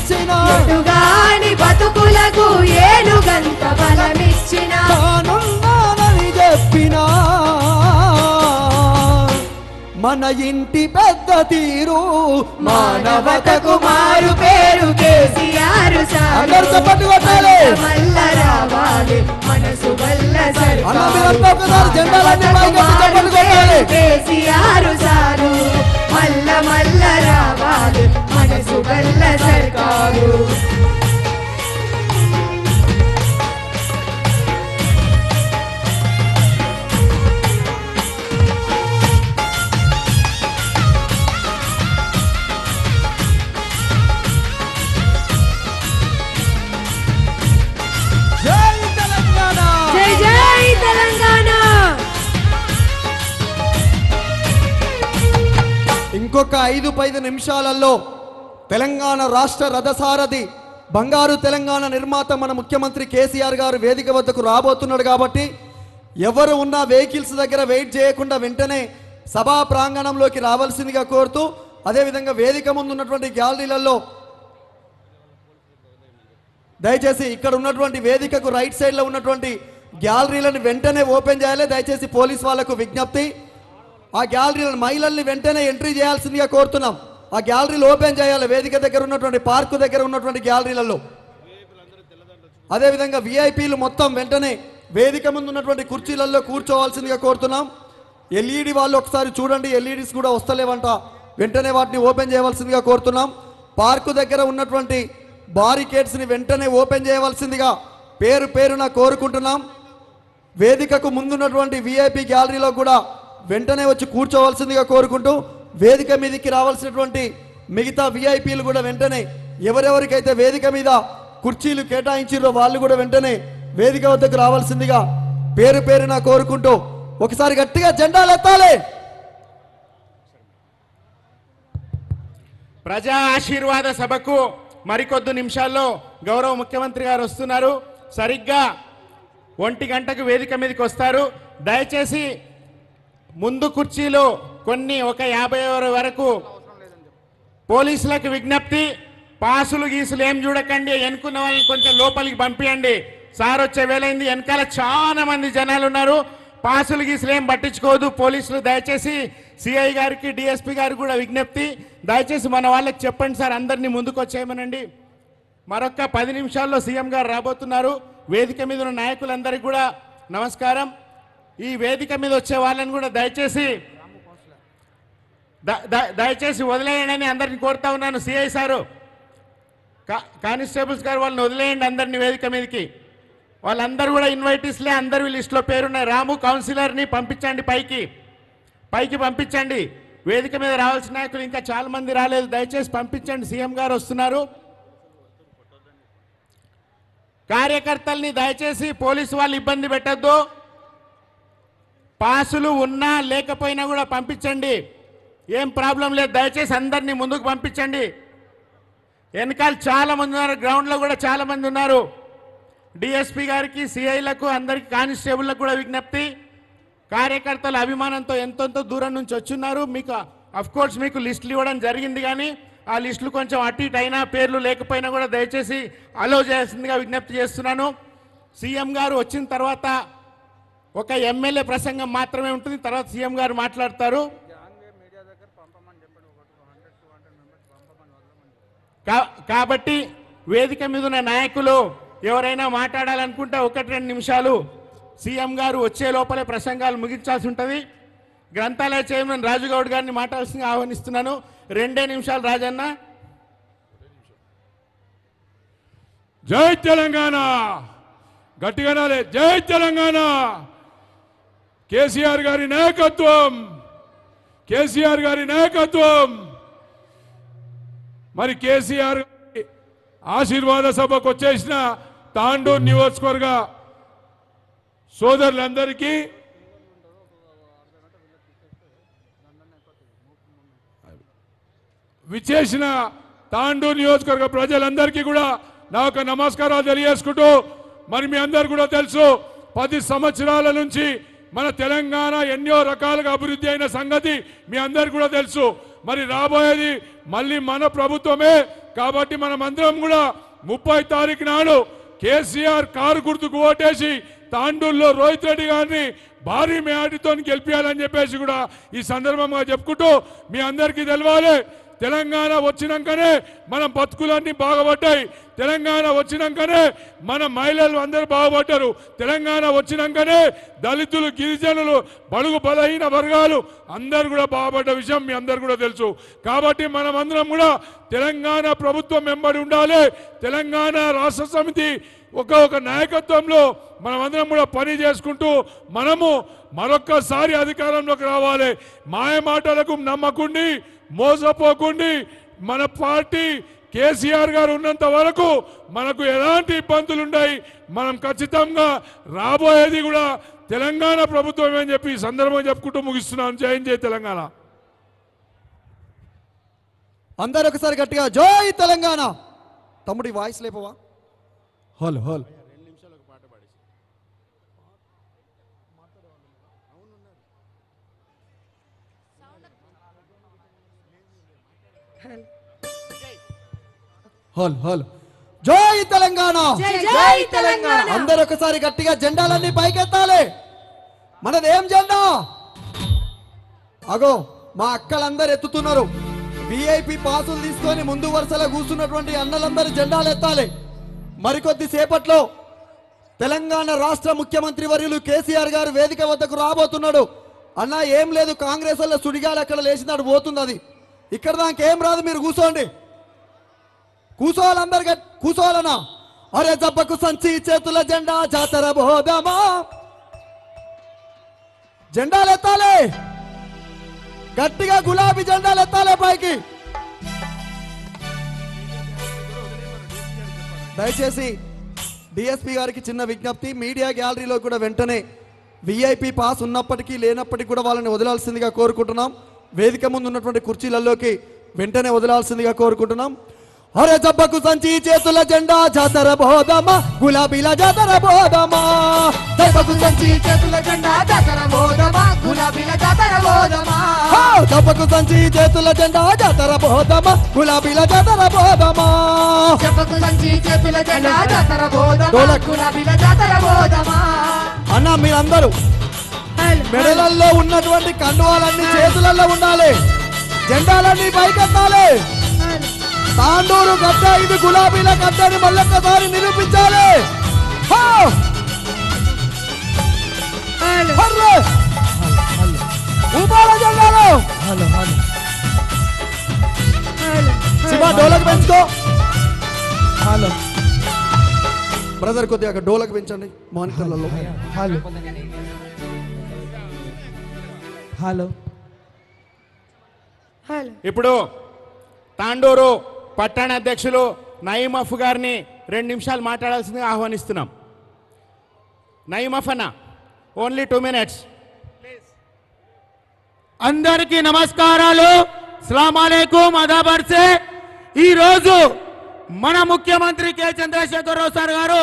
బలమిచ్చిన ఎటుగాని బతుకులకు ఏనుగంత బలమిచ్చిన తానున్నానని చెప్పిన మన ఇంటి పెద్ద తీరు మానవతకు మారు పేరు కేసీఆర్ సారు. అందరూ చప్పట్లు కొట్టాలి. మల్ల రావాలి మనసు వల్ల అన్న మీరంతా ఒకసారి జెండాలన్నీ పైకెత్తి చప్పట్లు కొట్టాలి. కేసీఆర్ సారు మల్ల మల్ల రావాలి మనసు వల్ల సర్కారు జై తెలంగాణ జై జై తెలంగాణ ఇంకొక ఐదు పైదు నిమిషాలలో తెలంగాణ రాష్ట్ర రథసారథి బంగారు తెలంగాణ నిర్మాత మన ముఖ్యమంత్రి కేసీఆర్ గారు వేదిక వద్దకు రాబోతున్నాడు కాబట్టి ఎవరు ఉన్న వెహికల్స్ దగ్గర వెయిట్ చేయకుండా వెంటనే సభా ప్రాంగణంలోకి రావాల్సిందిగా కోరుతూ అదేవిధంగా వేదిక ముందు ఉన్నటువంటి గ్యాలరీలలో దయచేసి ఇక్కడ ఉన్నటువంటి వేదికకు రైట్ సైడ్ లో ఉన్నటువంటి గ్యాలరీలను వెంటనే ఓపెన్ చేయాలి దయచేసి పోలీస్ వాళ్లకు విజ్ఞప్తి ఆ గ్యాలరీలను మహిళల్ని వెంటనే ఎంట్రీ చేయాల్సిందిగా కోరుతున్నాం ఆ గ్యాలరీలు ఓపెన్ చేయాలి వేదిక దగ్గర ఉన్నటువంటి పార్కు దగ్గర ఉన్నటువంటి గ్యాలరీలలో అదేవిధంగా విఐపీలు మొత్తం వెంటనే వేదిక ముందు ఉన్నటువంటి కుర్చీలలో కూర్చోవాల్సిందిగా కోరుతున్నాం ఎల్ఈడి వాళ్ళు ఒకసారి చూడండి ఎల్ఈడీస్ కూడా వస్తలేవంట వెంటనే వాటిని ఓపెన్ చేయవలసిందిగా కోరుతున్నాం పార్కు దగ్గర ఉన్నటువంటి బారికేడ్స్ని వెంటనే ఓపెన్ చేయవలసిందిగా పేరు పేరున కోరుకుంటున్నాం వేదికకు ముందున్నటువంటి విఐపి గ్యాలరీలో కూడా వెంటనే వచ్చి కూర్చోవలసిందిగా కోరుకుంటూ వేదిక మీదకి రావాల్సినటువంటి మిగతా విఐపీలు కూడా వెంటనే ఎవరెవరికైతే వేదిక మీద కుర్చీలు కేటాయించారో వాళ్ళు కూడా వెంటనే వేదిక వద్దకు రావాల్సిందిగా పేరు పేరున కోరుకుంటూ ఒకసారి గట్టిగా జెండాలు ఎత్తాలి ప్రజా ఆశీర్వాద సభకు మరికొద్ది నిమిషాల్లో గౌరవ ముఖ్యమంత్రి గారు వస్తున్నారు సరిగ్గా ఒంటి గంటకు వేదిక మీదకి వస్తారు దయచేసి ముందు కుర్చీలో కొన్ని ఒక యాభై వరకు పోలీసులకు విజ్ఞప్తి పాసులు గీసులు ఏం చూడకండి ఎన్నుకున్న వాళ్ళని కొంచెం లోపలికి పంపించండి సార్ వచ్చే వేలైంది వెనకాల చాలా మంది జనాలు ఉన్నారు పాసులు గీసులు ఏం పట్టించుకోవద్దు పోలీసులు దయచేసి సిఐ గారికి డిఎస్పి గారికి కూడా విజ్ఞప్తి దయచేసి మన వాళ్ళకి చెప్పండి సార్ అందరినీ ముందుకు వచ్చేయమనండి మరొక పది నిమిషాల్లో సీఎం గారు రాబోతున్నారు వేదిక మీద ఉన్న నాయకులందరికీ కూడా నమస్కారం ఈ వేదిక మీద వచ్చే వాళ్ళని కూడా దయచేసి ద- ద- దయచేసి వదిలేయండి అని అందరిని కోరుతా ఉన్నాను సిఐ సారు కా- కానిస్టేబుల్స్ గారు వాళ్ళని వదిలేయండి అందరిని వేదిక మీదకి వాళ్ళందరూ కూడా ఇన్వైటీస్లే అందరి లిస్టులో పేరున్నాయి రాము కౌన్సిలర్ని పంపించండి పైకి పైకి పంపించండి వేదిక మీద రావాల్సిన నాయకులు ఇంకా చాలా మంది రాలేదు దయచేసి పంపించండి సీఎం గారు వస్తున్నారు కార్యకర్తల్ని దయచేసి పోలీసు వాళ్ళు ఇబ్బంది పెట్టద్దు పాసులు ఉన్నా లేకపోయినా కూడా పంపించండి ఏం ప్రాబ్లం లేదు దయచేసి అందరినీ ముందుకు పంపించండి వెనకాల చాలా మంది ఉన్నారు గ్రౌండ్లో కూడా చాలా మంది ఉన్నారు డిఎస్పి గారికి సిఐలకు అందరికి కానిస్టేబుల్లకు కూడా విజ్ఞప్తి కార్యకర్తల అభిమానంతో ఎంతెంతో దూరం నుంచి వచ్చున్నారు మీకు అఫ్ కోర్స్ మీకు లిస్టులు ఇవ్వడం జరిగింది కానీ ఆ లిస్టులు కొంచెం అటు ఇటు అయినా పేర్లు లేకపోయినా కూడా దయచేసి అలో చేయాల్సిందిగా విజ్ఞప్తి చేస్తున్నాను సీఎం గారు వచ్చిన తర్వాత ఒక ఎమ్మెల్యే ప్రసంగం మాత్రమే ఉంటుంది తర్వాత సీఎం గారు మాట్లాడతారు కా- కాబట్టి వేదిక మీద ఉన్న నాయకులు ఎవరైనా మాట్లాడాలనుకుంటే ఒకటి రెండు నిమిషాలు సీఎం గారు వచ్చే లోపలే ప్రసంగాలు ముగించాల్సి ఉంటుంది గ్రంథాలయ చైర్మన్ రాజుగౌడ్ గారిని మాట్లాడాల్సిందిగా ఆహ్వానిస్తున్నాను రెండే నిమిషాలు రాజన్న జై తెలంగాణ గట్టిగానే జై తెలంగాణ కేసీఆర్ గారి నాయకత్వం కేసీఆర్ గారి నాయకత్వం మరి కేసీఆర్ గారి ఆశీర్వాద సభకు వచ్చేసిన తాండూరు నియోజకవర్గ సోదరులందరికీ విచ్చేసిన తాండూరు నియోజకవర్గ ప్రజలందరికీ కూడా నా యొక్క నమస్కారాలు తెలియజేసుకుంటూ మరి మీ అందరు కూడా తెలుసు పది సంవత్సరాల నుంచి మన తెలంగాణ ఎన్నో రకాలుగా అభివృద్ధి అయిన సంగతి మీ అందరు కూడా తెలుసు మరి రాబోయేది మళ్ళీ మన ప్రభుత్వమే కాబట్టి మనం అందరం కూడా ముప్పై తారీఖు నాడు కేసీఆర్ కారు గుర్తుకు ఓటేసి తాండూరులో రోహిత్ రెడ్డి గారిని భారీ మేటితో గెలిపించాలని చెప్పేసి కూడా ఈ సందర్భంగా చెప్పుకుంటూ మీ అందరికీ తెలవాలి తెలంగాణ వచ్చినాకనే మన బతుకులన్నీ బాగుపడ్డాయి తెలంగాణ వచ్చినాకనే మన మహిళలు అందరూ బాగుపడ్డారు తెలంగాణ వచ్చినాకనే దళితులు గిరిజనులు బడుగు బలహీన వర్గాలు అందరూ కూడా బాగుపడ్డ విషయం మీ అందరు కూడా తెలుసు కాబట్టి మనం అందరం కూడా తెలంగాణ ప్రభుత్వం వెంబడి ఉండాలి తెలంగాణ రాష్ట్ర సమితి ఒక ఒక నాయకత్వంలో మనమందరం కూడా పని చేసుకుంటూ మనము మరొక్కసారి అధికారంలోకి రావాలి మాయ మాటలకు నమ్మకుండి మోసపోకుండి మన పార్టీ కేసీఆర్ గారు ఉన్నంత వరకు మనకు ఎలాంటి ఇబ్బందులు ఉన్నాయి మనం ఖచ్చితంగా రాబోయేది కూడా తెలంగాణ ప్రభుత్వం అని చెప్పి ఈ సందర్భం చెప్పుకుంటూ ముగిస్తున్నాను జై జై తెలంగాణ అందరు ఒకసారి గట్టిగా జై తెలంగాణ తమ్ముడి వాయిస్ లేపవా హలో హలో హలో హలో జై తెలంగాణ జై జై తెలంగాణ అందరు ఒకసారి గట్టిగా జెండాలన్నీ పైకెత్తాలి మనది ఏం జెండా అగో మా అక్కలందరూ ఎత్తుతున్నారు విఐపి పాసులు తీసుకొని ముందు వరుసలో కూర్చున్నటువంటి అన్నలందరూ జెండాలు ఎత్తాలి మరికొద్ది సేపట్లో తెలంగాణ రాష్ట్ర ముఖ్యమంత్రి వర్యులు కేసీఆర్ గారు వేదిక వద్దకు రాబోతున్నాడు అన్న ఏం లేదు కాంగ్రెస్ వల్ల సుడిగాలు అక్కడ లేచినాడు పోతుంది అది ఇక్కడ దాకేం రాదు మీరు కూర్చోండి కూసోవాలందరు గట్- కూసోవాలనా అరే జబ్బకు సంచి చేతుల జెండా జాతర బోధమా జెండాలు ఎత్తాలి గట్టిగా గులాబీ జెండాలు ఎత్తాలి పైకి దయచేసి డిఎస్పి గారికి చిన్న విజ్ఞప్తి మీడియా గ్యాలరీలో కూడా వెంటనే విఐపి పాస్ ఉన్నప్పటికీ లేనప్పటికీ కూడా వాళ్ళని వదలాల్సిందిగా కోరుకుంటున్నాం వేదిక ముందు ఉన్నటువంటి కుర్చీలలోకి వెంటనే వదలాల్సిందిగా కోరుకుంటున్నాం అరే జబ్బకు సంచి చేతుల జెండా జాతర బోధమా గులాబీల జాతర బోధమా జబ్బకు సంచి చేతుల జెండా జాతర బోధమా గులాబీల జాతర బోధమా హో! జబ్బకు సంచి చేతుల జెండా జాతర బోధమా గులాబీల జాతర బోధమా చెప్పకు సంచి చేతుల జెండా జాతర బోధమా డోలక్. గులాబీల జాతర బోధమా అన్న మీరందరూ మెడలల్లో ఉన్నటువంటి కండువాలన్నీ చేతులలో ఉండాలి జెండాలన్నీ పైకెత్తాలి తాండూరు గడ్డ ఇది గులాబీల గడ్డని మళ్ళొక్కసారి నిరూపించాలి హో! హర్రే! ఊపాల జెండాలు శివ డోలకు పెంచుకో హలో బ్రదర్ కొద్దిగా అక్కడ డోలకు పెంచండి మానిటర్లలో హలో హలో హలో ఇప్పుడు తాండూరు పట్టణ అధ్యక్షులు నయీం అఫ్ గారిని రెండు నిమిషాలు మాట్లాడాల్సిందిగా ఆహ్వానిస్తున్నాం నయీం అఫ్ అన్న ఓన్లీ టూ మినిట్స్ అందరికీ నమస్కారాలు సలామాలేకుం అదాబర్సే ఈరోజు మన ముఖ్యమంత్రి కె చంద్రశేఖరరావు సార్ గారు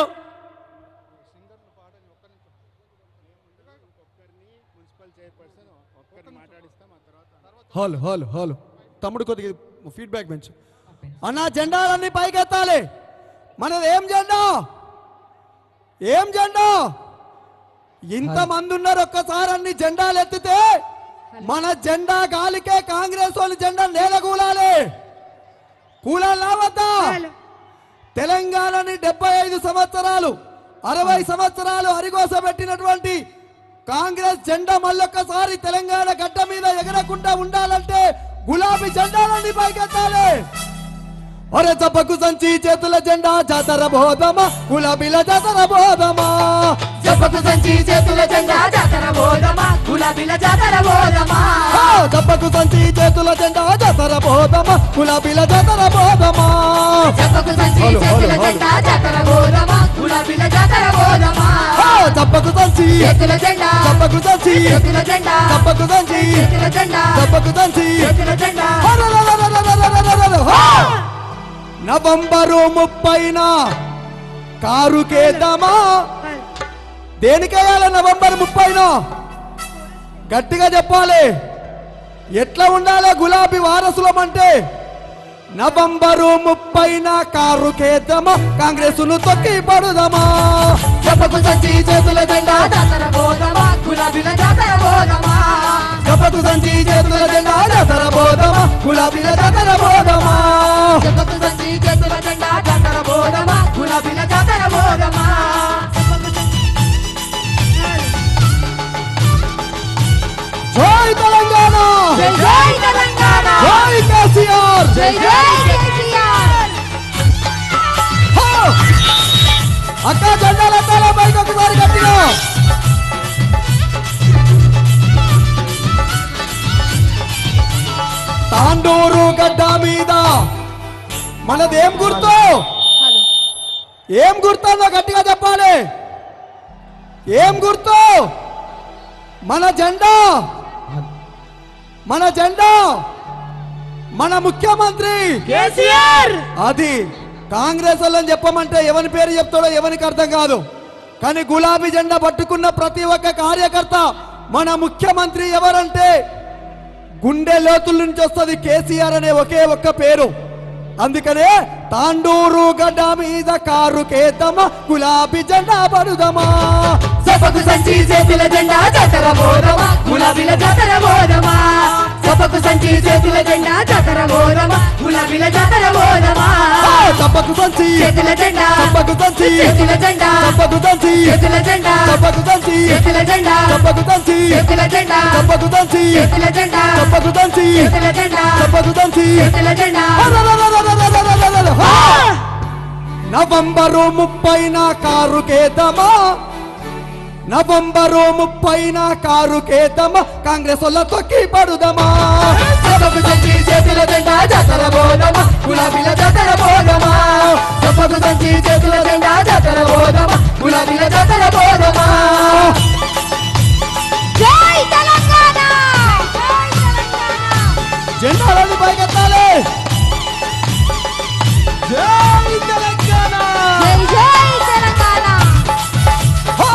హలో హలో హలో తమ్ముడు కొద్దిగా ఫీడ్బ్యాక్ పెంచు అన్న జెండాలన్నీ పైకెత్తాలి మనది ఏం జెండా ఏం జెండా ఇంతమంది ఉన్నారు ఒక్కసారి అన్ని జెండాలు ఎత్తితే మన జెండా గాలికే కాంగ్రెస్ వాళ్ళ జెండా నేల కూలాలి కూలాలా వద్దా తెలంగాణని డెబ్బై ఐదు సంవత్సరాలు అరవై సంవత్సరాలు అరిగోస పెట్టినటువంటి కాంగ్రెస్ జెండా మళ్ళొక్కసారి తెలంగాణ గడ్డ మీద ఎగరకుండా ఉండాలంటే గులాబీ జెండాలన్నీ పైకెత్తాలి ఒరే జబ్బకు సంచి చేతుల జెండా జాతర బోధమా గులాబీల జాతర బోధమా చెప్పకు సంచి చేతుల జెండా జాతర బోధమా గులాబీల జాతర బోధమా ఆ, జబ్బకు సంచి చేతుల జెండా జాతర బోధమా గులాబీల జాతర బోధమా చెప్పకు సంచి హలో, హలో, చేతుల హలో. జెండా జాతర బోధమా గులాబీల జాతర బోధమా ఆ, జబ్బకు సంచి చేతుల జెండా జబ్బకు సంచి చేతుల జెండా జబ్బకు సంచి చేతుల జెండా జబ్బకు సంచి చేతుల జెండా హరరరరరరరరరర. హా! నవంబరు ముప్పైన కారుకేద్దామా దేనికేయాలి నవంబర్ ముప్పైన గట్టిగా చెప్పాలి ఎట్లా ఉండాలి గులాబీ వారసులం అంటే నవంబరు ముప్పైన కారు కేద్దామా కాంగ్రెస్ ను తొక్కి పడుదామా చెప్పకు సంచి చేతుల జెండా జాతర పోదమా గులాబీల జాతర పోదమా చెప్పకు సంచి చేతుల జెండా జాతర పోదామా గులాబీల జాతర పోదామా చెప్పకు సంచి చేతుల జెండా జాతర పోదమా గులాబీల జాతర పోదమా జై తెలంగాణ జై జై తెలంగాణ జై కేసీఆర్ జై జై కేసీఆర్ హో! అక్క జెండాల ఎత్తాలా పైకి ఒకసారి గట్టిగా తాండూరు గడ్డ మీద మనదేం గుర్తు ఏం గుర్తుందో గట్టిగా చెప్పాలి ఏం గుర్తు మన జెండా మన జెండా మన ముఖ్యమంత్రి కేసీఆర్ అది కాంగ్రెస్ వాళ్ళని చెప్పమంటే ఎవరి పేరు చెప్తాడో ఎవరికి అర్థం కాదు కానీ గులాబీ జెండా పట్టుకున్న ప్రతి ఒక్క కార్యకర్త మన ముఖ్యమంత్రి ఎవరంటే గుండె లోతుల నుంచి వస్తుంది కేసీఆర్ అనే ఒకే ఒక్క పేరు అందుకనే తాండూరు గడ్డ మీద కారు కేతమా గులాబీ జెండా పడుదమా సభకు సంచి చేతుల జెండా జాతర పోదమా గులాబీల జాతర పోదమా సభకు సంచి చేతుల జెండా జాతర పోదమా గులాబీల జాతర పోదమా ఆ, తప్పకు తంచి చేతుల జెండా తప్పకు తంచి చేతుల జెండా తప్పకు తంచి చేతుల జెండా తప్పకు తంచి చేతుల జెండా తప్పకు తంచి చేతుల జెండా తప్పకు తంచి చేతుల జెండా తప్పకు తంచి చేతుల జెండా తప్పకు తంచి చేతుల జెండా హా! నవంబరు ముప్పైన కారు కేతమా నవంబరు ముప్పైన కారు కేతమా కాంగ్రెస్ వాళ్ళ తొక్కి పడుదమా సభకు సంచి చేతుల జెండా జాతర పోదమా గులాబీల జాతర పోదమా సభకు సంచి చేతుల జెండా జాతర పోదమా గులాబీల జాతర పోదమా జై తెలంగాణ జెండాలను పైకెత్తాలి జై తెలంగాణ జై జై తెలంగాణ హో!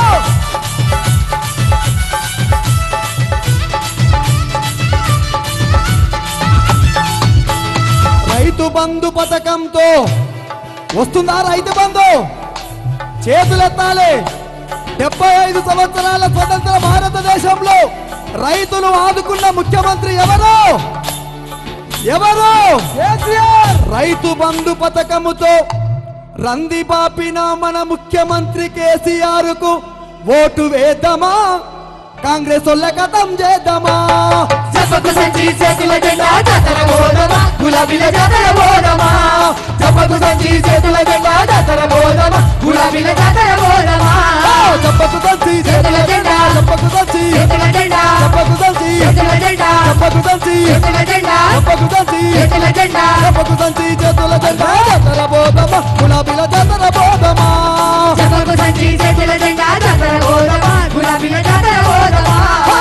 రైతు బంధు పథకంతో వస్తుందా రైతు బంధు చేతులెత్తాలి డెబ్బై ఐదు సంవత్సరాల స్వతంత్ర భారతదేశంలో రైతులు ఆదుకున్న ముఖ్యమంత్రి ఎవరు ఎవరు కేసీఆర్ రైతు బంధు పథకముతో రంది పాపిన మన ముఖ్యమంత్రి కేసీఆర్ కు ఓటు వేద్దామా కాంగ్రెస్ వాళ్ళ కథం చేద్దామా సభకు సంచి చేతుల జెండా జాతర పోదమా గులాబీల జాతర పోదమా సభకు సంచి చేతుల జెండా జాతర పోదమా గులాబీల జాతర పోదమా చెప్పకు తంచి చేతుల జెండా చెప్పకు తంచి చేతుల జెండా చెప్పకు తంచి చేతుల జెండా చెప్పకు తంచి చేతుల జెండా చెప్పకు తంచి చేతుల జెండా చెప్పకు తంచి చేతుల జెండా జాతర పోదమా గులాబీల జాతర పోదమా సభకు సంచి చేతుల జెండా జాతర పోదమా గులాబీల జాతర పోదమా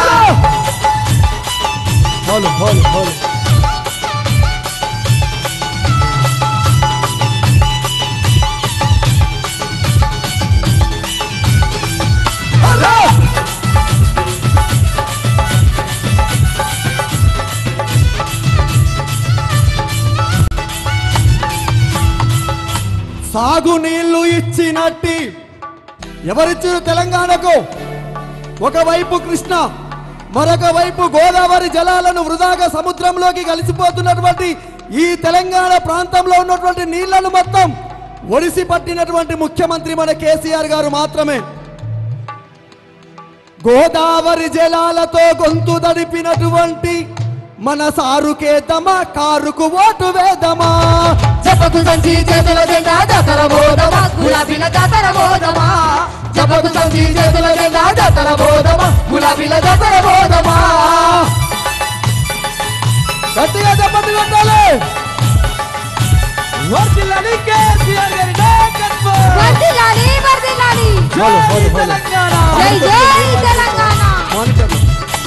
హోలు హోలు హోలు హలో సాగునీళ్లు ఇచ్చినట్టి ఎవరిచ్చారు తెలంగాణకు ఒకవైపు కృష్ణ మరొక వైపు గోదావరి జలాలను వృధాగా సముద్రంలోకి కలిసిపోతున్నటువంటి ఈ తెలంగాణ ప్రాంతంలో ఉన్నటువంటి నీళ్లను మొత్తం ఒడిసి పట్టినటువంటి ముఖ్యమంత్రి మన కేసీఆర్ గారు మాత్రమే గోదావరి జలాలతో గొంతు దడిపినటువంటి మన సారుకేద్దామా కారుకు ఓటు వేదమా సభకు సంచి చేతుల జెండా జాతర పోదమా గులాబీల జాతర పోదమా సభకు సంచి చేతుల జెండా జాతర పోదమా గులాబీల జాతర పోదమా గట్టిగా చెప్పండి కొట్టాలి వర్ధిల్లాలి కేసీఆర్ గారి నాయకత్వం. వర్ధిల్లాలి వర్ధిల్లాలి హోలు, హోలు, హోలు. తెలంగాణ జై జై తెలంగాణ మానిటర్లు.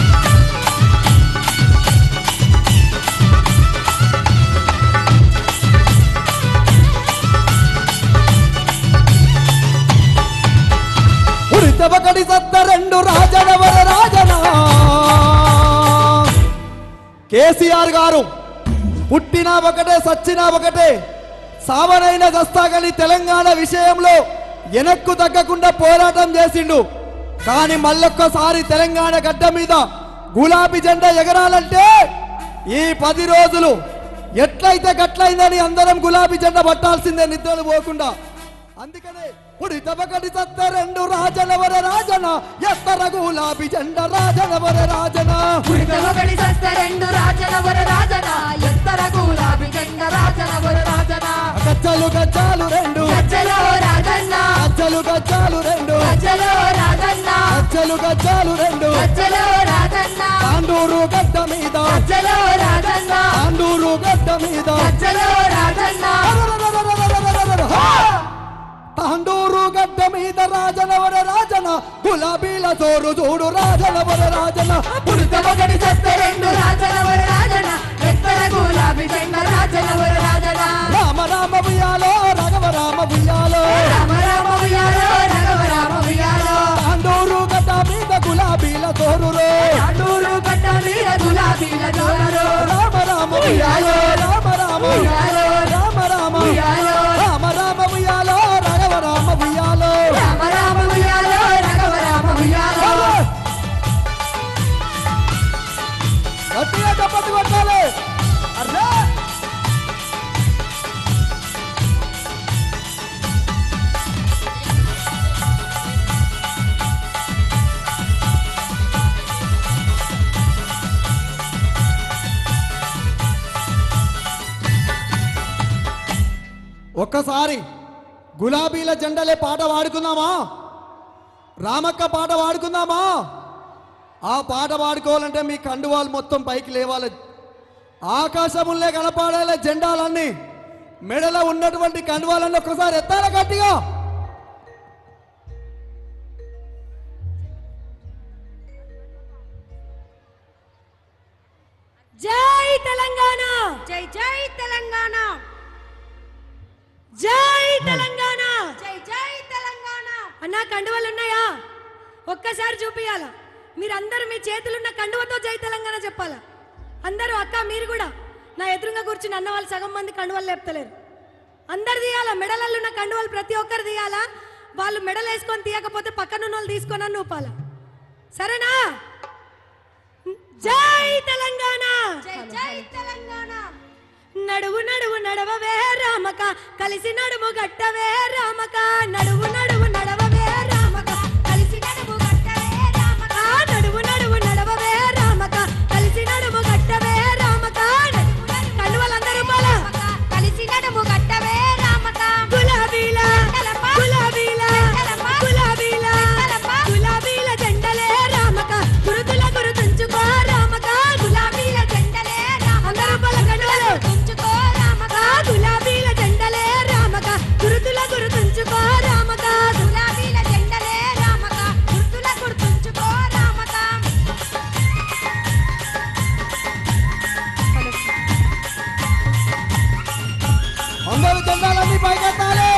ఉరితబకడి సత్త రెండు రాజనవర రాజన కేసీఆర్ గారు పుట్టినా ఒకటే సచ్చినా ఒకటే సావనైన దస్తాగని తెలంగాణ విషయంలో వెనక్కు తగ్గకుండా పోరాటం చేసిండు కానీ మళ్ళొక్కసారి తెలంగాణ గడ్డ మీద గులాబీ జెండా ఎగరాలంటే ఈ పది రోజులు ఎట్లయితే గట్లయిందని అందరం గులాబీ జెండా పట్టాల్సిందే నిద్రలు పోకుండా అందుకనే ఉడితబకటి సత్త రెండు రాజనవర రాజన ఎత్తర గులాబీ జెండా రాజనవర రాజన ఉడితమొకటి సస్త రెండు రాజన వర రాజన ఎత్తర గులాబీ జెండ రాజన వర రాజన గజ్జలు గజ్జాలు రెండు గజ్జలో రాజన్న గజ్జలు గజ్జాలు రెండు గజ్జలో రాజన్న గజ్జలు గజ్జాలు రెండు గజ్జలో రాజన్న తాండూరు గడ్డ మీద గజ్జలో రాజన్న తాండూరు గడ్డ మీద గజ్జలో రాజన్న తాండూరు గడ్డ మీద రాజనవర రాజన గులాబీల జోరు చూడు రాజనవర రాజన ఉడితమొకటి సస్త రెండు రాజన వర రాజన ఎత్తర గులాబీ జెండ రాజన వర రాజన రామ రామ ఉయ్యాలో రఘవ రామ ఉయ్యాలో రామ రామ ఉయ్యాలో రఘవ రామ ఉయ్యాలో తాండూరు గడ్డ మీద గులాబీల జోరు రే తాండూరు కట్ట మీద గులాబీల జోరరు రామ రామ ఉయ్యాలో రామ రామ ఉయ్యాలో రామ రామ ఉయ్యాలో రామ రామ ఉయ్యాలో రఘవ రామ ఉయ్యాలో రామ రామ ఉయ్యాలో రఘవ రామ ఉయ్యాలో గట్టిగా చప్పట్లు కొట్టాలి అర్రే ఒక్కసారి గులాబీల జెండలే పాట పాడుకుందామా రామక్క పాట పాడుకుందామా ఆ పాట పాడుకోవాలంటే మీ కండువాలు మొత్తం పైకి లేవాలి ఆకాశముల్లే కనపాడేలా జెండాలన్నీ మెడలో ఉన్నటువంటి కండువాలన్నీ ఒక్కసారి ఎత్తారా గట్టిగా జై తెలంగాణ జై జై తెలంగాణ జై తెలంగాణ జై జై తెలంగాణ అన్నా కండువలు ఉన్నాయా ఒక్కసారి చూపియాల మీరందరూ మీ చేతులున్న కండువతో జై తెలంగాణ చెప్పాలా అందరూ అక్క మీరు కూడా నా ఎదురుగా కూర్చుని అన్న వాళ్ళు సగం మంది కండువలు లేపుతలేరు అందరు తీయాలా మెడలలో ఉన్న కండువలు ప్రతి ఒక్కరు తీయాలా వాళ్ళు మెడలు వేసుకొని తీయకపోతే పక్కనున్న వాళ్ళు తీసుకొని అని ఊపాలా సరేనా జై తెలంగాణ జై జై తెలంగాణ నడువు నడువు నడవవే రామక కలిసి నడుము గట్టవే రామక నడువు నడువు నడవవే రామక కలిసి నడుము గట్టవే రామక నడువు నడువు నడవవే రామక కలిసి నడుము గట్టవే రామక కండువలందరూ పోలా కలిసి నడుము గట్టవే రామక గులాబీల గులాబీల గులాబీల గులాబీల జెండలే రామక గురుతుల గురుతుంచుకో రామక గులాబీల జెండలే అందరూ పోల కండువలు తుంచుకో రామక గులాబీల జెండలే రామక గురుతుల గురుతుంచుకో రామక గులాబీల జెండలే రామక గురుతుల గురుతుంచుకో రామక అందరూ జెండాలన్నీ పైకెత్తాలి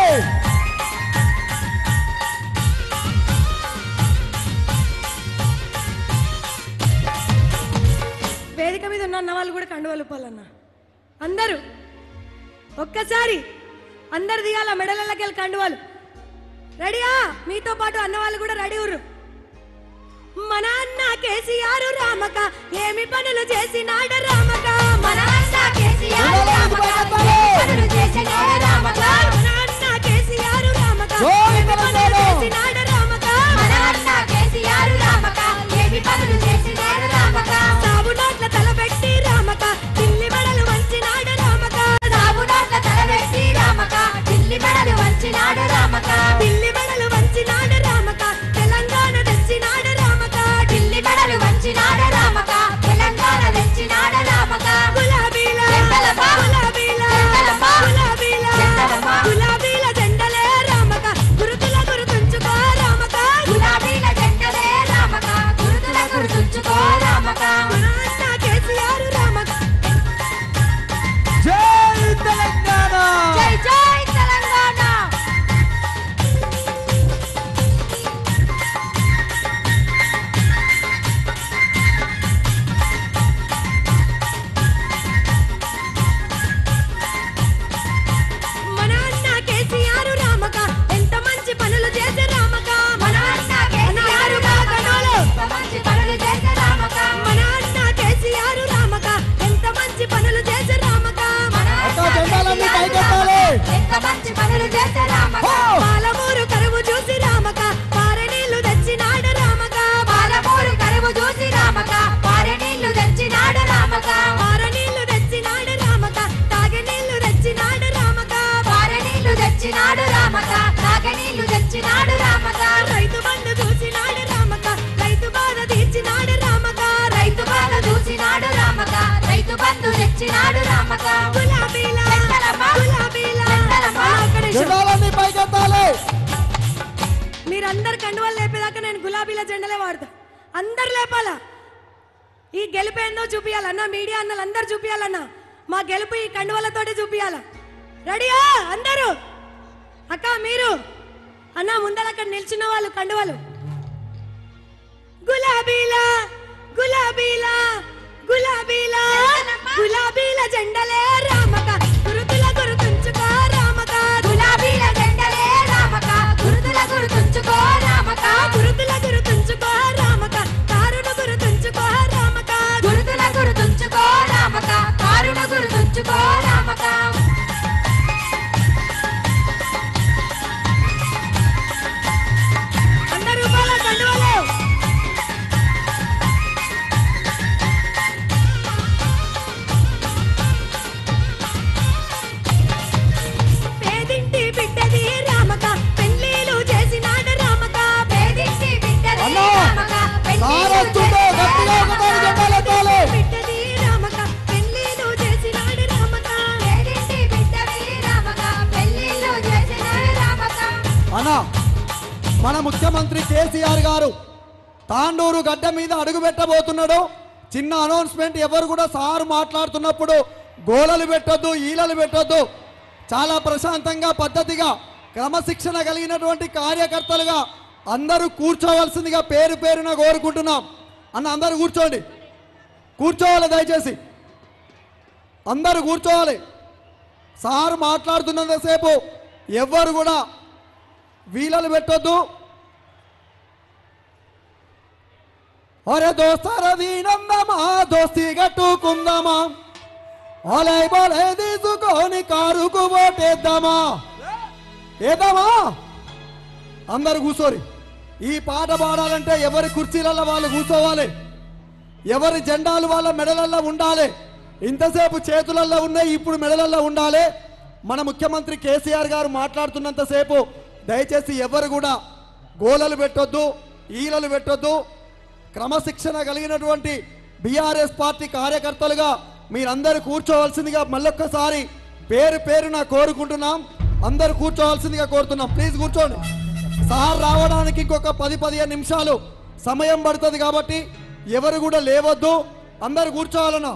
వేదిక మీద ఉన్న అన్న వాళ్ళు కూడా కండువలు పాలన్న అందరూ ఒక్కసారి అందరు దిగాల మెడలకి వెళ్ళి కండువాలు రెడీయా మీతో పాటు అన్న వాళ్ళు కూడా రెడీ ఉర్రు మన అన్న కేసీఆర్ రామక ఏమి పనులు చేసినాడ రామక మన అన్న కేసీఆర్ రామక ఏమి పనులు చేసినాడ రామక మన అన్న కేసీఆర్ రామక ఏమి పనులు చేసినాడ రామక మన అన్న కేసీఆర్ రామక ఏమి పనులు చేసినాడ రామక సాగు నోట్ల తలబెట్టి రామక ఢిల్లీ మెడలు వంచినాడ రామక సాగు నోట్ల తలబెట్టి రామక ఢిల్లీ మెడలు వంచినాడ రామక ఢిల్లీ మెడలు వంచినాడ రామక తెలంగాణ తెచ్చినాడ రామక ఢిల్లీ మెడలు వంచినాడ రామక తెలంగాణ తెచ్చినాడ రామక గులాబీల గులాబీల గులాబీల పనులు చేసే రామక పాలమూరు కరువు చూసి రామక పారె నీళ్లు తెచ్చినాడు రామక పాలమూరు కరువు చూసి రామక పారె నీళ్లు తెచ్చినాడు రామక పారె నీళ్లు తెచ్చినాడు రామక తాగే నీళ్లు తెచ్చినాడు రామక పారె నీళ్లు తెచ్చినాడు రామక తాగే నీళ్లు తెచ్చినాడు రామక రైతు బంధు చూసినాడు రామక రైతు బాధ తీర్చినాడు రామక రైతు బాధ చూసినాడు రామక రైతు బంధు తెచ్చినాడు రామక గులాబీల చెంగలమ్మ. గులాబీల చెంగలమ్మ. ఒక్క నిమిషం. జెండాలన్నీ పైకెత్తాలి మీరందరు కండువాలు లేపేదాకా నేను గులాబీల జెండలే వాడతా అందరు లేపాలా ఈ గెలుపు ఏందో చూపియాలన్నా మీడియా అన్నలు అందరు చూపియాలన్నా మా గెలుపు ఈ కండువలతోటి చూపియాల రెడీయా అందరూ అక్క మీరు అన్న ముందర అక్కడ నిల్చున్న వాళ్ళు కండువలు గులాబీల గులాబీల గులాబీల గులాబీల జెండలే రామక గురుతుల గురుతుంచుకో రామక గులాబీల జెండలే రామక గురుతుల గుర్తుంచుకో రామక గురుతుల గురుతుంచుకో రామక కారును గురుతుంచుకో రామక గురుతుల గుర్తుంచుకో రామక కారుణ గుర్తుంచుకో రామక వంద రూపాయల కండువలు పేదింటి బిడ్డది రామక పెళ్లిలు చేసినాడు రామక పేదింటి బిడ్డలే అన్నా, రామక సార్ వస్తుందో గట్టిగా ఒకసారి జెండాలెత్తాలి. బిడ్డది రామక పెళ్లిలు చేసినాడు రామక పేదింటి బిడ్డలే రామక పెళ్లిళ్ళు చేసినాడు రామక అన్న మన ముఖ్యమంత్రి కేసీఆర్ గారు తాండూరు గడ్డ మీద అడుగు పెట్టబోతున్నాడు చిన్న అనౌన్స్మెంట్ ఎవరు కూడా సారు మాట్లాడుతున్నప్పుడు గోలలు పెట్టొద్దు ఈలలు పెట్టొద్దు చాలా ప్రశాంతంగా పద్ధతిగా క్రమశిక్షణ కలిగినటువంటి కార్యకర్తలుగా అందరూ కూర్చోవలసిందిగా పేరు పేరున కోరుకుంటున్నాం అన్న అందరూ కూర్చోండి కూర్చోవాలి దయచేసి అందరూ కూర్చోవాలి సారు మాట్లాడుతున్నంతసేపు ఎవ్వరు కూడా వీలలు పెట్టొద్దు ఒరే దోస్తార వీనందమా దోస్తి కట్టుకుందామా ఒలై బొలై తీసుకొని కారుకు పోటేద్దామా ఏద్దామా అందరు కూర్చోరి ఈ పాట పాడాలంటే ఎవరి కుర్చీలలో వాళ్ళు కూర్చోవాలి ఎవరి జెండాలు వాళ్ళ మెడలల్లో ఉండాలి ఇంతసేపు చేతులల్లో ఉన్నాయి ఇప్పుడు మెడలల్లో ఉండాలి మన ముఖ్యమంత్రి కేసీఆర్ గారు మాట్లాడుతున్నంతసేపు దయచేసి ఎవరు కూడా గోలలు పెట్టొద్దు ఈలలు పెట్టొద్దు క్రమశిక్షణ కలిగినటువంటి బీఆర్ఎస్ పార్టీ కార్యకర్తలుగా మీరందరూ కూర్చోవలసిందిగా మళ్ళొక్కసారి పేరు పేరున కోరుకుంటున్నాం అందరూ కూర్చోవలసిందిగా కోరుతున్నాం ప్లీజ్ కూర్చోండి సార్ రావడానికి ఇంకొక పది పదిహేను నిమిషాలు సమయం పడుతుంది కాబట్టి ఎవరు కూడా లేవద్దు అందరు కూర్చోవాలన్నా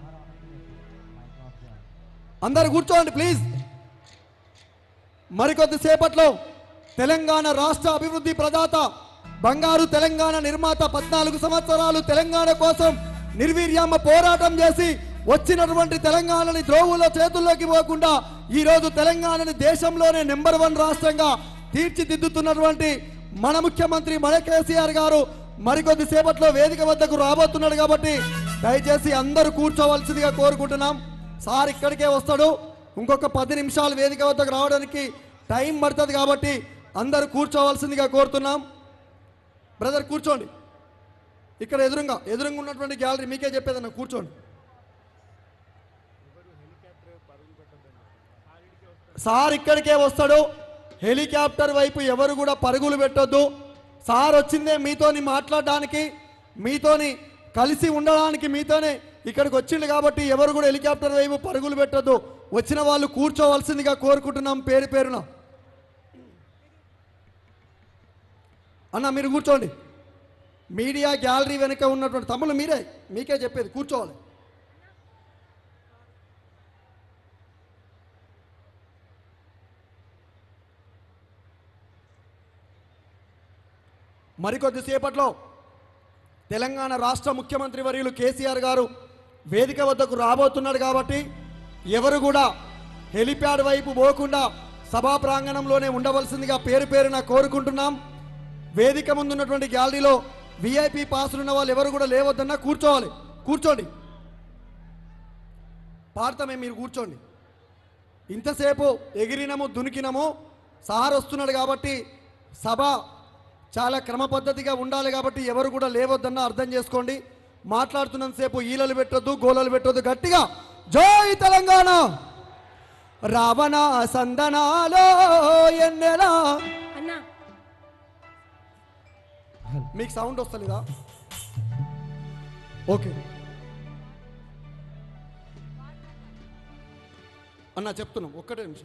అందరు కూర్చోండి ప్లీజ్ మరికొద్ది సేపట్లో తెలంగాణ రాష్ట్ర అభివృద్ధి ప్రదాత బంగారు తెలంగాణ నిర్మాత పద్నాలుగు సంవత్సరాలు తెలంగాణ కోసం నిర్వీర్యమ్మ పోరాటం చేసి వచ్చినటువంటి తెలంగాణని ద్రోవుల చేతుల్లోకి పోకుండా ఈ రోజు తెలంగాణని దేశంలోనే నెంబర్ వన్ రాష్ట్రంగా తీర్చిదిద్దుతున్నటువంటి మన ముఖ్యమంత్రి మన కేసీఆర్ గారు మరికొద్ది సేపట్లో వేదిక వద్దకు రాబోతున్నాడు కాబట్టి దయచేసి అందరూ కూర్చోవలసిందిగా కోరుకుంటున్నాం సార్ ఇక్కడికే వస్తాడు ఇంకొక పది నిమిషాలు వేదిక వద్దకు రావడానికి టైం పడుతుంది కాబట్టి అందరూ కూర్చోవలసిందిగా కోరుతున్నాం బ్రదర్ కూర్చోండి ఇక్కడ ఎదురుగా ఎదురుగా ఉన్నటువంటి గ్యాలరీ మీకే చెప్పేదన్న కూర్చోండి సార్ ఇక్కడికే వస్తాడు హెలికాప్టర్ వైపు ఎవరు కూడా పరుగులు పెట్టొద్దు సార్ వచ్చిందే మీతోని మాట్లాడడానికి మీతోని కలిసి ఉండడానికి మీతోనే ఇక్కడికి వచ్చిండు కాబట్టి ఎవరు కూడా హెలికాప్టర్ వైపు పరుగులు పెట్టొద్దు వచ్చిన వాళ్ళు కూర్చోవలసిందిగా కోరుకుంటున్నాం పేరు పేరున అన్న మీరు కూర్చోండి మీడియా గ్యాలరీ వెనుక ఉన్నటువంటి తమ్ముళ్ళు మీరే మీకే చెప్పేది కూర్చోవాలి మరికొద్ది సేపట్లో తెలంగాణ రాష్ట్ర ముఖ్యమంత్రి వర్యులు కేసీఆర్ గారు వేదిక వద్దకు రాబోతున్నాడు కాబట్టి ఎవరు కూడా హెలిప్యాడ్ వైపు పోకుండా సభా ప్రాంగణంలోనే ఉండవలసిందిగా పేరు పేరున కోరుకుంటున్నాం వేదిక ముందున్నటువంటి గ్యాలరీలో విఐపి పాసులు ఉన్న వాళ్ళు ఎవరు కూడా లేవద్దన్నా కూర్చోవాలి కూర్చోండి పాడతామే మీరు కూర్చోండి ఇంతసేపు ఎగిరినము దునికినము సార్ వస్తున్నాడు కాబట్టి సభ చాలా క్రమ పద్ధతిగా ఉండాలి కాబట్టి ఎవరు కూడా లేవద్దన్న అర్థం చేసుకోండి మాట్లాడుతున్నంతసేపు ఈలలు పెట్టొద్దు గోలలు పెట్టొద్దు గట్టిగా జై తెలంగాణ రావణ సందనాలో ఎన్నెలా అన్నా మీకు సౌండ్ వస్తలేదా ఓకే అన్న చెప్తున్నాం ఒక్కటే నిమిషం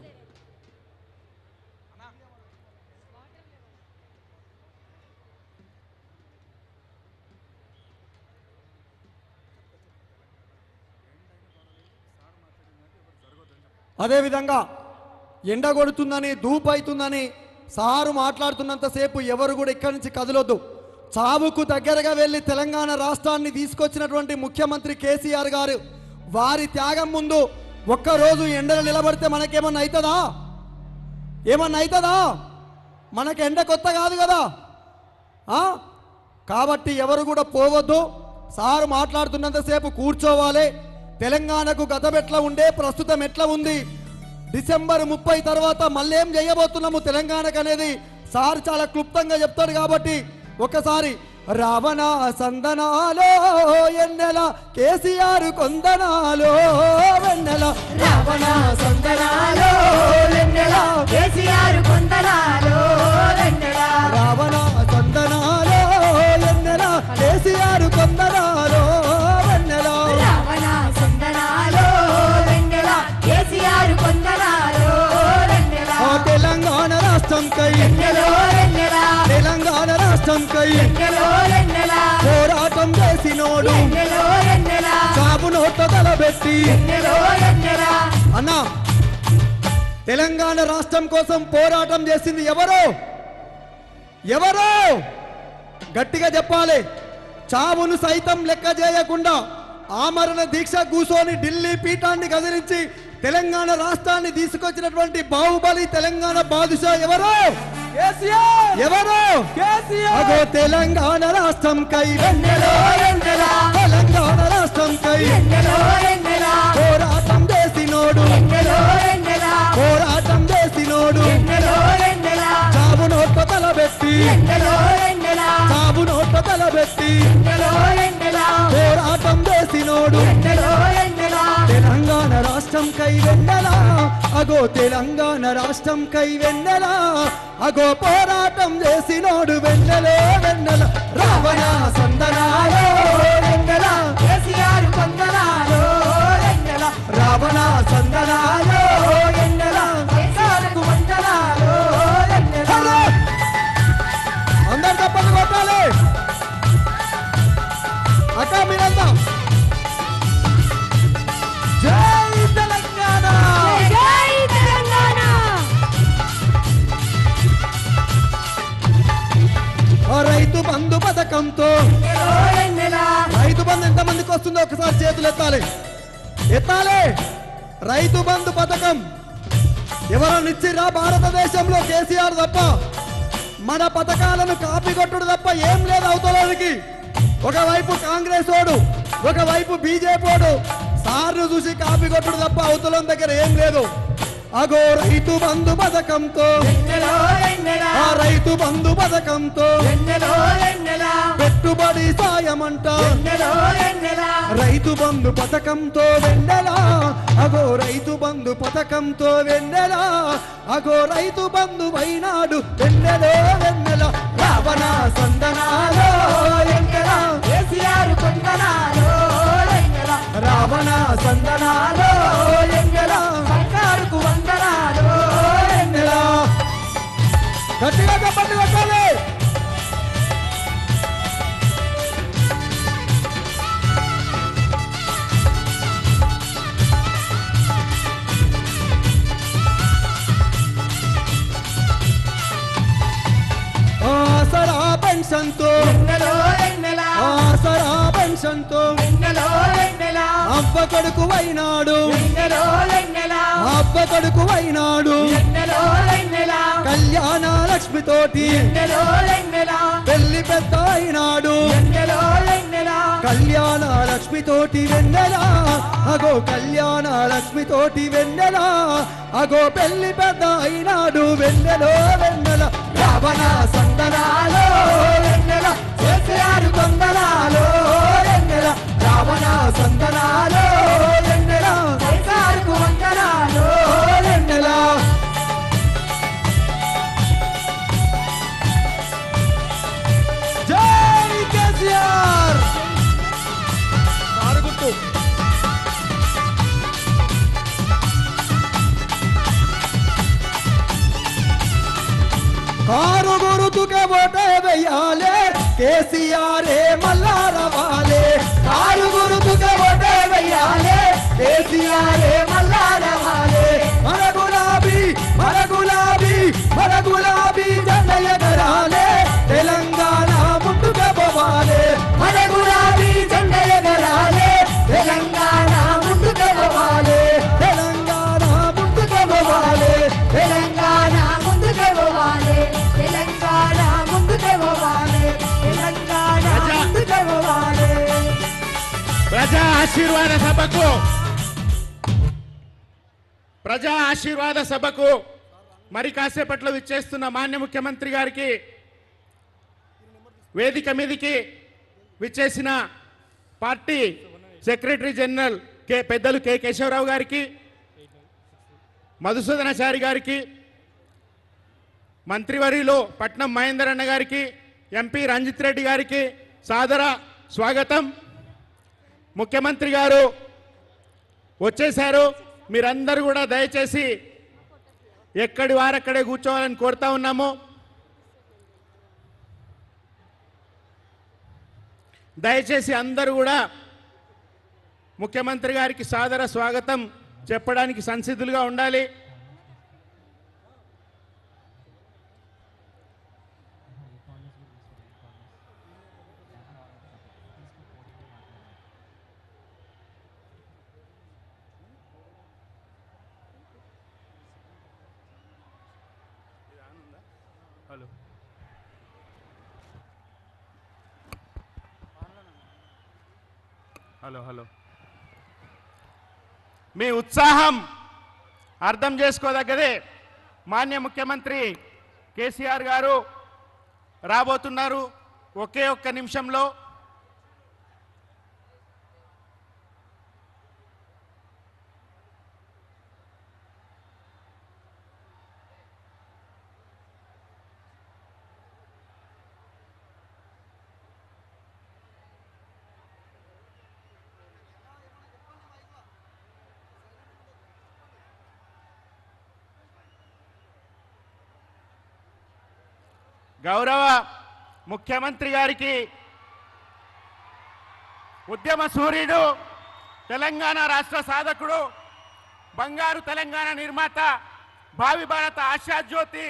అదేవిధంగా ఎండ కొడుతుందని ధూపు అవుతుందని సారు మాట్లాడుతున్నంతసేపు ఎవరు కూడా ఇక్కడి నుంచి కదలొద్దు చావుకు దగ్గరగా వెళ్ళి తెలంగాణ రాష్ట్రాన్ని తీసుకొచ్చినటువంటి ముఖ్యమంత్రి కేసీఆర్ గారు వారి త్యాగం ముందు ఒక్కరోజు ఎండలు నిలబడితే మనకేమన్నా అవుతుందా ఏమన్నా అవుతుందా మనకి ఎండ కొత్త కాదు కదా ఆ? కాబట్టి ఎవరు కూడా పోవద్దు సారు మాట్లాడుతున్నంతసేపు కూర్చోవాలి తెలంగాణకు గతం ఎట్లా ఉండే ప్రస్తుతం ఎట్లా ఉంది డిసెంబర్ ముప్పై తర్వాత మళ్ళీ ఏం చేయబోతున్నాము తెలంగాణకు అనేది సార్ చాలా క్లుప్తంగా చెప్తాడు కాబట్టి ఒకసారి రావణ సందనాలో ఎన్నెల కేసీఆర్ కొందనాలో వెన్నెల రావణ సందనాలో వెన్నెల కేసీఆర్ కొందనాలో వెన్నెల రావణ సందనాలో ఎన్నెల కేసీఆర్ కొందనాలో వెన్నెల రావణ సందనాలో వెన్నెల కేసీఆర్ కొందనాలో వెన్నెల ఆ తెలంగాణ రాష్ట్రం కై వెన్నెలో వెన్నెల తెలంగాణ రాష్ట్రం కై వెన్నెలో వెన్నెల పోరాటం చేసినోడు వెన్నెలో వెన్నెల చాపు నోట్ల తలబెట్టి వెన్నెలో వెన్నెల అన్నా తెలంగాణ రాష్ట్రం కోసం పోరాటం చేసింది ఎవరు ఎవరు గట్టిగా చెప్పాలి చావును సైతం లెక్క చేయకుండా ఆమరణ దీక్ష కూసోని ఢిల్లీ పీఠాన్ని కదిలించి తెలంగాణ రాష్ట్రాన్ని తీసుకొచ్చినటువంటి బాహుబలి తెలంగాణ బాదుషా ఎవరు ఎవరు అగో తెలంగాణ రాష్ట్రం కై వెన్నెలో వెన్నెల తెలంగాణ రాష్ట్రం కై వెన్నెలో వెన్నెల పోరాటం చేసినోడు వెన్నెలో వెన్నెల పోరాటం చేసినోడు వెన్నెలో వెన్నెల చావు నోట్ల తలబెట్టి వెన్నెలో వెన్నెల చావు నోట్ల తలబెట్టి వెన్నెలో వెన్నెల పోరాటం చేసినోడు వెన్నెలో వెన్నెల తెలంగాణ రాష్ట్రం కై వెన్నెలా అగో తెలంగాణ రాష్ట్రం కై వెన్నెలా అగో పోరాటం చేసినోడు వెన్నెలో వెన్నెల రావణ సందనాలో వెన్నెల కేసీఆర్ కొందనాలో వెన్నెల రావణ సందనాలో వెన్నెల కేసీఆర్కు వందనాలో వెన్నెల హలో! అందరు తప్పని కొట్టాలి అక్క మీరంతా జై తెలంగాణ జై తెలంగాణ ఆ రైతు బంధు పథకంతో వెన్నెలో వెన్నెల రైతు బంధు ఎంత మందికి వస్తుందో ఒకసారి చేతులు ఎత్తాలి ఎత్తాలి రైతు బంధు పథకం ఎవరన్నా ఇచ్చిరా భారతదేశంలో కేసీఆర్ తప్ప మన పథకాలను కాపీ కొట్టుడు తప్ప ఏం లేదు అవతలానికి ఒకవైపు కాంగ్రెస్ ఓడు ఒకవైపు బీజేపీ ఓడు సార్ను చూసి కాపీ కొట్టుడు తప్ప అవతలం దగ్గర ఏం లేదు అగో రైతు బంధు పథకంతో వెన్నెలో వెన్నెల ఆ రైతు బంధు పథకంతో వెన్నెలో వెన్నెల పెట్టుబడి సాయమంట వెన్నెలో వెన్నెల రైతు బంధు పథకంతో వెన్నెలా అగో రైతు బంధు పథకంతో వెన్నెలా అగో రైతు బంధు వైనాడు వెన్నెలో వెన్నెల రావణ సందనాలో వెన్నెల కేసీఆర్ కొందనాలో వెన్నెల రావణ సందనాలో వెన్నెల సర్కారుకు వందనాలో వెన్నెల గట్టిగా చెప్పండి కొట్టాలి ఆసరా పెన్షన్తో వెన్నెలో వెన్నెల ఆసరా పెన్షన్ తో వెన్నెలో వెన్నెల అబ్బ కొడుకు అయినాడు వెన్నెలో వెన్నెల అబ్బ కొడుకు అయినాడు వెన్నెలో వెన్నెల కళ్యాణ లక్ష్మి తోటి వెన్నెలో వెన్నెల పెళ్లి పెద్ద అయినాడు వెన్నెలో వెన్నెల కళ్యాణ లక్ష్మి తోటి వెన్నెలా అగో కళ్యాణ లక్ష్మి తోటి వెన్నెలా అగో పెళ్లి పెద్ద అయినాడు వెన్నెలో వెన్నెల రావణ సందనాలో వెన్నెల కేసీఆర్ కొందనాలో వెన్నెల రావణ సందనాలో వెన్నెల కేసీఆర్ వందనాలో వెన్నెల జై కేసీఆర్ ఆరుగుట్టు కారు గురుతుకే ఓటే వెయ్యాలే కేసీఆర్ ఏ మల్లారవాలే కారు గురుతుకే ఓటే వెయ్యాలే కేసీఆర్ ఏ మల్లారవాలే మన గులాబీ మన గులాబీ మన గులాబీ జెండ ఎగరాలే తెలంగాణ ముందుకు పోవాలే మన గులాబీ జెండ ఎగరాలే తెలంగాణ ముందుకు పోవాలే తెలంగాణ ముందుకు పోవాలే తెలంగాణ ముందుకు పోవాలి తెలంగాణ ముందుకు పోవాలి తెలంగాణ ముందుకు పోవాలి ప్రజా ఆశీర్వాద సభకు ప్రజా ఆశీర్వాద సభకు మరి కాసేపట్లో విచ్చేస్తున్న మాన్య ముఖ్యమంత్రి గారికి వేదిక మీదికి విచ్చేసిన పార్టీ సెక్రటరీ జనరల్ కె పెద్దలు కె కేశవరావు గారికి మధుసూదనాచారి గారికి మంత్రివర్యులు పట్నం మహేందర్ అన్న గారికి ఎంపీ రంజిత్ రెడ్డి గారికి సాదర స్వాగతం ముఖ్యమంత్రి గారు వచ్చేశారు మీరందరూ కూడా దయచేసి ఎక్కడి వారక్కడే కూర్చోవాలని కోరుతా ఉన్నాము దయచేసి అందరూ కూడా ముఖ్యమంత్రి గారికి సాదర స్వాగతం చెప్పడానికి సంసిద్ధులుగా ఉండాలి హలో హలో మీ ఉత్సాహం అర్థం చేసుకోదగ్గదే మాన్య ముఖ్యమంత్రి కేసీఆర్ గారు రాబోతున్నారు ఒకే ఒక్క నిమిషంలో గౌరవ ముఖ్యమంత్రి గారికి ఉద్యమ సూర్యుడు తెలంగాణ రాష్ట్ర సాధకుడు బంగారు తెలంగాణ నిర్మాత భావి భారత ఆశాజ్యోతి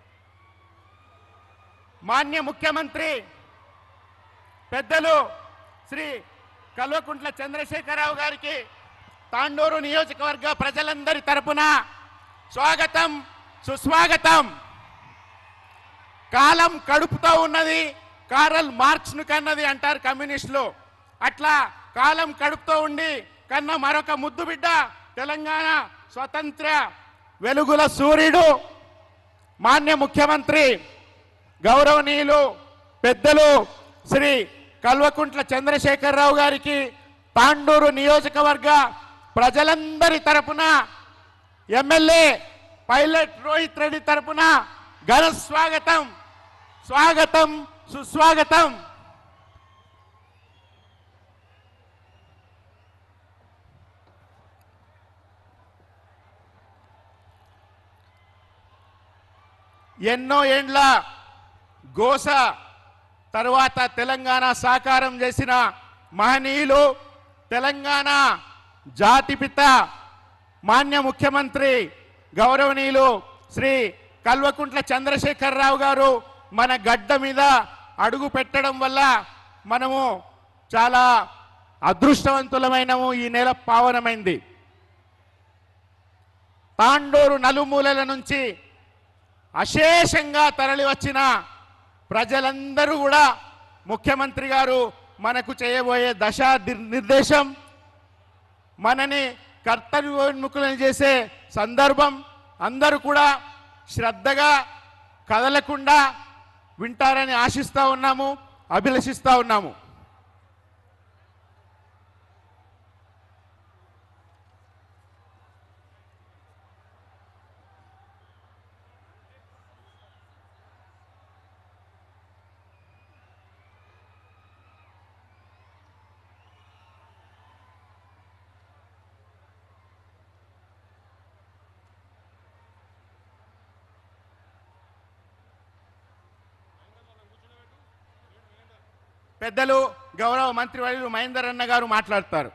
మాన్య ముఖ్యమంత్రి పెద్దలు శ్రీ కల్వకుంట్ల చంద్రశేఖరరావు గారికి తాండూరు నియోజకవర్గ ప్రజలందరి తరపున స్వాగతం సుస్వాగతం కాలం కడుపుతో ఉన్నది కారల్ మార్క్స్ను కన్నది అంటారు కమ్యూనిస్టులు అట్లా కాలం కడుపుతో ఉండి కన్న మరొక ముద్దు బిడ్డ తెలంగాణ స్వతంత్ర వెలుగుల సూర్యుడు మాన్య ముఖ్యమంత్రి గౌరవనీయులు పెద్దలు శ్రీ కల్వకుంట్ల చంద్రశేఖరరావు గారికి తాండూరు నియోజకవర్గ ప్రజలందరి తరపున ఎమ్మెల్యే పైలట్ రోహిత్ రెడ్డి తరపున ఘన స్వాగతం స్వాగతం సుస్వాగతం ఎన్నో ఏండ్ల గోస తరువాత తెలంగాణ సాకారం చేసిన మహనీయులు తెలంగాణ జాతిపిత మాన్య ముఖ్యమంత్రి గౌరవనీయులు శ్రీ కల్వకుంట్ల చంద్రశేఖరరావు గారు మన గడ్డ మీద అడుగు పెట్టడం వల్ల మనము చాలా అదృష్టవంతులమైనము ఈ నెల పావనమైంది తాండూరు నలుమూలల నుంచి అశేషంగా తరలి వచ్చిన ప్రజలందరూ కూడా ముఖ్యమంత్రి గారు మనకు చేయబోయే దశ దిర్- నిర్దేశం మనని కర్తవ్యోన్ముఖులను చేసే సందర్భం అందరూ కూడా శ్రద్ధగా కదలకుండా వింటారని ఆశిస్తూ ఉన్నాము అభిలషిస్తూ ఉన్నాము పెద్దలు గౌరవ మంత్రివర్యులు మహేందర్ అన్న గారు మాట్లాడతారు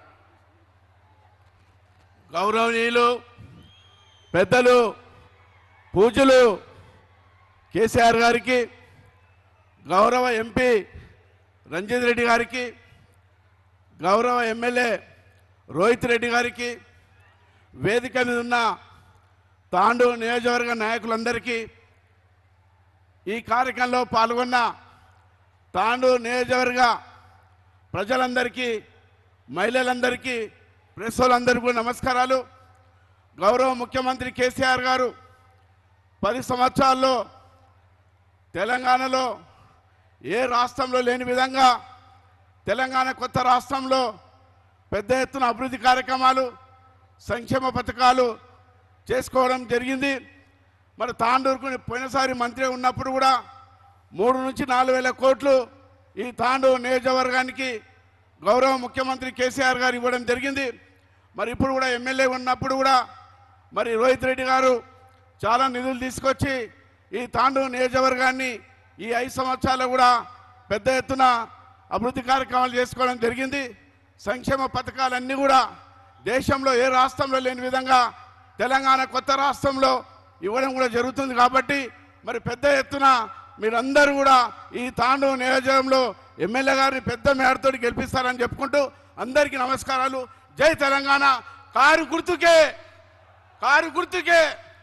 గౌరవనీయులు పెద్దలు పూజలు కేసీఆర్ గారికి గౌరవ ఎంపీ రంజిత్ రెడ్డి గారికి గౌరవ ఎమ్మెల్యే రోహిత్ రెడ్డి గారికి వేదిక మీద ఉన్న తాండూ నియోజకవర్గ నాయకులందరికీ ఈ కార్యక్రమంలో పాల్గొన్న తాండూ నియోజకవర్గ ప్రజలందరికీ మహిళలందరికీ ప్రెస్ వాళ్ళందరికీ కూడా నమస్కారాలు గౌరవ ముఖ్యమంత్రి కేసీఆర్ గారు పది సంవత్సరాల్లో తెలంగాణలో ఏ రాష్ట్రంలో లేని విధంగా తెలంగాణ కొత్త రాష్ట్రంలో పెద్ద ఎత్తున అభివృద్ధి కార్యక్రమాలు సంక్షేమ పథకాలు చేసుకోవడం జరిగింది మరి తాండూరుకు పోయినసారి మంత్రి ఉన్నప్పుడు కూడా మూడు నుంచి నాలుగు వేల కోట్లు ఈ తాండూరు నియోజకవర్గానికి గౌరవ ముఖ్యమంత్రి కేసీఆర్ గారు ఇవ్వడం జరిగింది మరి ఇప్పుడు కూడా ఎమ్మెల్యే ఉన్నప్పుడు కూడా మరి రోహిత్ రెడ్డి గారు చాలా నిధులు తీసుకొచ్చి ఈ తాండూరు నియోజకవర్గాన్ని ఈ ఐదు సంవత్సరాలు కూడా పెద్ద ఎత్తున అభివృద్ధి కార్యక్రమాలు చేసుకోవడం జరిగింది సంక్షేమ పథకాలన్నీ కూడా దేశంలో ఏ రాష్ట్రంలో లేని విధంగా తెలంగాణ కొత్త రాష్ట్రంలో ఇవ్వడం కూడా జరుగుతుంది కాబట్టి మరి పెద్ద ఎత్తున మీరందరూ కూడా ఈ తాండవ నియోజకంలో ఎమ్మెల్యే గారిని పెద్ద మేడతోటి గెలిపిస్తారని చెప్పుకుంటూ అందరికీ నమస్కారాలు జై తెలంగాణ కారు గుర్తుకే కారు గుర్తుకే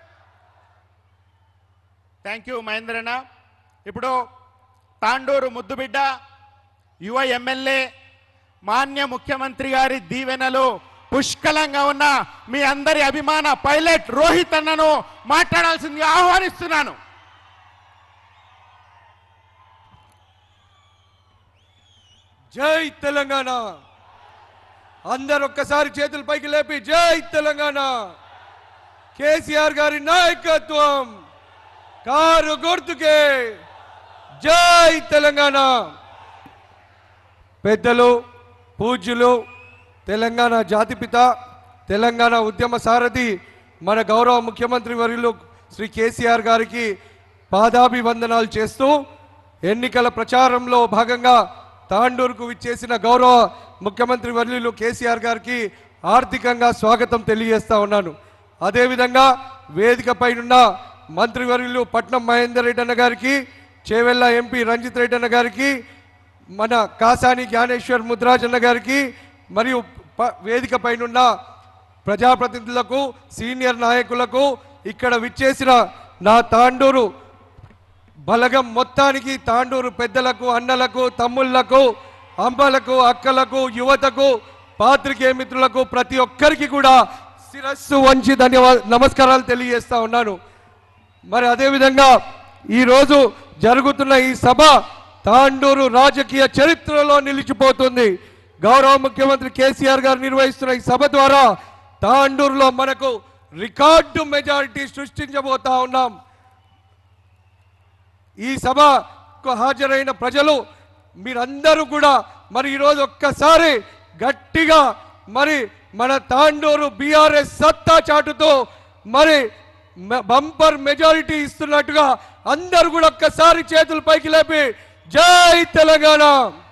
థ్యాంక్ యూ మహేంద్రన్న ఇప్పుడు తాండూరు ముద్దుబిడ్డ యువ ఎమ్మెల్యే మాన్య ముఖ్యమంత్రి గారి దీవెనలు పుష్కలంగా ఉన్న మీ అందరి అభిమాన పైలట్ రోహిత్ అన్నను మాట్లాడాల్సిందిగా ఆహ్వానిస్తున్నాను జై తెలంగాణ అందరు ఒక్కసారి చేతులు పైకి లేపి జై తెలంగాణ కేసీఆర్ గారి నాయకత్వం కారు గుర్తుకే జై తెలంగాణ పెద్దలు పూజ్యులు తెలంగాణ జాతిపిత తెలంగాణ ఉద్యమ సారథి మన గౌరవ ముఖ్యమంత్రి వర్యులు శ్రీ కేసీఆర్ గారికి పాదాభివందనాలు చేస్తూ ఎన్నికల ప్రచారంలో భాగంగా తాండూరుకు విచ్చేసిన గౌరవ ముఖ్యమంత్రి వర్యులు కేసీఆర్ గారికి ఆర్థికంగా స్వాగతం తెలియజేస్తా ఉన్నాను అదేవిధంగా వేదిక పైనున్న మంత్రివర్యులు పట్నం మహేందర్ రెడ్డి అన్న గారికి చేవెళ్ళ ఎంపీ రంజిత్ రెడ్డి అన్న గారికి మన కాసాని జ్ఞానేశ్వర్ ముద్రాజ్ అన్న గారికి మరియు ప- వేదిక పైనున్న ప్రజాప్రతినిధులకు సీనియర్ నాయకులకు ఇక్కడ విచ్చేసిన నా తాండూరు బలగం మొత్తానికి తాండూరు పెద్దలకు అన్నలకు తమ్ముళ్లకు అమ్మలకు అక్కలకు యువతకు పాత్రికేయ మిత్రులకు ప్రతి ఒక్కరికి కూడా శిరస్సు వంచి ధన్యవాద నమస్కారాలు తెలియజేస్తా ఉన్నాను మరి అదేవిధంగా ఈరోజు జరుగుతున్న ఈ సభ తాండూరు రాజకీయ చరిత్రలో నిలిచిపోతుంది గౌరవ ముఖ్యమంత్రి కేసీఆర్ గారు నిర్వహిస్తున్న ఈ సభ ద్వారా తాండూరులో మనకు రికార్డు మెజారిటీ సృష్టించబోతా ఉన్నాం ఈ సభకు హాజరైన ప్రజలు మీరందరూ కూడా మరి ఈరోజు ఒక్కసారి గట్టిగా మరి మన తాండూరు బీఆర్ఎస్ సత్తా చాటుతూ మరి మ- బంపర్ మెజారిటీ ఇస్తున్నట్టుగా అందరూ కూడా ఒక్కసారి చేతులు పైకి లేపి జై తెలంగాణ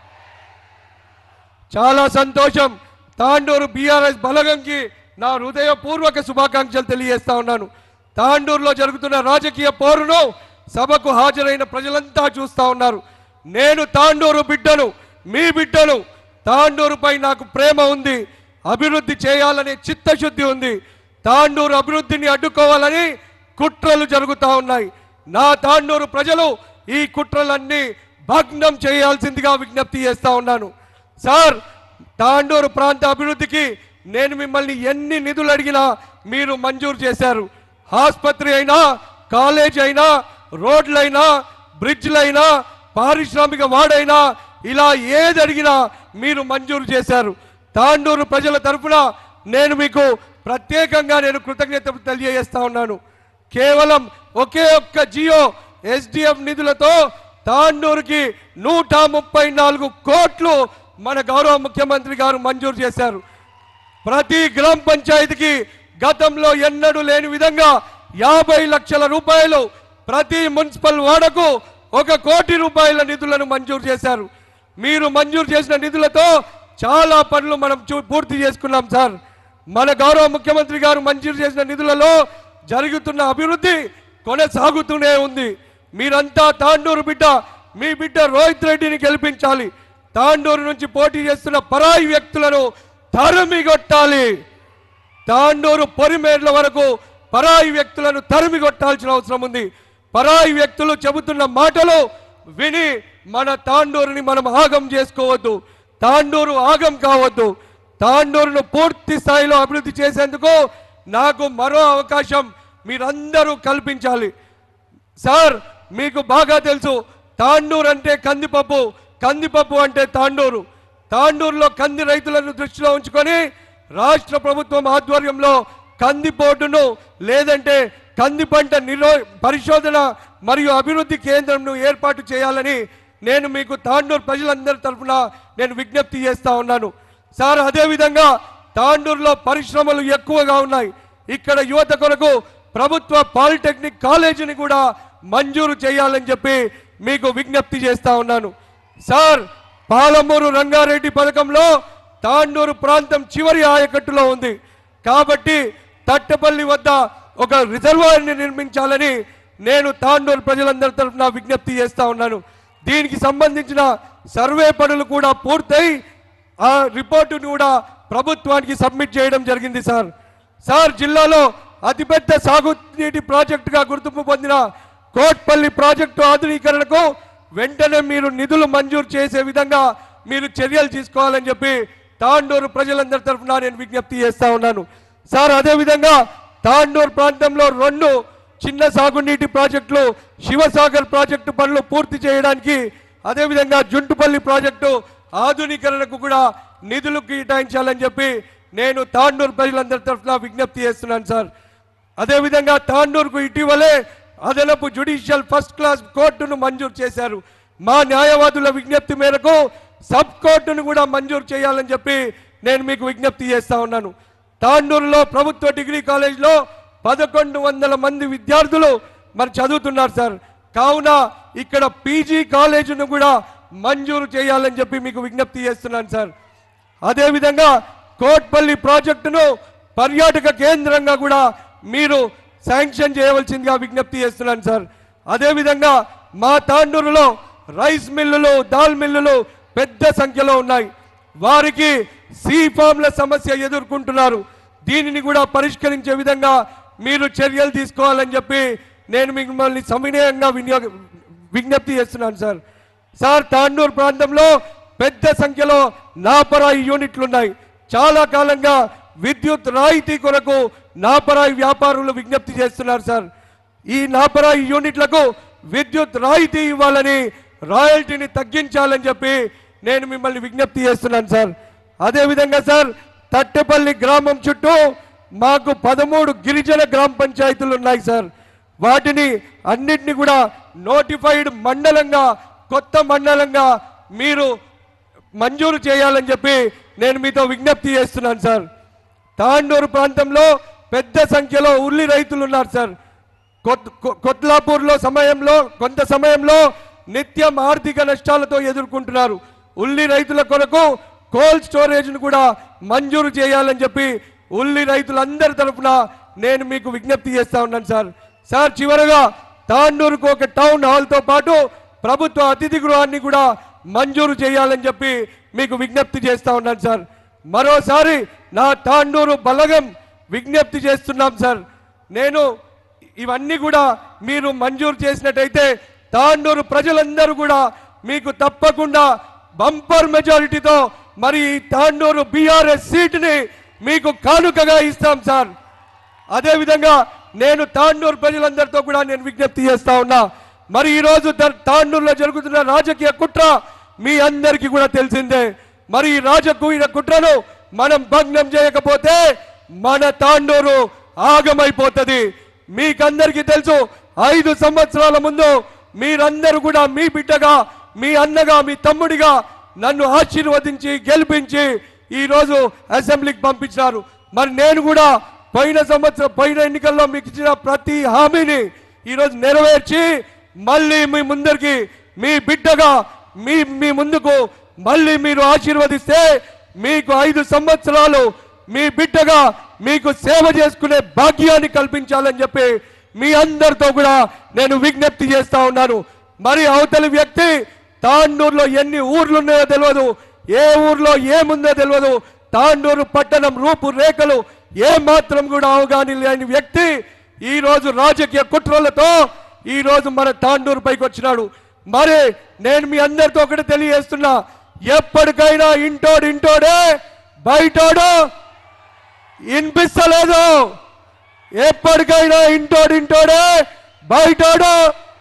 చాలా సంతోషం తాండూరు బీఆర్ఎస్ బలగంకి నా హృదయపూర్వక శుభాకాంక్షలు తెలియజేస్తా ఉన్నాను తాండూరులో జరుగుతున్న రాజకీయ పోరును సభకు హాజరైన ప్రజలంతా చూస్తా ఉన్నారు నేను తాండూరు బిడ్డను మీ బిడ్డను తాండూరుపై నాకు ప్రేమ ఉంది అభివృద్ధి చేయాలనే చిత్తశుద్ధి ఉంది తాండూరు అభివృద్ధిని అడ్డుకోవాలని కుట్రలు జరుగుతూ ఉన్నాయి నా తాండూరు ప్రజలు ఈ కుట్రలన్నీ భగ్నం చేయాల్సిందిగా విజ్ఞప్తి చేస్తా ఉన్నాను సార్ తాండూరు ప్రాంత అభివృద్ధికి నేను మిమ్మల్ని ఎన్ని నిధులు అడిగినా మీరు మంజూరు చేశారు ఆసుపత్రి అయినా కాలేజ్ అయినా రోడ్లైనా బ్రిడ్జ్లైనా పారిశ్రామిక వాడైనా ఇలా ఏది అడిగినా మీరు మంజూరు చేశారు తాండూరు ప్రజల తరఫున నేను మీకు ప్రత్యేకంగా నేను కృతజ్ఞతలు తెలియజేస్తా ఉన్నాను కేవలం ఒకే ఒక్క జియో ఎస్డిఎఫ్ నిధులతో తాండూరుకి నూట ముప్పై నాలుగు కోట్లు మన గౌరవ ముఖ్యమంత్రి గారు మంజూరు చేశారు ప్రతి గ్రామ పంచాయతీకి గతంలో ఎన్నడూ లేని విధంగా యాభై లక్షల రూపాయలు ప్రతి మున్సిపల్ వాడకు ఒక కోటి రూపాయల నిధులను మంజూరు చేశారు మీరు మంజూరు చేసిన నిధులతో చాలా పనులు మనం చూ- పూర్తి చేసుకున్నాం సార్ మన గౌరవ ముఖ్యమంత్రి గారు మంజూరు చేసిన నిధులలో జరుగుతున్న అభివృద్ధి కొనసాగుతూనే ఉంది మీరంతా తాండూరు బిడ్డ మీ బిడ్డ రోహిత్ రెడ్డిని గెలిపించాలి తాండూరు నుంచి పోటీ చేస్తున్న పరాయి వ్యక్తులను తరిమి కొట్టాలి తాండూరు పొరిమేర్ల వరకు పరాయి వ్యక్తులను తరిమి కొట్టాల్సిన అవసరం ఉంది పరాయి వ్యక్తులు చెబుతున్న మాటలు విని మన తాండూరుని మనం ఆగం చేసుకోవద్దు తాండూరు ఆగం కావద్దు తాండూరును పూర్తి స్థాయిలో అభివృద్ధి చేసేందుకు నాకు మరో అవకాశం మీరందరూ కల్పించాలి సార్ మీకు బాగా తెలుసు తాండూరు అంటే కందిపప్పు కందిపప్పు అంటే తాండూరు తాండూరులో కంది రైతులను దృష్టిలో ఉంచుకొని రాష్ట్ర ప్రభుత్వం ఆధ్వర్యంలో కంది బోర్డును లేదంటే కంది పంట నిరో పరిశోధన మరియు అభివృద్ధి కేంద్రంను ఏర్పాటు చేయాలని నేను మీకు తాండూరు ప్రజలందరి తరఫున నేను విజ్ఞప్తి చేస్తా ఉన్నాను సార్ అదేవిధంగా తాండూరులో పరిశ్రమలు ఎక్కువగా ఉన్నాయి ఇక్కడ యువత కొరకు ప్రభుత్వ పాలిటెక్నిక్ కాలేజీని కూడా మంజూరు చేయాలని చెప్పి మీకు విజ్ఞప్తి చేస్తా ఉన్నాను సార్ పాలమూరు రంగారెడ్డి పథకంలో తాండూరు ప్రాంతం చివరి ఆయకట్టులో ఉంది కాబట్టి తట్టపల్లి వద్ద ఒక రిజర్వాయర్ని నిర్మించాలని నేను తాండూరు ప్రజలందరి తరఫున విజ్ఞప్తి చేస్తా ఉన్నాను దీనికి సంబంధించిన సర్వే పనులు కూడా పూర్తయి ఆ రిపోర్టును కూడా ప్రభుత్వానికి సబ్మిట్ చేయడం జరిగింది సార్ సార్ జిల్లాలో అతిపెద్ద సాగునీటి ప్రాజెక్టుగా గుర్తింపు పొందిన కోట్పల్లి ప్రాజెక్టు ఆధునీకరణకు వెంటనే మీరు నిధులు మంజూరు చేసే విధంగా మీరు చర్యలు తీసుకోవాలని చెప్పి తాండూరు ప్రజలందరి తరఫున నేను విజ్ఞప్తి చేస్తా ఉన్నాను సార్ అదేవిధంగా తాండూరు ప్రాంతంలో రెండు చిన్న సాగునీటి ప్రాజెక్టులు శివసాగర్ ప్రాజెక్టు పనులు పూర్తి చేయడానికి అదేవిధంగా జుంటుపల్లి ప్రాజెక్టు ఆధునీకరణకు కూడా నిధులు కేటాయించాలని చెప్పి నేను తాండూరు ప్రజలందరి తరఫున విజ్ఞప్తి చేస్తున్నాను సార్ అదేవిధంగా తాండూరుకు ఇటీవలే అదనపు జ్యుడిషియల్ ఫస్ట్ క్లాస్ కోర్టును మంజూరు చేశారు మా న్యాయవాదుల విజ్ఞప్తి మేరకు సబ్ కోర్టును కూడా మంజూరు చేయాలని చెప్పి నేను మీకు విజ్ఞప్తి చేస్తా ఉన్నాను తాండూరులో ప్రభుత్వ డిగ్రీ కాలేజ్లో పదకొండు వందల మంది విద్యార్థులు మరి చదువుతున్నారు సార్ కావున ఇక్కడ పీజీ కాలేజీను కూడా మంజూరు చేయాలని చెప్పి మీకు విజ్ఞప్తి చేస్తున్నాను సార్ అదేవిధంగా కోట్పల్లి ప్రాజెక్టును పర్యాటక కేంద్రంగా కూడా మీరు శాంక్షన్ చేయవలసిందిగా విజ్ఞప్తి చేస్తున్నాను సార్ అదేవిధంగా మా తాండూరులో రైస్ మిల్లులు దాల్ మిల్లులు పెద్ద సంఖ్యలో ఉన్నాయి వారికి సీ ఫామ్ల సమస్య ఎదుర్కొంటున్నారు దీనిని కూడా పరిష్కరించే విధంగా మీరు చర్యలు తీసుకోవాలని చెప్పి నేను మిమ్మల్ని సవినయంగా వినియోగ విజ్ఞప్తి చేస్తున్నాను సార్ సార్ తాండూరు ప్రాంతంలో పెద్ద సంఖ్యలో నాపరాయి యూనిట్లు ఉన్నాయి చాలా కాలంగా విద్యుత్ రాయితీ కొరకు నాపరాయి వ్యాపారులు విజ్ఞప్తి చేస్తున్నారు సార్ ఈ నాపరాయి యూనిట్లకు విద్యుత్ రాయితీ ఇవ్వాలని రాయల్టీని తగ్గించాలని చెప్పి నేను మిమ్మల్ని విజ్ఞప్తి చేస్తున్నాను సార్ అదేవిధంగా సార్ తట్టెపల్లి గ్రామం చుట్టూ మాకు పదమూడు గిరిజన గ్రామ పంచాయతీలు ఉన్నాయి సార్ వాటిని అన్నిటిని కూడా నోటిఫైడ్ మండలంగా కొత్త మండలంగా మీరు మంజూరు చేయాలని చెప్పి నేను మీతో విజ్ఞప్తి చేస్తున్నాను సార్ తాండూరు ప్రాంతంలో పెద్ద సంఖ్యలో ఉల్లి రైతులు ఉన్నారు సార్ కొత్- కొ- కొత్లాపూర్లో సమయంలో కొంత సమయంలో నిత్యం ఆర్థిక నష్టాలతో ఎదుర్కొంటున్నారు ఉల్లి రైతుల కొరకు కోల్డ్ స్టోరేజ్ను కూడా మంజూరు చేయాలని చెప్పి ఉల్లి రైతులందరి తరఫున నేను మీకు విజ్ఞప్తి చేస్తా ఉన్నాను సార్ సార్ చివరగా తాండూరుకు ఒక టౌన్ హాల్తో పాటు ప్రభుత్వ అతిథి గృహాన్ని కూడా మంజూరు చేయాలని చెప్పి మీకు విజ్ఞప్తి చేస్తా ఉన్నాను సార్ మరోసారి నా తాండూరు బలగం విజ్ఞప్తి చేస్తున్నాం సార్ నేను ఇవన్నీ కూడా మీరు మంజూరు చేసినట్టయితే తాండూరు ప్రజలందరూ కూడా మీకు తప్పకుండా బంపర్ మెజారిటీతో మరి ఈ తాండూరు బీఆర్ఎస్ సీటుని మీకు కానుకగా ఇస్తాం సార్ అదేవిధంగా నేను తాండూరు ప్రజలందరితో కూడా నేను విజ్ఞప్తి చేస్తా ఉన్నా మరి ఈ రోజు ద- తాండూరులో జరుగుతున్న రాజకీయ కుట్ర మీ అందరికీ కూడా తెలిసిందే మరి ఈ రాజకీయ కుట్రను మనం భగ్నం చేయకపోతే మన తాండూరు ఆగమైపోతుంది మీకందరికీ తెలుసు ఐదు సంవత్సరాల ముందు మీరందరూ కూడా మీ బిడ్డగా మీ అన్నగా మీ తమ్ముడిగా నన్ను ఆశీర్వదించి గెలిపించి ఈ రోజు అసెంబ్లీకి పంపించినారు మరి నేను కూడా పోయిన సంవత్సరం పోయిన ఎన్నికల్లో మీకు ఇచ్చిన ప్రతి హామీని ఈరోజు నెరవేర్చి మళ్ళీ మీ ముందరికి మీ బిడ్డగా మీ మీ ముందుకు మళ్ళీ మీరు ఆశీర్వదిస్తే మీకు ఐదు సంవత్సరాలు మీ బిడ్డగా మీకు సేవ చేసుకునే భాగ్యాన్ని కల్పించాలని చెప్పి మీ అందరితో కూడా నేను విజ్ఞప్తి చేస్తా ఉన్నాను మరి అవతలి వ్యక్తి తాండూరులో ఎన్ని ఊర్లు ఉన్నాయో తెలియదు ఏ ఊర్లో ఏముందో తెలియదు తాండూరు పట్టణం రూపురేఖలు ఏ మాత్రం కూడా అవగాహన లేని వ్యక్తి ఈ రోజు రాజకీయ కుట్రలతో ఈ రోజు మన తాండూరు పైకి వచ్చినాడు మరి నేను మీ అందరితో ఒకటి తెలియజేస్తున్నా ఎప్పటికైనా ఇంటోడు ఇంటోడే బయటోడు వినిపిస్తలేదు ఎప్పటికైనా ఇంటోడు ఇంటోడే బయటోడు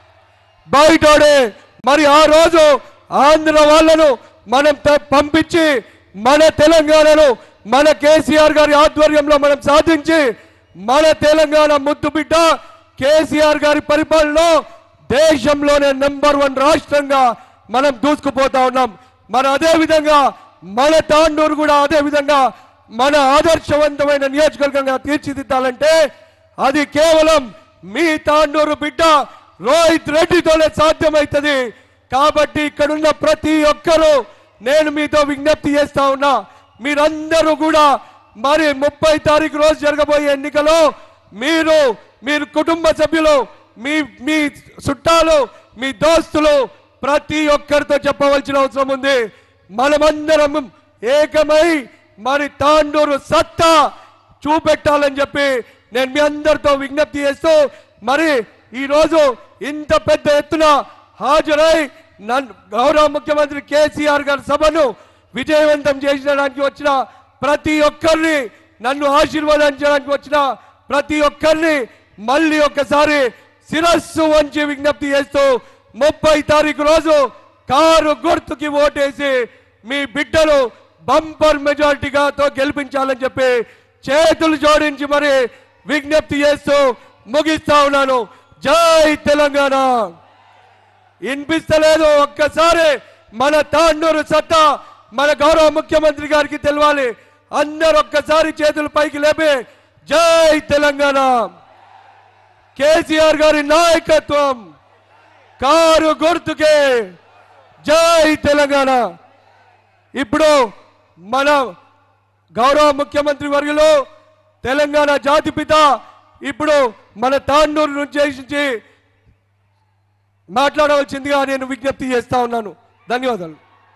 బయటోడే మరి ఆ రోజు ఆంధ్ర వాళ్ళను మనం త- పంపించి మన తెలంగాణను మన కేసీఆర్ గారి ఆధ్వర్యంలో మనం సాధించి మన తెలంగాణ ముద్దు బిడ్డ కేసీఆర్ గారి పరిపాలనలో దేశంలోనే నెంబర్ వన్ రాష్ట్రంగా మనం దూసుకుపోతా ఉన్నాం మరి అదే విధంగా మన తాండూరు కూడా అదే విధంగా మన ఆదర్శవంతమైన నియోజకవర్గంగా తీర్చిదిద్దాలంటే అది కేవలం మీ తాండూరు బిడ్డ రోహిత్ రెడ్డితోనే సాధ్యమవుతుంది కాబట్టి ఇక్కడున్న ప్రతి ఒక్కరూ నేను మీతో విజ్ఞప్తి చేస్తా ఉన్నా మీరందరూ కూడా మరి ముప్పై తారీఖు రోజు జరగబోయే ఎన్నికలో మీరు మీరు కుటుంబ సభ్యులు మీ మీ చుట్టాలు మీ దోస్తులు ప్రతి ఒక్కరితో చెప్పవలసిన అవసరం ఉంది మనమందరం ఏకమై మరి తాండూరు సత్తా చూపెట్టాలని చెప్పి నేను మీ అందరితో విజ్ఞప్తి చేస్తూ మరి ఈ రోజు ఇంత పెద్ద ఎత్తున హాజరై నన్ను గౌరవ ముఖ్యమంత్రి కేసీఆర్ గారి సభను విజయవంతం చేసడానికి వచ్చిన ప్రతి ఒక్కరిని నన్ను ఆశీర్వదించడానికి వచ్చిన ప్రతి ఒక్కరిని మళ్ళీ ఒక్కసారి శిరస్సు వంచి విజ్ఞప్తి చేస్తూ ముప్పై తారీఖు రోజు కారు గుర్తుకి ఓటేసి మీ బిడ్డలు బంపర్ మెజారిటీగాతో గెలిపించాలని చెప్పి చేతులు జోడించి మరి విజ్ఞప్తి చేస్తూ ముగిస్తా ఉన్నాను జై తెలంగాణ వినిపిస్తలేదు ఒక్కసారి మన తాండూరు సత్తా మన గౌరవ ముఖ్యమంత్రి గారికి తెలవాలి అందరు ఒక్కసారి చేతులు పైకి లేపి జై తెలంగాణ కేసీఆర్ గారి నాయకత్వం కారు గుర్తుకే జై తెలంగాణ ఇప్పుడు మన గౌరవ ముఖ్యమంత్రి వర్యులు తెలంగాణ జాతిపిత ఇప్పుడు మన తాండూరు నుంచి మాట్లాడవలసిందిగా నేను విజ్ఞప్తి చేస్తా ఉన్నాను ధన్యవాదాలు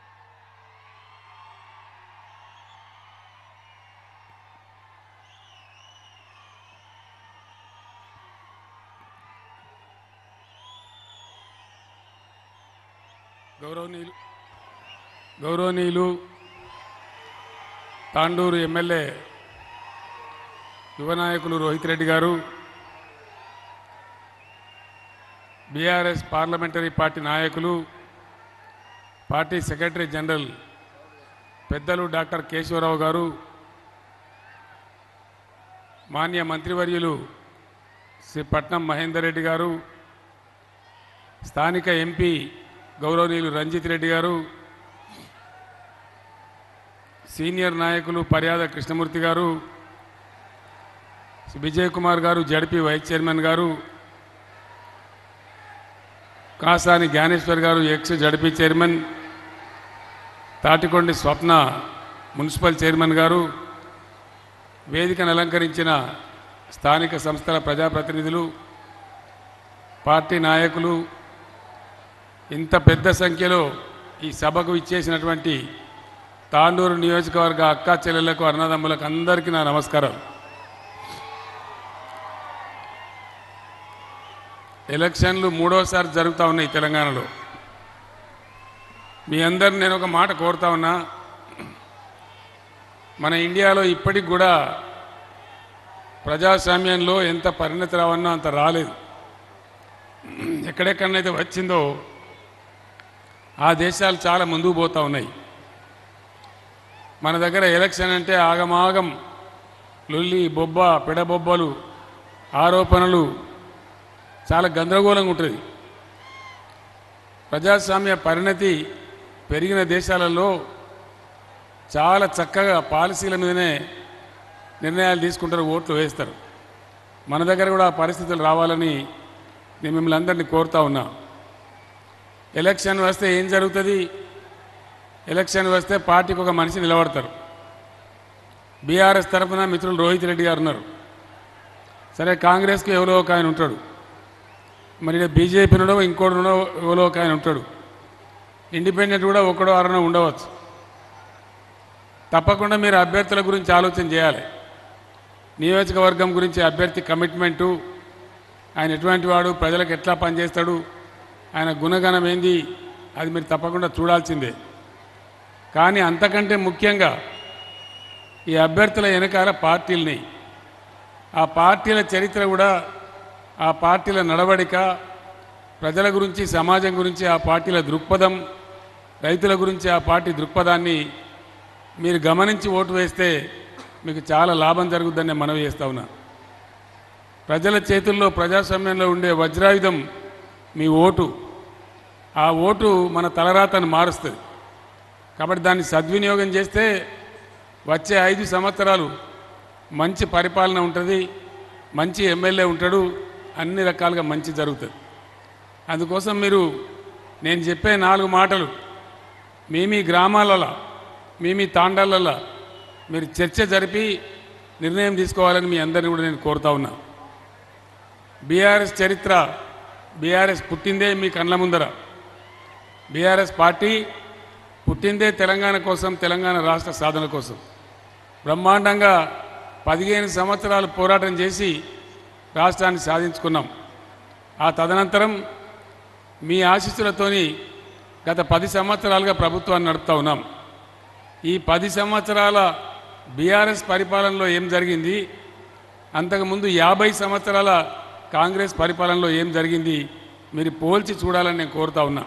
గౌరవనీయులు గౌరవనీయులు తాండూరు ఎమ్మెల్యే యువ నాయకులు రోహిత్ రెడ్డి గారు బీఆర్ఎస్ పార్లమెంటరీ పార్టీ నాయకులు పార్టీ సెక్రటరీ జనరల్ పెద్దలు డాక్టర్ కేశవరావు గారు మాన్య మంత్రివర్యులు శ్రీ పట్నం మహేందర్ రెడ్డి గారు స్థానిక ఎంపీ గౌరవనీయులు రంజిత్ రెడ్డి గారు సీనియర్ నాయకులు పర్యాద కృష్ణమూర్తి గారు విజయ్ కుమార్ గారు జడ్పీ వైస్ చైర్మన్ గారు కాసాని జ్ఞానేశ్వర్ గారు ex ZP chairman Tatikondi Swapna municipal chairman గారు వేదికను అలంకరించిన స్థానిక సంస్థల ప్రజాప్రతినిధులు పార్టీ నాయకులు ఇంత పెద్ద సంఖ్యలో ఈ సభకు ఇచ్చేసినటువంటి తాండూరు నియోజకవర్గ అక్క చెల్లెళ్లకు అన్నదమ్ములకు అందరికీ నా నమస్కారం ఎలక్షన్లు మూడోసారి జరుగుతూ ఉన్నాయి తెలంగాణలో మీ అందరిని నేను ఒక మాట కోరుతా ఉన్నా మన ఇండియాలో ఇప్పటికి కూడా ప్రజాస్వామ్యంలో ఎంత పరిణతి రావన్నా అంత రాలేదు ఎక్కడెక్కడనైతే వచ్చిందో ఆ దేశాలు చాలా ముందుకు పోతూ ఉన్నాయి మన దగ్గర ఎలక్షన్ అంటే ఆగమాగం లొల్లి బొబ్బ పెడబొబ్బలు ఆరోపణలు చాలా గందరగోళంగా ఉంటుంది ప్రజాస్వామ్య పరిణతి పెరిగిన దేశాలలో చాలా చక్కగా పాలసీల మీదనే నిర్ణయాలు తీసుకుంటారు ఓట్లు వేస్తారు మన దగ్గర కూడా ఆ పరిస్థితులు రావాలని నేను మిమ్మల్ని అందరినీ కోరుతా ఉన్నా ఎలక్షన్ వస్తే ఏం జరుగుతుంది ఎలక్షన్ వస్తే పార్టీకి ఒక మనిషి నిలబడతారు బీఆర్ఎస్ తరఫున మిత్రులు రోహిత్ రెడ్డి గారు ఉన్నారు సరే కాంగ్రెస్కి ఎవరో ఒక ఆయన ఉంటాడు మరి బీజేపీనుడో ఇంకోటినో ఎవరో ఒక ఆయన ఉంటాడు ఇండిపెండెంట్ కూడా ఒకడో అరనో ఉండవచ్చు తప్పకుండా మీరు అభ్యర్థుల గురించి ఆలోచన చేయాలి నియోజకవర్గం గురించి అభ్యర్థి కమిట్మెంటు ఆయన ఎటువంటి వాడు ప్రజలకు ఎట్లా పనిచేస్తాడు ఆయన గుణగణం ఏంది అది మీరు తప్పకుండా చూడాల్సిందే కానీ అంతకంటే ముఖ్యంగా ఈ అభ్యర్థుల వెనకాల పార్టీలని ఆ పార్టీల చరిత్ర కూడా ఆ పార్టీల నడవడిక ప్రజల గురించి సమాజం గురించి ఆ పార్టీల దృక్పథం రైతుల గురించి ఆ పార్టీ దృక్పథాన్ని మీరు గమనించి ఓటు వేస్తే మీకు చాలా లాభం జరుగుద్దని నేను మనవి చేస్తా ఉన్నా ప్రజల చేతుల్లో ప్రజాస్వామ్యంలో ఉండే వజ్రాయుధం మీ ఓటు ఆ ఓటు మన తలరాతను మారుస్తుంది కాబట్టి దాన్ని సద్వినియోగం చేస్తే వచ్చే ఐదు సంవత్సరాలు మంచి పరిపాలన ఉంటుంది మంచి ఎమ్మెల్యే ఉంటాడు అన్ని రకాలుగా మంచి జరుగుతుంది అందుకోసం మీరు నేను చెప్పే నాలుగు మాటలు మీ మీ గ్రామాలలో మీ మీ తాండాలలో మీరు చర్చ జరిపి నిర్ణయం తీసుకోవాలని మీ అందరిని కూడా నేను కోరుతా ఉన్నా బీఆర్ఎస్ చరిత్ర బీఆర్ఎస్ పుట్టిందే మీ కళ్ళ ముందర బీఆర్ఎస్ పార్టీ పుట్టిందే తెలంగాణ కోసం తెలంగాణ రాష్ట్ర సాధన కోసం బ్రహ్మాండంగా పదిహేను సంవత్సరాలు పోరాటం చేసి రాష్ట్రాన్ని సాధించుకున్నాం ఆ తదనంతరం మీ ఆశీస్సులతోని గత పది సంవత్సరాలుగా ప్రభుత్వాన్ని నడుపుతా ఉన్నాం ఈ పది సంవత్సరాల బీఆర్ఎస్ పరిపాలనలో ఏం జరిగింది అంతకుముందు యాభై సంవత్సరాల కాంగ్రెస్ పరిపాలనలో ఏం జరిగింది మీరు పోల్చి చూడాలని నేను కోరుతా ఉన్నా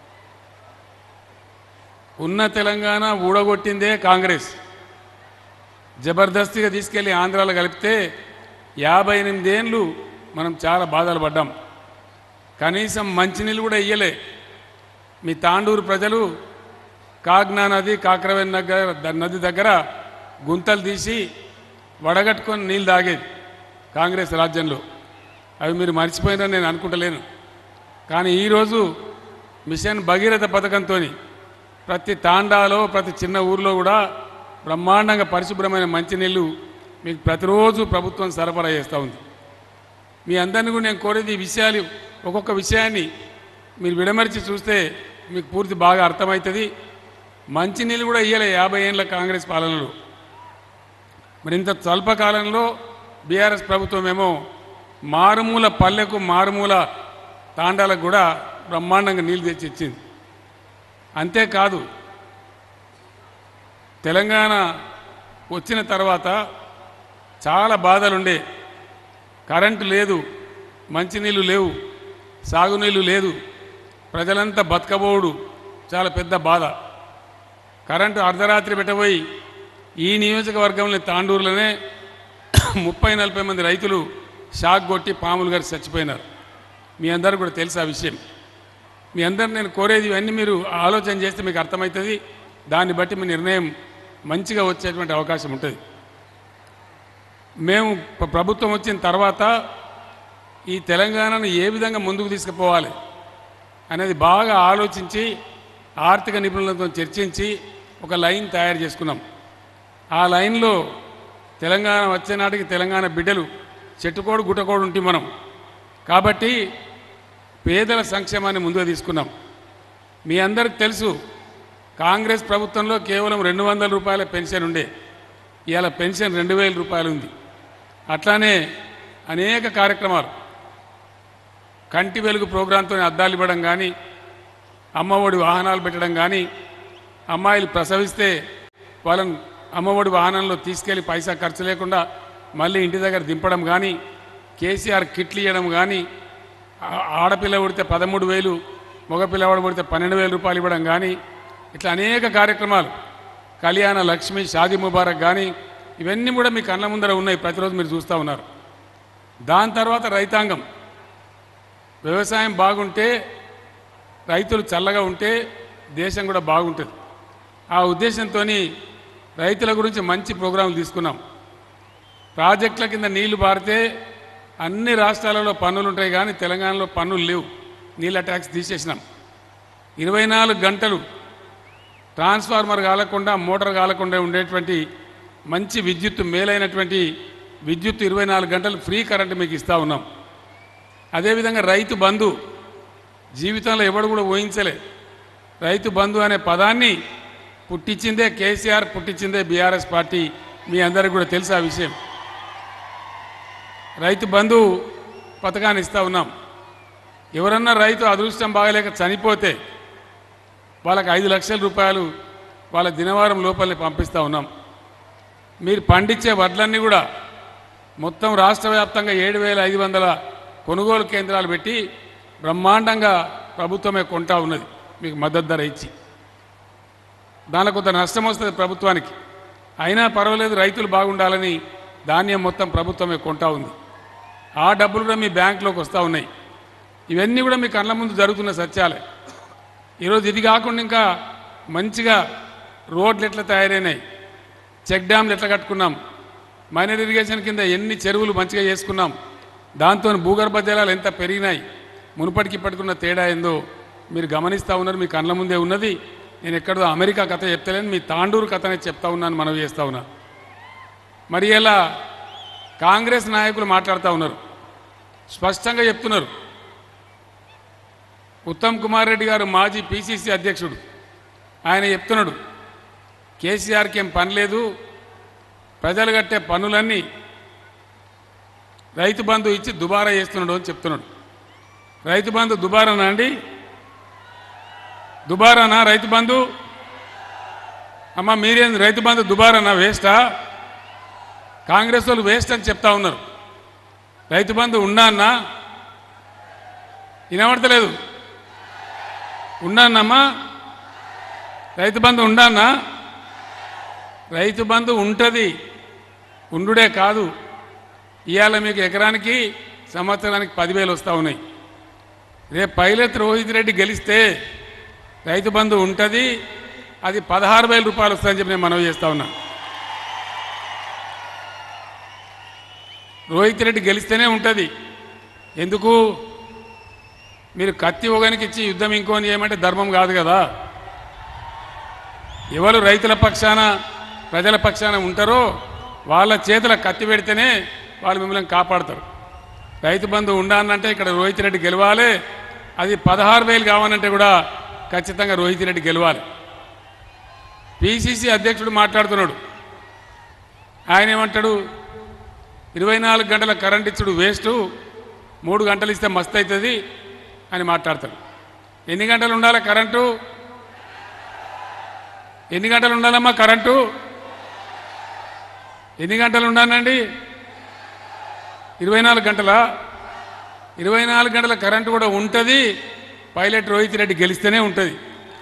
ఉన్న తెలంగాణ ఊడగొట్టిందే కాంగ్రెస్ జబర్దస్తిగా తీసుకెళ్లి ఆంధ్రాలో కలిపితే యాభై ఎనిమిదేళ్ళు మనం చాలా బాధలు పడ్డాం కనీసం మంచినీళ్ళు కూడా ఇయ్యలే మీ తాండూరు ప్రజలు కాగ్నా నది కాకరవేన్ దగ్గర ద- నది దగ్గర గుంతలు తీసి వడగట్టుకొని నీళ్ళు తాగేది కాంగ్రెస్ రాజ్యంలో అవి మీరు మర్చిపోయినారని నేను అనుకుంటలేను కానీ ఈరోజు మిషన్ భగీరథ పథకంతో ప్రతి తాండాలో ప్రతి చిన్న ఊర్లో కూడా బ్రహ్మాండంగా పరిశుభ్రమైన మంచినీళ్ళు మీకు ప్రతిరోజు ప్రభుత్వం సరఫరా చేస్తూ ఉంది మీ అందరిని కూడా నేను కోరేది ఈ విషయాలు ఒక్కొక్క విషయాన్ని మీరు విడమరిచి చూస్తే మీకు పూర్తి బాగా అర్థమవుతుంది మంచినీళ్ళు కూడా ఇయ్యలే యాభై ఏళ్ళ కాంగ్రెస్ పాలనలో మరి ఇంత స్వల్ప కాలంలో బీఆర్ఎస్ ప్రభుత్వం ఏమో మారుమూల పల్లెకు మారుమూల తాండాలకు కూడా బ్రహ్మాండంగా నీళ్ళు తెచ్చి ఇచ్చింది అంతేకాదు తెలంగాణ వచ్చిన తర్వాత చాలా బాధలుండే కరెంటు లేదు మంచినీళ్ళు లేవు సాగునీళ్ళు లేదు ప్రజలంతా బతకబోడు చాలా పెద్ద బాధ కరెంటు అర్ధరాత్రి పెట్టబోయి ఈ నియోజకవర్గంలో తాండూరులోనే ముప్పై నలభై మంది రైతులు షాక్ కొట్టి పాములు గారు చచ్చిపోయినారు మీ అందరూ కూడా తెలుసు ఆ విషయం మీ అందరు నేను కోరేది ఇవన్నీ మీరు ఆలోచన చేస్తే మీకు అర్థమవుతుంది దాన్ని బట్టి మీ నిర్ణయం మంచిగా వచ్చేటువంటి అవకాశం ఉంటుంది మేము ప్ర- ప్రభుత్వం వచ్చిన తర్వాత ఈ తెలంగాణను ఏ విధంగా ముందుకు తీసుకుపోవాలి అనేది బాగా ఆలోచించి ఆర్థిక నిపుణులతో చర్చించి ఒక లైన్ తయారు చేసుకున్నాం ఆ లైన్లో తెలంగాణ వచ్చే నాటికి తెలంగాణ బిడ్డలు చెట్టుకోడు గుట్టకోడు ఉంటే మనం కాబట్టి పేదల సంక్షేమాన్ని ముందుకు తీసుకున్నాం మీ అందరికి తెలుసు కాంగ్రెస్ ప్రభుత్వంలో కేవలం రెండు వందల రూపాయల పెన్షన్ ఉండే ఇవాళ పెన్షన్ రెండు వేల రూపాయలు ఉంది అట్లానే అనేక కార్యక్రమాలు కంటి వెలుగు ప్రోగ్రాంతో అద్దాలు ఇవ్వడం కానీ అమ్మఒడి వాహనాలు పెట్టడం కానీ అమ్మాయిలు ప్రసవిస్తే వాళ్ళని అమ్మఒడి వాహనంలో తీసుకెళ్లి పైసా ఖర్చు లేకుండా మళ్ళీ ఇంటి దగ్గర దింపడం కానీ కేసీఆర్ కిట్లు ఇవ్వడం కానీ ఆ- ఆడపిల్ల పుడితే పదమూడు వేలు మగపిల్లవాడు పుడితే పన్నెండు వేల రూపాయలు ఇవ్వడం కానీ ఇట్లా అనేక కార్యక్రమాలు కళ్యాణ లక్ష్మి షాదీ ముబారక్ కానీ ఇవన్నీ కూడా మీ కళ్ళ ముందర ఉన్నాయి ప్రతిరోజు మీరు చూస్తూ ఉన్నారు దాని తర్వాత రైతాంగం వ్యవసాయం బాగుంటే రైతులు చల్లగా ఉంటే దేశం కూడా బాగుంటుంది ఆ ఉద్దేశంతో రైతుల గురించి మంచి ప్రోగ్రాంలు తీసుకున్నాం ప్రాజెక్టుల కింద నీళ్లు పారితే అన్ని రాష్ట్రాలలో పన్నులు ఉంటాయి కానీ తెలంగాణలో పన్నులు లేవు నీళ్ళ ట్యాక్స్ తీసేసినాం ఇరవై నాలుగు గంటలు ట్రాన్స్ఫార్మర్ కాలకుండా మోటార్ కాలకుండా ఉండేటువంటి మంచి విద్యుత్ మేలైనటువంటి విద్యుత్ ఇరవై నాలుగు గంటలు ఫ్రీ కరెంట్ మీకు ఇస్తూ ఉన్నాం అదేవిధంగా రైతు బంధు జీవితంలో ఎవడు కూడా ఊహించలే రైతు బంధు అనే పదాన్ని పుట్టించిందే కేసీఆర్ పుట్టించిందే బీఆర్ఎస్ పార్టీ మీ అందరికీ కూడా తెలుసు ఆ విషయం రైతు బంధు పథకాన్ని ఇస్తూ ఉన్నాం ఎవరన్నా రైతు అదృష్టం బాగలేక చనిపోతే వాళ్ళకి ఐదు లక్షల రూపాయలు వాళ్ళ దినవారం లోపలనే పంపిస్తూ ఉన్నాం మీరు పండించే వడ్లన్నీ కూడా మొత్తం రాష్ట్ర వ్యాప్తంగా ఏడు వేల ఐదు వందల కొనుగోలు కేంద్రాలు పెట్టి బ్రహ్మాండంగా ప్రభుత్వమే కొంటా ఉన్నది మీకు మద్దతు ధర ఇచ్చి దానిలో కొంత నష్టం వస్తుంది ప్రభుత్వానికి అయినా పర్వాలేదు రైతులు బాగుండాలని ధాన్యం మొత్తం ప్రభుత్వమే కొంటా ఉంది ఆ డబ్బులు కూడా మీ బ్యాంకులోకి వస్తూ ఉన్నాయి ఇవన్నీ కూడా మీ కళ్ళ ముందు జరుగుతున్న సత్యాలే ఈరోజు ఇది కాకుండా ఇంకా మంచిగా రోడ్లు ఎట్లా తయారైనాయి చెక్ డ్యామ్లు ఎట్లా కట్టుకున్నాం మైనర్ ఇరిగేషన్ కింద ఎన్ని చెరువులు మంచిగా చేసుకున్నాం దాంతో భూగర్భ జలాలు ఎంత పెరిగినాయి మునుపటికి ఇప్పటికున్న తేడా ఏందో మీరు గమనిస్తూ ఉన్నారు మీ కళ్ళ ముందే ఉన్నది నేను ఎక్కడో అమెరికా కథ చెప్తలేను మీ తాండూరు కథనే చెప్తా ఉన్నాను మనవి చేస్తూ ఉన్నా మరి ఇలా కాంగ్రెస్ నాయకులు మాట్లాడుతూ ఉన్నారు స్పష్టంగా చెప్తున్నారు ఉత్తమ్ కుమార్ రెడ్డి గారు మాజీ పిసిసి అధ్యక్షుడు ఆయన చెప్తున్నాడు కేసీఆర్కి ఏం పని లేదు ప్రజలు కట్టే పన్నులన్నీ రైతు బంధు ఇచ్చి దుబారా చేస్తున్నాడు అని చెప్తున్నాడు రైతు బంధు దుబారానా అండి దుబారానా రైతు బంధు అమ్మ మీరేం రైతు బంధు దుబారానా వేస్టా కాంగ్రెస్ వాళ్ళు వేస్ట్ అని చెప్తా ఉన్నారు రైతు బంధు ఉన్నా అన్నా వినబడతలేదు ఉన్నానమ్మా రైతు బంధు ఉండానా రైతు బంధు ఉంటుంది ఉండుడే కాదు ఇవాళ మీకు ఎకరానికి సంవత్సరానికి పదివేలు వస్తూ ఉన్నాయి రేపు పైలత్ రోహిత్ రెడ్డి గెలిస్తే రైతు బంధు ఉంటుంది అది పదహారు వేల రూపాయలు వస్తుందని చెప్పి నేను మనవి చేస్తా ఉన్నా రోహిత్ రెడ్డి గెలిస్తేనే ఉంటుంది ఎందుకు మీరు కత్తి ఒకనికి ఇచ్చి యుద్ధం ఇంకోని చేయమంటే ధర్మం కాదు కదా ఎవరు రైతుల పక్షాన ప్రజల పక్షాన ఉంటారో వాళ్ళ చేతుల కత్తి పెడితేనే వాళ్ళు మిమ్మల్ని కాపాడతారు రైతు బంధు ఉండాలంటే ఇక్కడ రోహిత్ రెడ్డి గెలవాలి అది పదహారు వేలు కావాలంటే కూడా ఖచ్చితంగా రోహిత్ రెడ్డి గెలవాలి పిసిసి అధ్యక్షుడు మాట్లాడుతున్నాడు ఆయన ఏమంటాడు ఇరవై నాలుగు గంటల కరెంట్ ఇచ్చుడు వేస్ట్ మూడు గంటలు ఇస్తే మస్తు అవుతుంది అని మాట్లాడతాడు ఎన్ని గంటలు ఉండాలి కరెంటు ఎన్ని గంటలు ఉండాలమ్మా కరెంటు ఎన్ని గంటలు ఉండాలండి ఇరవై నాలుగు గంటల ఇరవై నాలుగు గంటల కరెంటు కూడా ఉంటుంది పైలట్ రోహిత్ రెడ్డి గెలిస్తేనే ఉంటుంది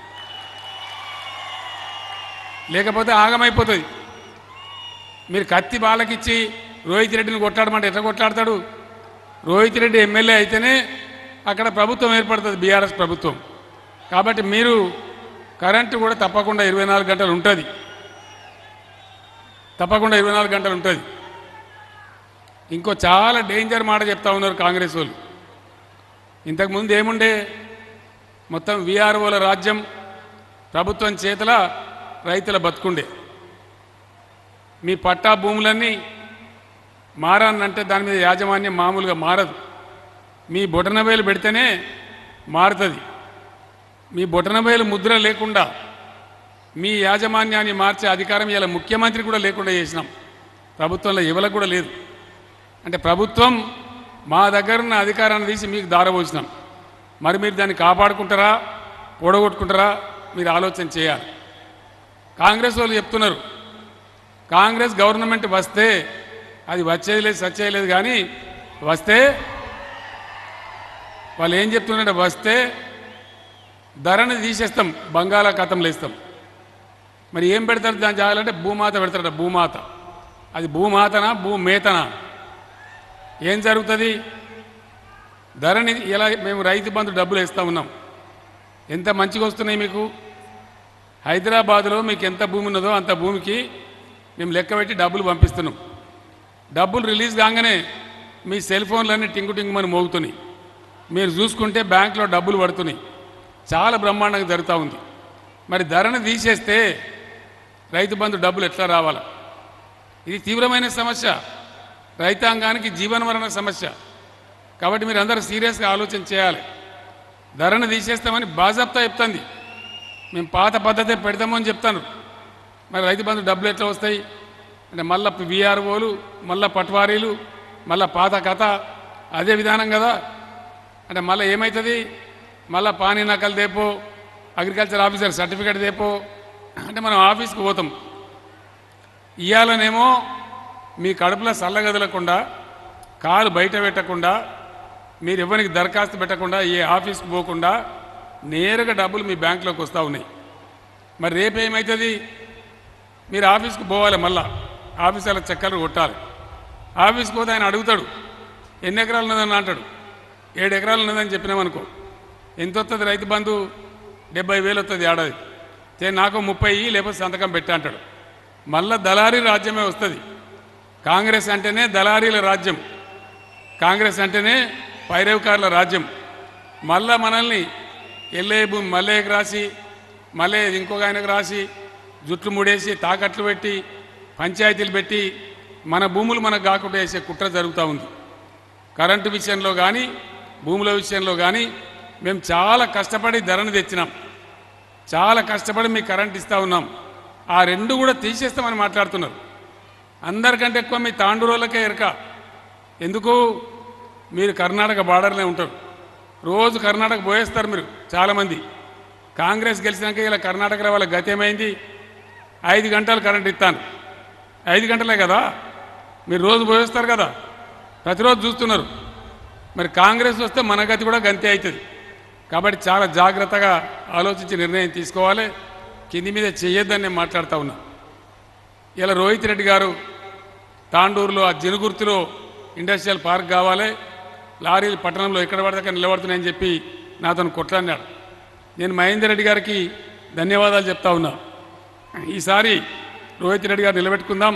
లేకపోతే ఆగమైపోతుంది మీరు కత్తి బాలకిచ్చి రోహిత్ రెడ్డిని కొట్లాడమంటే ఎట్లా కొట్లాడతాడు రోహిత్ రెడ్డి ఎమ్మెల్యే అయితేనే అక్కడ ప్రభుత్వం ఏర్పడుతుంది బీఆర్ఎస్ ప్రభుత్వం కాబట్టి మీరు కరెంటు కూడా తప్పకుండా ఇరవై నాలుగు గంటలు ఉంటుంది తప్పకుండా ఇరవై నాలుగు గంటలు ఉంటుంది ఇంకో చాలా డేంజర్ మాట చెప్తా ఉన్నారు కాంగ్రెస్ వాళ్ళు ఇంతకుముందు ఏముండే మొత్తం విఆర్ఓల రాజ్యం ప్రభుత్వం చేతుల రైతుల బతుకుండే మీ పట్టా భూములన్నీ మారానంటే దాని మీద యాజమాన్యం మామూలుగా మారదు మీ బొటనవేలు పెడితేనే మారుతుంది మీ బొటనవేలు ముద్ర లేకుండా మీ యాజమాన్యాన్ని మార్చే అధికారం ఇలా ముఖ్యమంత్రి కూడా లేకుండా చేసినాం ప్రభుత్వంలో ఎవరికి కూడా లేదు అంటే ప్రభుత్వం మా దగ్గర ఉన్న అధికారాన్ని తీసి మీకు దారబోసినాం మరి మీరు దాన్ని కాపాడుకుంటారా పొడగొట్టుకుంటారా మీరు ఆలోచన చేయాలి కాంగ్రెస్ వాళ్ళు చెప్తున్నారు కాంగ్రెస్ గవర్నమెంట్ వస్తే అది వచ్చేది లేదు సచ్చేది లేదు కానీ వస్తే వాళ్ళు ఏం చెప్తున్నారంటే వస్తే ధరని తీసేస్తాం బంగాళాఖాతంలో ఇస్తాం మరి ఏం పెడతారు దాని జాగాలంటే భూమాత పెడతారట భూమాత అది భూమాతనా భూమేతనా ఏం జరుగుతుంది ధరని ఇలా మేము రైతు బంధు డబ్బులు ఇస్తూ ఉన్నాం ఎంత మంచిగా వస్తున్నాయి మీకు హైదరాబాద్లో మీకు ఎంత భూమి ఉన్నదో అంత భూమికి మేము లెక్క పెట్టి డబ్బులు పంపిస్తున్నాం డబ్బులు రిలీజ్ కాగానే మీ సెల్ ఫోన్లన్నీ టింగు టింగుమని మోగుతున్నాయి మీరు చూసుకుంటే బ్యాంకులో డబ్బులు పడుతున్నాయి చాలా బ్రహ్మాండంగా జరుగుతూ ఉంది మరి ధరను తీసేస్తే రైతు బంధు డబ్బులు ఎట్లా రావాలా ఇది తీవ్రమైన సమస్య రైతాంగానికి జీవన మరణ సమస్య కాబట్టి మీరు అందరూ సీరియస్గా ఆలోచన చేయాలి ధరను తీసేస్తామని బాజాప్తా చెప్తుంది మేము పాత పద్ధతే పెడతామని చెప్తాను మరి రైతు బంధు డబ్బులు ఎట్లా వస్తాయి అంటే మళ్ళా విఆర్ఓలు మళ్ళా పట్వారీలు మళ్ళా పాత కథ అదే విధానం కదా అంటే మళ్ళీ ఏమవుతుంది మళ్ళా పానీ నకలు దేపో అగ్రికల్చర్ ఆఫీసర్ సర్టిఫికేట్ దేపో అంటే మనం ఆఫీస్కి పోతాం ఇయ్యాలనేమో మీ కడుపులో చల్లగదలకుండా కాలు బయట పెట్టకుండా మీరు ఎవరికి దరఖాస్తు పెట్టకుండా ఏ ఆఫీస్కి పోకుండా నేరుగా డబ్బులు మీ బ్యాంకులోకి వస్తూ ఉన్నాయి మరి రేపు ఏమవుతుంది మీరు ఆఫీస్కి పోవాలి మళ్ళా ఆఫీసర్ల చక్కర్లు కొట్టాలి ఆఫీస్కి పోతే ఆయన అడుగుతాడు ఎన్ని ఎకరాలు ఉన్నదని అంటాడు ఏడు ఎకరాలు ఉన్నదని చెప్పినామనుకో ఎంత వస్తుంది రైతు బంధు డెబ్బై వేలు వస్తుంది ఏడాది తే నాకు ముప్పై ఇయ్యి, లేకపోతే సంతకం పెట్టా అంటాడు మళ్ళా దళారీ రాజ్యమే వస్తుంది కాంగ్రెస్ అంటేనే దళారీల రాజ్యం కాంగ్రెస్ అంటేనే పైరవకారుల రాజ్యం మళ్ళా మనల్ని ఎల్లే భూమి మల్లయ్యకు రాసి మళ్ళీ ఇంకొక ఆయనకు రాసి జుట్లు ముడేసి తాకట్లు పెట్టి పంచాయతీలు పెట్టి మన భూములు మనకు కాకుండా వేసే కుట్ర జరుగుతూ ఉంది కరెంటు విషయంలో కానీ భూముల విషయంలో కానీ మేము చాలా కష్టపడి ధరను తెచ్చినాం చాలా కష్టపడి మీకు కరెంట్ ఇస్తూ ఉన్నాం ఆ రెండు కూడా తీసేస్తామని మాట్లాడుతున్నారు అందరికంటే ఎక్కువ మీ తాండూరోళ్ళకే ఎరక ఎందుకు మీరు కర్ణాటక బార్డర్లో ఉంటారు రోజు కర్ణాటక పోయేస్తారు మీరు చాలామంది కాంగ్రెస్ గెలిచినాక ఇలా కర్ణాటకలో వాళ్ళ గతి ఏమైంది ఐదు గంటలు కరెంట్ ఇస్తాను ఐదు గంటలే కదా మీరు రోజు పోయేస్తారు కదా ప్రతిరోజు చూస్తున్నారు మరి కాంగ్రెస్ వస్తే మన గతి కూడా గంతే అవుతుంది కాబట్టి చాలా జాగ్రత్తగా ఆలోచించి నిర్ణయం తీసుకోవాలి కింది మీద చెయ్యొద్దని నేను మాట్లాడుతూ ఉన్నా ఇలా రోహిత్ రెడ్డి గారు తాండూరులో ఆ జినుగుర్తిలో ఇండస్ట్రియల్ పార్క్ కావాలి లారీలు పట్టణంలో ఎక్కడ పడితే అక్కడ నిలబడుతున్నాయని చెప్పి నాతో కొట్లాడినాడు నేను మహేందర్ రెడ్డి గారికి ధన్యవాదాలు చెప్తా ఉన్నా ఈసారి రోహిత్ రెడ్డి గారు నిలబెట్టుకుందాం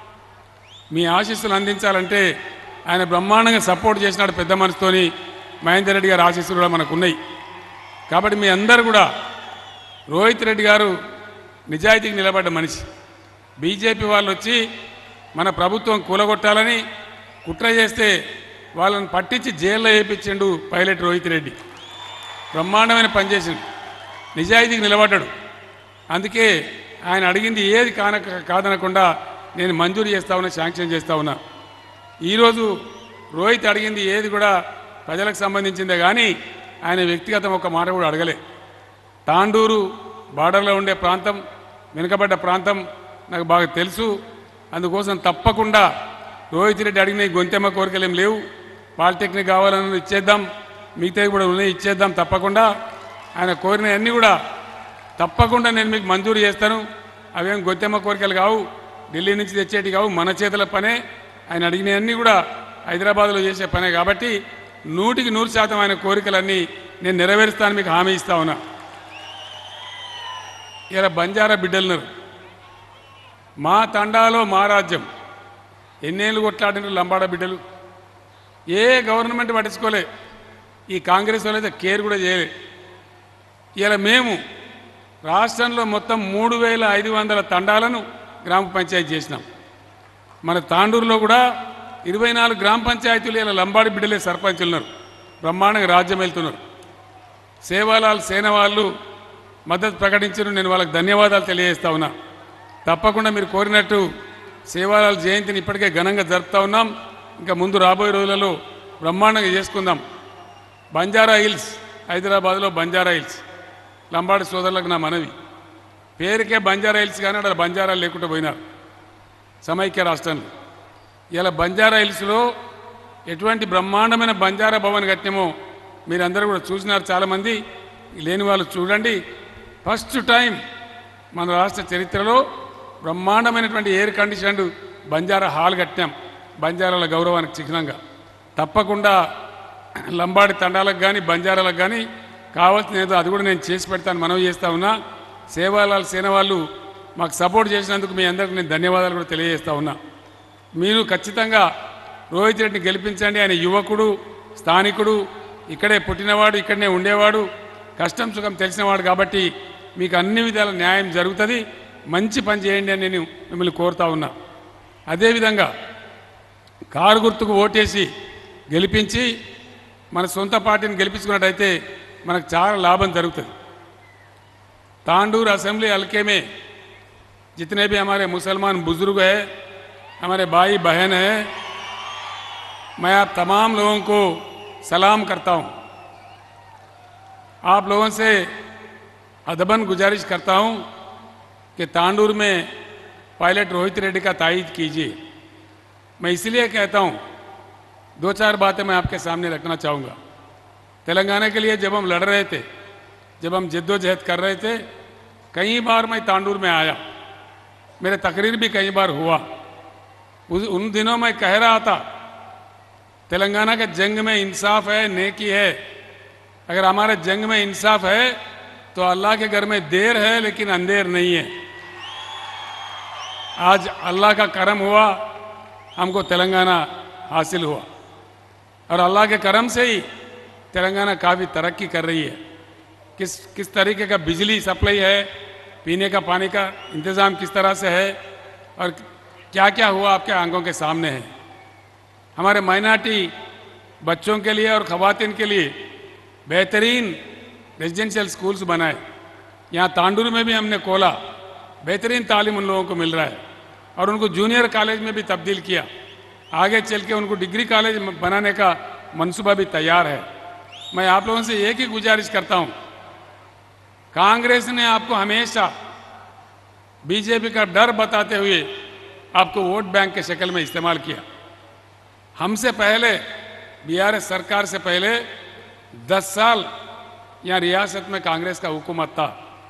మీ ఆశీస్సులు అందించాలంటే ఆయన బ్రహ్మాండంగా సపోర్ట్ చేసినాడు పెద్ద మనసుతోని మహేందర్ రెడ్డి గారి ఆశీస్సులు కూడా మనకు ఉన్నాయి కాబట్టి మీ అందరు కూడా రోహిత్ రెడ్డి గారు నిజాయితీకి నిలబడ్డ మనిషి బీజేపీ వాళ్ళు వచ్చి మన ప్రభుత్వం కూలగొట్టాలని కుట్ర చేస్తే వాళ్ళని పట్టించి జైల్లో వేయించిండు పైలట్ రోహిత్ రెడ్డి బ్రహ్మాండమైన పనిచేసిండు నిజాయితీకి నిలబడ్డాడు అందుకే ఆయన అడిగింది ఏది కానక కాదనకుండా నేను మంజూరు చేస్తా ఉన్నా శాంక్షన్ చేస్తా ఉన్నా ఈరోజు రోహిత్ అడిగింది ఏది కూడా ప్రజలకు సంబంధించిందే కానీ ఆయన వ్యక్తిగతం ఒక మాట కూడా అడగలే తాండూరు బార్డర్లో ఉండే ప్రాంతం వెనుకబడ్డ ప్రాంతం నాకు బాగా తెలుసు అందుకోసం తప్పకుండా రోహిత్ రెడ్డి అడిగిన ఈ గొంతెమ్మ కోరికలు ఏం లేవు పాలిటెక్నిక్ కావాలని ఇచ్చేద్దాం మిగతావి కూడా ఉన్నాయి ఇచ్చేద్దాం తప్పకుండా ఆయన కోరినవన్నీ కూడా తప్పకుండా నేను మీకు మంజూరు చేస్తాను అవేం గొత్తెమ్మ కోరికలు కావు ఢిల్లీ నుంచి తెచ్చేటి కావు మన చేతుల పనే ఆయన అడిగినవన్నీ కూడా హైదరాబాద్లో చేసే పనే కాబట్టి నూటికి నూరు శాతం ఆయన కోరికలన్నీ నేను నెరవేరుస్తాను మీకు హామీ ఇస్తా ఉన్నా ఇలా బంజారా బిడ్డలున్నారు మా తండాలో మా రాజ్యం ఎన్నేళ్ళు కొట్లాడినారు లంబాడ బిడ్డలు ఏ గవర్నమెంట్ పట్టించుకోలే ఈ కాంగ్రెస్ వాళ్ళు అయితే కేర్ కూడా చేయలే ఇలా మేము రాష్ట్రంలో మొత్తం మూడు వేల ఐదు వందల తండాలను గ్రామ పంచాయతీ చేసినాం మన తాండూరులో కూడా ఇరవై నాలుగు గ్రామ పంచాయతీలు ఇలా లంబాడి బిడ్డలే సర్పంచులు ఉన్నారు బ్రహ్మాండంగా రాజ్యం వెళ్తున్నారు సేవాలాల్ సేన వాళ్ళు మద్దతు ప్రకటించారు నేను వాళ్ళకి ధన్యవాదాలు తెలియజేస్తా ఉన్నా తప్పకుండా మీరు కోరినట్టు సేవాలాల్ జయంతిని ఇప్పటికే ఘనంగా జరుపుతా ఉన్నాం ఇంకా ముందు రాబోయే రోజులలో బ్రహ్మాండంగా చేసుకుందాం బంజారా హిల్స్ హైదరాబాద్లో బంజారా హిల్స్ లంబాడి సోదరులకు నా మనవి పేరుకే బంజారా హిల్స్ కానీ అక్కడ బంజారా లేకుండా పోయినారు సమైక్య రాష్ట్రంలో ఇలా బంజారా హిల్స్లో ఎటువంటి బ్రహ్మాండమైన బంజారా భవన్ కట్టినామో మీరందరూ కూడా చూసినారు చాలామంది లేని వాళ్ళు చూడండి ఫస్ట్ టైం మన రాష్ట్ర చరిత్రలో బ్రహ్మాండమైనటువంటి ఎయిర్ కండిషన్డ్ బంజారా హాల్ కట్టినాం బంజారాల గౌరవానికి చిహ్నంగా తప్పకుండా లంబాడి తండాలకు కానీ బంజారాలకు కానీ కావాల్సిన ఏదో అది కూడా నేను చేసి పెడతాను మనవి చేస్తా ఉన్నా సేవాలాల్ సేన వాళ్ళు మాకు సపోర్ట్ చేసినందుకు మీ అందరికీ నేను ధన్యవాదాలు కూడా తెలియజేస్తా ఉన్నా మీరు ఖచ్చితంగా రోహిత్ రెడ్డిని గెలిపించండి ఆయన యువకుడు స్థానికుడు ఇక్కడే పుట్టినవాడు ఇక్కడనే ఉండేవాడు కష్టం సుఖం తెలిసినవాడు కాబట్టి మీకు అన్ని విధాల న్యాయం జరుగుతుంది మంచి పని చేయండి అని నేను మిమ్మల్ని కోరుతా ఉన్నా అదేవిధంగా కారు గుర్తుకు ఓటేసి గెలిపించి మన సొంత పార్టీని గెలిపించుకున్నట్టయితే మనకు చాలా లాభం జరుగుతుంది तांडूर असेंबली हल्के में जितने भी हमारे मुसलमान बुजुर्ग हैं हमारे भाई बहन हैं मैं आप तमाम लोगों को सलाम करता हूं आप लोगों से अदबन गुजारिश करता हूं कि तांडूर में पायलट रोहित रेड्डी का तायद कीजिए मैं इसलिए कहता हूं दो चार बातें मैं आपके सामने रखना चाहूँगा तेलंगाना के लिए जब हम लड़ रहे थे जब हम जद्दोजहद कर रहे थे कई बार मैं तांडूर में आया मेरे तकरीर भी कई बार हुआ उस उन दिनों में कह रहा था तेलंगाना के जंग में इंसाफ है नेकी है अगर हमारे जंग में इंसाफ है तो अल्लाह के घर में देर है लेकिन अंधेर नहीं है आज अल्लाह का करम हुआ हमको तेलंगाना हासिल हुआ और अल्लाह के करम से ही तेलंगाना काफ़ी तरक्की कर रही है किस किस तरीके का बिजली सप्लाई है पीने का पानी का इंतज़ाम किस तरह से है और क्या क्या हुआ आपके आंखों के सामने है हमारे माइनॉरिटी बच्चों के लिए और ख़वातीन के लिए बेहतरीन रेजिडेंशियल स्कूल्स बनाए यहाँ तांडूर में भी हमने खोला बेहतरीन तालीम उन लोगों को मिल रहा है और उनको जूनियर कॉलेज में भी तब्दील किया आगे चल के उनको डिग्री कॉलेज बनाने का मंसूबा भी तैयार है मैं आप लोगों से एक ही गुजारिश करता हूँ कांग्रेस ने आपको हमेशा बीजेपी का डर बताते हुए आपको वोट बैंक के शक्ल में इस्तेमाल किया हमसे पहले बीआरएस सरकार से पहले 10 साल यहाँ रियासत में कांग्रेस का हुकूमत था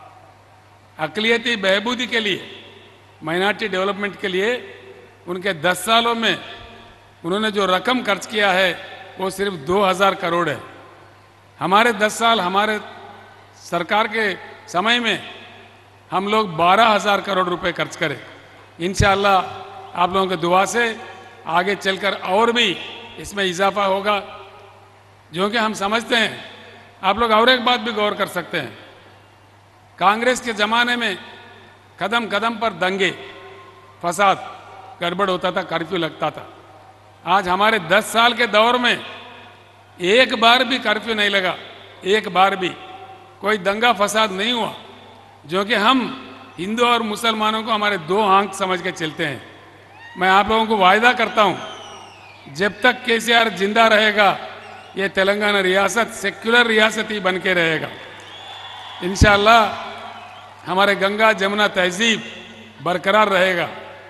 अकलियती बहबूदी के लिए माइनॉरिटी डेवलपमेंट के लिए उनके 10 सालों में उन्होंने जो रकम खर्च किया है वो सिर्फ 2000 करोड़ है हमारे 10 साल हमारे सरकार के समय में हम लोग 12000 करोड़ रुपए खर्च करें इंशाल्लाह आप लोगों की दुआ से आगे चलकर और भी इसमें इजाफा होगा जो कि हम समझते हैं आप लोग और एक बात भी गौर कर सकते हैं कांग्रेस के ज़माने में कदम कदम पर दंगे फसाद गड़बड़ होता था कर्फ्यू लगता था आज हमारे 10 साल के दौर में एक बार भी कर्फ्यू नहीं लगा एक बार भी कोई दंगा फसाद नहीं हुआ जो कि हम हिंदू और मुसलमानों को हमारे दो आंख समझ के चलते हैं मैं आप लोगों को वायदा करता हूं जब तक केसीआर जिंदा रहेगा ये तेलंगाना रियासत सेक्युलर रियासत ही बन के रहेगा इंशाल्लाह हमारे गंगा जमुना तहजीब बरकरार रहेगा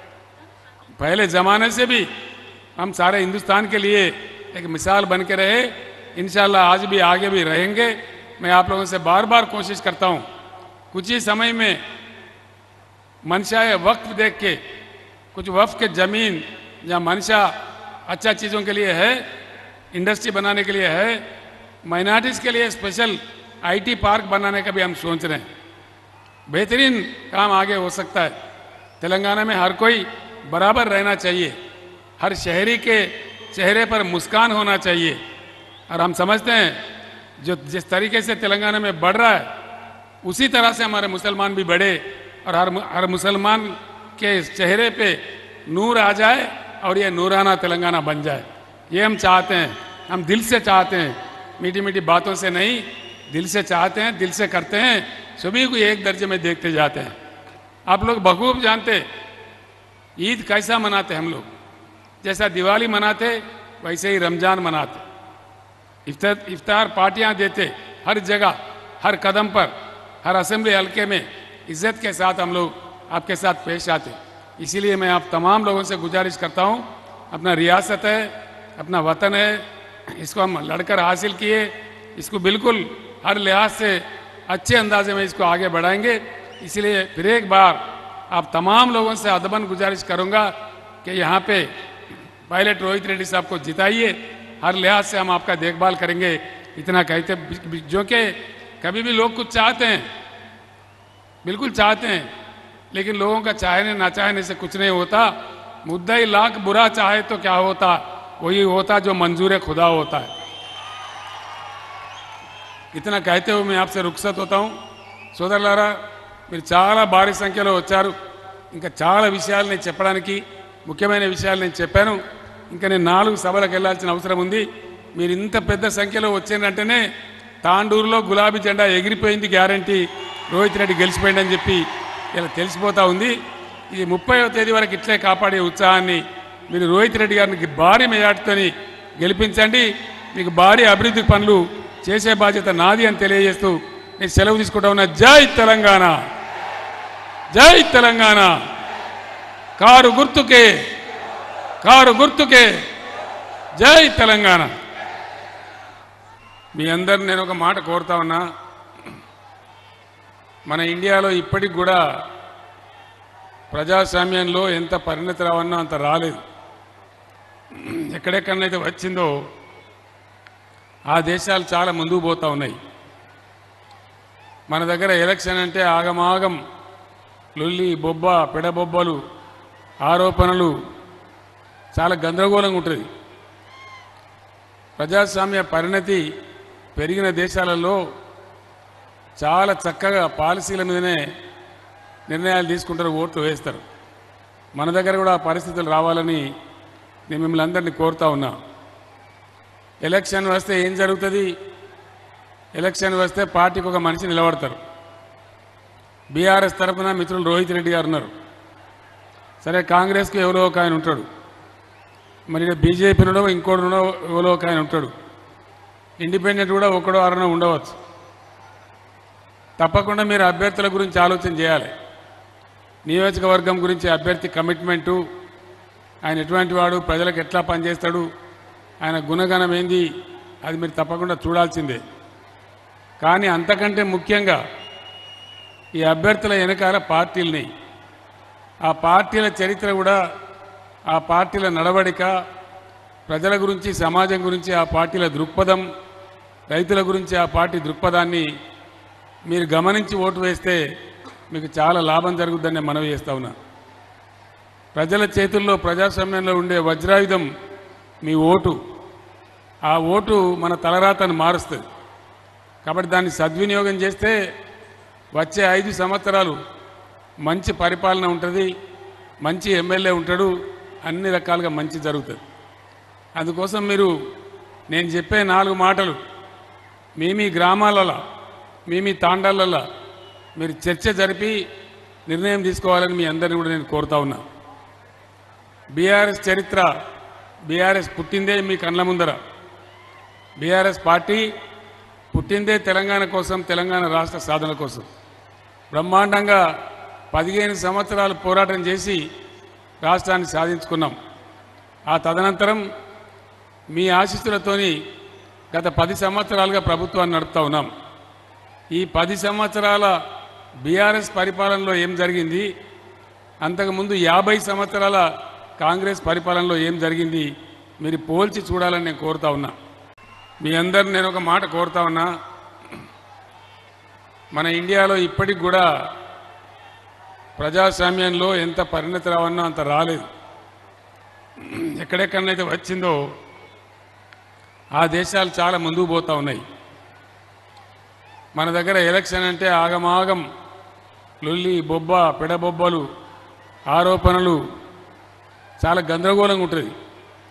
पहले ज़माने से भी हम सारे हिंदुस्तान के लिए एक मिसाल बन के रहे इंशाल्लाह आज भी आगे भी रहेंगे मैं आप लोगों से बार बार कोशिश करता हूँ कुछ ही समय में मनशाए वक्त देख के कुछ वफ के ज़मीन या मनशा अच्छा चीज़ों के लिए है इंडस्ट्री बनाने के लिए है माइनॉरिटीज़ के लिए स्पेशल आईटी पार्क बनाने का भी हम सोच रहे हैं बेहतरीन काम आगे हो सकता है तेलंगाना में हर कोई बराबर रहना चाहिए हर शहरी के चेहरे पर मुस्कान होना चाहिए और हम समझते हैं जो जिस तरीके से तेलंगाना में बढ़ रहा है उसी तरह से हमारे मुसलमान भी बढ़े और हर हर मुसलमान के चेहरे पे नूर आ जाए और ये नूराना तेलंगाना बन जाए ये हम चाहते हैं हम दिल से चाहते हैं मीठी मीठी बातों से नहीं दिल से चाहते हैं दिल से करते हैं सभी को एक दर्जे में देखते जाते हैं आप लोग बखूब जानते हैं, ईद कैसा मनाते हम लोग जैसा दिवाली मनाते वैसे ही रमजान मनाते इफ्तार इफ्तार पार्टियां देते हर जगह हर कदम पर हर असेंबली हल्के में इज्जत के साथ हम लोग आपके साथ पेश आते इसीलिए मैं आप तमाम लोगों से गुजारिश करता हूं अपना रियासत है अपना वतन है इसको हम लड़कर हासिल किए इसको बिल्कुल हर लिहाज से अच्छे अंदाजे में इसको आगे बढ़ाएंगे इसलिए फिर एक बार आप तमाम लोगों से अदबन गुजारिश करूंगा कि यहाँ पे पायलट रोहित रेड्डी साहब को जिताइए हर लिहाज से हम आपका देखभाल करेंगे इतना कहते जो कि कभी भी लोग कुछ चाहते हैं बिल्कुल चाहते हैं लेकिन लोगों का चाहने ना चाहने से कुछ नहीं होता मुद्दा ही लाख बुरा चाहे तो क्या होता वही होता जो मंजूर खुदा होता है ఇతన कहते हुए मैं आपसे रुखसत होता हूँ సోదరులారా మీరు చాలా భారీ సంఖ్యలో వచ్చారు ఇంకా చాలా విషయాలు నేను చెప్పడానికి ముఖ్యమైన విషయాలు నేను చెప్పాను ఇంకా నేను నాలుగు సభలకు వెళ్ళాల్సిన అవసరం ఉంది మీరు ఇంత పెద్ద సంఖ్యలో వచ్చిందంటేనే తాండూరులో గులాబీ జెండా ఎగిరిపోయింది గ్యారంటీ రోహిత్ రెడ్డి గెలిచిపోయిందని చెప్పి ఇలా తెలిసిపోతా ఉంది ఇది ముప్పైవ తేదీ వరకు ఇట్లే కాపాడే ఉత్సాహాన్ని మీరు రోహిత్ రెడ్డి గారిని భారీ మెజార్టీతోని గెలిపించండి మీకు భారీ అభివృద్ధి పనులు చేసే బాధ్యత నాది అని తెలియజేస్తూ నేను సెలవు తీసుకుంటా ఉన్నా జై తెలంగాణ జై తెలంగాణ కారు గుర్తుకే కారు గుర్తుకే జై తెలంగాణ మీ అందరిని నేను ఒక మాట కోరుతా ఉన్నా మన ఇండియాలో ఇప్పటికి కూడా ప్రజాస్వామ్యంలో ఎంత పరిణతి రావన్నో అంత రాలేదు ఎక్కడెక్కడనైతే వచ్చిందో ఆ దేశాలు చాలా ముందుకు పోతా ఉన్నాయి మన దగ్గర ఎలక్షన్ అంటే ఆగమాగం లొల్లి బొబ్బ పెడబొబ్బలు ఆరోపణలు చాలా గందరగోళంగా ఉంటుంది ప్రజాస్వామ్య పరిణతి పెరిగిన దేశాలలో చాలా చక్కగా పాలసీల మీదనే నిర్ణయాలు తీసుకుంటారు ఓట్లు వేస్తారు మన దగ్గర కూడా ఆ పరిస్థితులు రావాలని నేను మిమ్మల్ని అందరినీ కోరుతా ఉన్నా ఎలక్షన్ వస్తే ఏం జరుగుతుంది ఎలక్షన్ వస్తే పార్టీకి ఒక మనిషి నిలబడతారు బీఆర్ఎస్ తరఫున మిత్రులు రోహిత్ రెడ్డి గారు ఉన్నారు సరే కాంగ్రెస్కి ఎవరో ఒక ఆయన ఉంటాడు మరి బీజేపీలో ఇంకోటి ఎవరో ఒక ఆయన ఉంటాడు ఇండిపెండెంట్ కూడా ఒకడో అరనో ఉండవచ్చు తప్పకుండా మీరు అభ్యర్థుల గురించి ఆలోచన చేయాలి నియోజకవర్గం గురించి అభ్యర్థి కమిట్మెంటు ఆయన ఎటువంటి వాడు ప్రజలకు ఎట్లా పనిచేస్తాడు ఆయన గుణగణం ఏంది అది మీరు తప్పకుండా చూడాల్సిందే కానీ అంతకంటే ముఖ్యంగా ఈ అభ్యర్థుల వెనకాల పార్టీలని ఆ పార్టీల చరిత్ర కూడా ఆ పార్టీల నడవడిక ప్రజల గురించి సమాజం గురించి ఆ పార్టీల దృక్పథం రైతుల గురించి ఆ పార్టీ దృక్పథాన్ని మీరు గమనించి ఓటు వేస్తే మీకు చాలా లాభం జరుగుద్దని నేను మనవి చేస్తా ఉన్నా ప్రజల చేతుల్లో ప్రజాస్వామ్యంలో ఉండే వజ్రాయుధం మీ ఓటు ఆ ఓటు మన తలరాతను మారుస్తుంది కాబట్టి దాన్ని సద్వినియోగం చేస్తే వచ్చే ఐదు సంవత్సరాలు మంచి పరిపాలన ఉంటుంది మంచి ఎమ్మెల్యే ఉంటాడు అన్ని రకాలుగా మంచి జరుగుతుంది అందుకోసం మీరు నేను చెప్పే నాలుగు మాటలు మీ మీ గ్రామాలలో మీ మీ తాండాలలో మీరు చర్చ జరిపి నిర్ణయం తీసుకోవాలని మీ అందరిని కూడా నేను కోరుతా ఉన్నా బీఆర్ఎస్ చరిత్ర బీఆర్ఎస్ పుట్టిందే మీ కళ్ళ ముందర బీఆర్ఎస్ పార్టీ పుట్టిందే తెలంగాణ కోసం తెలంగాణ రాష్ట్ర సాధన కోసం బ్రహ్మాండంగా పదిహేను సంవత్సరాలు పోరాటం చేసి రాష్ట్రాన్ని సాధించుకున్నాం ఆ తదనంతరం మీ ఆశీస్సులతోని గత పది సంవత్సరాలుగా ప్రభుత్వాన్ని నడుపుతా ఉన్నాం ఈ పది సంవత్సరాల బీఆర్ఎస్ పరిపాలనలో ఏం జరిగింది అంతకుముందు యాభై సంవత్సరాల కాంగ్రెస్ పరిపాలనలో ఏం జరిగింది మీరు పోల్చి చూడాలని నేను కోరుతా ఉన్నా మీ అందరిని నేను ఒక మాట కోరుతా ఉన్నా మన ఇండియాలో ఇప్పటికి కూడా ప్రజాస్వామ్యంలో ఎంత పరిణతి రావన్నో అంత రాలేదు ఎక్కడెక్కడనైతే వచ్చిందో ఆ దేశాలు చాలా ముందుకు పోతా ఉన్నాయి మన దగ్గర ఎలక్షన్ అంటే ఆగమాగం లొల్లి బొబ్బ పెడబొబ్బలు ఆరోపణలు చాలా గందరగోళంగా ఉంటుంది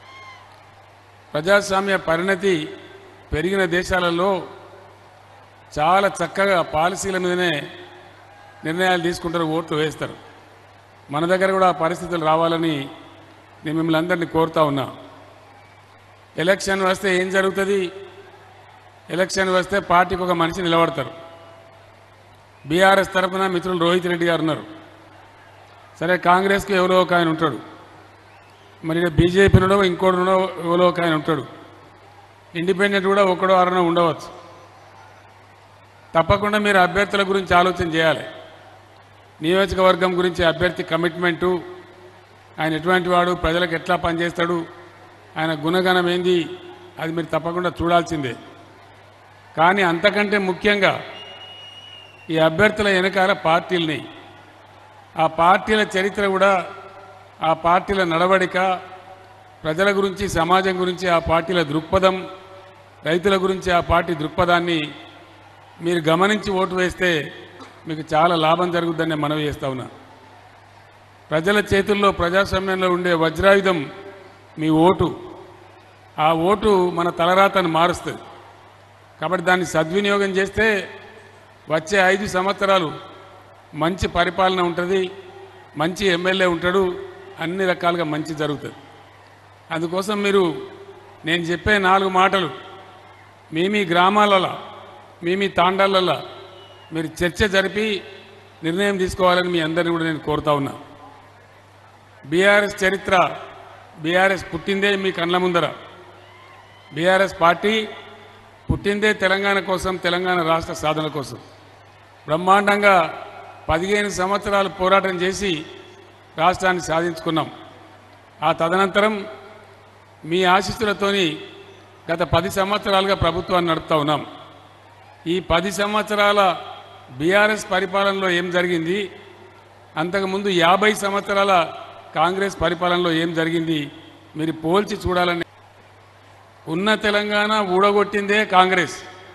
ప్రజాస్వామ్య పరిణతి పెరిగిన దేశాలలో చాలా చక్కగా పాలసీల మీదనే నిర్ణయాలు తీసుకుంటారు ఓట్లు వేస్తారు మన దగ్గర కూడా ఆ పరిస్థితులు రావాలని నేను మిమ్మల్ని అందరినీ కోరుతా ఉన్నా ఎలక్షన్ వస్తే ఏం జరుగుతుంది ఎలక్షన్ వస్తే పార్టీకి ఒక మనిషి నిలబడతారు బీఆర్ఎస్ తరఫున మిత్రులు రోహిత్ రెడ్డి గారు ఉన్నారు సరే కాంగ్రెస్కి ఎవరో ఒక ఆయన ఉంటాడు మరి ఇక్కడ బీజేపీ నుండో ఇంకోటి నుండో ఎవరో ఒక ఆయన ఉంటాడు ఇండిపెండెంట్ కూడా ఒకడో అరనో ఉండవచ్చు తప్పకుండా మీరు అభ్యర్థుల గురించి ఆలోచన చేయాలి నియోజకవర్గం గురించి అభ్యర్థి కమిట్మెంటు ఆయన ఎటువంటి వాడు ప్రజలకు ఎట్లా పనిచేస్తాడు ఆయన గుణగణం ఏంది అది మీరు తప్పకుండా చూడాల్సిందే కానీ అంతకంటే ముఖ్యంగా ఈ అభ్యర్థుల వెనకాల పార్టీలని ఆ పార్టీల చరిత్ర కూడా ఆ పార్టీల నడవడిక ప్రజల గురించి సమాజం గురించి ఆ పార్టీల దృక్పథం రైతుల గురించి ఆ పార్టీ దృక్పథాన్ని మీరు గమనించి ఓటు వేస్తే మీకు చాలా లాభం జరుగుతుందని నేను మనవి చేస్తా ఉన్నా ప్రజల చేతుల్లో ప్రజాస్వామ్యంలో ఉండే వజ్రాయుధం మీ ఓటు ఆ ఓటు మన తలరాతను మారుస్తుంది కాబట్టి దాన్ని సద్వినియోగం చేస్తే వచ్చే ఐదు సంవత్సరాలు మంచి పరిపాలన ఉంటుంది మంచి ఎమ్మెల్యే ఉంటాడు అన్ని రకాలుగా మంచి జరుగుతుంది అందుకోసం మీరు నేను చెప్పే నాలుగు మాటలు మీ మీ గ్రామాలలో మీ మీ తాండాలలో మీరు చర్చ జరిపి నిర్ణయం తీసుకోవాలని మీ అందరిని కూడా నేను కోరుతా ఉన్నా బీఆర్ఎస్ చరిత్ర బీఆర్ఎస్ పుట్టిందే మీ కళ్ళ ముందర బీఆర్ఎస్ పార్టీ పుట్టిందే తెలంగాణ కోసం తెలంగాణ రాష్ట్ర సాధన కోసం బ్రహ్మాండంగా పదిహేను సంవత్సరాలు పోరాటం చేసి రాష్ట్రాన్ని సాధించుకున్నాం ఆ తదనంతరం మీ ఆశీస్సులతోని గత పది సంవత్సరాలుగా ప్రభుత్వాన్ని నడుపుతా ఉన్నాం ఈ పది సంవత్సరాల బీఆర్ఎస్ పరిపాలనలో ఏం జరిగింది అంతకుముందు యాభై సంవత్సరాల కాంగ్రెస్ పరిపాలనలో ఏం జరిగింది మీరు పోల్చి చూడాలని ఉన్న తెలంగాణ ఊడగొట్టిందే కాంగ్రెస్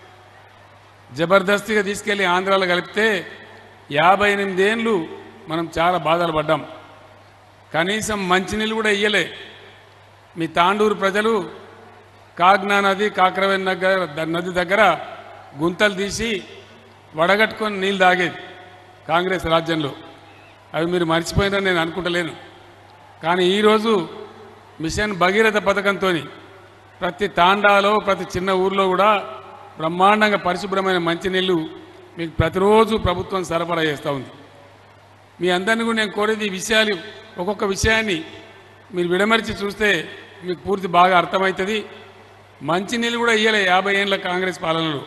జబర్దస్తిగా తీసుకెళ్లి ఆంధ్రాలో కలిపితే యాభై ఎనిమిదేళ్ళు మనం చాలా బాధలు పడ్డాం కనీసం మంచినీళ్ళు కూడా ఇయ్యలే మీ తాండూరు ప్రజలు కాగ్నా నది కాకరవేన్ నగర్ ద- నది దగ్గర గుంతలు తీసి వడగట్టుకొని నీళ్ళు తాగేది కాంగ్రెస్ రాజ్యంలో అవి మీరు మర్చిపోయినారని నేను అనుకుంటలేను కానీ ఈరోజు మిషన్ భగీరథ పథకంతో ప్రతి తాండాలో ప్రతి చిన్న ఊర్లో కూడా బ్రహ్మాండంగా పరిశుభ్రమైన మంచినీళ్ళు మీకు ప్రతిరోజు ప్రభుత్వం సరఫరా చేస్తూ ఉంది మీ అందరిని కూడా నేను కోరేది ఈ విషయాలు ఒక్కొక్క విషయాన్ని మీరు విడమరిచి చూస్తే మీకు పూర్తి బాగా అర్థమవుతుంది మంచినీళ్ళు కూడా ఇయ్యలే యాభై ఏళ్ళ కాంగ్రెస్ పాలనలో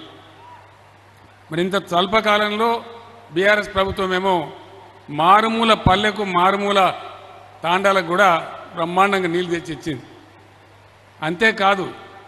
మరి ఇంత స్వల్ప కాలంలో బీఆర్ఎస్ ప్రభుత్వం ఏమో మారుమూల పల్లెకు మారుమూల తాండాలకు కూడా బ్రహ్మాండంగా నీళ్ళు తెచ్చి ఇచ్చింది అంతేకాదు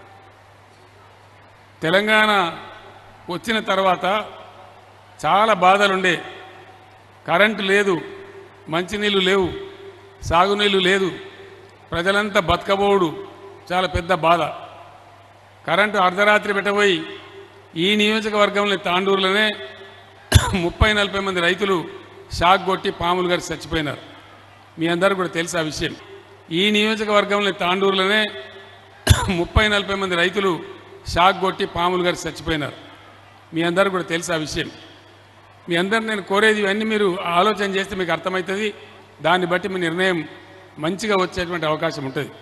తెలంగాణ వచ్చిన తర్వాత చాలా బాధలుండే కరెంటు లేదు మంచినీళ్ళు లేవు సాగునీళ్ళు లేదు ప్రజలంతా బతకబోడు చాలా పెద్ద బాధ కరెంటు అర్ధరాత్రి పెట్టబోయి ఈ నియోజకవర్గంలో తాండూరులోనే ముప్పై నలభై మంది రైతులు షాక్ కొట్టి పాములు గారు చచ్చిపోయినారు మీ అందరూ కూడా తెలుసు ఆ విషయం ఈ నియోజకవర్గంలో తాండూరులోనే ముప్పై నలభై మంది రైతులు షాక్ కొట్టి పాములు గారు చచ్చిపోయినారు మీ అందరూ కూడా తెలుసు ఆ విషయం మీ అందరు నేను కోరేది ఇవన్నీ మీరు ఆలోచన చేస్తే మీకు అర్థమవుతుంది దాన్ని బట్టి మీ నిర్ణయం మంచిగా వచ్చేటువంటి అవకాశం ఉంటుంది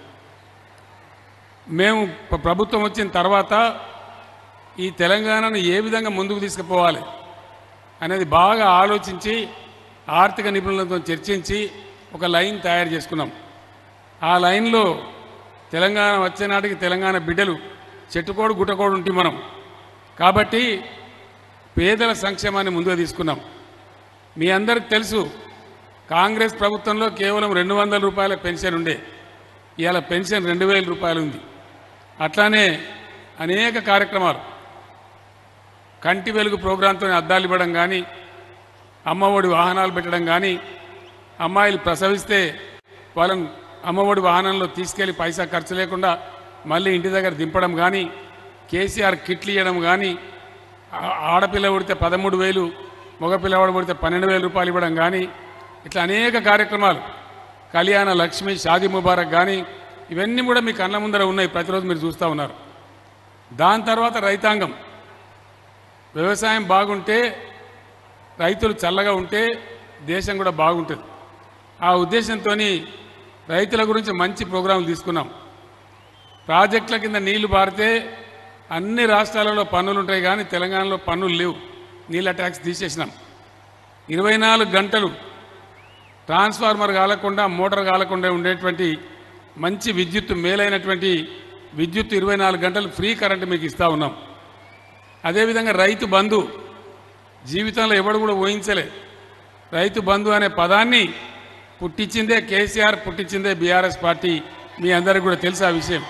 మేము ప్ర- ప్రభుత్వం వచ్చిన తర్వాత ఈ తెలంగాణను ఏ విధంగా ముందుకు తీసుకుపోవాలి అనేది బాగా ఆలోచించి ఆర్థిక నిపుణులతో చర్చించి ఒక లైన్ తయారు చేసుకున్నాం ఆ లైన్లో తెలంగాణ వచ్చే నాటికి తెలంగాణ బిడ్డలు చెట్టుకోడు గుట్టకోడు ఉంటే మనం కాబట్టి పేదల సంక్షేమాన్ని ముందుగా తీసుకున్నాం మీ అందరికి తెలుసు కాంగ్రెస్ ప్రభుత్వంలో కేవలం రెండు వందల రూపాయల పెన్షన్ ఉండే ఇవాళ పెన్షన్ రెండు వేల రూపాయలు ఉంది అట్లానే అనేక కార్యక్రమాలు కంటి వెలుగు ప్రోగ్రాంతో అద్దాలు ఇవ్వడం కానీ అమ్మఒడి వాహనాలు పెట్టడం కానీ అమ్మాయిలు ప్రసవిస్తే వాళ్ళని అమ్మఒడి వాహనంలో తీసుకెళ్లి పైసా ఖర్చు లేకుండా మళ్ళీ ఇంటి దగ్గర దింపడం కానీ కేసీఆర్ కిట్లు ఇవ్వడం కానీ ఆ- ఆడపిల్ల పుడితే పదమూడు వేలు మగపిల్లవాడు పుడితే పన్నెండు వేల రూపాయలు ఇవ్వడం కానీ ఇట్లా అనేక కార్యక్రమాలు కళ్యాణ లక్ష్మి షాదీ ముబారక్ కానీ ఇవన్నీ కూడా మీ కళ్ళ ముందర ఉన్నాయి ప్రతిరోజు మీరు చూస్తూ ఉన్నారు దాని తర్వాత రైతాంగం వ్యవసాయం బాగుంటే రైతులు చల్లగా ఉంటే దేశం కూడా బాగుంటుంది ఆ ఉద్దేశంతో రైతుల గురించి మంచి ప్రోగ్రాంలు తీసుకున్నాం ప్రాజెక్టుల కింద నీళ్లు పారితే అన్ని రాష్ట్రాలలో పన్నులు ఉంటాయి కానీ తెలంగాణలో పన్నులు లేవు నీళ్ళ ట్యాక్స్ తీసేసినాం ఇరవై నాలుగు గంటలు ట్రాన్స్ఫార్మర్ కాలకుండా మోటార్ కాలకుండా ఉండేటువంటి మంచి విద్యుత్ మేలైనటువంటి విద్యుత్ ఇరవై నాలుగు గంటలు ఫ్రీ కరెంట్ మీకు ఇస్తా ఉన్నాం అదేవిధంగా రైతు బంధు జీవితంలో ఎవడు కూడా ఊహించలే రైతు బంధు అనే పదాన్ని పుట్టించిందే కేసీఆర్ పుట్టించిందే బీఆర్ఎస్ పార్టీ మీ అందరికీ కూడా తెలుసు ఆ విషయం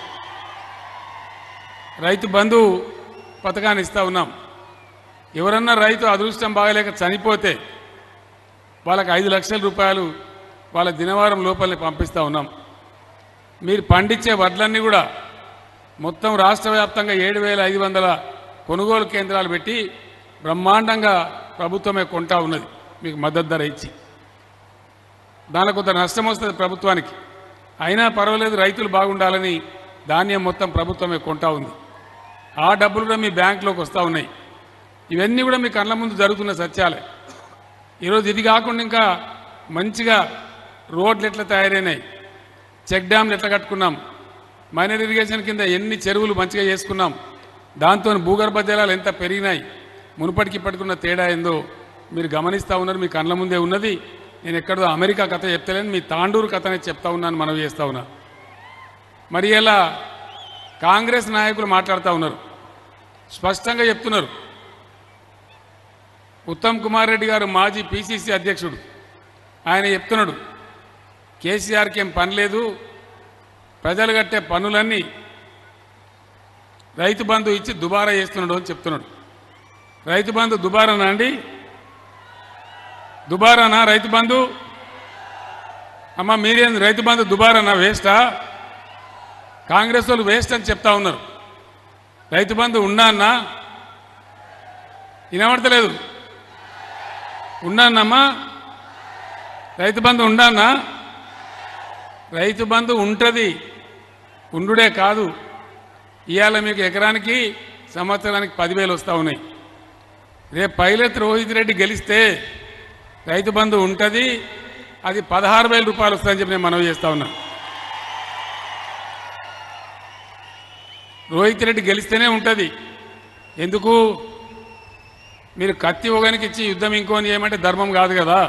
రైతు బంధు పథకాన్ని ఇస్తా ఉన్నాం ఎవరన్నా రైతు అదృష్టం బాగలేక చనిపోతే వాళ్ళకి ఐదు లక్షల రూపాయలు వాళ్ళ దినవారం లోపలనే పంపిస్తూ ఉన్నాం మీరు పండించే వడ్లన్నీ కూడా మొత్తం రాష్ట్ర వ్యాప్తంగా ఏడు వేల ఐదు వందల కొనుగోలు కేంద్రాలు పెట్టి బ్రహ్మాండంగా ప్రభుత్వమే కొంటా ఉన్నది మీకు మద్దతు ధర ఇచ్చి దానిలో కొంత నష్టం వస్తుంది ప్రభుత్వానికి అయినా పర్వాలేదు రైతులు బాగుండాలని ధాన్యం మొత్తం ప్రభుత్వమే కొంటా ఉంది ఆ డబ్బులు కూడా మీ బ్యాంకులోకి వస్తూ ఉన్నాయి ఇవన్నీ కూడా మీ కళ్ళ ముందు జరుగుతున్న సత్యాలే ఈరోజు ఇది కాకుండా ఇంకా మంచిగా రోడ్లు ఎట్లా తయారైనాయి చెక్ డ్యామ్లు ఎట్లా కట్టుకున్నాం మైనర్ ఇరిగేషన్ కింద ఎన్ని చెరువులు మంచిగా చేసుకున్నాం దాంతో భూగర్భ జలాలు ఎంత పెరిగినాయి మునుపటికి ఇప్పటికున్న తేడా ఏందో మీరు గమనిస్తూ ఉన్నారు మీ కళ్ళ ముందే ఉన్నది నేను ఎక్కడో అమెరికా కథ చెప్తలేను మీ తాండూరు కథనే చెప్తా ఉన్నాను మనవి చేస్తూ ఉన్నా మరి ఇలా కాంగ్రెస్ నాయకులు మాట్లాడుతూ ఉన్నారు స్పష్టంగా చెప్తున్నారు ఉత్తమ్ కుమార్ రెడ్డి గారు మాజీ పిసిసి అధ్యక్షుడు ఆయన చెప్తున్నాడు కేసీఆర్కి ఏం పని లేదు ప్రజలు కట్టే పనులన్నీ రైతు బంధు ఇచ్చి దుబారా చేస్తున్నాడు అని చెప్తున్నాడు రైతు బంధు దుబారానా అండి దుబారానా రైతు బంధు అమ్మ మీరేం రైతు బంధు దుబారానా వేస్టా కాంగ్రెస్ వాళ్ళు వేస్ట్ అని చెప్తా ఉన్నారు రైతు బంధు ఉన్నా అన్నా వినబడతలేదు ఉన్నానమ్మా రైతు బంధు ఉండానా రైతు బంధు ఉంటుంది ఉండుడే కాదు ఇవాళ మీకు ఎకరానికి సంవత్సరానికి పదివేలు వస్తూ ఉన్నాయి రేపు పైలత్ రోహిత్ రెడ్డి గెలిస్తే రైతు బంధు ఉంటుంది అది పదహారు వేల రూపాయలు వస్తుందని చెప్పి నేను మనవి చేస్తా ఉన్నా రోహిత్ రెడ్డి గెలిస్తేనే ఉంటుంది ఎందుకు మీరు కత్తి ఒకనికి ఇచ్చి యుద్ధం ఇంకోని చేయమంటే ధర్మం కాదు కదా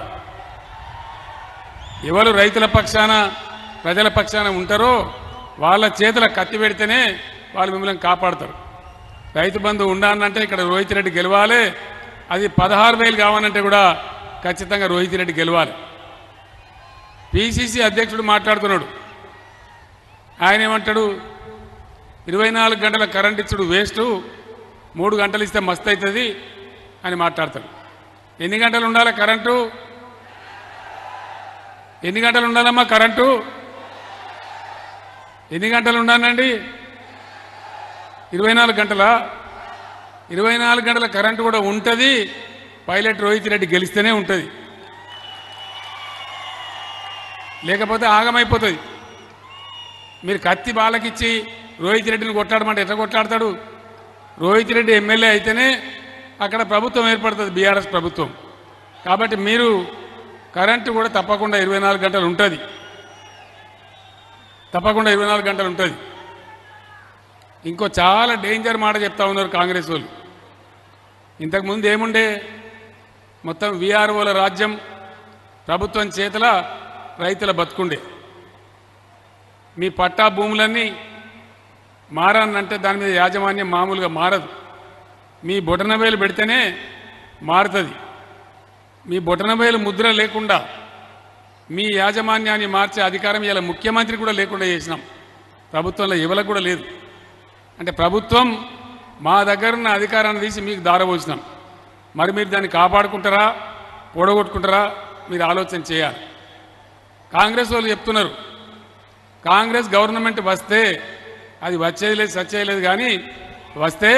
ఎవరు రైతుల పక్షాన ప్రజల పక్షాన ఉంటారో వాళ్ళ చేతుల కత్తి పెడితేనే వాళ్ళు మిమ్మల్ని కాపాడతారు రైతు బంధు ఉండాలంటే ఇక్కడ రోహిత్ రెడ్డి గెలవాలి అది పదహారు వేలు కావాలంటే కూడా ఖచ్చితంగా రోహిత్ రెడ్డి గెలవాలి పిసిసి అధ్యక్షుడు మాట్లాడుతున్నాడు ఆయన ఏమంటాడు ఇరవై నాలుగు గంటల కరెంట్ ఇచ్చుడు వేస్ట్ మూడు గంటలు ఇస్తే మస్తు అవుతుంది అని మాట్లాడతాడు ఎన్ని గంటలు ఉండాలి కరెంటు ఎన్ని గంటలు ఉండాలమ్మా కరెంటు ఎన్ని గంటలు ఉండాలండి ఇరవై నాలుగు గంటల ఇరవై నాలుగు గంటల కరెంటు కూడా ఉంటుంది పైలట్ రోహిత్ రెడ్డి గెలిస్తేనే ఉంటుంది లేకపోతే ఆగమైపోతుంది మీరు కత్తి బాలకిచ్చి రోహిత్ రెడ్డిని కొట్లాడమంటే ఎట్లా కొట్లాడతాడు రోహిత్ రెడ్డి ఎమ్మెల్యే అయితేనే అక్కడ ప్రభుత్వం ఏర్పడుతుంది బీఆర్ఎస్ ప్రభుత్వం కాబట్టి మీరు కరెంటు కూడా తప్పకుండా ఇరవై నాలుగు గంటలు ఉంటుంది తప్పకుండా ఇరవై నాలుగు గంటలు ఉంటుంది ఇంకో చాలా డేంజర్ మాట చెప్తా ఉన్నారు కాంగ్రెస్ వాళ్ళు ఇంతకుముందు ఏముండే మొత్తం విఆర్ఓల రాజ్యం ప్రభుత్వం చేతుల రైతుల బతుకుండే మీ పట్టా భూములన్నీ మారానంటే దాని మీద యాజమాన్యం మామూలుగా మారదు మీ బొటనవేలు పెడితేనే మారుతుంది మీ బొటనవేలు ముద్ర లేకుండా మీ యాజమాన్యాన్ని మార్చే అధికారం ఇలా ముఖ్యమంత్రి కూడా లేకుండా చేసినాం ప్రభుత్వంలో ఎవరికి కూడా లేదు అంటే ప్రభుత్వం మా దగ్గర ఉన్న అధికారాన్ని తీసి మీకు దారబోసినాం మరి మీరు దాన్ని కాపాడుకుంటారా పొడగొట్టుకుంటారా మీరు ఆలోచన చేయాలి కాంగ్రెస్ వాళ్ళు చెప్తున్నారు కాంగ్రెస్ గవర్నమెంట్ వస్తే అది వచ్చేది లేదు సచ్చేది లేదు కానీ వస్తే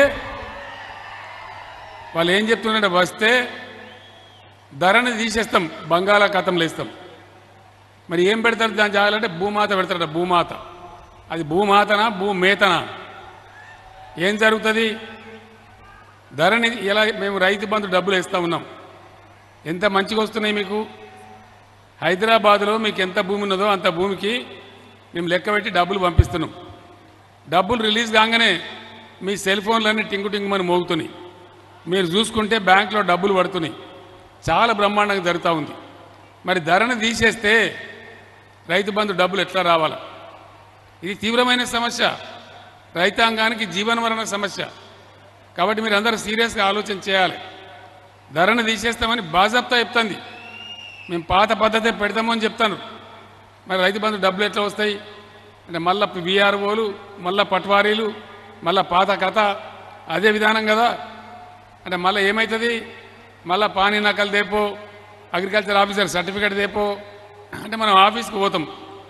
వాళ్ళు ఏం చెప్తున్నారంటే వస్తే ధరని తీసేస్తాం బంగాళాఖాతంలో ఇస్తాం మరి ఏం పెడతారు దాని జాగాలంటే భూమాత పెడతారట భూమాత అది భూమాతనా భూమేతనా ఏం జరుగుతుంది ధరని ఇలా మేము రైతు బంధు డబ్బులు ఇస్తూ ఉన్నాం ఎంత మంచిగా వస్తున్నాయి మీకు హైదరాబాద్లో మీకు ఎంత భూమి ఉన్నదో అంత భూమికి మేము లెక్క పెట్టి డబ్బులు పంపిస్తున్నాం డబ్బులు రిలీజ్ కాగానే మీ సెల్ ఫోన్లన్నీ టింగు టింగుమని మోగుతున్నాయి మీరు చూసుకుంటే బ్యాంకులో డబ్బులు పడుతున్నాయి చాలా బ్రహ్మాండంగా జరుగుతూ ఉంది మరి ధరను తీసేస్తే రైతు బంధు డబ్బులు ఎట్లా రావాలా ఇది తీవ్రమైన సమస్య రైతాంగానికి జీవనమరణ సమస్య కాబట్టి మీరు అందరూ సీరియస్గా ఆలోచన చేయాలి ధరను తీసేస్తామని బాజాప్తా చెప్తుంది మేము పాత పద్ధతే పెడతామని చెప్తాను మరి రైతు బంధు డబ్బులు ఎట్లా వస్తాయి అంటే మళ్ళా బీఆర్ఓలు మళ్ళా పట్వారీలు మళ్ళా పాత కథ అదే విధానం కదా అంటే మళ్ళీ ఏమవుతుంది మళ్ళా పానీ నకలు దేపో అగ్రికల్చర్ ఆఫీసర్ సర్టిఫికేట్ దేపో అంటే మనం ఆఫీస్కి పోతాం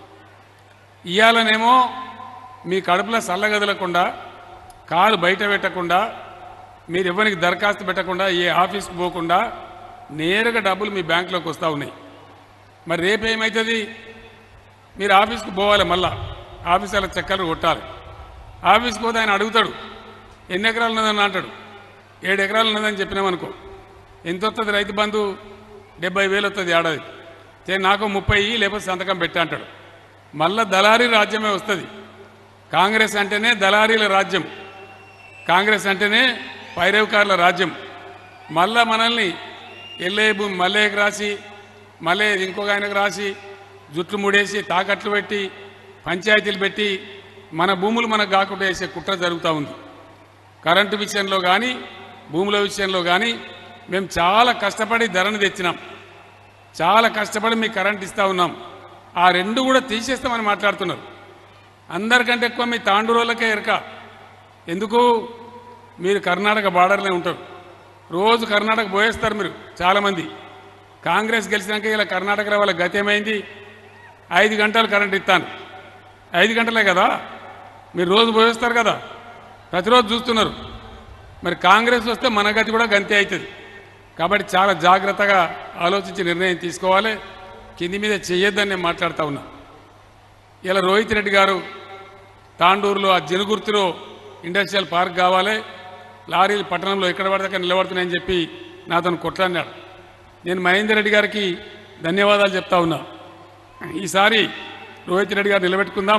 ఇవాళనేమో మీ కడుపులో చల్లగదలకుండా కాలు బయట పెట్టకుండా మీరు ఎవరికి దరఖాస్తు పెట్టకుండా ఏ ఆఫీస్కి పోకుండా నేరుగా డబ్బులు మీ బ్యాంకులోకి వస్తూ ఉన్నాయి మరి రేపు ఏమవుతుంది మీరు ఆఫీస్కి పోవాలి మళ్ళా ఆఫీసర్ల చక్కర్లు కొట్టాలి ఆఫీస్కి పోతే ఆయన అడుగుతాడు ఎన్ని ఎకరాలు ఉన్నదని అంటాడు ఏడు ఎకరాలు ఉన్నదని చెప్పినామనుకో ఎంత వస్తుంది రైతు బంధు డెబ్బై వేలు వస్తుంది ఏడాది చే నాకు ముప్పై ఇయ్యి, లేకపోతే సంతకం పెట్టా అంటాడు మళ్ళా దళారీ రాజ్యమే వస్తుంది కాంగ్రెస్ అంటేనే దళారీల రాజ్యం కాంగ్రెస్ అంటేనే పైరవకారుల రాజ్యం మళ్ళా మనల్ని ఎల్లే భూమి మల్లేకి రాసి మళ్ళీ ఇంకొక ఆయనకు రాసి జుట్లు ముడేసి తాకట్లు పెట్టి పంచాయతీలు పెట్టి మన భూములు మనకు కాకుండా వేసే కుట్ర జరుగుతూ ఉంది కరెంటు విషయంలో కానీ భూముల విషయంలో కానీ మేము చాలా కష్టపడి ధరను తెచ్చినాం చాలా కష్టపడి మీకు కరెంట్ ఇస్తూ ఉన్నాం ఆ రెండు కూడా తీసేస్తామని మాట్లాడుతున్నారు అందరికంటే ఎక్కువ మీ తాండూరోళ్ళకే ఎరక ఎందుకు మీరు కర్ణాటక బార్డర్లో ఉంటారు రోజు కర్ణాటక పోయేస్తారు మీరు చాలామంది కాంగ్రెస్ గెలిచినాక ఇలా కర్ణాటకలో వాళ్ళ గతి ఏమైంది ఐదు గంటలు కరెంట్ ఇస్తాను ఐదు గంటలే కదా మీరు రోజు పోయేస్తారు కదా ప్రతిరోజు చూస్తున్నారు మరి కాంగ్రెస్ వస్తే మన గతి కూడా గంతే అవుతుంది కాబట్టి చాలా జాగ్రత్తగా ఆలోచించి నిర్ణయం తీసుకోవాలి కింది మీద చెయ్యొద్దని నేను మాట్లాడుతూ ఉన్నా ఇలా రోహిత్ రెడ్డి గారు తాండూరులో ఆ జనుగుర్తిలో ఇండస్ట్రియల్ పార్క్ కావాలి లారీలు పట్టణంలో ఎక్కడ పడితే అక్కడ నిలబడుతున్నాయని చెప్పి నాతో కొట్లాడినాడు నేను మహేందర్ రెడ్డి గారికి ధన్యవాదాలు చెప్తా ఉన్నా ఈసారి రోహిత్ రెడ్డి గారు నిలబెట్టుకుందాం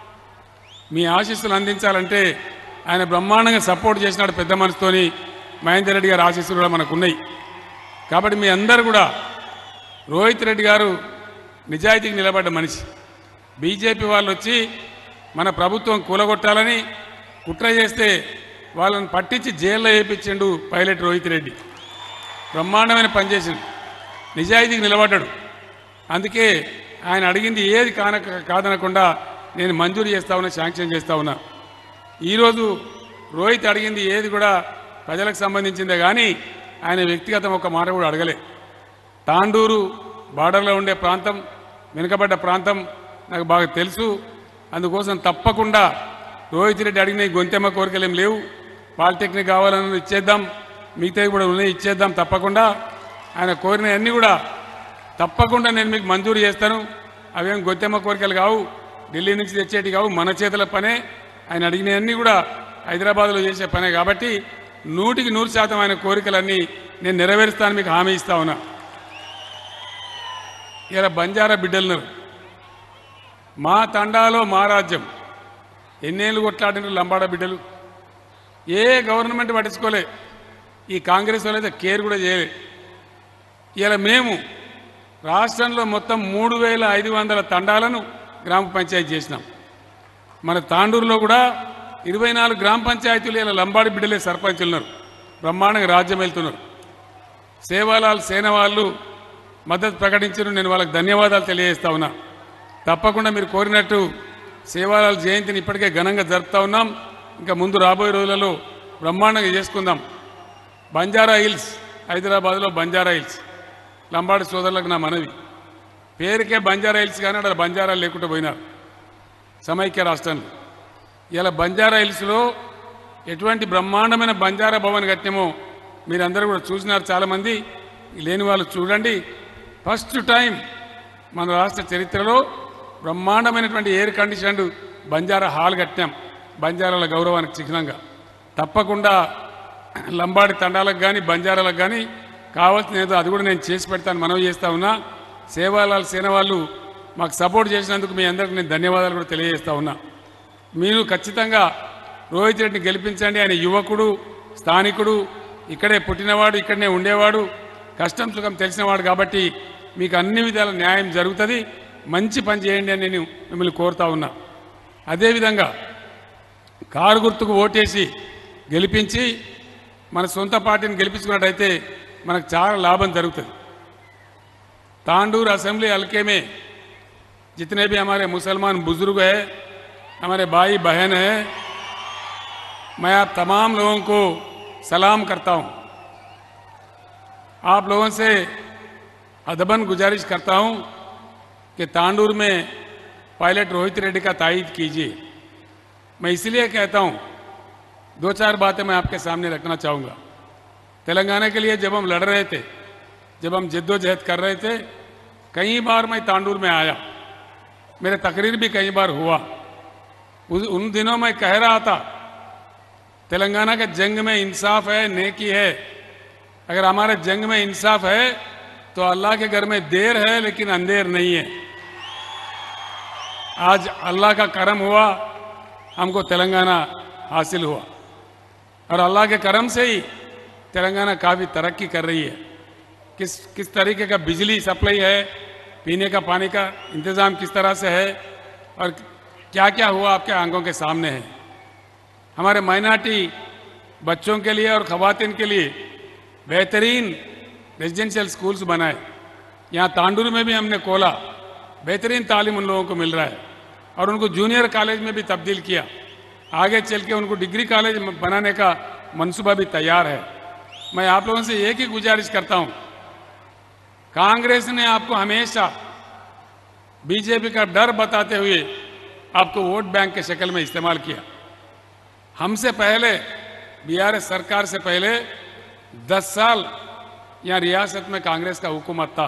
మీ ఆశీస్సులు అందించాలంటే ఆయన బ్రహ్మాండంగా సపోర్ట్ చేసినాడు పెద్ద మనసుతోని మహేందర్ రెడ్డి గారి ఆశీస్సులు కూడా మనకు ఉన్నాయి కాబట్టి మీ అందరూ కూడా రోహిత్ రెడ్డి గారు నిజాయితీకి నిలబడ్డ మనిషి బీజేపీ వాళ్ళు వచ్చి మన ప్రభుత్వం కూలగొట్టాలని కుట్ర చేస్తే వాళ్ళని పట్టించి జైల్లో వేయించిండు పైలట్ రోహిత్ రెడ్డి బ్రహ్మాండమైన పనిచేసిండు నిజాయితీకి నిలబడ్డాడు అందుకే ఆయన అడిగింది ఏది కాన కాదనకుండా నేను మంజూరు చేస్తా ఉన్నా శాంక్షన్ చేస్తా ఉన్నా ఈరోజు రోహిత్ అడిగింది ఏది కూడా ప్రజలకు సంబంధించిందే కానీ ఆయన వ్యక్తిగతం ఒక మాట కూడా అడగలే తాండూరు బార్డర్లో ఉండే ప్రాంతం వెనుకబడ్డ ప్రాంతం నాకు బాగా తెలుసు అందుకోసం తప్పకుండా రోహిత్ రెడ్డి అడిగిన ఈ గొంతెమ్మ కోరికలు ఏం లేవు పాలిటెక్నిక్ కావాలని ఇచ్చేద్దాం మిగతావి కూడా ఉన్నాయి ఇచ్చేద్దాం తప్పకుండా ఆయన కోరినవన్నీ కూడా తప్పకుండా నేను మీకు మంజూరు చేస్తాను అవేం గొంతెమ్మ కోరికలు కావు ఢిల్లీ నుంచి తెచ్చేటి కావు మన చేతుల పనే ఆయన అడిగినవన్నీ కూడా హైదరాబాద్లో చేసే పనే కాబట్టి నూటికి నూరు శాతం ఆయన కోరికలన్నీ నేను నెరవేరుస్తాను మీకు హామీ ఇస్తా ఉన్నా ఇలా బంజారా బిడ్డలున్నారు మా తండాలో మా రాజ్యం ఎన్నేళ్ళు కొట్లాడిన లంబాడ బిడ్డలు ఏ గవర్నమెంట్ పట్టించుకోలే ఈ కాంగ్రెస్ వాళ్ళు అయితే కేర్ కూడా చేయలే ఇలా మేము రాష్ట్రంలో మొత్తం మూడు వేల ఐదు వందల తండాలను గ్రామ పంచాయతీ చేసినాం మన తాండూరులో కూడా ఇరవై నాలుగు గ్రామ పంచాయతీలు ఇలా లంబాడి బిడ్డలే సర్పంచులు ఉన్నారు బ్రహ్మాండంగా రాజ్యం వెళ్తున్నారు సేవాలాల్ సేన వాళ్ళు మద్దతు ప్రకటించారు నేను వాళ్ళకి ధన్యవాదాలు తెలియజేస్తా ఉన్నా తప్పకుండా మీరు కోరినట్టు సేవాలాల్ జయంతిని ఇప్పటికే ఘనంగా జరుపుతా ఉన్నాం ఇంకా ముందు రాబోయే రోజులలో బ్రహ్మాండంగా చేసుకుందాం బంజారా హిల్స్ హైదరాబాద్లో బంజారా హిల్స్ లంబాడి సోదరులకు నా మనవి పేరుకే బంజారా హిల్స్ కానీ అక్కడ బంజారా లేకుండా పోయినారు సమైక్య రాష్ట్రంలో ఇలా బంజారా హిల్స్లో ఎటువంటి బ్రహ్మాండమైన బంజారా భవన్ కట్టినామో మీరందరూ కూడా చూసినారు చాలామంది లేని వాళ్ళు చూడండి ఫస్ట్ టైం మన రాష్ట్ర చరిత్రలో బ్రహ్మాండమైనటువంటి ఎయిర్ కండిషన్డ్ బంజారా హాల్ కట్టాం బంజారాల గౌరవానికి చిహ్నంగా తప్పకుండా లంబాడి తండాలకు కానీ బంజారాలకు కానీ కావాల్సిన ఏదో అది కూడా నేను చేసి పెడతాను మనవి చేస్తా ఉన్నా సేవాలాల్ సేన వాళ్ళు మాకు సపోర్ట్ చేసినందుకు మీ అందరికి నేను ధన్యవాదాలు కూడా తెలియజేస్తా ఉన్నా మీరు ఖచ్చితంగా రోహిత్ రెడ్డిని గెలిపించండి ఆయన యువకుడు స్థానికుడు ఇక్కడే పుట్టినవాడు ఇక్కడనే ఉండేవాడు కష్టం సుఖం తెలిసినవాడు కాబట్టి మీకు అన్ని విధాల న్యాయం జరుగుతుంది మంచి పని చేయండి అని నేను మిమ్మల్ని కోరుతా ఉన్నా అదేవిధంగా కారు గుర్తుకు ఓటేసి గెలిపించి మన సొంత పార్టీని గెలిపించుకున్నట్టయితే మనకు చాలా లాభం జరుగుతుంది तांडूर असेंबली हल्के में जितने भी हमारे मुसलमान बुजुर्ग हैं हमारे भाई बहन हैं मैं आप तमाम लोगों को सलाम करता हूं आप लोगों से अदबन गुजारिश करता हूं कि तांडूर में पायलट रोहित रेड्डी का तायद कीजिए मैं इसलिए कहता हूं दो चार बातें मैं आपके सामने रखना चाहूँगा तेलंगाना के लिए जब हम लड़ रहे थे जब हम जद्दोजहद कर रहे थे कई बार मैं तांडूर में आया मेरे तकरीर भी कई बार हुआ उस उन दिनों में कह रहा था तेलंगाना के जंग में इंसाफ है नेकी है अगर हमारे जंग में इंसाफ है तो अल्लाह के घर में देर है लेकिन अंधेर नहीं है आज अल्लाह का करम हुआ हमको तेलंगाना हासिल हुआ और अल्लाह के करम से ही तेलंगाना काफ़ी तरक्की कर रही है किस किस तरीके का बिजली सप्लाई है पीने का पानी का इंतज़ाम किस तरह से है और क्या क्या हुआ आपके आंखों के सामने है हमारे माइनॉरिटी बच्चों के लिए और ख़वातीन के लिए बेहतरीन रेजिडेंशियल स्कूल्स बनाए यहाँ तांडूर में भी हमने खोला बेहतरीन तालीम उन लोगों को मिल रहा है और उनको जूनियर कॉलेज में भी तब्दील किया आगे चल के उनको डिग्री कॉलेज बनाने का मंसूबा भी तैयार है मैं आप लोगों से एक ही गुजारिश करता हूँ कांग्रेस ने आपको हमेशा बीजेपी का डर बताते हुए आपको वोट बैंक के शक्ल में इस्तेमाल किया हमसे पहले बीआरएस सरकार से पहले 10 साल यहाँ रियासत में कांग्रेस का हुकूमत था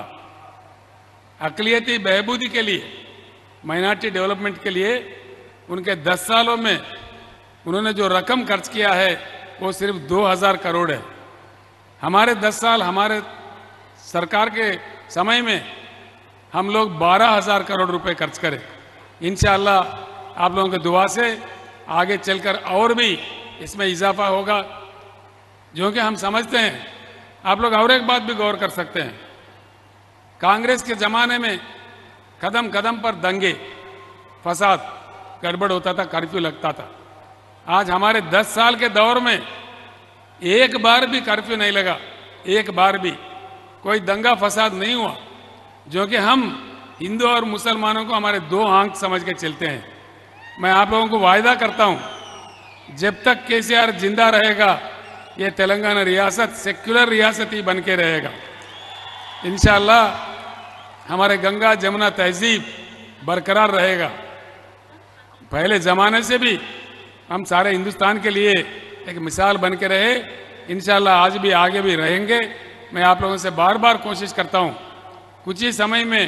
अकलियती बहबूदी के लिए माइनॉरिटी डेवलपमेंट के लिए उनके 10 सालों में उन्होंने जो रकम खर्च किया है वो सिर्फ 2000 करोड़ है हमारे 10 साल हमारे सरकार के समय में हम लोग 12000 करोड़ रुपए खर्च करें इंशाल्लाह आप लोगों की दुआ से आगे चलकर और भी इसमें इजाफा होगा जो कि हम समझते हैं आप लोग और एक बात भी गौर कर सकते हैं कांग्रेस के ज़माने में कदम कदम पर दंगे फसाद गड़बड़ होता था कर्फ्यू लगता था आज हमारे 10 साल के दौर में एक बार भी कर्फ्यू नहीं लगा एक बार भी कोई दंगा फसाद नहीं हुआ जो कि हम हिंदू और मुसलमानों को हमारे दो आंख समझ के चलते हैं मैं आप लोगों को वायदा करता हूं जब तक केसीआर जिंदा रहेगा ये तेलंगाना रियासत सेक्युलर रियासत ही बन के रहेगा इंशाल्लाह हमारे गंगा जमुना तहजीब बरकरार रहेगा पहले ज़माने से भी हम सारे हिंदुस्तान के लिए एक मिसाल बन के रहे इंशाल्लाह आज भी आगे भी रहेंगे मैं आप लोगों से बार बार कोशिश करता हूं कुछ ही समय में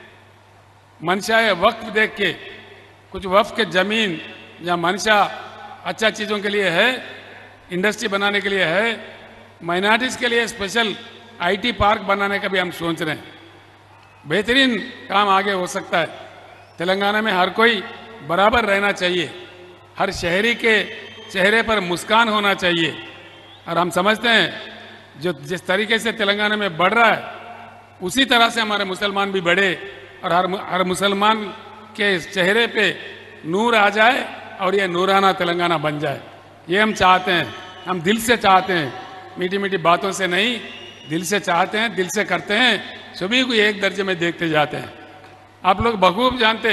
मनशा वक्त देख के कुछ वक्त के ज़मीन या मनशा अच्छा चीज़ों के लिए है इंडस्ट्री बनाने के लिए है माइनॉरिटीज़ के लिए स्पेशल आईटी पार्क बनाने का भी हम सोच रहे हैं बेहतरीन काम आगे हो सकता है तेलंगाना में हर कोई बराबर रहना चाहिए हर शहरी के चेहरे पर मुस्कान होना चाहिए और हम समझते हैं जो जिस तरीके से तेलंगाना में बढ़ रहा है उसी तरह से हमारे मुसलमान भी बढ़े और हर हर मुसलमान के चेहरे पे नूर आ जाए और ये नूराना तेलंगाना बन जाए ये हम चाहते हैं हम दिल से चाहते हैं मीठी मीठी बातों से नहीं दिल से चाहते हैं दिल से करते हैं सभी को एक दर्जे में देखते जाते हैं आप लोग बखूब जानते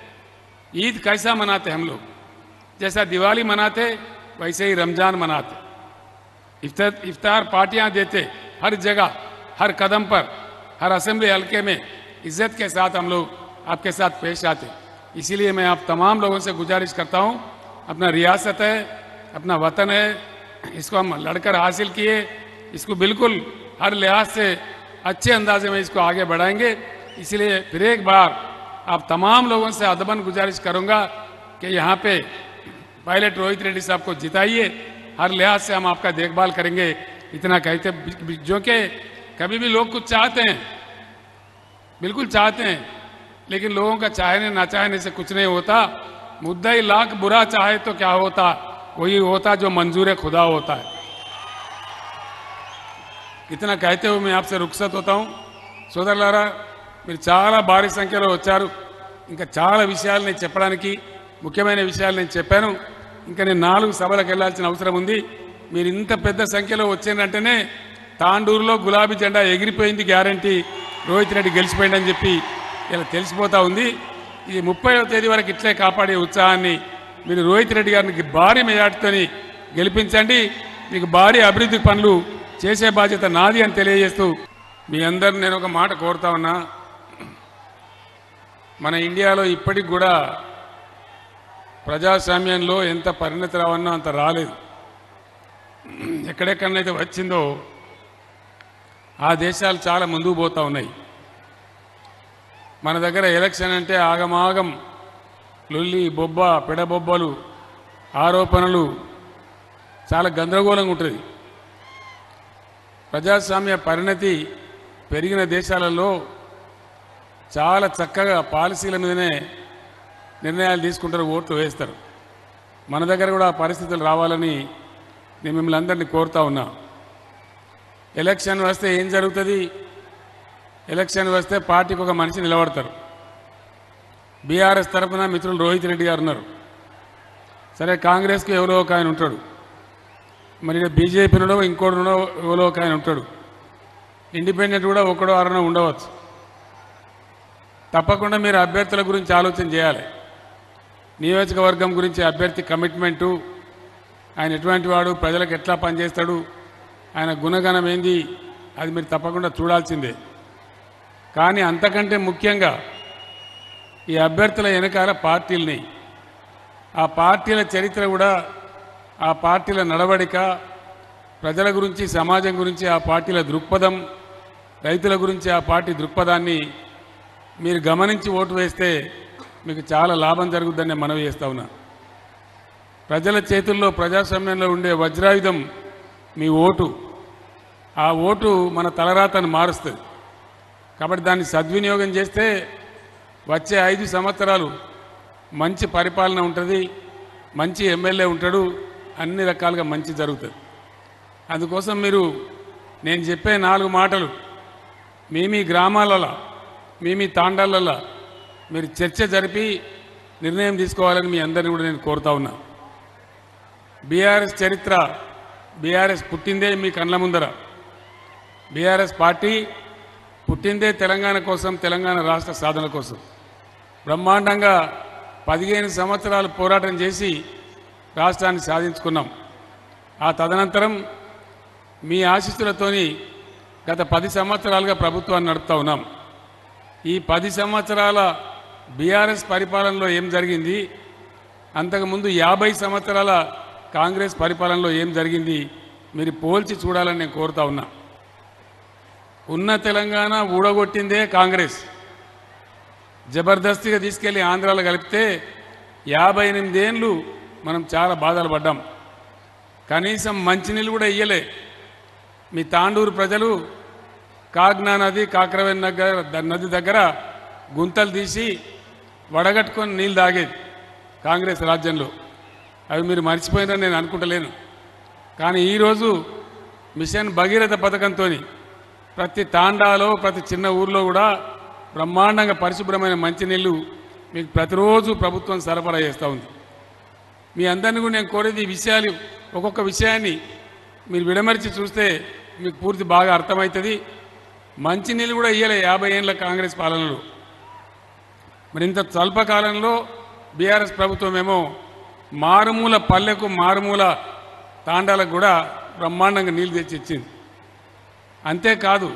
ईद कैसा मनाते हम लोग जैसा दिवाली मनाते वैसे ही रमजान मनाते इफ्तार इफ्तार पार्टियां देते हर जगह हर कदम पर हर असेंबली हल्के में इज्जत के साथ हम लोग आपके साथ पेश आते इसीलिए मैं आप तमाम लोगों से गुजारिश करता हूं अपना रियासत है अपना वतन है इसको हम लड़कर हासिल किए इसको बिल्कुल हर लिहाज से अच्छे अंदाजे में इसको आगे बढ़ाएंगे इसलिए फिर एक बार आप तमाम लोगों से अदबन गुजारिश करूंगा कि यहाँ पे पायलट रोहित रेड्डी साहब को जिताइए हर लिहाज से हम आपका देखभाल करेंगे इतना कहते जो कि कभी भी लोग कुछ चाहते हैं बिल्कुल चाहते हैं लेकिन लोगों का चाहने ना चाहने से कुछ नहीं होता मुद्दा ही लाख बुरा चाहे तो क्या होता वही होता जो मंजूर खुदा होता है ఇతన कहते हुए मैं आपसे रुखसत होता हूँ సోదరులారా మీరు చాలా భారీ సంఖ్యలో వచ్చారు ఇంకా చాలా విషయాలు నేను చెప్పడానికి ముఖ్యమైన విషయాలు నేను చెప్పాను ఇంకా నేను నాలుగు సభలకు వెళ్ళాల్సిన అవసరం ఉంది మీరు ఇంత పెద్ద సంఖ్యలో వచ్చిందంటేనే తాండూరులో గులాబీ జెండా ఎగిరిపోయింది గ్యారంటీ రోహిత్ రెడ్డి గెలిచిపోయిందని చెప్పి ఇలా తెలిసిపోతా ఉంది ఇది ముప్పైవ తేదీ వరకు ఇట్లే కాపాడే ఉత్సాహాన్ని మీరు రోహిత్ రెడ్డి గారిని భారీ మెజార్టీతోని గెలిపించండి మీకు భారీ అభివృద్ధి పనులు చేసే బాధ్యత నాది అని తెలియజేస్తూ మీ అందరిని నేను ఒక మాట కోరుతా ఉన్నా మన ఇండియాలో ఇప్పటికి కూడా ప్రజాస్వామ్యంలో ఎంత పరిణతి రావన్నో అంత రాలేదు ఎక్కడెక్కడనైతే వచ్చిందో ఆ దేశాలు చాలా ముందుకు పోతా ఉన్నాయి మన దగ్గర ఎలక్షన్ అంటే ఆగమాగం లొల్లి బొబ్బ పెడబొబ్బలు ఆరోపణలు చాలా గందరగోళంగా ఉంటుంది ప్రజాస్వామ్య పరిణతి పెరిగిన దేశాలలో చాలా చక్కగా పాలసీల మీదనే నిర్ణయాలు తీసుకుంటారు ఓట్లు వేస్తారు మన దగ్గర కూడా ఆ పరిస్థితులు రావాలని నేను మిమ్మల్ని అందరినీ కోరుతా ఉన్నా ఎలక్షన్ వస్తే ఏం జరుగుతుంది ఎలక్షన్ వస్తే పార్టీకి ఒక మనిషి నిలబడతారు బీఆర్ఎస్ తరఫున మిత్రులు రోహిత్ రెడ్డి గారు ఉన్నారు సరే కాంగ్రెస్కి ఎవరో ఒక ఆయన ఉంటాడు మరి బీజేపీలో ఇంకోటినో ఎవరో ఒక ఆయన ఉంటాడు ఇండిపెండెంట్ కూడా ఒకడో అరనో ఉండవచ్చు తప్పకుండా మీరు అభ్యర్థుల గురించి ఆలోచన చేయాలి నియోజకవర్గం గురించి అభ్యర్థి కమిట్మెంటు ఆయన ఎటువంటి వాడు ప్రజలకు ఎట్లా పనిచేస్తాడు ఆయన గుణగణం ఏంది అది మీరు తప్పకుండా చూడాల్సిందే కానీ అంతకంటే ముఖ్యంగా ఈ అభ్యర్థుల వెనకాల పార్టీలని ఆ పార్టీల చరిత్ర కూడా ఆ పార్టీల నడవడిక ప్రజల గురించి సమాజం గురించి ఆ పార్టీల దృక్పథం రైతుల గురించి ఆ పార్టీ దృక్పథాన్ని మీరు గమనించి ఓటు వేస్తే మీకు చాలా లాభం జరుగుద్దని నేను మనవి చేస్తా ఉన్నా ప్రజల చేతుల్లో ప్రజాస్వామ్యంలో ఉండే వజ్రాయుధం మీ ఓటు ఆ ఓటు మన తలరాతను మారుస్తుంది కాబట్టి దాన్ని సద్వినియోగం చేస్తే వచ్చే ఐదు సంవత్సరాలు మంచి పరిపాలన ఉంటుంది మంచి ఎమ్మెల్యే ఉంటాడు అన్ని రకాలుగా మంచి జరుగుతుంది అందుకోసం మీరు నేను చెప్పే నాలుగు మాటలు మీ మీ గ్రామాలలో మీ మీ తాండాలలో మీరు చర్చ జరిపి నిర్ణయం తీసుకోవాలని మీ అందరిని కూడా నేను కోరుతా ఉన్నా బీఆర్ఎస్ చరిత్ర బీఆర్ఎస్ పుట్టిందే మీ కళ్ళ ముందర బీఆర్ఎస్ పార్టీ పుట్టిందే తెలంగాణ కోసం తెలంగాణ రాష్ట్ర సాధన కోసం బ్రహ్మాండంగా పదిహేను సంవత్సరాలు పోరాటం చేసి రాష్ట్రాన్ని సాధించుకున్నాం ఆ తదనంతరం మీ ఆశీస్సులతోని గత పది సంవత్సరాలుగా ప్రభుత్వాన్ని నడుపుతా ఉన్నాం ఈ పది సంవత్సరాల బీఆర్ఎస్ పరిపాలనలో ఏం జరిగింది అంతకుముందు యాభై సంవత్సరాల కాంగ్రెస్ పరిపాలనలో ఏం జరిగింది మీరు పోల్చి చూడాలని నేను కోరుతా ఉన్నా ఉన్న తెలంగాణ ఊడగొట్టిందే కాంగ్రెస్ జబర్దస్తిగా తీసుకెళ్లి ఆంధ్రాలో కలిపితే యాభై ఎనిమిదేళ్ళు మనం చాలా బాధలు పడ్డాం కనీసం మంచినీళ్ళు కూడా ఇయ్యలే మీ తాండూరు ప్రజలు కాగ్నా నది కాకరవేన్ నగర్ ద- నది దగ్గర గుంతలు తీసి వడగట్టుకొని నీళ్ళు తాగేది కాంగ్రెస్ రాజ్యంలో అవి మీరు మర్చిపోయినారని నేను అనుకుంటలేను కానీ ఈరోజు మిషన్ భగీరథ పథకంతో ప్రతి తాండాలో ప్రతి చిన్న ఊర్లో కూడా బ్రహ్మాండంగా పరిశుభ్రమైన మంచినీళ్ళు మీకు ప్రతిరోజు ప్రభుత్వం సరఫరా చేస్తూ ఉంది మీ అందరిని కూడా నేను కోరేది ఈ విషయాలు ఒక్కొక్క విషయాన్ని మీరు విడమరిచి చూస్తే మీకు పూర్తి బాగా అర్థమవుతుంది మంచినీళ్ళు కూడా ఇయ్యలే యాభై ఏళ్ళ కాంగ్రెస్ పాలనలో మరి ఇంత స్వల్పకాలంలో బీఆర్ఎస్ ప్రభుత్వం ఏమో మారుమూల పల్లెకు మారుమూల తాండాలకు కూడా బ్రహ్మాండంగా నీళ్ళు తెచ్చి ఇచ్చింది అంతేకాదు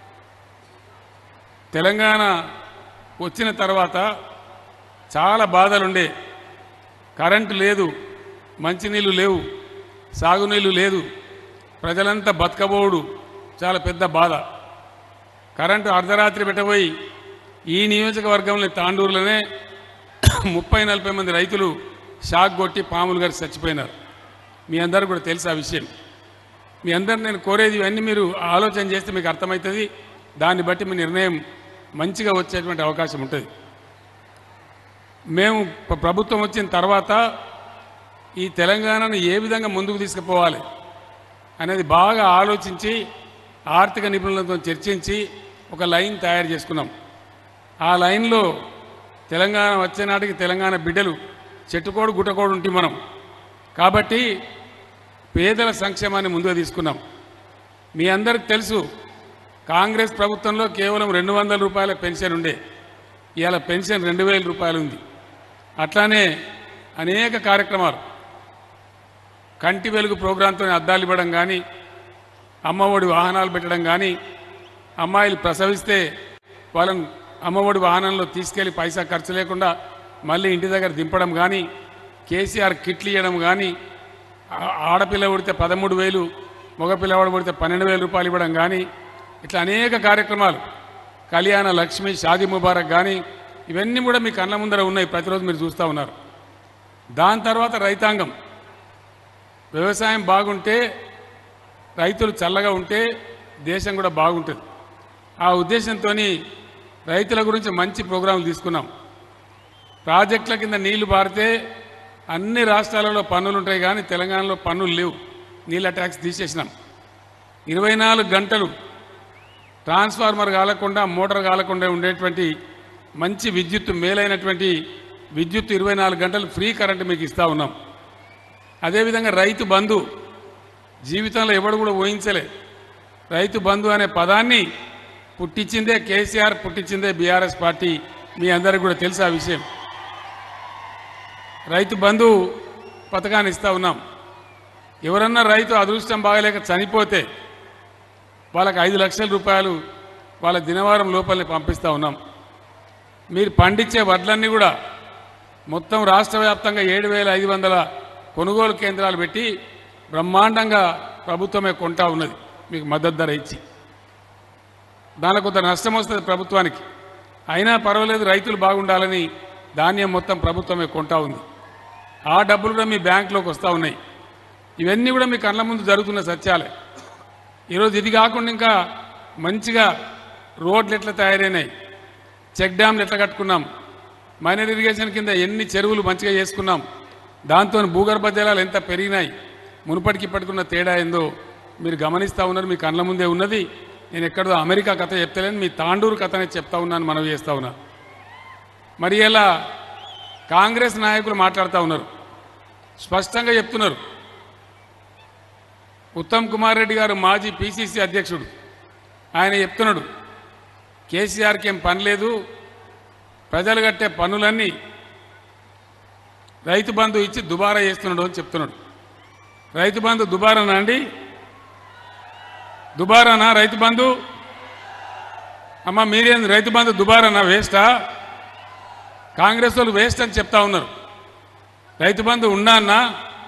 తెలంగాణ వచ్చిన తర్వాత చాలా బాధలుండే కరెంటు లేదు మంచినీళ్ళు లేవు సాగునీళ్ళు లేదు ప్రజలంతా బతకబోడు చాలా పెద్ద బాధ కరెంటు అర్ధరాత్రి పెట్టబోయి ఈ నియోజకవర్గంలో తాండూరులోనే ముప్పై నలభై మంది రైతులు షాక్ కొట్టి పాములు గారు చచ్చిపోయినారు మీ అందరికీ కూడా తెలుసు ఆ విషయం మీ అందరు నేను కోరేది ఇవన్నీ మీరు ఆలోచన చేస్తే మీకు అర్థమవుతుంది దాన్ని బట్టి మీ నిర్ణయం మంచిగా వచ్చేటువంటి అవకాశం ఉంటుంది మేము ప్ర- ప్రభుత్వం వచ్చిన తర్వాత ఈ తెలంగాణను ఏ విధంగా ముందుకు తీసుకుపోవాలి అనేది బాగా ఆలోచించి ఆర్థిక నిపుణులతో చర్చించి ఒక లైన్ తయారు చేసుకున్నాం ఆ లైన్లో తెలంగాణ వచ్చే నాటికి తెలంగాణ బిడ్డలు చెట్టుకోడు గుట్టకోడు ఉంటే మనం కాబట్టి పేదల సంక్షేమాన్ని ముందుగా తీసుకున్నాం మీ అందరికి తెలుసు కాంగ్రెస్ ప్రభుత్వంలో కేవలం రెండు వందల రూపాయల పెన్షన్ ఉండే ఇవాళ పెన్షన్ రెండు వేల రూపాయలు ఉంది అట్లానే అనేక కార్యక్రమాలు కంటి వెలుగు ప్రోగ్రాంతో అద్దాలు ఇవ్వడం కానీ అమ్మఒడి వాహనాలు పెట్టడం కానీ అమ్మాయిలు ప్రసవిస్తే వాళ్ళని అమ్మఒడి వాహనంలో తీసుకెళ్లి పైసా ఖర్చు లేకుండా మళ్ళీ ఇంటి దగ్గర దింపడం కానీ కేసీఆర్ కిట్లు ఇవ్వడం కానీ ఆ- ఆడపిల్ల పుడితే పదమూడు వేలు మగపిల్లవాడు పుడితే పన్నెండు వేల రూపాయలు ఇవ్వడం కానీ ఇట్లా అనేక కార్యక్రమాలు కళ్యాణ లక్ష్మి షాదీ ముబారక్ కానీ ఇవన్నీ కూడా మీ కళ్ళ ముందర ఉన్నాయి ప్రతిరోజు మీరు చూస్తూ ఉన్నారు దాని తర్వాత రైతాంగం వ్యవసాయం బాగుంటే రైతులు చల్లగా ఉంటే దేశం కూడా బాగుంటుంది ఆ ఉద్దేశంతో రైతుల గురించి మంచి ప్రోగ్రాంలు తీసుకున్నాం ప్రాజెక్టుల కింద నీళ్లు పారితే అన్ని రాష్ట్రాలలో పన్నులు ఉంటాయి కానీ తెలంగాణలో పన్నులు లేవు నీళ్ళ ట్యాక్స్ తీసేసినాం ఇరవై నాలుగు గంటలు ట్రాన్స్ఫార్మర్ కాలకుండా మోటార్ కాలకుండా ఉండేటువంటి మంచి విద్యుత్ మేలైనటువంటి విద్యుత్ ఇరవై నాలుగు గంటలు ఫ్రీ కరెంట్ మీకు ఇస్తూ ఉన్నాం అదేవిధంగా రైతు బంధు జీవితంలో ఎవడు కూడా ఊహించలే రైతు బంధు అనే పదాన్ని పుట్టించిందే కేసీఆర్ పుట్టించిందే బీఆర్ఎస్ పార్టీ మీ అందరికీ కూడా తెలుసు ఆ విషయం రైతు బంధు పథకాన్ని ఇస్తూ ఉన్నాం ఎవరన్నా రైతు అదృష్టం బాగలేక చనిపోతే వాళ్ళకి ఐదు లక్షల రూపాయలు వాళ్ళ దినవారం లోపలనే పంపిస్తూ ఉన్నాం మీరు పండించే వడ్లన్నీ కూడా మొత్తం రాష్ట్ర వ్యాప్తంగా ఏడు వేల ఐదు వందల కొనుగోలు కేంద్రాలు పెట్టి బ్రహ్మాండంగా ప్రభుత్వమే కొంటా ఉన్నది మీకు మద్దతు ధర ఇచ్చి దానిలో కొంత నష్టం వస్తుంది ప్రభుత్వానికి అయినా పర్వాలేదు రైతులు బాగుండాలని ధాన్యం మొత్తం ప్రభుత్వమే కొంటా ఉంది ఆ డబ్బులు కూడా మీ బ్యాంకులోకి వస్తూ ఉన్నాయి ఇవన్నీ కూడా మీ కళ్ళ ముందు జరుగుతున్న సత్యాలే ఈరోజు ఇది కాకుండా ఇంకా మంచిగా రోడ్లు ఎట్లా తయారైనాయి చెక్ డ్యామ్లు ఎట్లా కట్టుకున్నాం మైనర్ ఇరిగేషన్ కింద ఎన్ని చెరువులు మంచిగా చేసుకున్నాం దాంతో భూగర్భ జలాలు ఎంత పెరిగినాయి మునుపటికి ఇప్పటికున్న తేడా ఏందో మీరు గమనిస్తూ ఉన్నారు మీ కళ్ళ ముందే ఉన్నది నేను ఎక్కడో అమెరికా కథ చెప్తలేను మీ తాండూరు కథనే చెప్తా ఉన్నాను మనవి చేస్తూ ఉన్నా మరి ఇలా కాంగ్రెస్ నాయకులు మాట్లాడుతూ ఉన్నారు స్పష్టంగా చెప్తున్నారు ఉత్తమ్ కుమార్ రెడ్డి గారు మాజీ పిసిసి అధ్యక్షుడు ఆయన చెప్తున్నాడు కేసీఆర్కి ఏం పని లేదు ప్రజలు కట్టే పన్నులన్నీ రైతు బంధు ఇచ్చి దుబారా చేస్తున్నాడు అని చెప్తున్నాడు రైతు బంధు దుబారానా అండి దుబారానా రైతు బంధు అమ్మ మీరేం రైతు బంధు దుబారానా వేస్టా కాంగ్రెస్ వాళ్ళు వేస్ట్ అని చెప్తా ఉన్నారు రైతు బంధు ఉన్నా అన్నా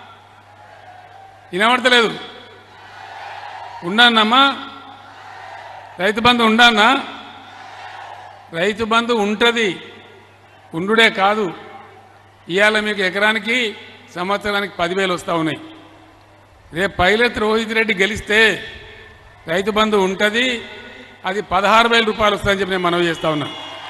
వినబడతలేదు ఉన్నానమ్మా రైతు బంధు ఉండానా రైతు బంధు ఉంటుంది ఉండుడే కాదు ఇవాళ మీకు ఎకరానికి సంవత్సరానికి పదివేలు వస్తూ ఉన్నాయి రేపు పైలత్ రోహిత్ రెడ్డి గెలిస్తే రైతు బంధు ఉంటుంది అది పదహారు వేల రూపాయలు వస్తుందని చెప్పి నేను మనవి చేస్తా ఉన్నా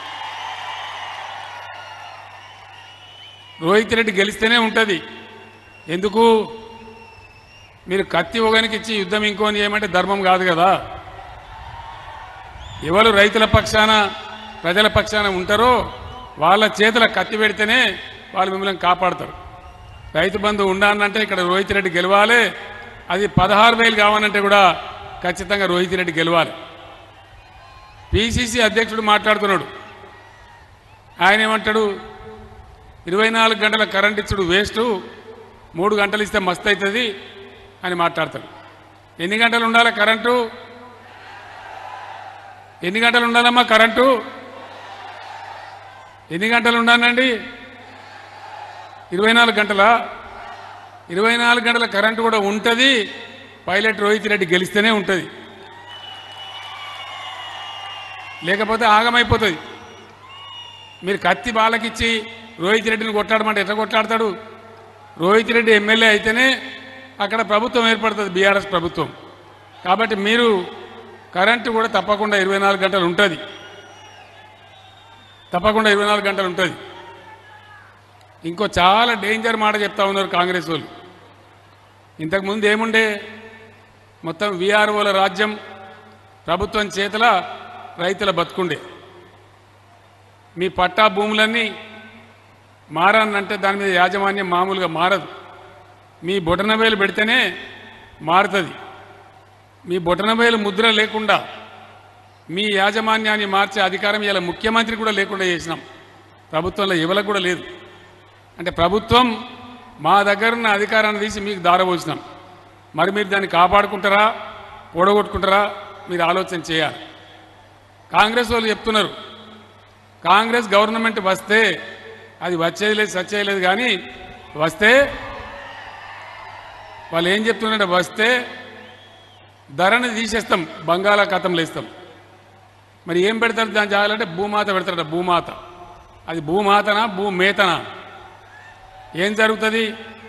రోహిత్ రెడ్డి గెలిస్తేనే ఉంటుంది ఎందుకు మీరు కత్తి ఒకనికి ఇచ్చి యుద్ధం ఇంకోని చేయమంటే ధర్మం కాదు కదా ఎవరు రైతుల పక్షాన ప్రజల పక్షాన ఉంటారో వాళ్ళ చేతుల కత్తి పెడితేనే వాళ్ళు మిమ్మల్ని కాపాడతారు రైతు బంధు ఉండాలంటే ఇక్కడ రోహిత్ రెడ్డి గెలవాలి అది పదహారు వేలు కావాలంటే కూడా ఖచ్చితంగా రోహిత్ రెడ్డి గెలవాలి పిసిసి అధ్యక్షుడు మాట్లాడుతున్నాడు ఆయన ఏమంటాడు ఇరవై నాలుగు గంటల కరెంట్ ఇచ్చుడు వేస్ట్ మూడు గంటలు ఇస్తే మస్తు అవుతుంది అని మాట్లాడతాడు ఎన్ని గంటలు ఉండాలి కరెంటు ఎన్ని గంటలు ఉండాలమ్మా కరెంటు ఎన్ని గంటలు ఉండాలండి ఇరవై నాలుగు గంటల ఇరవై నాలుగు గంటల కరెంటు కూడా ఉంటుంది పైలట్ రోహిత్ రెడ్డి గెలిస్తేనే ఉంటుంది లేకపోతే ఆగమైపోతుంది మీరు కత్తి బాలకిచ్చి రోహిత్ రెడ్డిని కొట్లాడమంటే ఎట్లా కొట్లాడతాడు రోహిత్ రెడ్డి ఎమ్మెల్యే అయితేనే అక్కడ ప్రభుత్వం ఏర్పడుతుంది బీఆర్ఎస్ ప్రభుత్వం కాబట్టి మీరు కరెంటు కూడా తప్పకుండా ఇరవై నాలుగు గంటలు ఉంటుంది తప్పకుండా ఇరవై నాలుగు గంటలు ఉంటుంది ఇంకో చాలా డేంజర్ మాట చెప్తా ఉన్నారు కాంగ్రెస్ వాళ్ళు ఇంతకుముందు ఏముండే మొత్తం విఆర్ఓల రాజ్యం ప్రభుత్వం చేతుల రైతుల బతుకుండే మీ పట్టా భూములన్నీ మారానంటే దాని మీద యాజమాన్యం మామూలుగా మారదు మీ బొటనవేలు పెడితేనే మారుతుంది మీ బొటనవేలు ముద్ర లేకుండా మీ యాజమాన్యాన్ని మార్చే అధికారం ఇలా ముఖ్యమంత్రి కూడా లేకుండా చేసినాం ప్రభుత్వంలో ఎవరికి కూడా లేదు అంటే ప్రభుత్వం మా దగ్గర ఉన్న అధికారాన్ని తీసి మీకు దారబోసినాం మరి మీరు దాన్ని కాపాడుకుంటారా పొడగొట్టుకుంటారా మీరు ఆలోచన చేయాలి కాంగ్రెస్ వాళ్ళు చెప్తున్నారు కాంగ్రెస్ గవర్నమెంట్ వస్తే అది వచ్చేది లేదు సచ్చేది లేదు కానీ వస్తే వాళ్ళు ఏం చెప్తున్నారంటే వస్తే ధరని తీసేస్తాం బంగాళాఖాతంలో ఇస్తాం మరి ఏం పెడతారు దాని జాగాలంటే భూమాత పెడతారట భూమాత అది భూమాతనా భూమేతనా ఏం జరుగుతుంది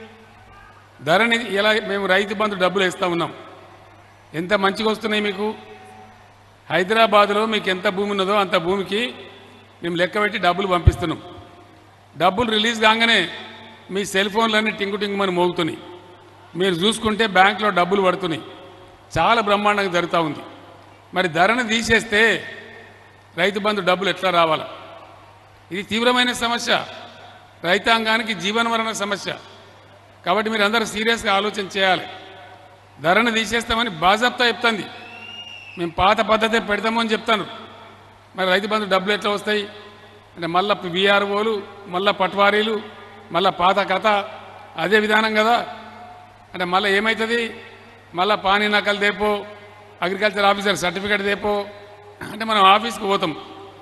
ధరని ఇలా మేము రైతు బంధు డబ్బులు ఇస్తూ ఉన్నాం ఎంత మంచిగా వస్తున్నాయి మీకు హైదరాబాద్లో మీకు ఎంత భూమి ఉన్నదో అంత భూమికి మేము లెక్క పెట్టి డబ్బులు పంపిస్తున్నాం డబ్బులు రిలీజ్ కాగానే మీ సెల్ ఫోన్లన్నీ టింగు టింగుమని మోగుతున్నాయి మీరు చూసుకుంటే బ్యాంకులో డబ్బులు పడుతున్నాయి చాలా బ్రహ్మాండంగా జరుగుతూ ఉంది మరి ధరను తీసేస్తే రైతు బంధు డబ్బులు ఎట్లా రావాలా ఇది తీవ్రమైన సమస్య రైతాంగానికి జీవనమరణ సమస్య కాబట్టి మీరు అందరూ సీరియస్గా ఆలోచన చేయాలి ధరను తీసేస్తామని బాజాప్తా చెప్తుంది మేము పాత పద్ధతే పెడతామని చెప్తాను మరి రైతు బంధు డబ్బులు ఎట్లా వస్తాయి అంటే మళ్ళా విఆర్ఓలు మళ్ళా పట్వారీలు మళ్ళా పాత కథ అదే విధానం కదా అంటే మళ్ళీ ఏమవుతుంది మళ్ళా పానీ నకలు దేపో అగ్రికల్చర్ ఆఫీసర్ సర్టిఫికేట్ దేపో అంటే మనం ఆఫీస్కి పోతాం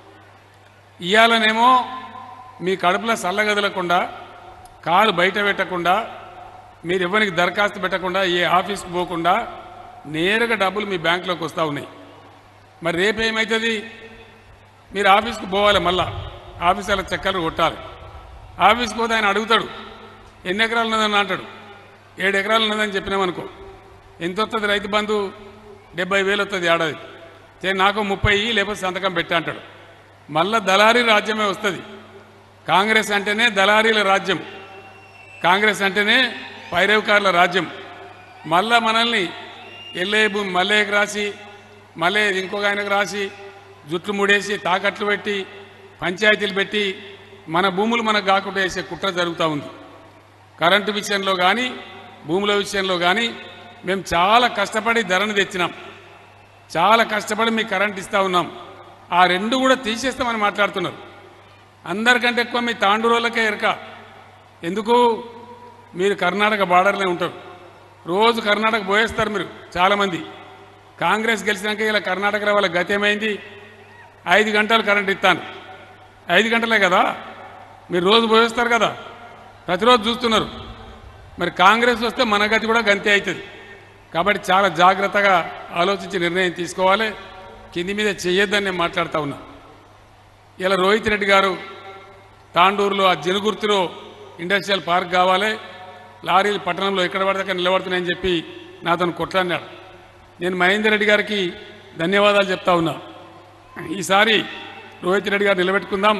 ఇయ్యాలనేమో మీ కడుపులో చల్లగదలకుండా కాలు బయట పెట్టకుండా మీరు ఎవరికి దరఖాస్తు పెట్టకుండా ఏ ఆఫీస్కి పోకుండా నేరుగా డబ్బులు మీ బ్యాంకులోకి వస్తూ ఉన్నాయి మరి రేపు ఏమవుతుంది మీరు ఆఫీస్కి పోవాలి మళ్ళా ఆఫీసర్ల చక్కర్లు కొట్టాలి ఆఫీస్కి పోతే ఆయన అడుగుతాడు ఎన్ని ఎకరాలు ఉన్నదని అంటాడు ఏడు ఎకరాలు ఉన్నదని చెప్పినామనుకో ఎంత వస్తుంది రైతు బంధు డెబ్బై వేలు వస్తుంది ఏడాది చే నాకు ముప్పై ఇయ్యి, లేకపోతే సంతకం పెట్టా అంటాడు మళ్ళా దళారీ రాజ్యమే వస్తుంది కాంగ్రెస్ అంటేనే దళారీల రాజ్యం కాంగ్రెస్ అంటేనే పైరవకారుల రాజ్యం మళ్ళా మనల్ని ఎల్లే భూమి మల్లయ్యకు రాసి మళ్ళీ ఇంకొక ఆయనకు రాసి జుట్లు ముడేసి తాకట్లు పెట్టి పంచాయతీలు పెట్టి మన భూములు మనకు కాకుండా వేసే కుట్ర జరుగుతూ ఉంది కరెంటు విషయంలో కానీ భూముల విషయంలో కానీ మేము చాలా కష్టపడి ధరను తెచ్చినాం చాలా కష్టపడి మీకు కరెంట్ ఇస్తూ ఉన్నాం ఆ రెండు కూడా తీసేస్తామని మాట్లాడుతున్నారు అందరికంటే ఎక్కువ మీ తాండూరోళ్ళకే ఎరక ఎందుకు మీరు కర్ణాటక బార్డర్లో ఉంటారు రోజు కర్ణాటక పోయేస్తారు మీరు చాలామంది కాంగ్రెస్ గెలిచినాక ఇలా కర్ణాటకలో వాళ్ళ గతి ఏమైంది ఐదు గంటలు కరెంట్ ఇస్తాను ఐదు గంటలే కదా మీరు రోజు పోయేస్తారు కదా ప్రతిరోజు చూస్తున్నారు మరి కాంగ్రెస్ వస్తే మన గతి కూడా గంతే అవుతుంది కాబట్టి చాలా జాగ్రత్తగా ఆలోచించి నిర్ణయం తీసుకోవాలి కింది మీద చెయ్యొద్దని నేను మాట్లాడుతూ ఉన్నా ఇలా రోహిత్ రెడ్డి గారు తాండూరులో ఆ జనుగుర్తిలో ఇండస్ట్రియల్ పార్క్ కావాలి లారీలు పట్టణంలో ఎక్కడ పడితే అక్కడ నిలబడుతున్నాయని చెప్పి నాతో కొట్లాడినాడు నేను మహేందర్ రెడ్డి గారికి ధన్యవాదాలు చెప్తా ఉన్నా ఈసారి రోహిత్ రెడ్డి గారు నిలబెట్టుకుందాం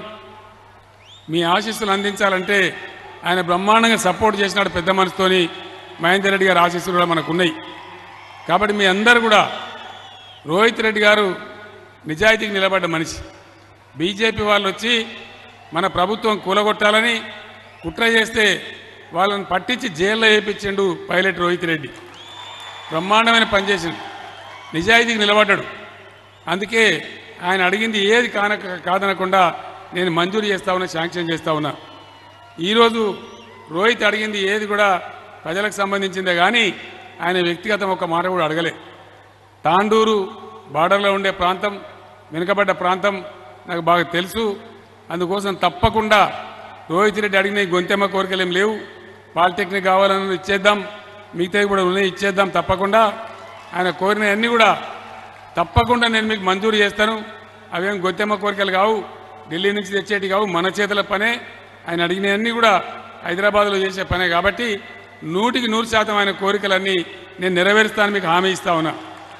మీ ఆశీస్సులు అందించాలంటే ఆయన బ్రహ్మాండంగా సపోర్ట్ చేసినాడు పెద్ద మనసుతోని మహేందర్ రెడ్డి గారి ఆశీస్సులు కూడా మనకు ఉన్నాయి కాబట్టి మీ అందరు కూడా రోహిత్ రెడ్డి గారు నిజాయితీకి నిలబడ్డ మనిషి బీజేపీ వాళ్ళు వచ్చి మన ప్రభుత్వం కూలగొట్టాలని కుట్ర చేస్తే వాళ్ళని పట్టించి జైల్లో వేయించిండు పైలట్ రోహిత్ రెడ్డి బ్రహ్మాండమైన పనిచేసిండు నిజాయితీకి నిలబడ్డాడు అందుకే ఆయన అడిగింది ఏది కాన కాదనకుండా నేను మంజూరు చేస్తా ఉన్నా శాంక్షన్ చేస్తా ఉన్నా ఈరోజు రోహిత్ అడిగింది ఏది కూడా ప్రజలకు సంబంధించిందే కానీ ఆయన వ్యక్తిగతం ఒక మాట కూడా అడగలే తాండూరు బార్డర్లో ఉండే ప్రాంతం వెనుకబడ్డ ప్రాంతం నాకు బాగా తెలుసు అందుకోసం తప్పకుండా రోహిత్ రెడ్డి అడిగిన ఈ గొంతెమ్మ కోరికలు ఏం లేవు పాలిటెక్నిక్ కావాలని ఇచ్చేద్దాం మిగతావి కూడా ఉన్నాయి ఇచ్చేద్దాం తప్పకుండా ఆయన కోరినవన్నీ కూడా తప్పకుండా నేను మీకు మంజూరు చేస్తాను అవేం గొంతెమ్మ కోరికలు కావు ఢిల్లీ నుంచి తెచ్చేటి కావు మన చేతుల పనే ఆయన అడిగినవన్నీ కూడా హైదరాబాద్లో చేసే పనే కాబట్టి నూటికి నూరు శాతం ఆయన కోరికలన్నీ నేను నెరవేరుస్తాను మీకు హామీ ఇస్తా ఉన్నా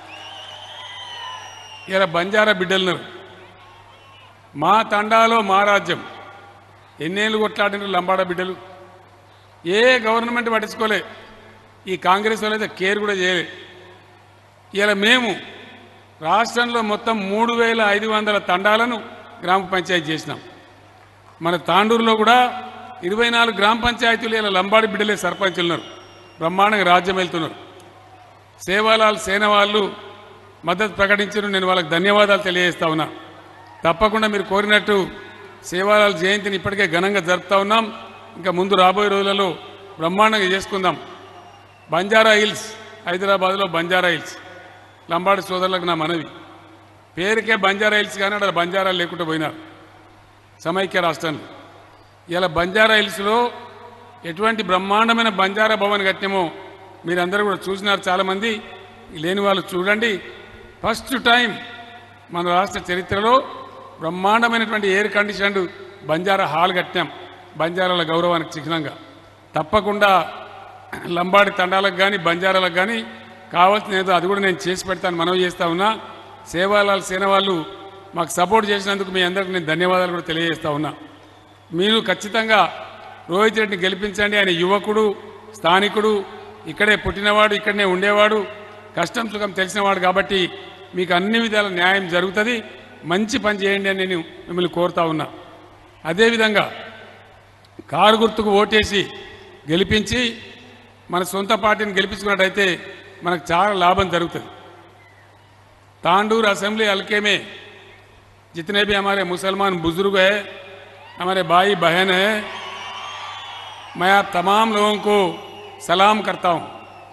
ఇలా బంజారా బిడ్డలను మా తండాలో మా రాజ్యం ఎన్నేళ్ళు కొట్లాడిన లంబాడ బిడ్డలు ఏ గవర్నమెంట్ పట్టించుకోలే ఈ కాంగ్రెస్ వాళ్ళు అయితే కేర్ కూడా చేయలే ఇలా మేము రాష్ట్రంలో మొత్తం మూడు వేల ఐదు వందల తండాలను గ్రామ పంచాయతీ చేసినాం మన తాండూరులో కూడా ఇరవై నాలుగు గ్రామ పంచాయతీలు ఇలా లంబాడి బిడ్డలే సర్పంచులు ఉన్నారు బ్రహ్మాండంగా రాజ్యం వెళ్తున్నారు సేవాలాల్ సేన వాళ్ళు మద్దతు ప్రకటించారు నేను వాళ్ళకి ధన్యవాదాలు తెలియజేస్తా ఉన్నా తప్పకుండా మీరు కోరినట్టు సేవాలాల్ జయంతిని ఇప్పటికే ఘనంగా జరుపుతా ఉన్నాం ఇంకా ముందు రాబోయే రోజులలో బ్రహ్మాండంగా చేసుకుందాం బంజారా హిల్స్ హైదరాబాద్లో బంజారా హిల్స్ లంబాడి సోదరులకు నా మనవి పేరుకే బంజారా హిల్స్ కానీ అక్కడ బంజారా లేకుండా పోయినారు సమైక్య రాష్ట్రంలో ఇలా బంజారా హిల్స్లో ఎటువంటి బ్రహ్మాండమైన బంజారా భవన్ కట్టినామో మీరందరూ కూడా చూసినారు చాలామంది లేని వాళ్ళు చూడండి ఫస్ట్ టైం మన రాష్ట్ర చరిత్రలో బ్రహ్మాండమైనటువంటి ఎయిర్ కండిషన్డ్ బంజారా హాల్ కట్టాం బంజారాల గౌరవానికి చిహ్నంగా తప్పకుండా లంబాడి తండాలకు కానీ బంజారాలకు కానీ కావాల్సిన ఏదో అది కూడా నేను చేసి పెడతాను మనవి చేస్తా ఉన్నా సేవాలాల్ సేన వాళ్ళు మాకు సపోర్ట్ చేసినందుకు మీ అందరికీ నేను ధన్యవాదాలు కూడా తెలియజేస్తా ఉన్నా మీరు ఖచ్చితంగా రోహిత్ రెడ్డిని గెలిపించండి ఆయన యువకుడు స్థానికుడు ఇక్కడే పుట్టినవాడు ఇక్కడనే ఉండేవాడు కష్టం సుఖం తెలిసినవాడు కాబట్టి మీకు అన్ని విధాల న్యాయం జరుగుతుంది మంచి పని చేయండి అని నేను మిమ్మల్ని కోరుతా ఉన్నా అదేవిధంగా కారు గుర్తుకు ఓటేసి గెలిపించి మన సొంత పార్టీని గెలిపించుకున్నట్టయితే మనకు చాలా లాభం జరుగుతుంది तांडूर असेंबली हल्के में जितने भी हमारे मुसलमान बुजुर्ग हैं हमारे भाई बहन हैं मैं आप तमाम लोगों को सलाम करता हूं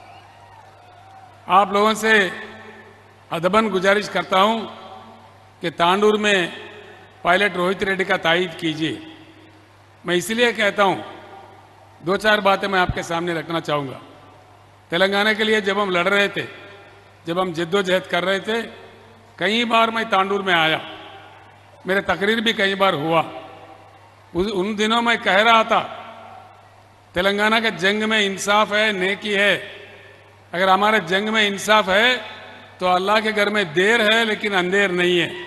आप लोगों से अदबन गुजारिश करता हूं कि तांडूर में पायलट रोहित रेड्डी का तायद कीजिए मैं इसलिए कहता हूं दो चार बातें मैं आपके सामने रखना चाहूँगा तेलंगाना के लिए जब हम लड़ रहे थे जब हम जद्दोजहद कर रहे थे कई बार मैं तांडूर में आया मेरे तकरीर भी कई बार हुआ उस उन दिनों मैं कह रहा था तेलंगाना के जंग में इंसाफ है नेकी है अगर हमारे जंग में इंसाफ है तो अल्लाह के घर में देर है लेकिन अंधेर नहीं है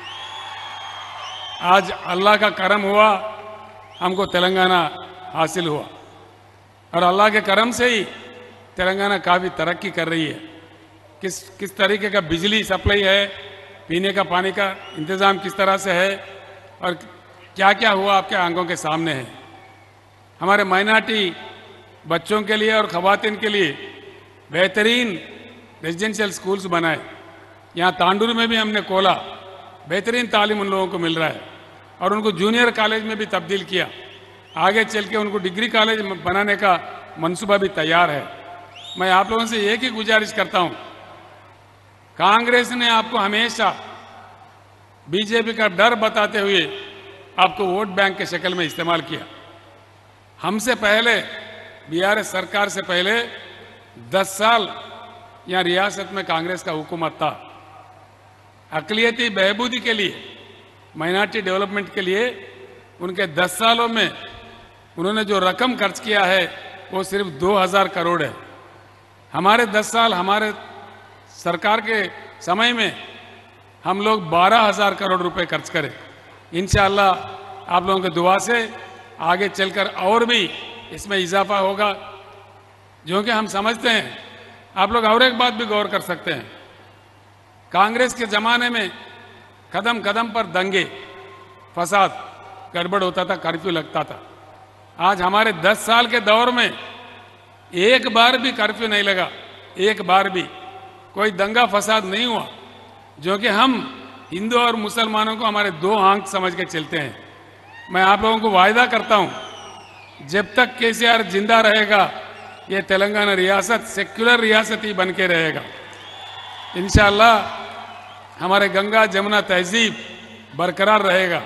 आज अल्लाह का करम हुआ हमको तेलंगाना हासिल हुआ और अल्लाह के करम से ही तेलंगाना काफ़ी तरक्की कर रही है किस किस तरीके का बिजली सप्लाई है पीने का पानी का इंतज़ाम किस तरह से है और क्या क्या हुआ आपके आंखों के सामने है हमारे माइनॉरिटी बच्चों के लिए और खवातीन के लिए बेहतरीन रेजिडेंशियल स्कूल्स बनाए यहाँ तांडूर में भी हमने खोला बेहतरीन तालीम उन लोगों को मिल रहा है और उनको जूनियर कॉलेज में भी तब्दील किया आगे चल के उनको डिग्री कॉलेज बनाने का मंसूबा भी तैयार है मैं आप लोगों से एक ही गुजारिश करता हूँ कांग्रेस ने आपको हमेशा बीजेपी का डर बताते हुए आपको वोट बैंक के शक्ल में इस्तेमाल किया हमसे पहले बीआरएस सरकार से पहले 10 साल यहाँ रियासत में कांग्रेस का हुकूमत था अकलियती बहबूदी के लिए माइनॉरिटी डेवलपमेंट के लिए उनके 10 सालों में उन्होंने जो रकम खर्च किया है वो सिर्फ 2000 करोड़ है हमारे 10 साल हमारे सरकार के समय में हम लोग 12000 करोड़ रुपए खर्च करें इंशाल्लाह आप लोगों की दुआ से आगे चलकर और भी इसमें इजाफा होगा जो कि हम समझते हैं आप लोग और एक बात भी गौर कर सकते हैं कांग्रेस के ज़माने में कदम कदम पर दंगे फसाद गड़बड़ होता था कर्फ्यू लगता था आज हमारे 10 साल के दौर में एक बार भी कर्फ्यू नहीं लगा एक बार भी कोई दंगा फसाद नहीं हुआ जो कि हम हिंदू और मुसलमानों को हमारे दो आंख समझ के चलते हैं मैं आप लोगों को वायदा करता हूं जब तक केसीआर जिंदा रहेगा ये तेलंगाना रियासत सेक्युलर रियासत ही बन के रहेगा इंशाल्लाह हमारे गंगा जमुना तहजीब बरकरार रहेगा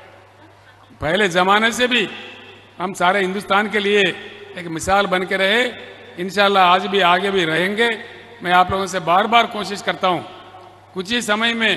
पहले ज़माने से भी हम सारे हिंदुस्तान के लिए एक मिसाल बन के रहे इंशाल्लाह आज भी आगे भी रहेंगे मैं आप लोगों से बार बार कोशिश करता हूं कुछ ही समय में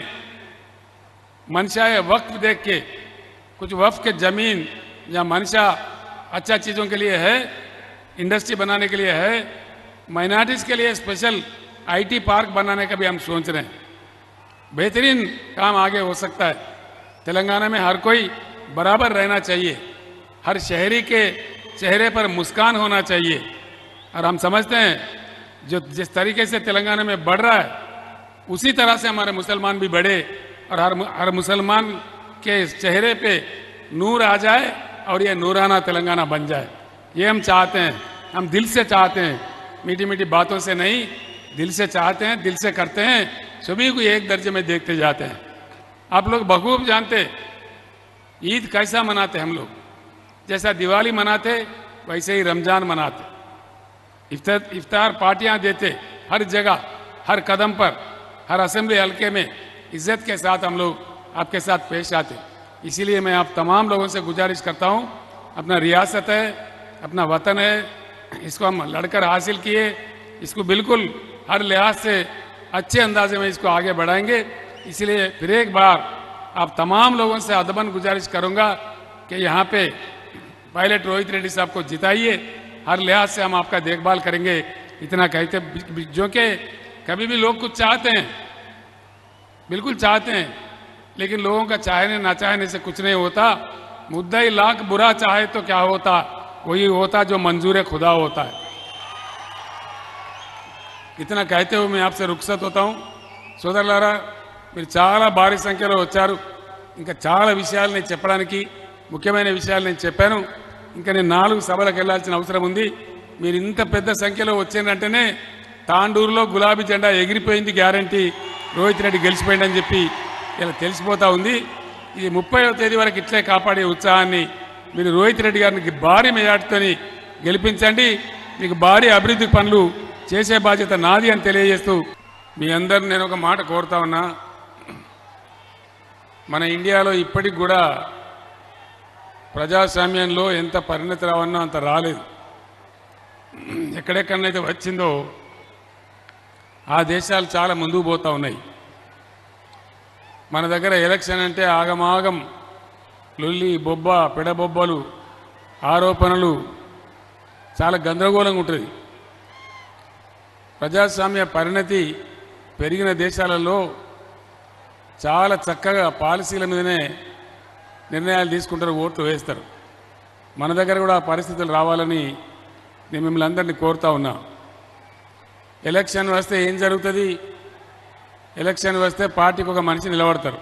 मनशा वक्त देख के कुछ वक्त के ज़मीन या मनशा अच्छा चीज़ों के लिए है इंडस्ट्री बनाने के लिए है माइनॉरिटीज के लिए स्पेशल आईटी पार्क बनाने का भी हम सोच रहे हैं बेहतरीन काम आगे हो सकता है तेलंगाना में हर कोई बराबर रहना चाहिए हर शहरी के चेहरे पर मुस्कान होना चाहिए और हम समझते हैं जो जिस तरीके से तेलंगाना में बढ़ रहा है उसी तरह से हमारे मुसलमान भी बढ़े और हर हर मुसलमान के चेहरे पे नूर आ जाए और ये नूराना तेलंगाना बन जाए ये हम चाहते हैं हम दिल से चाहते हैं मीठी मीठी बातों से नहीं दिल से चाहते हैं दिल से करते हैं सभी को एक दर्जे में देखते जाते हैं आप लोग बखूब जानते हैं, ईद कैसा मनाते हम लोग जैसा दिवाली मनाते वैसे ही रमजान मनाते इफ्तार इफ्तार पार्टियां देते हर जगह हर कदम पर हर असेंबली हल्के में इज्जत के साथ हम लोग आपके साथ पेश आते इसीलिए मैं आप तमाम लोगों से गुजारिश करता हूं अपना रियासत है अपना वतन है इसको हम लड़कर हासिल किए इसको बिल्कुल हर लिहाज से अच्छे अंदाजे में इसको आगे बढ़ाएंगे इसलिए फिर एक बार आप तमाम लोगों से अदबन गुजारिश करूंगा कि यहाँ पे पायलट रोहित रेड्डी साहब को जिताइए हर लिहाज से हम आपका देखभाल करेंगे इतना कहते जो कि कभी भी लोग कुछ चाहते हैं बिल्कुल चाहते हैं लेकिन लोगों का चाहने ना चाहने से कुछ नहीं होता मुद्दा ही लाख बुरा चाहे तो क्या होता वही होता जो मंजूर खुदा होता है ఇతన कहते हुए मैं आपसे रुखसत होता हूँ సోదరులారా మీరు చాలా భారీ సంఖ్యలో వచ్చారు ఇంకా చాలా విషయాలు నేను చెప్పడానికి ముఖ్యమైన విషయాలు నేను చెప్పాను ఇంకా నేను నాలుగు సభలకు వెళ్ళాల్సిన అవసరం ఉంది మీరు ఇంత పెద్ద సంఖ్యలో వచ్చిందంటేనే తాండూరులో గులాబీ జెండా ఎగిరిపోయింది గ్యారంటీ రోహిత్ రెడ్డి గెలిచిపోయిందని చెప్పి ఇలా తెలిసిపోతా ఉంది ఇది ముప్పైవ తేదీ వరకు ఇట్లే కాపాడే ఉత్సాహాన్ని మీరు రోహిత్ రెడ్డి గారిని భారీ మెజార్టీతోని గెలిపించండి మీకు భారీ అభివృద్ధి పనులు చేసే బాధ్యత నాది అని తెలియజేస్తూ మీ అందరిని నేను ఒక మాట కోరుతా ఉన్నా మన ఇండియాలో ఇప్పటికి కూడా ప్రజాస్వామ్యంలో ఎంత పరిణతి రావన్నో అంత రాలేదు ఎక్కడెక్కడనైతే వచ్చిందో ఆ దేశాలు చాలా ముందుకు పోతా ఉన్నాయి మన దగ్గర ఎలక్షన్ అంటే ఆగమాగం లొల్లి బొబ్బ పెడబొబ్బలు ఆరోపణలు చాలా గందరగోళంగా ఉంటుంది ప్రజాస్వామ్య పరిణతి పెరిగిన దేశాలలో చాలా చక్కగా పాలసీల మీదనే నిర్ణయాలు తీసుకుంటారు ఓట్లు వేస్తారు మన దగ్గర కూడా ఆ పరిస్థితులు రావాలని నేను మిమ్మల్ని అందరినీ కోరుతా ఉన్నా ఎలక్షన్ వస్తే ఏం జరుగుతుంది ఎలక్షన్ వస్తే పార్టీకి ఒక మనిషి నిలబడతారు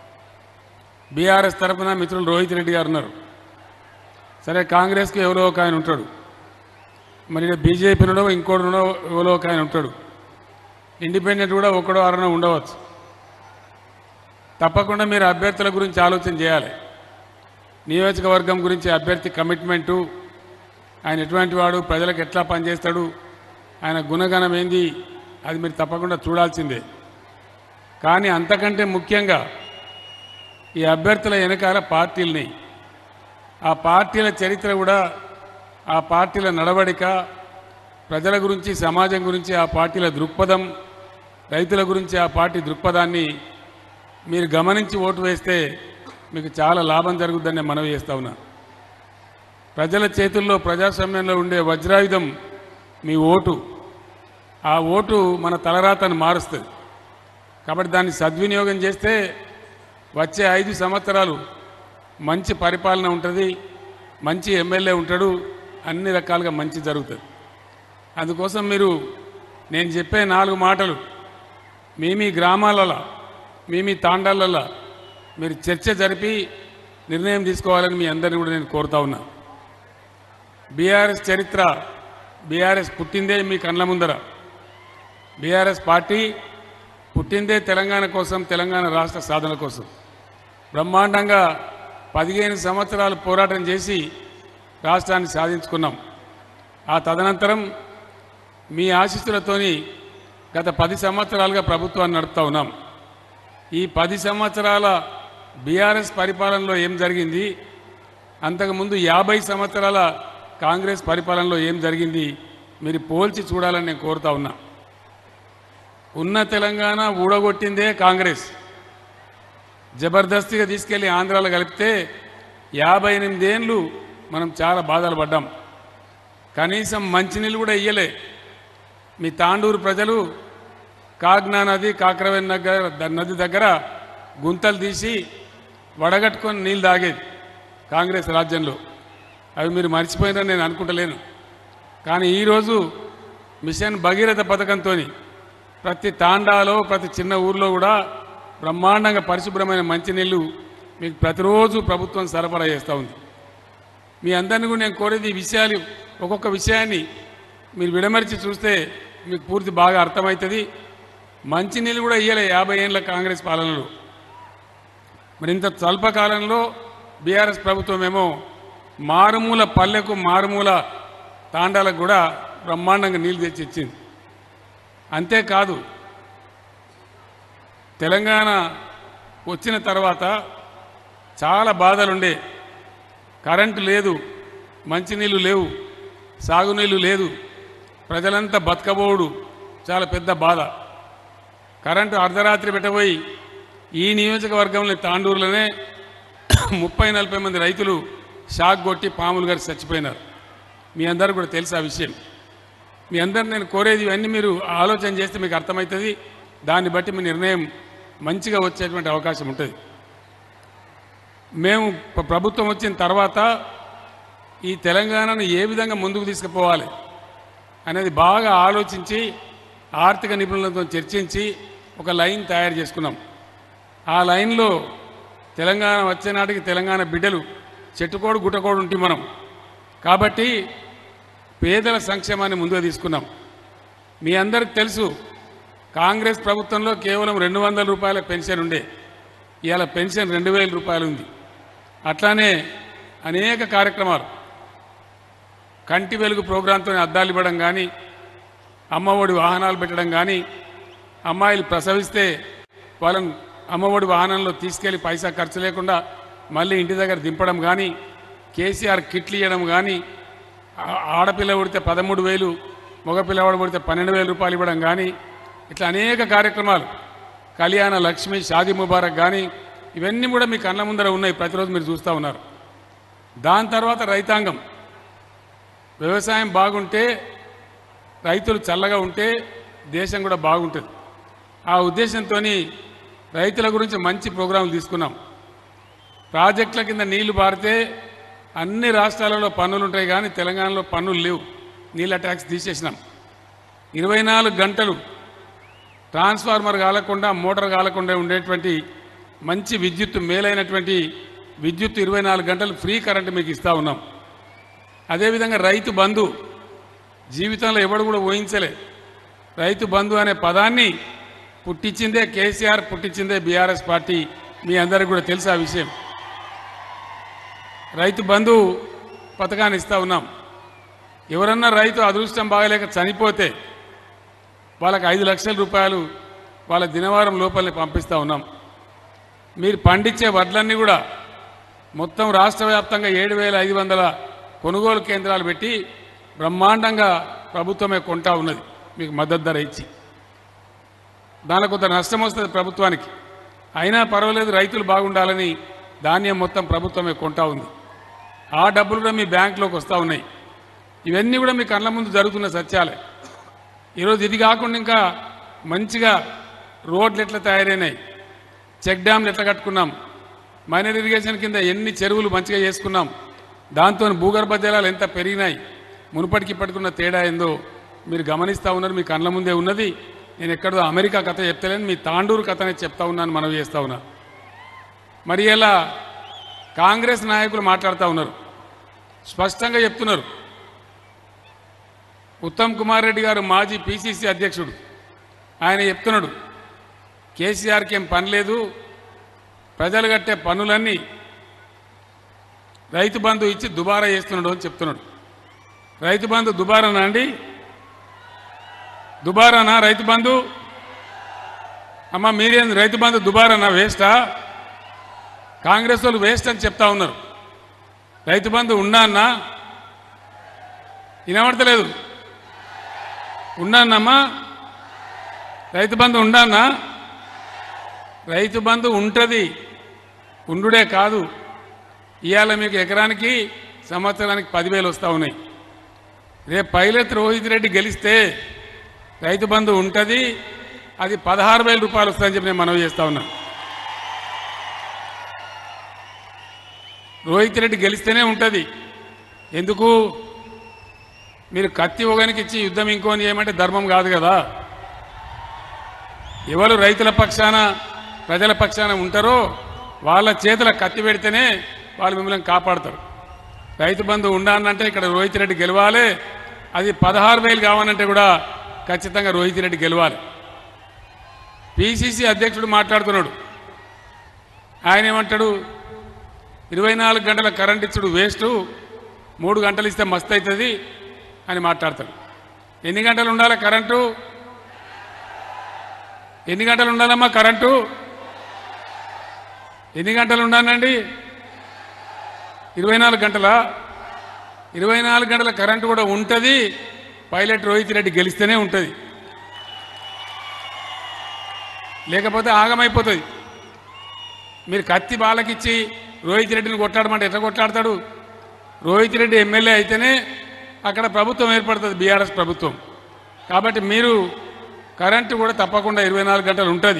బీఆర్ఎస్ తరఫున మిత్రులు రోహిత్ రెడ్డి గారు ఉన్నారు సరే కాంగ్రెస్కి ఎవరో ఒక ఆయన ఉంటాడు మరి బీజేపీలో ఇంకోటినో ఎవరో ఒక ఆయన ఉంటాడు ఇండిపెండెంట్ కూడా ఒకడో అరనో ఉండవచ్చు తప్పకుండా మీరు అభ్యర్థుల గురించి ఆలోచన చేయాలి నియోజకవర్గం గురించి అభ్యర్థి కమిట్మెంటు ఆయన ఎటువంటి వాడు ప్రజలకు ఎట్లా పనిచేస్తాడు ఆయన గుణగణం ఏంది అది మీరు తప్పకుండా చూడాల్సిందే కానీ అంతకంటే ముఖ్యంగా ఈ అభ్యర్థుల వెనకాల పార్టీలని ఆ పార్టీల చరిత్ర కూడా ఆ పార్టీల నడవడిక ప్రజల గురించి సమాజం గురించి ఆ పార్టీల దృక్పథం రైతుల గురించి ఆ పార్టీ దృక్పథాన్ని మీరు గమనించి ఓటు వేస్తే మీకు చాలా లాభం జరుగుతుందని నేను మనవి చేస్తా ఉన్నా ప్రజల చేతుల్లో ప్రజాస్వామ్యంలో ఉండే వజ్రాయుధం మీ ఓటు ఆ ఓటు మన తలరాతను మారుస్తుంది కాబట్టి దాన్ని సద్వినియోగం చేస్తే వచ్చే ఐదు సంవత్సరాలు మంచి పరిపాలన ఉంటుంది మంచి ఎమ్మెల్యే ఉంటాడు అన్ని రకాలుగా మంచి జరుగుతుంది అందుకోసం మీరు నేను చెప్పే నాలుగు మాటలు మీ మీ గ్రామాలలో మీ మీ తాండాలలో మీరు చర్చ జరిపి నిర్ణయం తీసుకోవాలని మీ అందరిని కూడా నేను కోరుతా ఉన్నా బీఆర్ఎస్ చరిత్ర బీఆర్ఎస్ పుట్టిందే మీ కళ్ళ ముందర బీఆర్ఎస్ పార్టీ పుట్టిందే తెలంగాణ కోసం తెలంగాణ రాష్ట్ర సాధన కోసం బ్రహ్మాండంగా పదిహేను సంవత్సరాలు పోరాటం చేసి రాష్ట్రాన్ని సాధించుకున్నాం ఆ తదనంతరం మీ ఆశీస్సులతోని గత పది సంవత్సరాలుగా ప్రభుత్వాన్ని నడుపుతా ఉన్నాం ఈ పది సంవత్సరాల బీఆర్ఎస్ పరిపాలనలో ఏం జరిగింది అంతకుముందు యాభై సంవత్సరాల కాంగ్రెస్ పరిపాలనలో ఏం జరిగింది మీరు పోల్చి చూడాలని నేను కోరుతా ఉన్నా ఉన్న తెలంగాణ ఊడగొట్టిందే కాంగ్రెస్ జబర్దస్తిగా తీసుకెళ్లి ఆంధ్రాలో కలిపితే యాభై ఎనిమిదేళ్ళు మనం చాలా బాధలు పడ్డాం కనీసం మంచినీళ్ళు కూడా ఇయ్యలే మీ తాండూరు ప్రజలు కాగ్నా నది కాకరవేన్ నగర్ ద- నది దగ్గర గుంతలు తీసి వడగట్టుకొని నీళ్ళు తాగేది కాంగ్రెస్ రాజ్యంలో అవి మీరు మర్చిపోయినారని నేను అనుకుంటలేను కానీ ఈరోజు మిషన్ భగీరథ పథకంతో ప్రతి తాండాలో ప్రతి చిన్న ఊర్లో కూడా బ్రహ్మాండంగా పరిశుభ్రమైన మంచినీళ్ళు మీకు ప్రతిరోజు ప్రభుత్వం సరఫరా చేస్తూ ఉంది మీ అందరిని కూడా నేను కోరేది ఈ విషయాలు ఒక్కొక్క విషయాన్ని మీరు విడమరిచి చూస్తే మీకు పూర్తి బాగా అర్థమవుతుంది మంచినీళ్ళు కూడా ఇయ్యలే యాభై ఏళ్ళ కాంగ్రెస్ పాలనలో మరి ఇంత స్వల్పకాలంలో బీఆర్ఎస్ ప్రభుత్వం ఏమో మారుమూల పల్లెకు మారుమూల తాండాలకు కూడా బ్రహ్మాండంగా నీళ్ళు తెచ్చి ఇచ్చింది అంతేకాదు తెలంగాణ వచ్చిన తర్వాత చాలా బాధలుండే కరెంటు లేదు మంచినీళ్ళు లేవు సాగునీళ్ళు లేదు ప్రజలంతా బతకబోడు చాలా పెద్ద బాధ కరెంటు అర్ధరాత్రి పెట్టబోయి ఈ నియోజకవర్గంలో తాండూరులోనే ముప్పై నలభై మంది రైతులు షాక్ కొట్టి పాములు గారు చచ్చిపోయినారు మీ అందరూ కూడా తెలుసు ఆ విషయం మీ అందరు నేను కోరేది ఇవన్నీ మీరు ఆలోచన చేస్తే మీకు అర్థమవుతుంది దాన్ని బట్టి మీ నిర్ణయం మంచిగా వచ్చేటువంటి అవకాశం ఉంటుంది మేము ప్ర- ప్రభుత్వం వచ్చిన తర్వాత ఈ తెలంగాణను ఏ విధంగా ముందుకు తీసుకుపోవాలి అనేది బాగా ఆలోచించి ఆర్థిక నిపుణులతో చర్చించి ఒక లైన్ తయారు చేసుకున్నాం ఆ లైన్లో తెలంగాణ వచ్చే నాటికి తెలంగాణ బిడ్డలు చెట్టుకోడు గుట్టకోడు ఉంటే మనం కాబట్టి పేదల సంక్షేమాన్ని ముందుగా తీసుకున్నాం మీ అందరికి తెలుసు కాంగ్రెస్ ప్రభుత్వంలో కేవలం రెండు వందల రూపాయల పెన్షన్ ఉండే ఇవాళ పెన్షన్ రెండు వేల రూపాయలు ఉంది అట్లానే అనేక కార్యక్రమాలు కంటి వెలుగు ప్రోగ్రాంతో అద్దాలు ఇవ్వడం కానీ అమ్మఒడి వాహనాలు పెట్టడం కానీ అమ్మాయిలు ప్రసవిస్తే వాళ్ళని అమ్మఒడి వాహనంలో తీసుకెళ్లి పైసా ఖర్చు లేకుండా మళ్ళీ ఇంటి దగ్గర దింపడం కానీ కేసీఆర్ కిట్లు ఇవ్వడం కానీ ఆ- ఆడపిల్ల పుడితే పదమూడు వేలు మగపిల్లవాడు పుడితే పన్నెండు వేల రూపాయలు ఇవ్వడం కానీ ఇట్లా అనేక కార్యక్రమాలు కళ్యాణ లక్ష్మి షాదీ ముబారక్ కానీ ఇవన్నీ కూడా మీ కళ్ళ ముందర ఉన్నాయి ప్రతిరోజు మీరు చూస్తూ ఉన్నారు దాని తర్వాత రైతాంగం వ్యవసాయం బాగుంటే రైతులు చల్లగా ఉంటే దేశం కూడా బాగుంటుంది ఆ ఉద్దేశంతో రైతుల గురించి మంచి ప్రోగ్రాంలు తీసుకున్నాం ప్రాజెక్టుల కింద నీళ్లు పారితే అన్ని రాష్ట్రాలలో పన్నులు ఉంటాయి కానీ తెలంగాణలో పన్నులు లేవు నీళ్ళ ట్యాక్స్ తీసేసినాం ఇరవై నాలుగు గంటలు ట్రాన్స్ఫార్మర్ కాలకుండా మోటార్ కాలకుండా ఉండేటువంటి మంచి విద్యుత్ మేలైనటువంటి విద్యుత్ ఇరవై నాలుగు గంటలు ఫ్రీ కరెంట్ మీకు ఇస్తూ ఉన్నాం అదేవిధంగా రైతు బంధు జీవితంలో ఎవడు కూడా ఊహించలే రైతు బంధు అనే పదాన్ని పుట్టించిందే కేసీఆర్ పుట్టించిందే బీఆర్ఎస్ పార్టీ మీ అందరికీ కూడా తెలుసు ఆ విషయం రైతు బంధు పథకాన్ని ఇస్తూ ఉన్నాం ఎవరన్నా రైతు అదృష్టం బాగలేక చనిపోతే వాళ్ళకి ఐదు లక్షల రూపాయలు వాళ్ళ దినవారం లోపలనే పంపిస్తూ ఉన్నాం మీరు పండించే వడ్లన్నీ కూడా మొత్తం రాష్ట్ర వ్యాప్తంగా ఏడు వేల ఐదు వందల కొనుగోలు కేంద్రాలు పెట్టి బ్రహ్మాండంగా ప్రభుత్వమే కొంటా ఉన్నది మీకు మద్దతు ధర ఇచ్చి దానిలో కొంత నష్టం వస్తుంది ప్రభుత్వానికి అయినా పర్వాలేదు రైతులు బాగుండాలని ధాన్యం మొత్తం ప్రభుత్వమే కొంటా ఉంది ఆ డబ్బులు కూడా మీ బ్యాంకులోకి వస్తూ ఉన్నాయి ఇవన్నీ కూడా మీ కళ్ళ ముందు జరుగుతున్న సత్యాలే ఈరోజు ఇది కాకుండా ఇంకా మంచిగా రోడ్లు ఎట్లా తయారైనాయి చెక్ డ్యామ్లు ఎట్లా కట్టుకున్నాం మైనర్ ఇరిగేషన్ కింద ఎన్ని చెరువులు మంచిగా చేసుకున్నాం దాంతో భూగర్భ జలాలు ఎంత పెరిగినాయి మునుపటికి ఇప్పటికున్న తేడా ఏందో మీరు గమనిస్తూ ఉన్నారు మీ కళ్ళ ముందే ఉన్నది నేను ఎక్కడో అమెరికా కథ చెప్తలేను మీ తాండూరు కథనే చెప్తా ఉన్నాను మనవి చేస్తూ ఉన్నా మరి ఇలా కాంగ్రెస్ నాయకులు మాట్లాడుతూ ఉన్నారు స్పష్టంగా చెప్తున్నారు ఉత్తమ్ కుమార్ రెడ్డి గారు మాజీ పిసిసి అధ్యక్షుడు ఆయన చెప్తున్నాడు కేసీఆర్కి ఏం పని లేదు ప్రజలు కట్టే పన్నులన్నీ రైతు బంధు ఇచ్చి దుబారా చేస్తున్నాడు అని చెప్తున్నాడు రైతు బంధు దుబారానా అండి దుబారానా రైతు బంధు అమ్మ మీరేం రైతు బంధు దుబారానా వేస్టా కాంగ్రెస్ వాళ్ళు వేస్ట్ అని చెప్తా ఉన్నారు రైతు బంధు ఉన్నా అన్నా వినబడతలేదు ఉన్నానమ్మా రైతు బంధు ఉండానా రైతు బంధు ఉంటుంది ఉండుడే కాదు ఇవాళ మీకు ఎకరానికి సంవత్సరానికి పదివేలు వస్తూ ఉన్నాయి రేపు పైలట్ రోహిత్ రెడ్డి గెలిస్తే రైతు బంధు ఉంటుంది అది పదహారు వేల రూపాయలు వస్తుందని చెప్పి నేను మనవి చేస్తా ఉన్నాను రోహిత్ రెడ్డి గెలిస్తేనే ఉంటుంది ఎందుకు మీరు కత్తి ఒకనికి ఇచ్చి యుద్ధం ఇంకోని చేయమంటే ధర్మం కాదు కదా ఎవరు రైతుల పక్షాన ప్రజల పక్షాన ఉంటారో వాళ్ళ చేతుల కత్తి పెడితేనే వాళ్ళు మిమ్మల్ని కాపాడతారు రైతు బంధు ఉండాలంటే ఇక్కడ రోహిత్ రెడ్డి గెలవాలి అది పదహారు వేలు కావాలంటే కూడా ఖచ్చితంగా రోహిత్ రెడ్డి గెలవాలి పిసిసి అధ్యక్షుడు మాట్లాడుతున్నాడు ఆయన ఏమంటాడు ఇరవై నాలుగు గంటల కరెంట్ ఇచ్చుడు వేస్ట్ మూడు గంటలు ఇస్తే మస్తు అవుతుంది అని మాట్లాడతాడు ఎన్ని గంటలు ఉండాలి కరెంటు ఎన్ని గంటలు ఉండాలమ్మా కరెంటు ఎన్ని గంటలు ఉండాలండి ఇరవై నాలుగు గంటల ఇరవై నాలుగు గంటల కరెంటు కూడా ఉంటుంది పైలట్ రోహిత్ రెడ్డి గెలిస్తేనే ఉంటుంది లేకపోతే ఆగమైపోతుంది మీరు కత్తి బాలకిచ్చి రోహిత్ రెడ్డిని కొట్లాడమంటే ఎట్లా కొట్లాడతాడు రోహిత్ రెడ్డి ఎమ్మెల్యే అయితేనే అక్కడ ప్రభుత్వం ఏర్పడుతుంది బీఆర్ఎస్ ప్రభుత్వం కాబట్టి మీరు కరెంటు కూడా తప్పకుండా ఇరవై నాలుగు గంటలు ఉంటుంది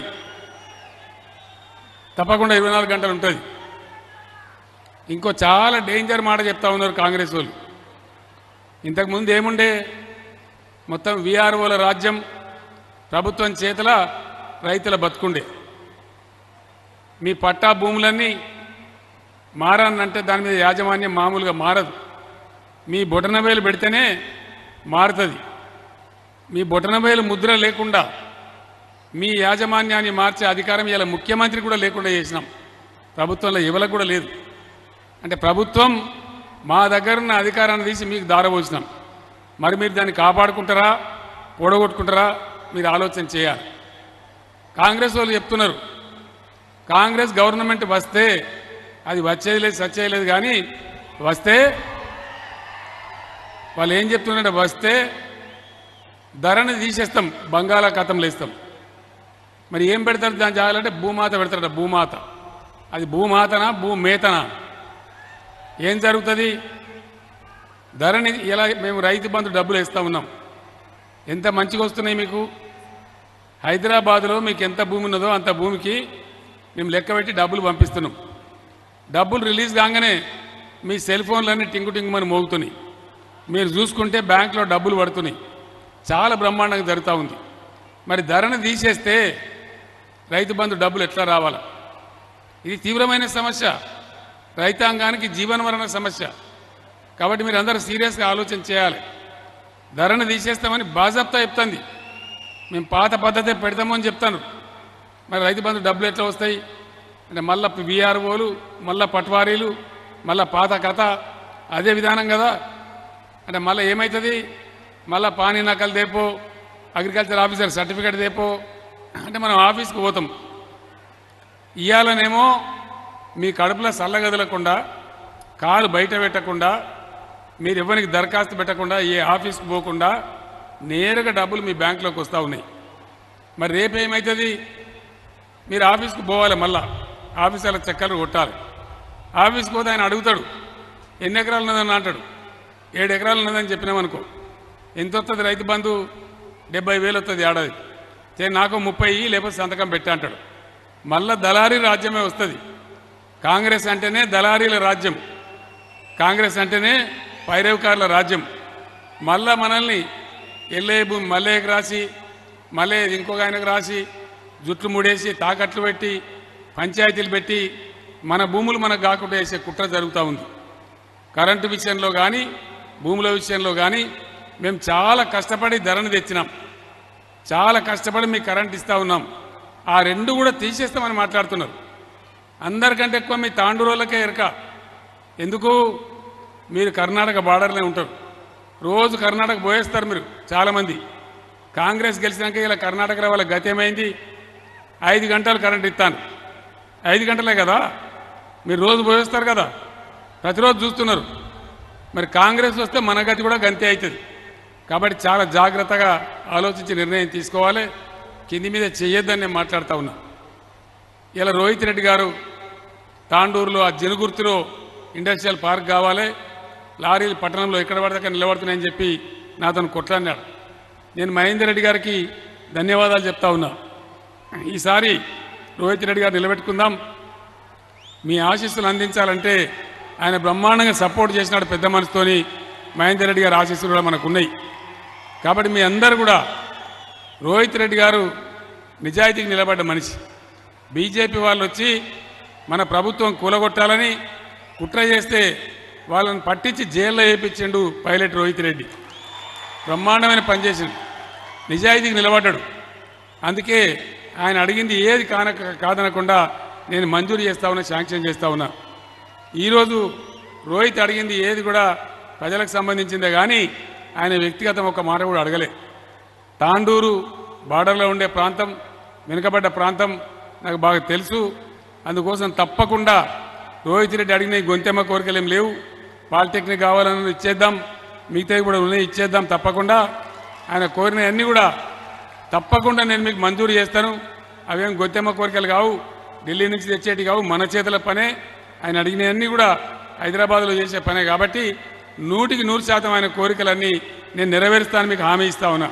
తప్పకుండా ఇరవై నాలుగు గంటలు ఉంటుంది ఇంకో చాలా డేంజర్ మాట చెప్తా ఉన్నారు కాంగ్రెస్ వాళ్ళు ఇంతకుముందు ఏముండే మొత్తం విఆర్ఓల రాజ్యం ప్రభుత్వం చేతుల రైతుల బతుకుండే మీ పట్టా భూములన్నీ మారానంటే దాని మీద యాజమాన్యం మామూలుగా మారదు మీ బొటనవేలు పెడితేనే మారుతుంది మీ బొటనవేలు ముద్ర లేకుండా మీ యాజమాన్యాన్ని మార్చే అధికారం ఇలా ముఖ్యమంత్రి కూడా లేకుండా చేసినాం ప్రభుత్వంలో ఎవరికి కూడా లేదు అంటే ప్రభుత్వం మా దగ్గర ఉన్న అధికారాన్ని తీసి మీకు దారబోసినాం మరి మీరు దాన్ని కాపాడుకుంటారా పొడగొట్టుకుంటారా మీరు ఆలోచన చేయాలి కాంగ్రెస్ వాళ్ళు చెప్తున్నారు కాంగ్రెస్ గవర్నమెంట్ వస్తే అది వచ్చేది లేదు సచ్చేది లేదు కానీ వస్తే వాళ్ళు ఏం చెప్తున్నారంటే వస్తే ధరని తీసేస్తాం బంగాళాఖాతంలో ఇస్తాం మరి ఏం పెడతారు దాని జాగాలంటే భూమాత పెడతారట భూమాత అది భూమాతనా భూమేతనా ఏం జరుగుతుంది ధరని ఇలా మేము రైతు బంధు డబ్బులు ఇస్తూ ఉన్నాం ఎంత మంచిగా వస్తున్నాయి మీకు హైదరాబాద్లో మీకు ఎంత భూమి ఉన్నదో అంత భూమికి మేము లెక్క పెట్టి డబ్బులు పంపిస్తున్నాం డబ్బులు రిలీజ్ కాగానే మీ సెల్ ఫోన్లన్నీ టింగు టింగుమని మోగుతున్నాయి మీరు చూసుకుంటే బ్యాంకులో డబ్బులు పడుతున్నాయి చాలా బ్రహ్మాండంగా జరుగుతూ ఉంది మరి ధరను తీసేస్తే రైతు బంధు డబ్బులు ఎట్లా రావాలా ఇది తీవ్రమైన సమస్య రైతాంగానికి జీవనమరణ సమస్య కాబట్టి మీరు అందరూ సీరియస్గా ఆలోచన చేయాలి ధరను తీసేస్తామని బాజాప్తా చెప్తుంది మేము పాత పద్ధతే పెడతామని చెప్తాను మరి రైతు బంధు డబ్బులు ఎట్లా వస్తాయి అంటే మళ్ళా విఆర్ఓలు మళ్ళా పట్వారీలు మళ్ళా పాత కథ అదే విధానం కదా అంటే మళ్ళీ ఏమవుతుంది మళ్ళా పానీ నకలు దేపో అగ్రికల్చర్ ఆఫీసర్ సర్టిఫికేట్ దేపో అంటే మనం ఆఫీస్కి పోతాం ఇయ్యాలనేమో మీ కడుపులో చల్లగదలకుండా కాలు బయట పెట్టకుండా మీరు ఎవరికి దరఖాస్తు పెట్టకుండా ఏ ఆఫీస్కి పోకుండా నేరుగా డబ్బులు మీ బ్యాంకులోకి వస్తూ ఉన్నాయి మరి రేపు ఏమవుతుంది మీరు ఆఫీస్కి పోవాలి మళ్ళా ఆఫీసర్ల చక్కర్లు కొట్టాలి ఆఫీస్కి పోతే ఆయన అడుగుతాడు ఎన్ని ఎకరాలు ఉన్నదని అంటాడు ఏడు ఎకరాలు ఉన్నదని చెప్పినామనుకో ఎంత వస్తుంది రైతు బంధు డెబ్బై వేలు వస్తుంది ఏడాది చే నాకు ముప్పై ఇయ్యి, లేకపోతే సంతకం పెట్టా అంటాడు మళ్ళా దళారీ రాజ్యమే వస్తుంది కాంగ్రెస్ అంటేనే దళారీల రాజ్యం కాంగ్రెస్ అంటేనే పైరవకారుల రాజ్యం మళ్ళా మనల్ని ఎల్లే భూమి మల్లేకి రాసి మళ్ళీ ఇంకొక ఆయనకు రాసి జుట్లు ముడేసి తాకట్లు పెట్టి పంచాయతీలు పెట్టి మన భూములు మనకు కాకుండా వేసే కుట్ర జరుగుతూ ఉంది కరెంటు విషయంలో కానీ భూముల విషయంలో కానీ మేము చాలా కష్టపడి ధరను తెచ్చినాం చాలా కష్టపడి మీకు కరెంట్ ఇస్తూ ఉన్నాం ఆ రెండు కూడా తీసేస్తామని మాట్లాడుతున్నారు అందరికంటే ఎక్కువ మీ తాండూరోళ్ళకే ఎరక ఎందుకు మీరు కర్ణాటక బార్డర్లో ఉంటారు రోజు కర్ణాటక పోయేస్తారు మీరు చాలామంది కాంగ్రెస్ గెలిచినాక ఇలా కర్ణాటకలో వాళ్ళ గతి ఏమైంది ఐదు గంటలు కరెంట్ ఇస్తాను ఐదు గంటలే కదా మీరు రోజు పోయేస్తారు కదా ప్రతిరోజు చూస్తున్నారు మరి కాంగ్రెస్ వస్తే మన గతి కూడా గంతే అవుతుంది కాబట్టి చాలా జాగ్రత్తగా ఆలోచించి నిర్ణయం తీసుకోవాలి కింది మీద చెయ్యొద్దని నేను మాట్లాడుతూ ఉన్నా ఇలా రోహిత్ రెడ్డి గారు తాండూరులో ఆ జనుగుర్తిలో ఇండస్ట్రియల్ పార్క్ కావాలి లారీలు పట్టణంలో ఎక్కడ పడితే అక్కడ నిలబడుతున్నాయని చెప్పి నాతో కొట్లాడినాడు నేను మహేందర్ రెడ్డి గారికి ధన్యవాదాలు చెప్తా ఉన్నా ఈసారి రోహిత్ రెడ్డి గారు నిలబెట్టుకుందాం మీ ఆశీస్సులు అందించాలంటే ఆయన బ్రహ్మాండంగా సపోర్ట్ చేసినాడు పెద్ద మనసుతోని మహేందర్ రెడ్డి గారి ఆశీస్సులు కూడా మనకు ఉన్నాయి కాబట్టి మీ అందరు కూడా రోహిత్ రెడ్డి గారు నిజాయితీకి నిలబడ్డ మనిషి బీజేపీ వాళ్ళు వచ్చి మన ప్రభుత్వం కూలగొట్టాలని కుట్ర చేస్తే వాళ్ళని పట్టించి జైల్లో వేయించిండు పైలట్ రోహిత్ రెడ్డి బ్రహ్మాండమైన పనిచేసిండు నిజాయితీకి నిలబడ్డాడు అందుకే ఆయన అడిగింది ఏది కాన కాదనకుండా నేను మంజూరు చేస్తా ఉన్నా శాంక్షన్ చేస్తా ఉన్నా ఈరోజు రోహిత్ అడిగింది ఏది కూడా ప్రజలకు సంబంధించిందే కానీ ఆయన వ్యక్తిగతం ఒక మాట కూడా అడగలే తాండూరు బార్డర్లో ఉండే ప్రాంతం వెనుకబడ్డ ప్రాంతం నాకు బాగా తెలుసు అందుకోసం తప్పకుండా రోహిత్ రెడ్డి అడిగిన ఈ గొంతెమ్మ కోరికలు ఏం లేవు పాలిటెక్నిక్ కావాలని ఇచ్చేద్దాం మిగతావి కూడా ఉన్నాయి ఇచ్చేద్దాం తప్పకుండా ఆయన కోరినవన్నీ కూడా తప్పకుండా నేను మీకు మంజూరు చేస్తాను అవేం గొంతెమ్మ కోరికలు కావు ఢిల్లీ నుంచి తెచ్చేటి కావు మన చేతుల పనే ఆయన అడిగినవన్నీ కూడా హైదరాబాద్లో చేసే పనే కాబట్టి నూటికి నూరు శాతం ఆయన కోరికలన్నీ నేను నెరవేరుస్తాను మీకు హామీ ఇస్తా ఉన్నా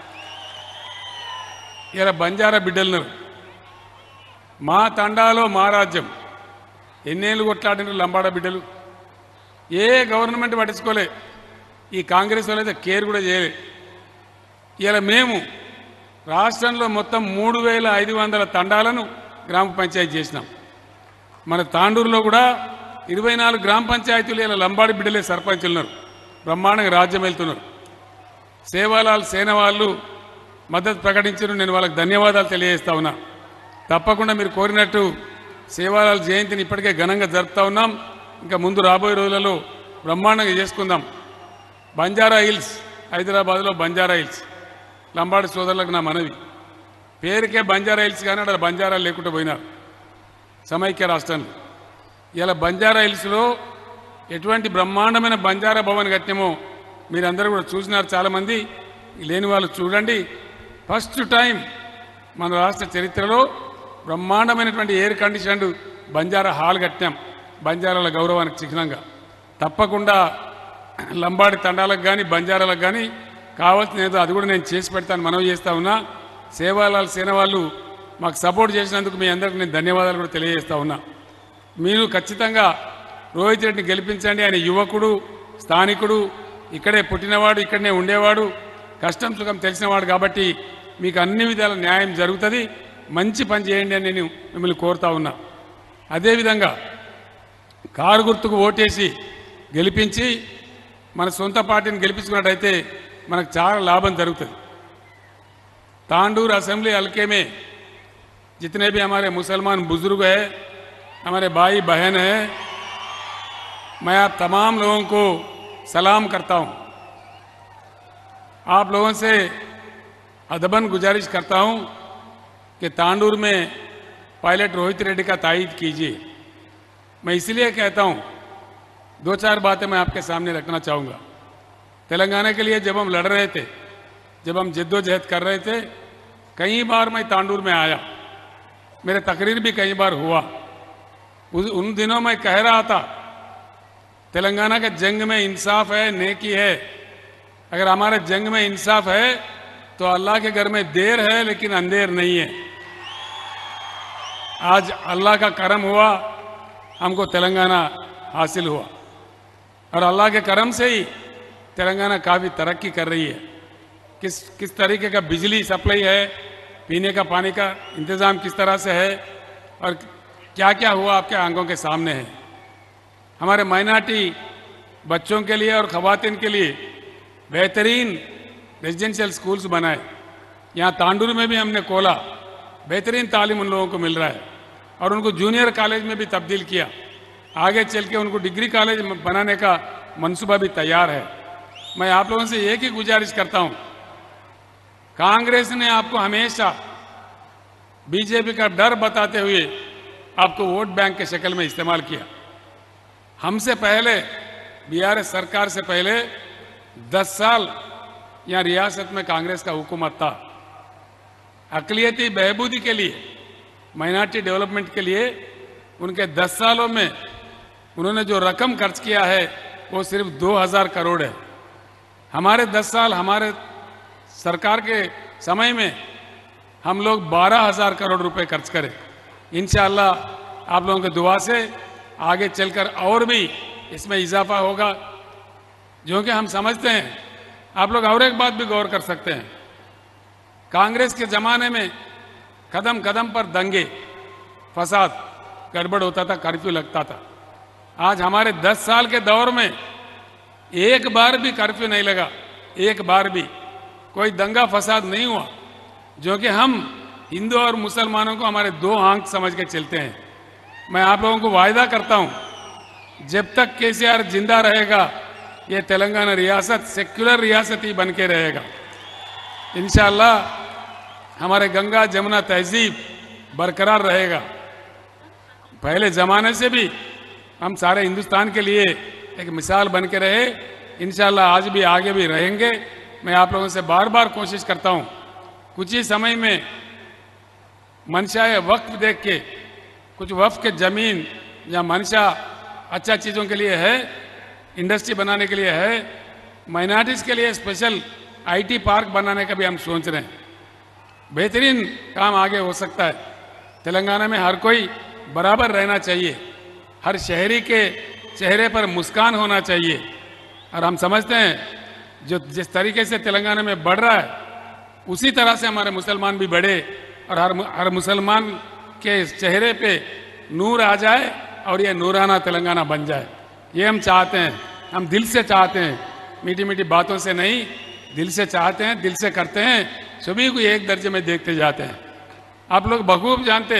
ఇలా బంజారా బిడ్డలను మా తండాలో మా రాజ్యం ఎన్నేళ్ళు కొట్లాడిన లంబాడ బిడ్డలు ఏ గవర్నమెంట్ పట్టించుకోలే ఈ కాంగ్రెస్ వాళ్ళు అయితే కేర్ కూడా చేయలే ఇలా మేము రాష్ట్రంలో మొత్తం మూడు వేల ఐదు వందల తండాలను గ్రామ పంచాయతీ చేసినాం మన తాండూరులో కూడా ఇరవై నాలుగు గ్రామ పంచాయతీలు ఇలా లంబాడి బిడ్డలే సర్పంచులు ఉన్నారు బ్రహ్మాండంగా రాజ్యం వెళ్తున్నారు సేవాలాల్ సేన వాళ్ళు మద్దతు ప్రకటించారు నేను వాళ్ళకి ధన్యవాదాలు తెలియజేస్తా ఉన్నా తప్పకుండా మీరు కోరినట్టు సేవాలాల్ జయంతిని ఇప్పటికే ఘనంగా జరుపుతా ఉన్నాం ఇంకా ముందు రాబోయే రోజులలో బ్రహ్మాండంగా చేసుకుందాం బంజారా హిల్స్ హైదరాబాద్లో బంజారా హిల్స్ లంబాడి సోదరులకు నా మనవి పేరుకే బంజారా హిల్స్ కానీ అక్కడ బంజారా లేకుండా పోయినారు సమైక్య రాష్ట్రంలో ఇలా బంజారా హిల్స్లో ఎటువంటి బ్రహ్మాండమైన బంజారా భవన్ కట్టినామో మీరందరూ కూడా చూసినారు చాలామంది లేని వాళ్ళు చూడండి ఫస్ట్ టైం మన రాష్ట్ర చరిత్రలో బ్రహ్మాండమైనటువంటి ఎయిర్ కండిషన్డ్ బంజారా హాల్ కట్టాం బంజారాల గౌరవానికి చిహ్నంగా తప్పకుండా లంబాడి తండాలకు కానీ బంజారాలకు కానీ కావాల్సిన ఏదో అది కూడా నేను చేసి పెడతాను మనవి చేస్తా ఉన్నా సేవాలాల్ సేన వాళ్ళు మాకు సపోర్ట్ చేసినందుకు మీ అందరికీ నేను ధన్యవాదాలు కూడా తెలియజేస్తా ఉన్నా మీరు ఖచ్చితంగా రోహిత్ రెడ్డిని గెలిపించండి ఆయన యువకుడు స్థానికుడు ఇక్కడే పుట్టినవాడు ఇక్కడనే ఉండేవాడు కష్టం సుఖం తెలిసినవాడు కాబట్టి మీకు అన్ని విధాల న్యాయం జరుగుతుంది మంచి పని చేయండి అని నేను మిమ్మల్ని కోరుతా ఉన్నా అదేవిధంగా కారు గుర్తుకు ఓటేసి గెలిపించి మన సొంత పార్టీని గెలిపించుకున్నట్టయితే మనకు చాలా లాభం జరుగుతుంది तांडूर असेंबली हल्के में जितने भी हमारे मुसलमान बुजुर्ग हैं हमारे भाई बहन हैं मैं आप तमाम लोगों को सलाम करता हूं आप लोगों से अदबन गुजारिश करता हूं कि तांडूर में पायलट रोहित रेड्डी का तायद कीजिए मैं इसलिए कहता हूं दो चार बातें मैं आपके सामने रखना चाहूँगा तेलंगाना के लिए जब हम लड़ रहे थे जब हम जद्दोजहद कर रहे थे कई बार मैं तांडूर में आया मेरे तकरीर भी कई बार हुआ उस उन दिनों मैं कह रहा था तेलंगाना के जंग में इंसाफ है नेकी है अगर हमारे जंग में इंसाफ है तो अल्लाह के घर में देर है लेकिन अंधेर नहीं है आज अल्लाह का करम हुआ हमको तेलंगाना हासिल हुआ और अल्लाह के करम से ही तेलंगाना काफ़ी तरक्की कर रही है किस किस तरीके का बिजली सप्लाई है पीने का पानी का इंतज़ाम किस तरह से है और क्या क्या हुआ आपके आंखों के सामने है हमारे माइनॉरिटी बच्चों के लिए और ख़वातीन के लिए बेहतरीन रेजिडेंशियल स्कूल्स बनाए यहाँ तांडूर में भी हमने खोला बेहतरीन तालीम उन लोगों को मिल रहा है और उनको जूनियर कॉलेज में भी तब्दील किया आगे चल के उनको डिग्री कॉलेज बनाने का मंसूबा भी तैयार है मैं आप लोगों से एक ही गुजारिश करता हूँ कांग्रेस ने आपको हमेशा बीजेपी का डर बताते हुए आपको वोट बैंक के शक्ल में इस्तेमाल किया हमसे पहले बीआरएस सरकार से पहले 10 साल यहाँ रियासत में कांग्रेस का हुकूमत था अकलियती बहबूदी के लिए माइनॉरिटी डेवलपमेंट के लिए उनके 10 सालों में उन्होंने जो रकम खर्च किया है वो सिर्फ 2000 करोड़ है हमारे 10 साल हमारे सरकार के समय में हम लोग 12000 करोड़ रुपए खर्च करें इंशाल्लाह आप लोगों की दुआ से आगे चलकर और भी इसमें इजाफा होगा जो कि हम समझते हैं आप लोग और एक बात भी गौर कर सकते हैं कांग्रेस के जमाने में कदम कदम पर दंगे फसाद गड़बड़ होता था कर्फ्यू लगता था आज हमारे 10 साल के दौर में एक बार भी कर्फ्यू नहीं लगा एक बार भी कोई दंगा फसाद नहीं हुआ जो कि हम हिंदू और मुसलमानों को हमारे दो आंख समझ के चलते हैं मैं आप लोगों को वायदा करता हूं जब तक केसीआर जिंदा रहेगा ये तेलंगाना रियासत सेक्युलर रियासत ही बन के रहेगा इंशाल्लाह हमारे गंगा जमुना तहजीब बरकरार रहेगा पहले जमाने से भी हम सारे हिंदुस्तान के लिए एक मिसाल बन के रहे इंशाल्लाह आज भी आगे भी रहेंगे मैं आप लोगों से बार बार कोशिश करता हूं कुछ ही समय में मनशा वक्त देख के कुछ वक्त के जमीन या मनशा अच्छा चीज़ों के लिए है इंडस्ट्री बनाने के लिए है माइनॉरिटीज के लिए स्पेशल आईटी पार्क बनाने का भी हम सोच रहे हैं बेहतरीन काम आगे हो सकता है तेलंगाना में हर कोई बराबर रहना चाहिए हर शहरी के चेहरे पर मुस्कान होना चाहिए और हम समझते हैं जो जिस तरीके से तेलंगाना में बढ़ रहा है उसी तरह से हमारे मुसलमान भी बढ़े और हर हर मुसलमान के चेहरे पे नूर आ जाए और ये नूराना तेलंगाना बन जाए ये हम चाहते हैं हम दिल से चाहते हैं मीठी मीठी बातों से नहीं दिल से चाहते हैं दिल से करते हैं सभी को एक दर्जे में देखते जाते हैं आप लोग बखूब जानते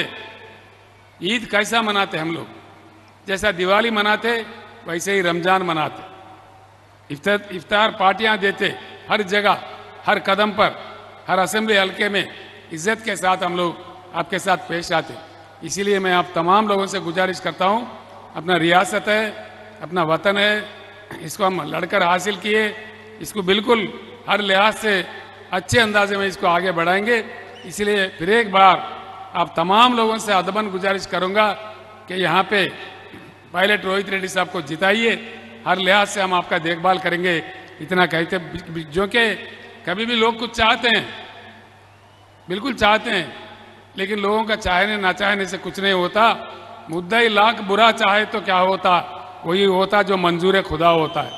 ईद कैसा मनाते हम लोग जैसा दिवाली मनाते वैसे ही रमजान मनाते इफ्तार इफ्तार पार्टियां देते हर जगह हर कदम पर हर असेंबली हल्के में इज्जत के साथ हम लोग आपके साथ पेश आते इसीलिए मैं आप तमाम लोगों से गुजारिश करता हूं अपना रियासत है अपना वतन है इसको हम लड़कर हासिल किए इसको बिल्कुल हर लिहाज से अच्छे अंदाजे में इसको आगे बढ़ाएंगे इसलिए फिर एक बार आप तमाम लोगों से अदबन गुजारिश करूंगा कि यहाँ पे पायलट रोहित रेड्डी साहब को जिताइए हर लिहाज से हम आपका देखभाल करेंगे इतना कहते जो कि कभी भी लोग कुछ चाहते हैं बिल्कुल चाहते हैं लेकिन लोगों का चाहने ना चाहने से कुछ नहीं होता मुद्दा ही लाख बुरा चाहे तो क्या होता वही होता जो मंजूर खुदा होता है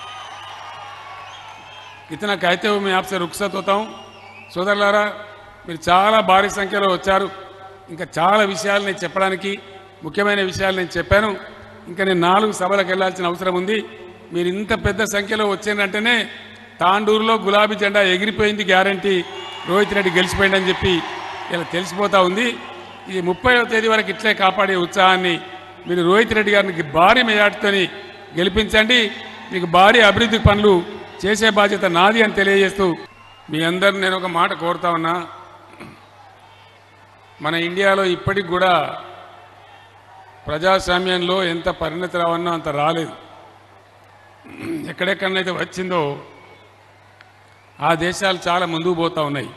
ఇతన कहते हुए मैं आपसे रुखसत होता हूँ సోదరులారా మీరు చాలా భారీ సంఖ్యలో వచ్చారు ఇంకా చాలా విషయాలు నేను చెప్పడానికి ముఖ్యమైన విషయాలు నేను చెప్పాను ఇంకా నేను నాలుగు సభలకు వెళ్ళాల్సిన అవసరం ఉంది మీరు ఇంత పెద్ద సంఖ్యలో వచ్చిందంటేనే తాండూరులో గులాబీ జెండా ఎగిరిపోయింది గ్యారంటీ రోహిత్ రెడ్డి గెలిచిపోయిందని చెప్పి ఇలా తెలిసిపోతా ఉంది ఇది ముప్పైవ తేదీ వరకు ఇట్లే కాపాడే ఉత్సాహాన్ని మీరు రోహిత్ రెడ్డి గారిని భారీ మెజార్టీతోని గెలిపించండి మీకు భారీ అభివృద్ధి పనులు చేసే బాధ్యత నాది అని తెలియజేస్తూ మీ అందరిని నేను ఒక మాట కోరుతా ఉన్నా మన ఇండియాలో ఇప్పటికి కూడా ప్రజాస్వామ్యంలో ఎంత పరిణతి రావన్నో అంత రాలేదు ఎక్కడెక్కడనైతే వచ్చిందో ఆ దేశాలు చాలా ముందుకు పోతా ఉన్నాయి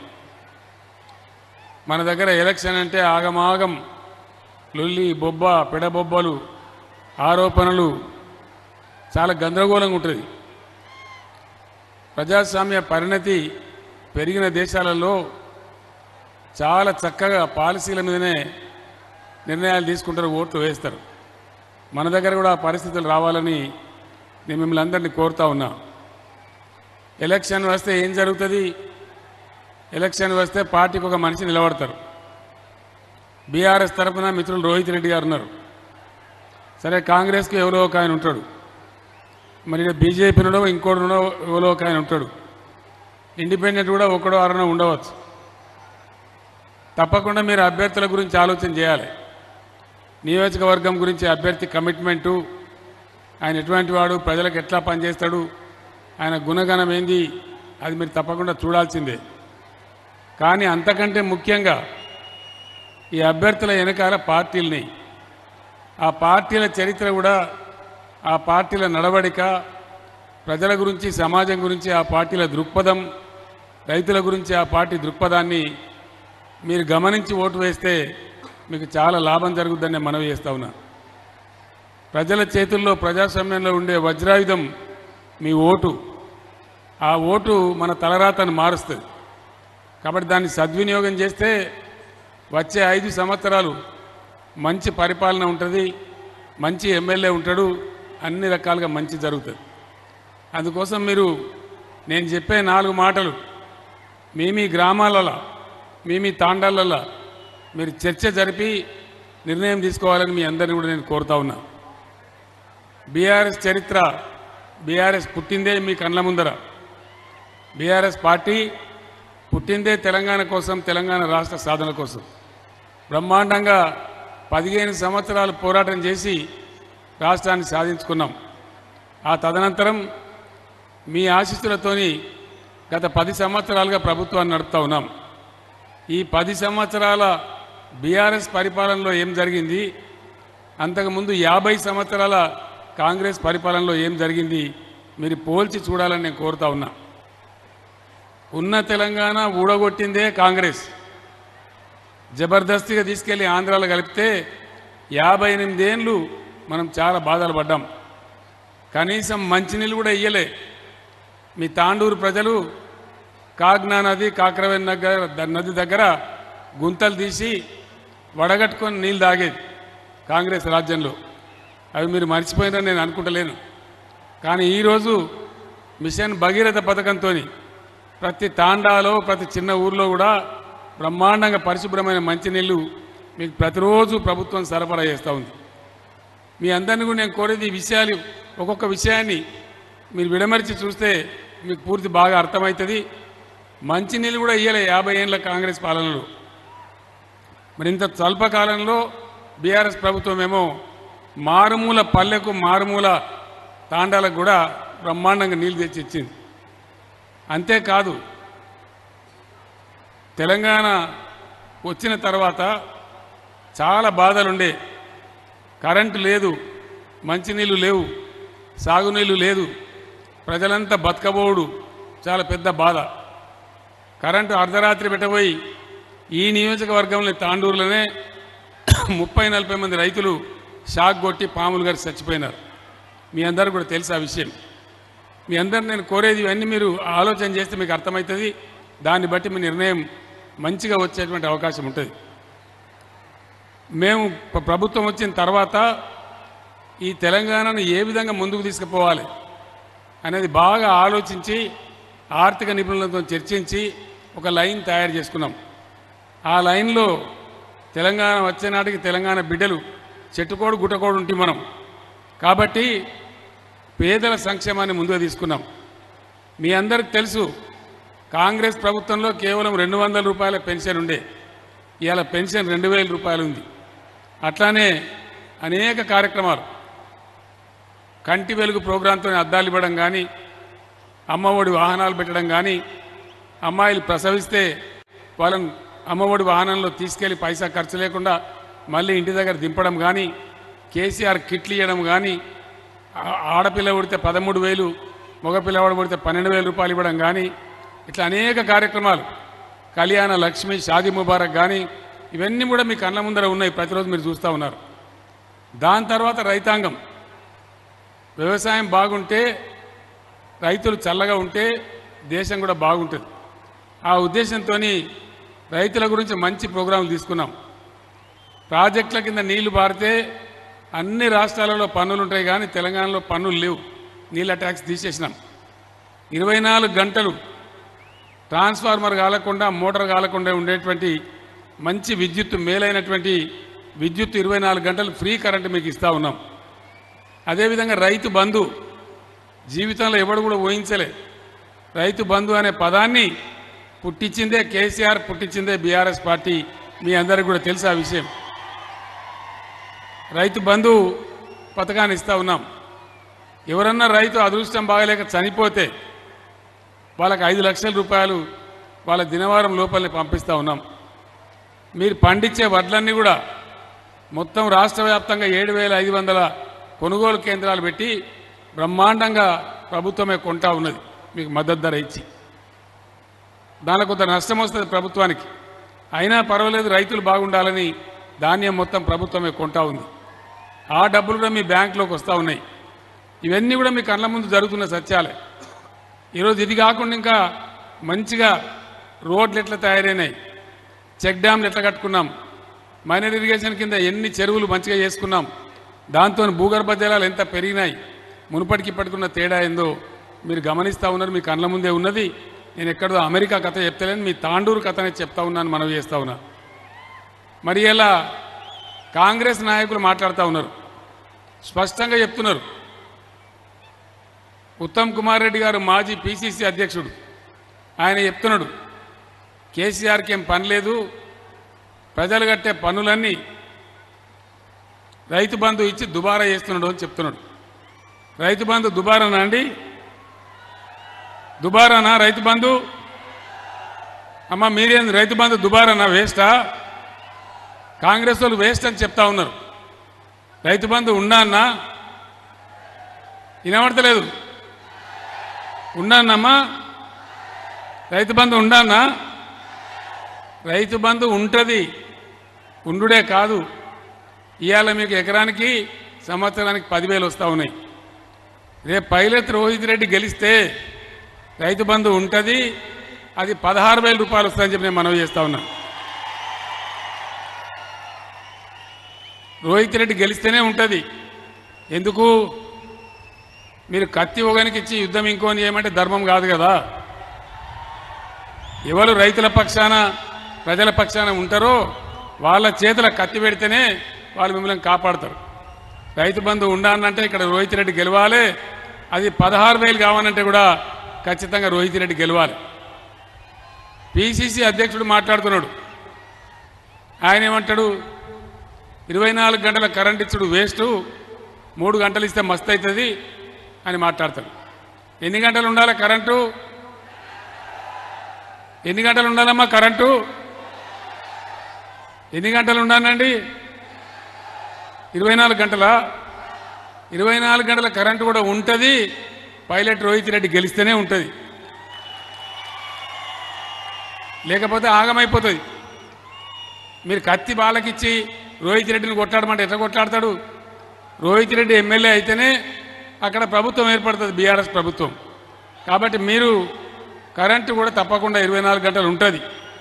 మన దగ్గర ఎలక్షన్ అంటే ఆగమాగం లొల్లి బొబ్బ పెడబొబ్బలు ఆరోపణలు చాలా గందరగోళంగా ఉంటుంది ప్రజాస్వామ్య పరిణతి పెరిగిన దేశాలలో చాలా చక్కగా పాలసీల మీదనే నిర్ణయాలు తీసుకుంటారు ఓట్లు వేస్తారు మన దగ్గర కూడా ఆ పరిస్థితులు రావాలని నేను మిమ్మల్ని అందరినీ కోరుతా ఉన్నా ఎలక్షన్ వస్తే ఏం జరుగుతుంది ఎలక్షన్ వస్తే పార్టీకి ఒక మనిషి నిలబడతారు బీఆర్ఎస్ తరఫున మిత్రులు రోహిత్ రెడ్డి గారు ఉన్నారు సరే కాంగ్రెస్కి ఎవరో ఒక ఆయన ఉంటాడు మరి బీజేపీలో ఇంకోటినో ఎవరో ఒక ఆయన ఉంటాడు ఇండిపెండెంట్ కూడా ఒకడో అరనో ఉండవచ్చు తప్పకుండా మీరు అభ్యర్థుల గురించి ఆలోచన చేయాలి నియోజకవర్గం గురించి అభ్యర్థి కమిట్మెంటు ఆయన ఎటువంటి వాడు ప్రజలకు ఎట్లా పనిచేస్తాడు ఆయన గుణగణం ఏంది అది మీరు తప్పకుండా చూడాల్సిందే కానీ అంతకంటే ముఖ్యంగా ఈ అభ్యర్థుల వెనకాల పార్టీలని ఆ పార్టీల చరిత్ర కూడా ఆ పార్టీల నడవడిక ప్రజల గురించి సమాజం గురించి ఆ పార్టీల దృక్పథం రైతుల గురించి ఆ పార్టీ దృక్పథాన్ని మీరు గమనించి ఓటు వేస్తే మీకు చాలా లాభం జరుగుతుందని నేను మనవి చేస్తా ఉన్నా ప్రజల చేతుల్లో ప్రజాస్వామ్యంలో ఉండే వజ్రాయుధం మీ ఓటు ఆ ఓటు మన తలరాతను మారుస్తుంది కాబట్టి దాన్ని సద్వినియోగం చేస్తే వచ్చే ఐదు సంవత్సరాలు మంచి పరిపాలన ఉంటుంది మంచి ఎమ్మెల్యే ఉంటాడు అన్ని రకాలుగా మంచి జరుగుతుంది అందుకోసం మీరు నేను చెప్పే నాలుగు మాటలు మీ మీ గ్రామాలలో మీ మీ తాండాలలో మీరు చర్చ జరిపి నిర్ణయం తీసుకోవాలని మీ అందరిని కూడా నేను కోరుతా ఉన్నా బీఆర్ఎస్ చరిత్ర బీఆర్ఎస్ పుట్టిందే మీ కళ్ళ ముందర బీఆర్ఎస్ పార్టీ పుట్టిందే తెలంగాణ కోసం తెలంగాణ రాష్ట్ర సాధన కోసం బ్రహ్మాండంగా పదిహేను సంవత్సరాలు పోరాటం చేసి రాష్ట్రాన్ని సాధించుకున్నాం ఆ తదనంతరం మీ ఆశీస్సులతోని గత పది సంవత్సరాలుగా ప్రభుత్వాన్ని నడుపుతా ఉన్నాం ఈ పది సంవత్సరాల బీఆర్ఎస్ పరిపాలనలో ఏం జరిగింది అంతకుముందు యాభై సంవత్సరాల కాంగ్రెస్ పరిపాలనలో ఏం జరిగింది మీరు పోల్చి చూడాలని నేను కోరుతా ఉన్నా ఉన్న తెలంగాణ ఊడగొట్టిందే కాంగ్రెస్ జబర్దస్తిగా తీసుకెళ్లి ఆంధ్రాలో కలిపితే యాభై ఎనిమిదేళ్ళు మనం చాలా బాధలు పడ్డాం కనీసం మంచినీళ్ళు కూడా ఇయ్యలే మీ తాండూరు ప్రజలు కాగ్నా నది కాకరవేన్ నగర్ నది దగ్గర గుంతలు తీసి వడగట్టుకొని నీళ్ళు తాగేది కాంగ్రెస్ రాజ్యంలో అవి మీరు మర్చిపోయినారని నేను అనుకుంటలేను కానీ ఈరోజు మిషన్ భగీరథ పథకంతో ప్రతి తాండాలో ప్రతి చిన్న ఊర్లో కూడా బ్రహ్మాండంగా పరిశుభ్రమైన మంచినీళ్ళు మీకు ప్రతిరోజు ప్రభుత్వం సరఫరా చేస్తూ ఉంది మీ అందరిని కూడా నేను కోరేది ఈ విషయాలు ఒక్కొక్క విషయాన్ని మీరు విడమరిచి చూస్తే మీకు పూర్తి బాగా అర్థమవుతుంది మంచినీళ్ళు కూడా ఇయ్యలే యాభై ఏళ్ళ కాంగ్రెస్ పాలనలో మరి ఇంత స్వల్పకాలంలో బీఆర్ఎస్ ప్రభుత్వం ఏమో మారుమూల పల్లెకు మారుమూల తాండాలకు కూడా బ్రహ్మాండంగా నీళ్ళు తెచ్చి ఇచ్చింది అంతేకాదు తెలంగాణ వచ్చిన తర్వాత చాలా బాధలుండే కరెంటు లేదు మంచినీళ్ళు లేవు సాగునీళ్ళు లేదు ప్రజలంతా బతకబోడు చాలా పెద్ద బాధ కరెంటు అర్ధరాత్రి పెట్టబోయి ఈ నియోజకవర్గంలో తాండూరులోనే ముప్పై నలభై మంది రైతులు షాక్ కొట్టి పాములు గారు చచ్చిపోయినారు మీ అందరూ కూడా తెలుసు ఆ విషయం మీ అందరు నేను కోరేది ఇవన్నీ మీరు ఆలోచన చేస్తే మీకు అర్థమవుతుంది దాన్ని బట్టి మీ నిర్ణయం మంచిగా వచ్చేటువంటి అవకాశం ఉంటుంది మేము ప్ర- ప్రభుత్వం వచ్చిన తర్వాత ఈ తెలంగాణను ఏ విధంగా ముందుకు తీసుకుపోవాలి అనేది బాగా ఆలోచించి ఆర్థిక నిపుణులతో చర్చించి ఒక లైన్ తయారు చేసుకున్నాం ఆ లైన్లో తెలంగాణ వచ్చే నాటికి తెలంగాణ బిడ్డలు చెట్టుకోడు గుట్టకోడు ఉంటే మనం కాబట్టి పేదల సంక్షేమాన్ని ముందుగా తీసుకున్నాం మీ అందరికి తెలుసు కాంగ్రెస్ ప్రభుత్వంలో కేవలం రెండు వందల రూపాయల పెన్షన్ ఉండే ఇవాళ పెన్షన్ రెండు వేల రూపాయలు ఉంది అట్లానే అనేక కార్యక్రమాలు కంటి వెలుగు ప్రోగ్రాంతో అద్దాలు ఇవ్వడం కానీ అమ్మఒడి వాహనాలు పెట్టడం కానీ అమ్మాయిలు ప్రసవిస్తే వాళ్ళని అమ్మఒడి వాహనంలో తీసుకెళ్లి పైసా ఖర్చు లేకుండా మళ్ళీ ఇంటి దగ్గర దింపడం కానీ కేసీఆర్ కిట్లు ఇవ్వడం కానీ ఆ- ఆడపిల్ల పుడితే పదమూడు వేలు మగపిల్లవాడు పుడితే పన్నెండు వేల రూపాయలు ఇవ్వడం కానీ ఇట్లా అనేక కార్యక్రమాలు కళ్యాణ లక్ష్మి షాదీ ముబారక్ కానీ ఇవన్నీ కూడా మీ కళ్ళ ముందర ఉన్నాయి ప్రతిరోజు మీరు చూస్తూ ఉన్నారు దాని తర్వాత రైతాంగం వ్యవసాయం బాగుంటే రైతులు చల్లగా ఉంటే దేశం కూడా బాగుంటుంది ఆ ఉద్దేశంతో రైతుల గురించి మంచి ప్రోగ్రాంలు తీసుకున్నాం ప్రాజెక్టుల కింద నీళ్లు పారితే అన్ని రాష్ట్రాలలో పన్నులు ఉంటాయి కానీ తెలంగాణలో పన్నులు లేవు నీళ్ళ ట్యాక్స్ తీసేసినాం ఇరవై నాలుగు గంటలు ట్రాన్స్ఫార్మర్ కాలకుండా మోటార్ కాలకుండా ఉండేటువంటి మంచి విద్యుత్ మేలైనటువంటి విద్యుత్ ఇరవై నాలుగు గంటలు ఫ్రీ కరెంట్ మీకు ఇస్తా ఉన్నాం అదేవిధంగా రైతు బంధు జీవితంలో ఎవడు కూడా ఊహించలే రైతు బంధు అనే పదాన్ని పుట్టించిందే కేసీఆర్ పుట్టించిందే బీఆర్ఎస్ పార్టీ మీ అందరికి కూడా తెలుసు ఆ విషయం రైతు బంధు పథకాన్ని ఇస్తా ఉన్నాం ఎవరన్నా రైతు అదృష్టం బాగలేక చనిపోతే వాళ్ళకి ఐదు లక్షల రూపాయలు వాళ్ళ దినవారం లోపలనే పంపిస్తూ ఉన్నాం మీరు పండించే వడ్లన్నీ కూడా మొత్తం రాష్ట్ర వ్యాప్తంగా ఏడు వేల ఐదు వందల కొనుగోలు కేంద్రాలు పెట్టి బ్రహ్మాండంగా ప్రభుత్వమే కొంటా ఉన్నది మీకు మద్దతు ధర ఇచ్చి దానిలో కొంత నష్టం వస్తుంది ప్రభుత్వానికి అయినా పర్వాలేదు రైతులు బాగుండాలని ధాన్యం మొత్తం ప్రభుత్వమే కొంటా ఉంది ఆ డబ్బులు కూడా మీ బ్యాంకులోకి వస్తూ ఉన్నాయి ఇవన్నీ కూడా మీ కళ్ళ ముందు జరుగుతున్న సత్యాలే ఈరోజు ఇది కాకుండా ఇంకా మంచిగా రోడ్లు ఎట్లా తయారైనాయి చెక్ డ్యామ్లు ఎట్లా కట్టుకున్నాం మైనర్ ఇరిగేషన్ కింద ఎన్ని చెరువులు మంచిగా చేసుకున్నాం దాంతో భూగర్భ జలాలు ఎంత పెరిగినాయి మునుపటికి ఇప్పటికున్న తేడా ఏందో మీరు గమనిస్తూ ఉన్నారు మీ కళ్ళ ముందే ఉన్నది నేను ఎక్కడో అమెరికా కథ చెప్తలేను మీ తాండూరు కథనే చెప్తా ఉన్నాను మనవి చేస్తూ ఉన్నా మరి ఇలా కాంగ్రెస్ నాయకులు మాట్లాడుతూ ఉన్నారు స్పష్టంగా చెప్తున్నారు ఉత్తమ్ కుమార్ రెడ్డి గారు మాజీ పిసిసి అధ్యక్షుడు ఆయన చెప్తున్నాడు కేసీఆర్కి ఏం పని లేదు ప్రజలు కట్టే పనులన్నీ రైతు బంధు ఇచ్చి దుబారా చేస్తున్నాడు అని చెప్తున్నాడు రైతు బంధు దుబారానా అండి దుబారానా రైతు బంధు అమ్మ మీరేం రైతు బంధు దుబారానా వేస్టా కాంగ్రెస్ వాళ్ళు వేస్ట్ అని చెప్తా ఉన్నారు రైతు బంధు ఉన్నా అన్నా వినబడతలేదు ఉన్నానమ్మా రైతు బంధు ఉండానా రైతు బంధు ఉంటుంది ఉండుడే కాదు ఇవాళ మీకు ఎకరానికి సంవత్సరానికి పదివేలు వస్తూ ఉన్నాయి రేపు పైలత్ రోహిత్ రెడ్డి గెలిస్తే రైతు బంధు ఉంటుంది అది పదహారు వేల రూపాయలు వస్తుందని చెప్పి నేను మనవి చేస్తా ఉన్నా రోహిత్ రెడ్డి గెలిస్తేనే ఉంటుంది ఎందుకు మీరు కత్తి ఒకనికి ఇచ్చి యుద్ధం ఇంకోని చేయమంటే ధర్మం కాదు కదా ఎవరు రైతుల పక్షాన ప్రజల పక్షాన ఉంటారో వాళ్ళ చేతుల కత్తి పెడితేనే వాళ్ళు మిమ్మల్ని కాపాడతారు రైతు బంధు ఉండాలంటే ఇక్కడ రోహిత్ రెడ్డి గెలవాలి అది పదహారు వేలు కావాలంటే కూడా ఖచ్చితంగా రోహిత్ రెడ్డి గెలవాలి పిసిసి అధ్యక్షుడు మాట్లాడుతున్నాడు ఆయన ఏమంటాడు ఇరవై నాలుగు గంటల కరెంట్ ఇచ్చుడు వేస్ట్ మూడు గంటలు ఇస్తే మస్తు అవుతుంది అని మాట్లాడతాడు ఎన్ని గంటలు ఉండాలి కరెంటు ఎన్ని గంటలు ఉండాలమ్మా కరెంటు ఎన్ని గంటలు ఉండాలండి ఇరవై నాలుగు గంటల ఇరవై నాలుగు గంటల కరెంటు కూడా ఉంటుంది పైలట్ రోహిత్ రెడ్డి గెలిస్తేనే ఉంటుంది లేకపోతే ఆగమైపోతుంది మీరు కత్తి బాలకిచ్చి రోహిత్ రెడ్డిని కొట్లాడమంటే ఎట్లా కొట్లాడతాడు రోహిత్ రెడ్డి ఎమ్మెల్యే అయితేనే అక్కడ ప్రభుత్వం ఏర్పడుతుంది బీఆర్ఎస్ ప్రభుత్వం కాబట్టి మీరు కరెంటు కూడా తప్పకుండా ఇరవై నాలుగు గంటలు ఉంటుంది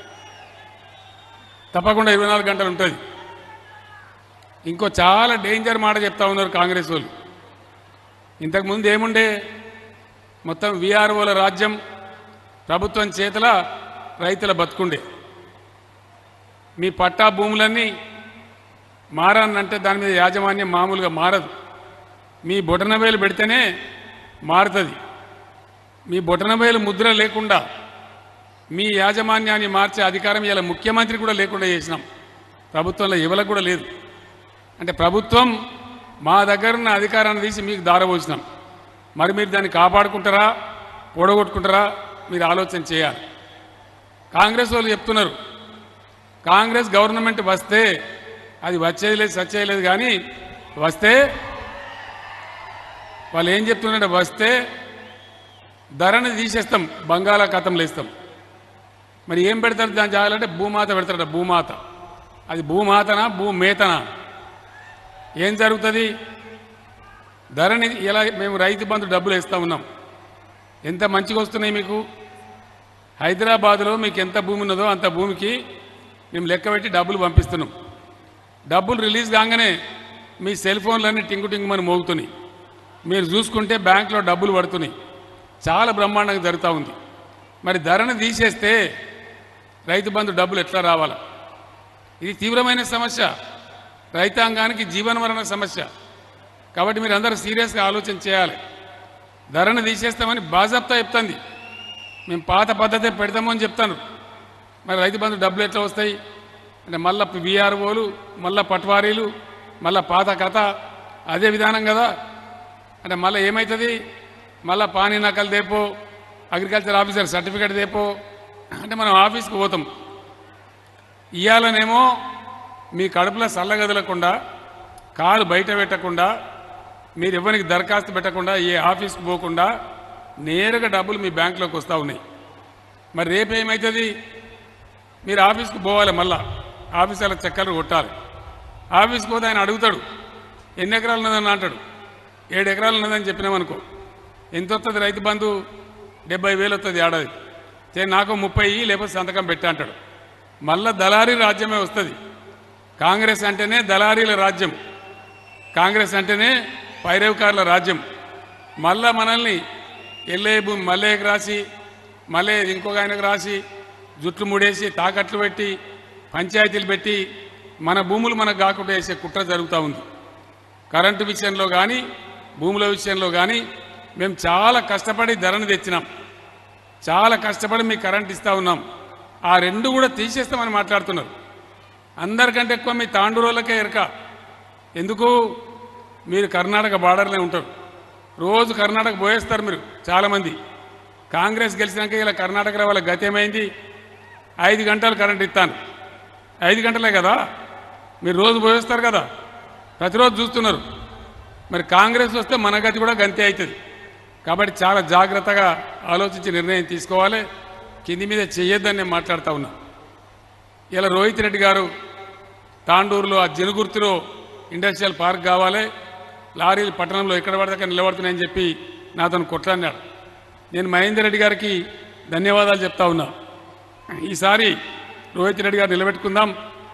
తప్పకుండా ఇరవై నాలుగు గంటలు ఉంటుంది ఇంకో చాలా డేంజర్ మాట చెప్తా ఉన్నారు కాంగ్రెస్ వాళ్ళు ఇంతకుముందు ఏముండే మొత్తం విఆర్ఓల రాజ్యం ప్రభుత్వం చేతుల రైతుల బతుకుండే మీ పట్టా భూములన్నీ మారానంటే దాని మీద యాజమాన్యం మామూలుగా మారదు మీ బొటనవేలు పెడితేనే మారుతుంది మీ బొటనవేలు ముద్ర లేకుండా మీ యాజమాన్యాన్ని మార్చే అధికారం ఇలా ముఖ్యమంత్రి కూడా లేకుండా చేసినాం ప్రభుత్వంలో ఎవరికి కూడా లేదు అంటే ప్రభుత్వం మా దగ్గర ఉన్న అధికారాన్ని తీసి మీకు దారబోసినాం మరి మీరు దాన్ని కాపాడుకుంటారా పొడగొట్టుకుంటారా మీరు ఆలోచన చేయాలి కాంగ్రెస్ వాళ్ళు చెప్తున్నారు కాంగ్రెస్ గవర్నమెంట్ వస్తే అది వచ్చేది లేదు సచ్చేది లేదు కానీ వస్తే వాళ్ళు ఏం చెప్తున్నారంటే వస్తే ధరని తీసేస్తాం బంగాళాఖాతంలో ఇస్తాం మరి ఏం పెడతారు దాని జాగాలంటే భూమాత పెడతారట భూమాత అది భూమాతనా భూమేతనా ఏం జరుగుతుంది ధరని ఇలా మేము రైతు బంధు డబ్బులు ఇస్తూ ఉన్నాం ఎంత మంచిగా వస్తున్నాయి మీకు హైదరాబాద్లో మీకు ఎంత భూమి ఉన్నదో అంత భూమికి మేము లెక్క పెట్టి డబ్బులు పంపిస్తున్నాం డబ్బులు రిలీజ్ కాగానే మీ సెల్ ఫోన్లన్నీ టింగు టింగుమని మోగుతున్నాయి మీరు చూసుకుంటే బ్యాంకులో డబ్బులు పడుతున్నాయి చాలా బ్రహ్మాండంగా జరుగుతూ ఉంది మరి ధరను తీసేస్తే రైతు బంధు డబ్బులు ఎట్లా రావాలా ఇది తీవ్రమైన సమస్య రైతాంగానికి జీవనమరణ సమస్య కాబట్టి మీరు అందరూ సీరియస్గా ఆలోచన చేయాలి ధరను తీసేస్తామని బాజాప్తా చెప్తుంది మేము పాత పద్ధతే పెడతాము అని చెప్తాను మరి రైతు బంధు డబ్బులు ఎట్లా వస్తాయి అంటే మళ్ళా విఆర్ఓలు మళ్ళా పట్వారీలు మళ్ళా పాత కథ అదే విధానం కదా అంటే మళ్ళీ ఏమవుతుంది మళ్ళా పానీ నకలు దేపో అగ్రికల్చర్ ఆఫీసర్ సర్టిఫికేట్ దేపో అంటే మనం ఆఫీస్కి పోతాం ఇయ్యాలనేమో మీ కడుపులో చల్లగదలకుండా కాలు బయట పెట్టకుండా మీరు ఎవరికి దరఖాస్తు పెట్టకుండా ఏ ఆఫీస్కి పోకుండా నేరుగా డబ్బులు మీ బ్యాంకులోకి వస్తూ ఉన్నాయి మరి రేపు ఏమవుతుంది మీరు ఆఫీస్కి పోవాలి మళ్ళా ఆఫీసర్ల చక్కర్లు కొట్టాలి ఆఫీస్కి పోతే ఆయన అడుగుతాడు ఎన్ని ఎకరాలు ఉన్నదని అంటాడు ఏడు ఎకరాలు ఉన్నదని చెప్పినామనుకో ఎంత వస్తుంది రైతు బంధు డెబ్బై వేలు వస్తుంది ఏడాది చే నాకు ముప్పై ఇయ్యి, లేకపోతే సంతకం పెట్టా అంటాడు మళ్ళా దళారీ రాజ్యమే వస్తుంది కాంగ్రెస్ అంటేనే దళారీల రాజ్యం కాంగ్రెస్ అంటేనే పైరవకారుల రాజ్యం మళ్ళా మనల్ని ఎల్లే భూమి మల్లయ్యకు రాసి మళ్ళీ ఇంకొక ఆయనకు రాసి జుట్లు ముడేసి తాకట్లు పెట్టి పంచాయతీలు పెట్టి మన భూములు మనకు కాకుండా వేసే కుట్ర జరుగుతూ ఉంది కరెంటు విషయంలో కానీ భూముల విషయంలో కానీ మేము చాలా కష్టపడి ధరను తెచ్చినాం చాలా కష్టపడి మీకు కరెంట్ ఇస్తూ ఉన్నాం ఆ రెండు కూడా తీసేస్తామని మాట్లాడుతున్నారు అందరికంటే ఎక్కువ మీ తాండూరోళ్ళకే ఎరక ఎందుకు మీరు కర్ణాటక బార్డర్లో ఉంటారు రోజు కర్ణాటక పోయేస్తారు మీరు చాలామంది కాంగ్రెస్ గెలిచినాక ఇలా కర్ణాటకలో వాళ్ళ గతి ఏమైంది ఐదు గంటలు కరెంట్ ఇస్తాను ఐదు గంటలే కదా మీరు రోజు పోయేస్తారు కదా ప్రతిరోజు చూస్తున్నారు మరి కాంగ్రెస్ వస్తే మన గతి కూడా గంతే అవుతుంది కాబట్టి చాలా జాగ్రత్తగా ఆలోచించి నిర్ణయం తీసుకోవాలి కింది మీద చెయ్యొద్దని నేను మాట్లాడుతూ ఉన్నా ఇలా రోహిత్ రెడ్డి గారు తాండూరులో ఆ జనుగుర్తిలో ఇండస్ట్రియల్ పార్క్ కావాలి లారీలు పట్టణంలో ఎక్కడ పడితే అక్కడ నిలబడుతున్నాయని చెప్పి నాతో కొట్లాడినాడు నేను మహేందర్ రెడ్డి గారికి ధన్యవాదాలు చెప్తా ఉన్నా ఈసారి రోహిత్ రెడ్డి గారు నిలబెట్టుకుందాం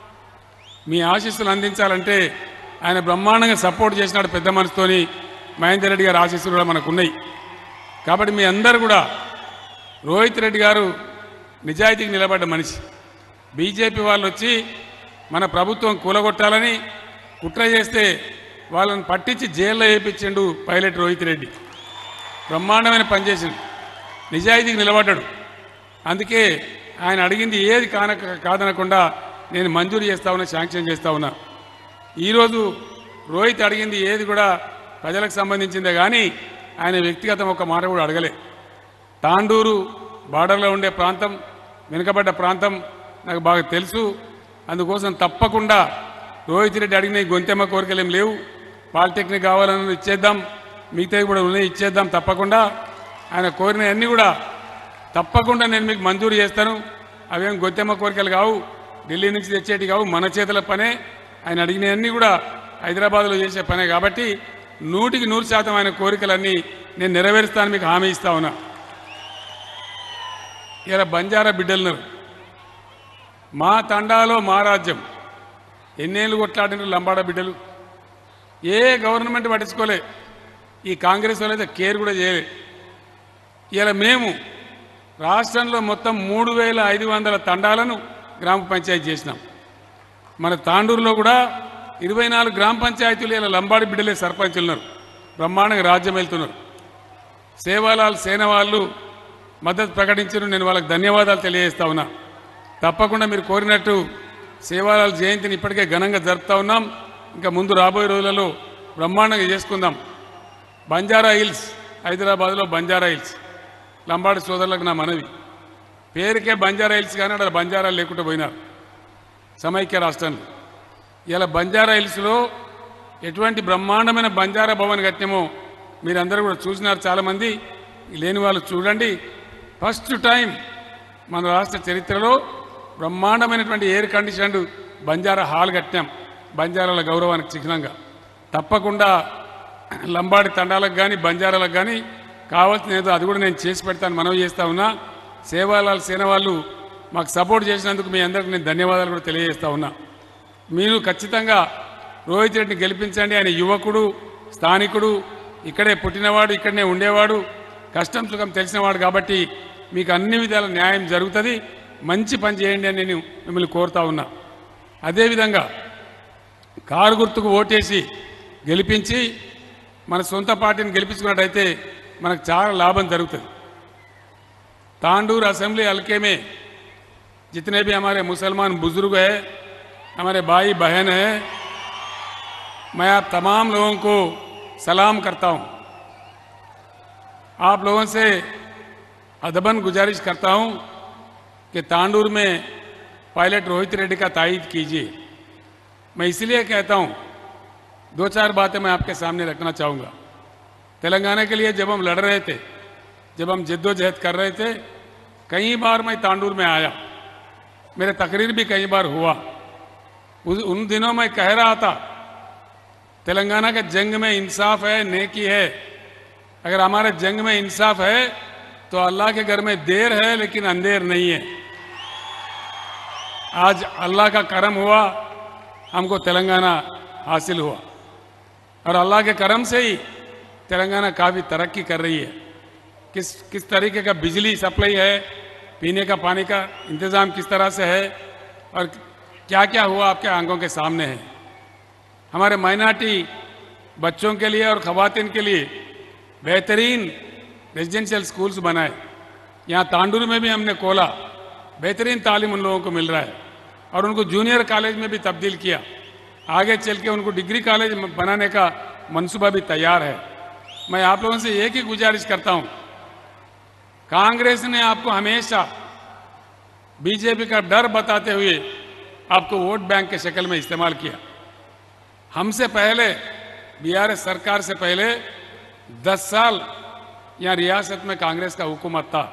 మీ ఆశీస్సులు అందించాలంటే ఆయన బ్రహ్మాండంగా సపోర్ట్ చేసినాడు పెద్ద మనసుతోని మహేందర్ రెడ్డి గారి ఆశీస్సులు కూడా మనకు ఉన్నాయి కాబట్టి మీ అందరూ కూడా రోహిత్ రెడ్డి గారు నిజాయితీకి నిలబడ్డ మనిషి బీజేపీ వాళ్ళు వచ్చి మన ప్రభుత్వం కూలగొట్టాలని కుట్ర చేస్తే వాళ్ళని పట్టించి జైల్లో వేయించిండు పైలట్ రోహిత్ రెడ్డి బ్రహ్మాండమైన పనిచేసిండు నిజాయితీకి నిలబడ్డాడు అందుకే ఆయన అడిగింది ఏది కాన కాదనకుండా నేను మంజూరు చేస్తా ఉన్నా శాంక్షన్ చేస్తా ఉన్నా ఈరోజు రోహిత్ అడిగింది ఏది కూడా ప్రజలకు సంబంధించిందే కానీ ఆయన వ్యక్తిగతం ఒక మాట కూడా అడగలే తాండూరు బార్డర్లో ఉండే ప్రాంతం వెనుకబడ్డ ప్రాంతం నాకు బాగా తెలుసు అందుకోసం తప్పకుండా రోహిత్ రెడ్డి అడిగిన ఈ గొంతెమ్మ కోరికలు ఏం లేవు పాలిటెక్నిక్ కావాలని ఇచ్చేద్దాం మిగతావి కూడా ఉన్నాయి ఇచ్చేద్దాం తప్పకుండా ఆయన కోరినవన్నీ కూడా తప్పకుండా నేను మీకు మంజూరు చేస్తాను అవేం గొంతెమ్మ కోరికలు కావు ఢిల్లీ నుంచి తెచ్చేటి కావు మన చేతుల పనే ఆయన అడిగినవన్నీ కూడా హైదరాబాద్లో చేసే పనే కాబట్టి నూటికి నూరు శాతం ఆయన కోరికలన్నీ నేను నెరవేరుస్తాను మీకు హామీ ఇస్తా ఉన్నా ఇలా బంజారా బిడ్డలున్నారు మా తండాలో మా రాజ్యం ఎన్నేళ్ళు కొట్లాడిన లంబాడ బిడ్డలు ఏ గవర్నమెంట్ పట్టించుకోలే ఈ కాంగ్రెస్ వాళ్ళు అయితే కేర్ కూడా చేయలే ఇలా మేము రాష్ట్రంలో మొత్తం మూడు వేల ఐదు వందల తండాలను గ్రామ పంచాయతీ చేసినాం మన తాండూరులో కూడా ఇరవై నాలుగు గ్రామ పంచాయతీలు ఇలా లంబాడి బిడ్డలే సర్పంచులు ఉన్నారు బ్రహ్మాండంగా రాజ్యం వెళ్తున్నారు సేవాలాల్ సేన వాళ్ళు మద్దతు ప్రకటించారు నేను వాళ్ళకి ధన్యవాదాలు తెలియజేస్తా ఉన్నా తప్పకుండా మీరు కోరినట్టు సేవాలాల్ జయంతిని ఇప్పటికే ఘనంగా జరుపుతా ఉన్నాం ఇంకా ముందు రాబోయే రోజులలో బ్రహ్మాండంగా చేసుకుందాం బంజారా హిల్స్ హైదరాబాద్లో బంజారా హిల్స్ లంబాడి సోదరులకు నా మనవి పేరుకే బంజారా హిల్స్ కానీ అక్కడ బంజారా లేకుండా పోయినారు సమైక్య రాష్ట్రంలో ఇలా బంజారా హిల్స్లో ఎటువంటి బ్రహ్మాండమైన బంజారా భవన్ కట్టినామో మీరందరూ కూడా చూసినారు చాలామంది లేని వాళ్ళు చూడండి ఫస్ట్ టైం మన రాష్ట్ర చరిత్రలో బ్రహ్మాండమైనటువంటి ఎయిర్ కండిషన్డ్ బంజారా హాల్ కట్టాం బంజారాల గౌరవానికి చిహ్నంగా తప్పకుండా లంబాడి తండాలకు కానీ బంజారాలకు కానీ కావాల్సిన ఏదో అది కూడా నేను చేసి పెడతాను మనవి చేస్తా ఉన్నా సేవాలాల్ సేన వాళ్ళు మాకు సపోర్ట్ చేసినందుకు మీ అందరికీ నేను ధన్యవాదాలు కూడా తెలియజేస్తా ఉన్నా మీరు ఖచ్చితంగా రోహిత్ రెడ్డిని గెలిపించండి ఆయన యువకుడు స్థానికుడు ఇక్కడే పుట్టినవాడు ఇక్కడనే ఉండేవాడు కష్టం సుఖం తెలిసినవాడు కాబట్టి మీకు అన్ని విధాల న్యాయం జరుగుతుంది మంచి పని చేయండి అని నేను మిమ్మల్ని కోరుతా ఉన్నా అదేవిధంగా కారు గుర్తుకు ఓటేసి గెలిపించి మన సొంత పార్టీని గెలిపించుకున్నట్టయితే మనకు చాలా లాభం జరుగుతుంది तांडूर असेंबली हल्के में जितने भी हमारे मुसलमान बुजुर्ग हैं हमारे भाई बहन हैं मैं आप तमाम लोगों को सलाम करता हूं आप लोगों से अदबन गुजारिश करता हूं कि तांडूर में पायलट रोहित रेड्डी का तायद कीजिए मैं इसलिए कहता हूं दो चार बातें मैं आपके सामने रखना चाहूँगा तेलंगाना के लिए जब हम लड़ रहे थे जब हम जद्दोजहद कर रहे थे कई बार मैं तांडूर में आया मेरे तकरीर भी कई बार हुआ उस उन दिनों मैं कह रहा था तेलंगाना के जंग में इंसाफ है नेकी है अगर हमारे जंग में इंसाफ है तो अल्लाह के घर में देर है लेकिन अंधेर नहीं है आज अल्लाह का करम हुआ हमको तेलंगाना हासिल हुआ और अल्लाह के करम से ही तेलंगाना काफ़ी तरक्की कर रही है किस किस तरीके का बिजली सप्लाई है पीने का पानी का इंतज़ाम किस तरह से है और क्या क्या हुआ आपके आंखों के सामने है हमारे माइनॉरिटी बच्चों के लिए और खवातीन के लिए बेहतरीन रेजिडेंशियल स्कूल्स बनाए यहाँ तांडूर में भी हमने खोला बेहतरीन तालीम उन लोगों को मिल रहा है और उनको जूनियर कॉलेज में भी तब्दील किया आगे चल के उनको डिग्री कॉलेज बनाने का मंसूबा भी तैयार है मैं आप लोगों से एक ही गुजारिश करता हूँ कांग्रेस ने आपको हमेशा बीजेपी का डर बताते हुए आपको वोट बैंक के शक्ल में इस्तेमाल किया हमसे पहले बीआरएस सरकार से पहले 10 साल यहाँ रियासत में कांग्रेस का हुकूमत था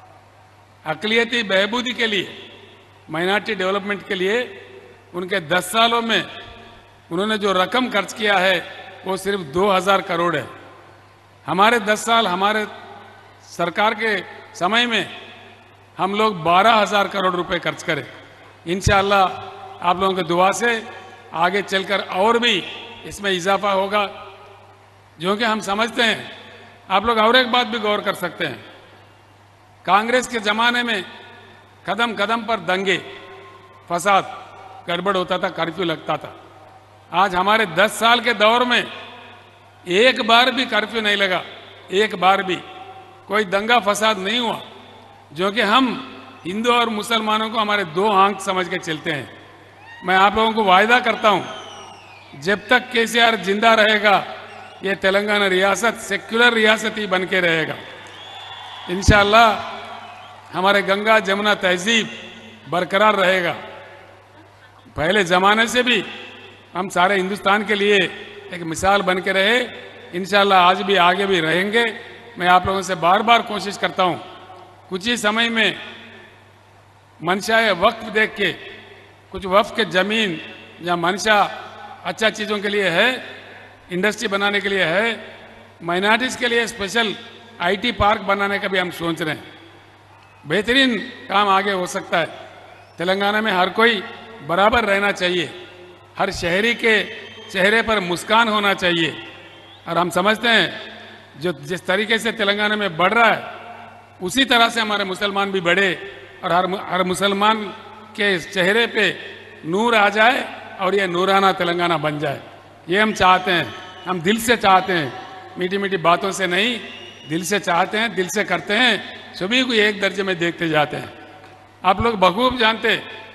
अकलियती बहबूदी के लिए माइनॉरिटी डेवलपमेंट के लिए उनके 10 सालों में उन्होंने जो रकम खर्च किया है वो सिर्फ 2000 करोड़ है हमारे 10 साल हमारे सरकार के समय में हम लोग 12000 करोड़ रुपए खर्च करें इंशाल्लाह आप लोगों की दुआ से आगे चलकर और भी इसमें इजाफा होगा जो कि हम समझते हैं आप लोग और एक बात भी गौर कर सकते हैं कांग्रेस के जमाने में कदम कदम पर दंगे फसाद गड़बड़ होता था कर्फ्यू लगता था आज हमारे 10 साल के दौर में एक बार भी कर्फ्यू नहीं लगा एक बार भी कोई दंगा फसाद नहीं हुआ जो कि हम हिंदू और मुसलमानों को हमारे दो आंख समझ के चलते हैं मैं आप लोगों को वायदा करता हूं जब तक केसीआर जिंदा रहेगा ये तेलंगाना रियासत सेक्युलर रियासत ही बन के रहेगा इंशाल्लाह हमारे गंगा जमुना तहजीब बरकरार रहेगा पहले ज़माने से भी हम सारे हिंदुस्तान के लिए एक मिसाल बन के रहे इंशाल्लाह आज भी आगे भी रहेंगे मैं आप लोगों से बार बार कोशिश करता हूं कुछ ही समय में मनशा वक्त देख के कुछ वक्त के ज़मीन या मनशा अच्छा चीज़ों के लिए है इंडस्ट्री बनाने के लिए है माइनॉरिटीज़ के लिए स्पेशल आईटी पार्क बनाने का भी हम सोच रहे हैं बेहतरीन काम आगे हो सकता है तेलंगाना में हर कोई बराबर रहना चाहिए हर शहरी के चेहरे पर मुस्कान होना चाहिए और हम समझते हैं जो जिस तरीके से तेलंगाना में बढ़ रहा है उसी तरह से हमारे मुसलमान भी बढ़े और हर हर मुसलमान के चेहरे पे नूर आ जाए और ये नूराना तेलंगाना बन जाए ये हम चाहते हैं हम दिल से चाहते हैं मीठी मीठी बातों से नहीं दिल से चाहते हैं दिल से करते हैं सभी को एक दर्जे में देखते जाते हैं आप लोग बखूब जानते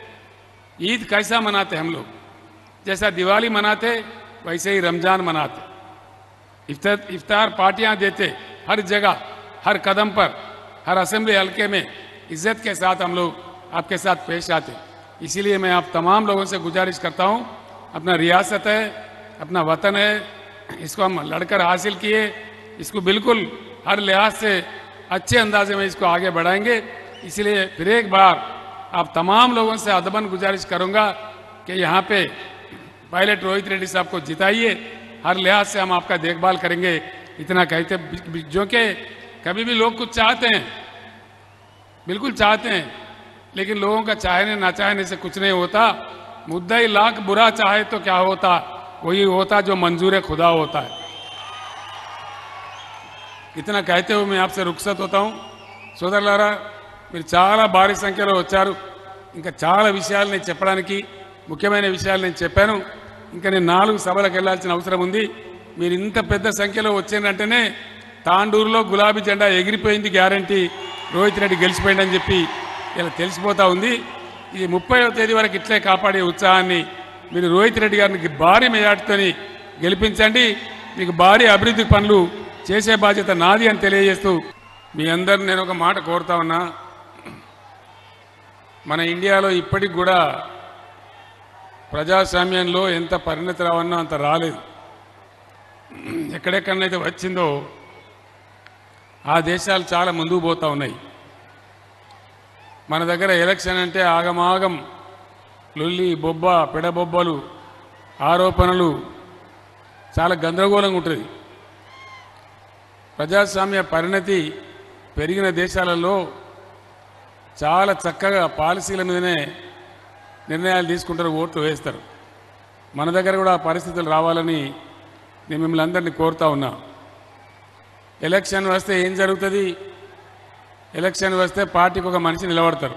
ईद कैसा मनाते हम लोग जैसा दिवाली मनाते वैसे ही रमजान मनाते इफ्तार इफ्तार पार्टियां देते हर जगह हर कदम पर हर असेंबली हल्के में इज्जत के साथ हम लोग आपके साथ पेश आते इसीलिए मैं आप तमाम लोगों से गुजारिश करता हूं अपना रियासत है अपना वतन है इसको हम लड़कर हासिल किए इसको बिल्कुल हर लिहाज से अच्छे अंदाजे में इसको आगे बढ़ाएंगे इसलिए फिर एक बार आप तमाम लोगों से अदबन गुजारिश करूंगा कि यहाँ पे पायलट रोहित रेड्डी साहब को जिताइए हर लिहाज से हम आपका देखभाल करेंगे इतना कहते जो कि कभी भी लोग कुछ चाहते हैं बिल्कुल चाहते हैं लेकिन लोगों का चाहने ना चाहने से कुछ नहीं होता मुद्दा ही लाख बुरा चाहे तो क्या होता वही होता जो मंजूर खुदा होता है ఇతన कहते हुए मैं आपसे रुखसत होता हूँ సోదరులారా మీరు చాలా భారీ సంఖ్యలో వచ్చారు ఇంకా చాలా విషయాలు నేను చెప్పడానికి ముఖ్యమైన విషయాలు నేను చెప్పాను ఇంకా నేను నాలుగు సభలకు వెళ్ళాల్సిన అవసరం ఉంది మీరు ఇంత పెద్ద సంఖ్యలో వచ్చిందంటేనే తాండూరులో గులాబీ జెండా ఎగిరిపోయింది గ్యారంటీ రోహిత్ రెడ్డి గెలిచిపోయిందని చెప్పి ఇలా తెలిసిపోతా ఉంది ఈ ముప్పైవ తేదీ వరకు ఇట్లే కాపాడే ఉత్సాహాన్ని మీరు రోహిత్ రెడ్డి గారిని భారీ మెజార్టీతోని గెలిపించండి మీకు భారీ అభివృద్ధి పనులు చేసే బాధ్యత నాది అని తెలియజేస్తూ మీ అందరిని నేను ఒక మాట కోరుతా ఉన్నా మన ఇండియాలో ఇప్పటికి కూడా ప్రజాస్వామ్యంలో ఎంత పరిణతి రావన్నా అంత రాలేదు ఎక్కడెక్కడనైతే వచ్చిందో ఆ దేశాలు చాలా ముందుకు పోతా ఉన్నాయి మన దగ్గర ఎలక్షన్ అంటే ఆగమాగం లొల్లి బొబ్బ పెడబొబ్బలు ఆరోపణలు చాలా గందరగోళంగా ఉంటుంది ప్రజాస్వామ్య పరిణతి పెరిగిన దేశాలలో చాలా చక్కగా పాలసీల మీదనే నిర్ణయాలు తీసుకుంటారు ఓట్లు వేస్తారు మన దగ్గర కూడా ఆ పరిస్థితులు రావాలని నేను మిమ్మల్ని అందరినీ కోరుతా ఉన్నా ఎలక్షన్ వస్తే ఏం జరుగుతుంది ఎలక్షన్ వస్తే పార్టీకి ఒక మనిషి నిలబడతారు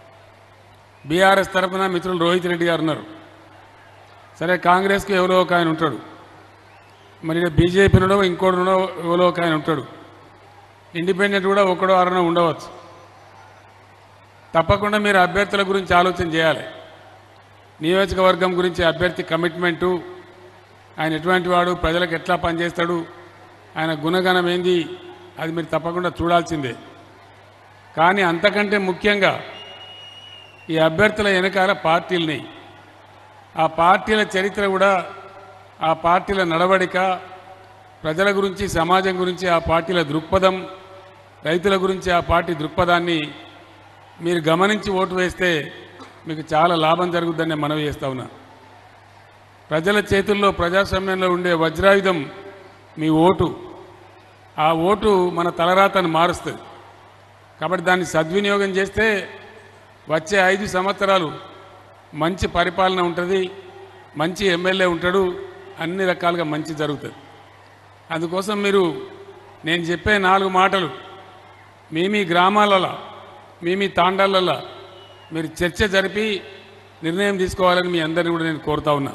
బీఆర్ఎస్ తరఫున మిత్రులు రోహిత్ రెడ్డి గారు ఉన్నారు సరే కాంగ్రెస్కి ఎవరో ఒక ఆయన ఉంటాడు మరి బీజేపీలో ఇంకోటినో ఎవరో ఒక ఆయన ఉంటాడు ఇండిపెండెంట్ కూడా ఒకడో అరనో ఉండవచ్చు తప్పకుండా మీరు అభ్యర్థుల గురించి ఆలోచన చేయాలి నియోజకవర్గం గురించి అభ్యర్థి కమిట్మెంటు ఆయన ఎటువంటి వాడు ప్రజలకు ఎట్లా పనిచేస్తాడు ఆయన గుణగణం ఏంది అది మీరు తప్పకుండా చూడాల్సిందే కానీ అంతకంటే ముఖ్యంగా ఈ అభ్యర్థుల వెనకాల పార్టీలని ఆ పార్టీల చరిత్ర కూడా ఆ పార్టీల నడవడిక ప్రజల గురించి సమాజం గురించి ఆ పార్టీల దృక్పథం రైతుల గురించి ఆ పార్టీ దృక్పథాన్ని మీరు గమనించి ఓటు వేస్తే మీకు చాలా లాభం జరుగుతుందని నేను మనవి చేస్తా ఉన్నా ప్రజల చేతుల్లో ప్రజాస్వామ్యంలో ఉండే వజ్రాయుధం మీ ఓటు ఆ ఓటు మన తలరాతను మారుస్తుంది కాబట్టి దాన్ని సద్వినియోగం చేస్తే వచ్చే ఐదు సంవత్సరాలు మంచి పరిపాలన ఉంటుంది మంచి ఎమ్మెల్యే ఉంటాడు అన్ని రకాలుగా మంచి జరుగుతుంది అందుకోసం మీరు నేను చెప్పే నాలుగు మాటలు మీ మీ గ్రామాలలో మీ మీ తాండాలలో మీరు చర్చ జరిపి నిర్ణయం తీసుకోవాలని మీ అందరిని కూడా నేను కోరుతా ఉన్నా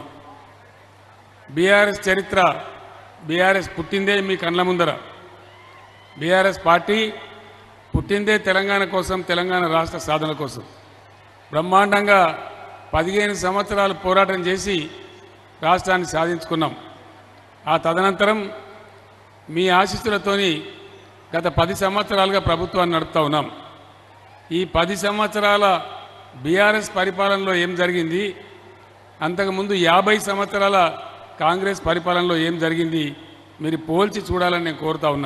బీఆర్ఎస్ చరిత్ర బీఆర్ఎస్ పుట్టిందే మీ కళ్ళ ముందర బీఆర్ఎస్ పార్టీ పుట్టిందే తెలంగాణ కోసం తెలంగాణ రాష్ట్ర సాధన కోసం బ్రహ్మాండంగా పదిహేను సంవత్సరాలు పోరాటం చేసి రాష్ట్రాన్ని సాధించుకున్నాం ఆ తదనంతరం మీ ఆశీస్సులతోని గత పది సంవత్సరాలుగా ప్రభుత్వాన్ని నడుపుతా ఉన్నాం ఈ పది సంవత్సరాల బీఆర్ఎస్ పరిపాలనలో ఏం జరిగింది అంతకుముందు యాభై సంవత్సరాల కాంగ్రెస్ పరిపాలనలో ఏం జరిగింది మీరు పోల్చి చూడాలని నేను కోరుతా ఉన్నా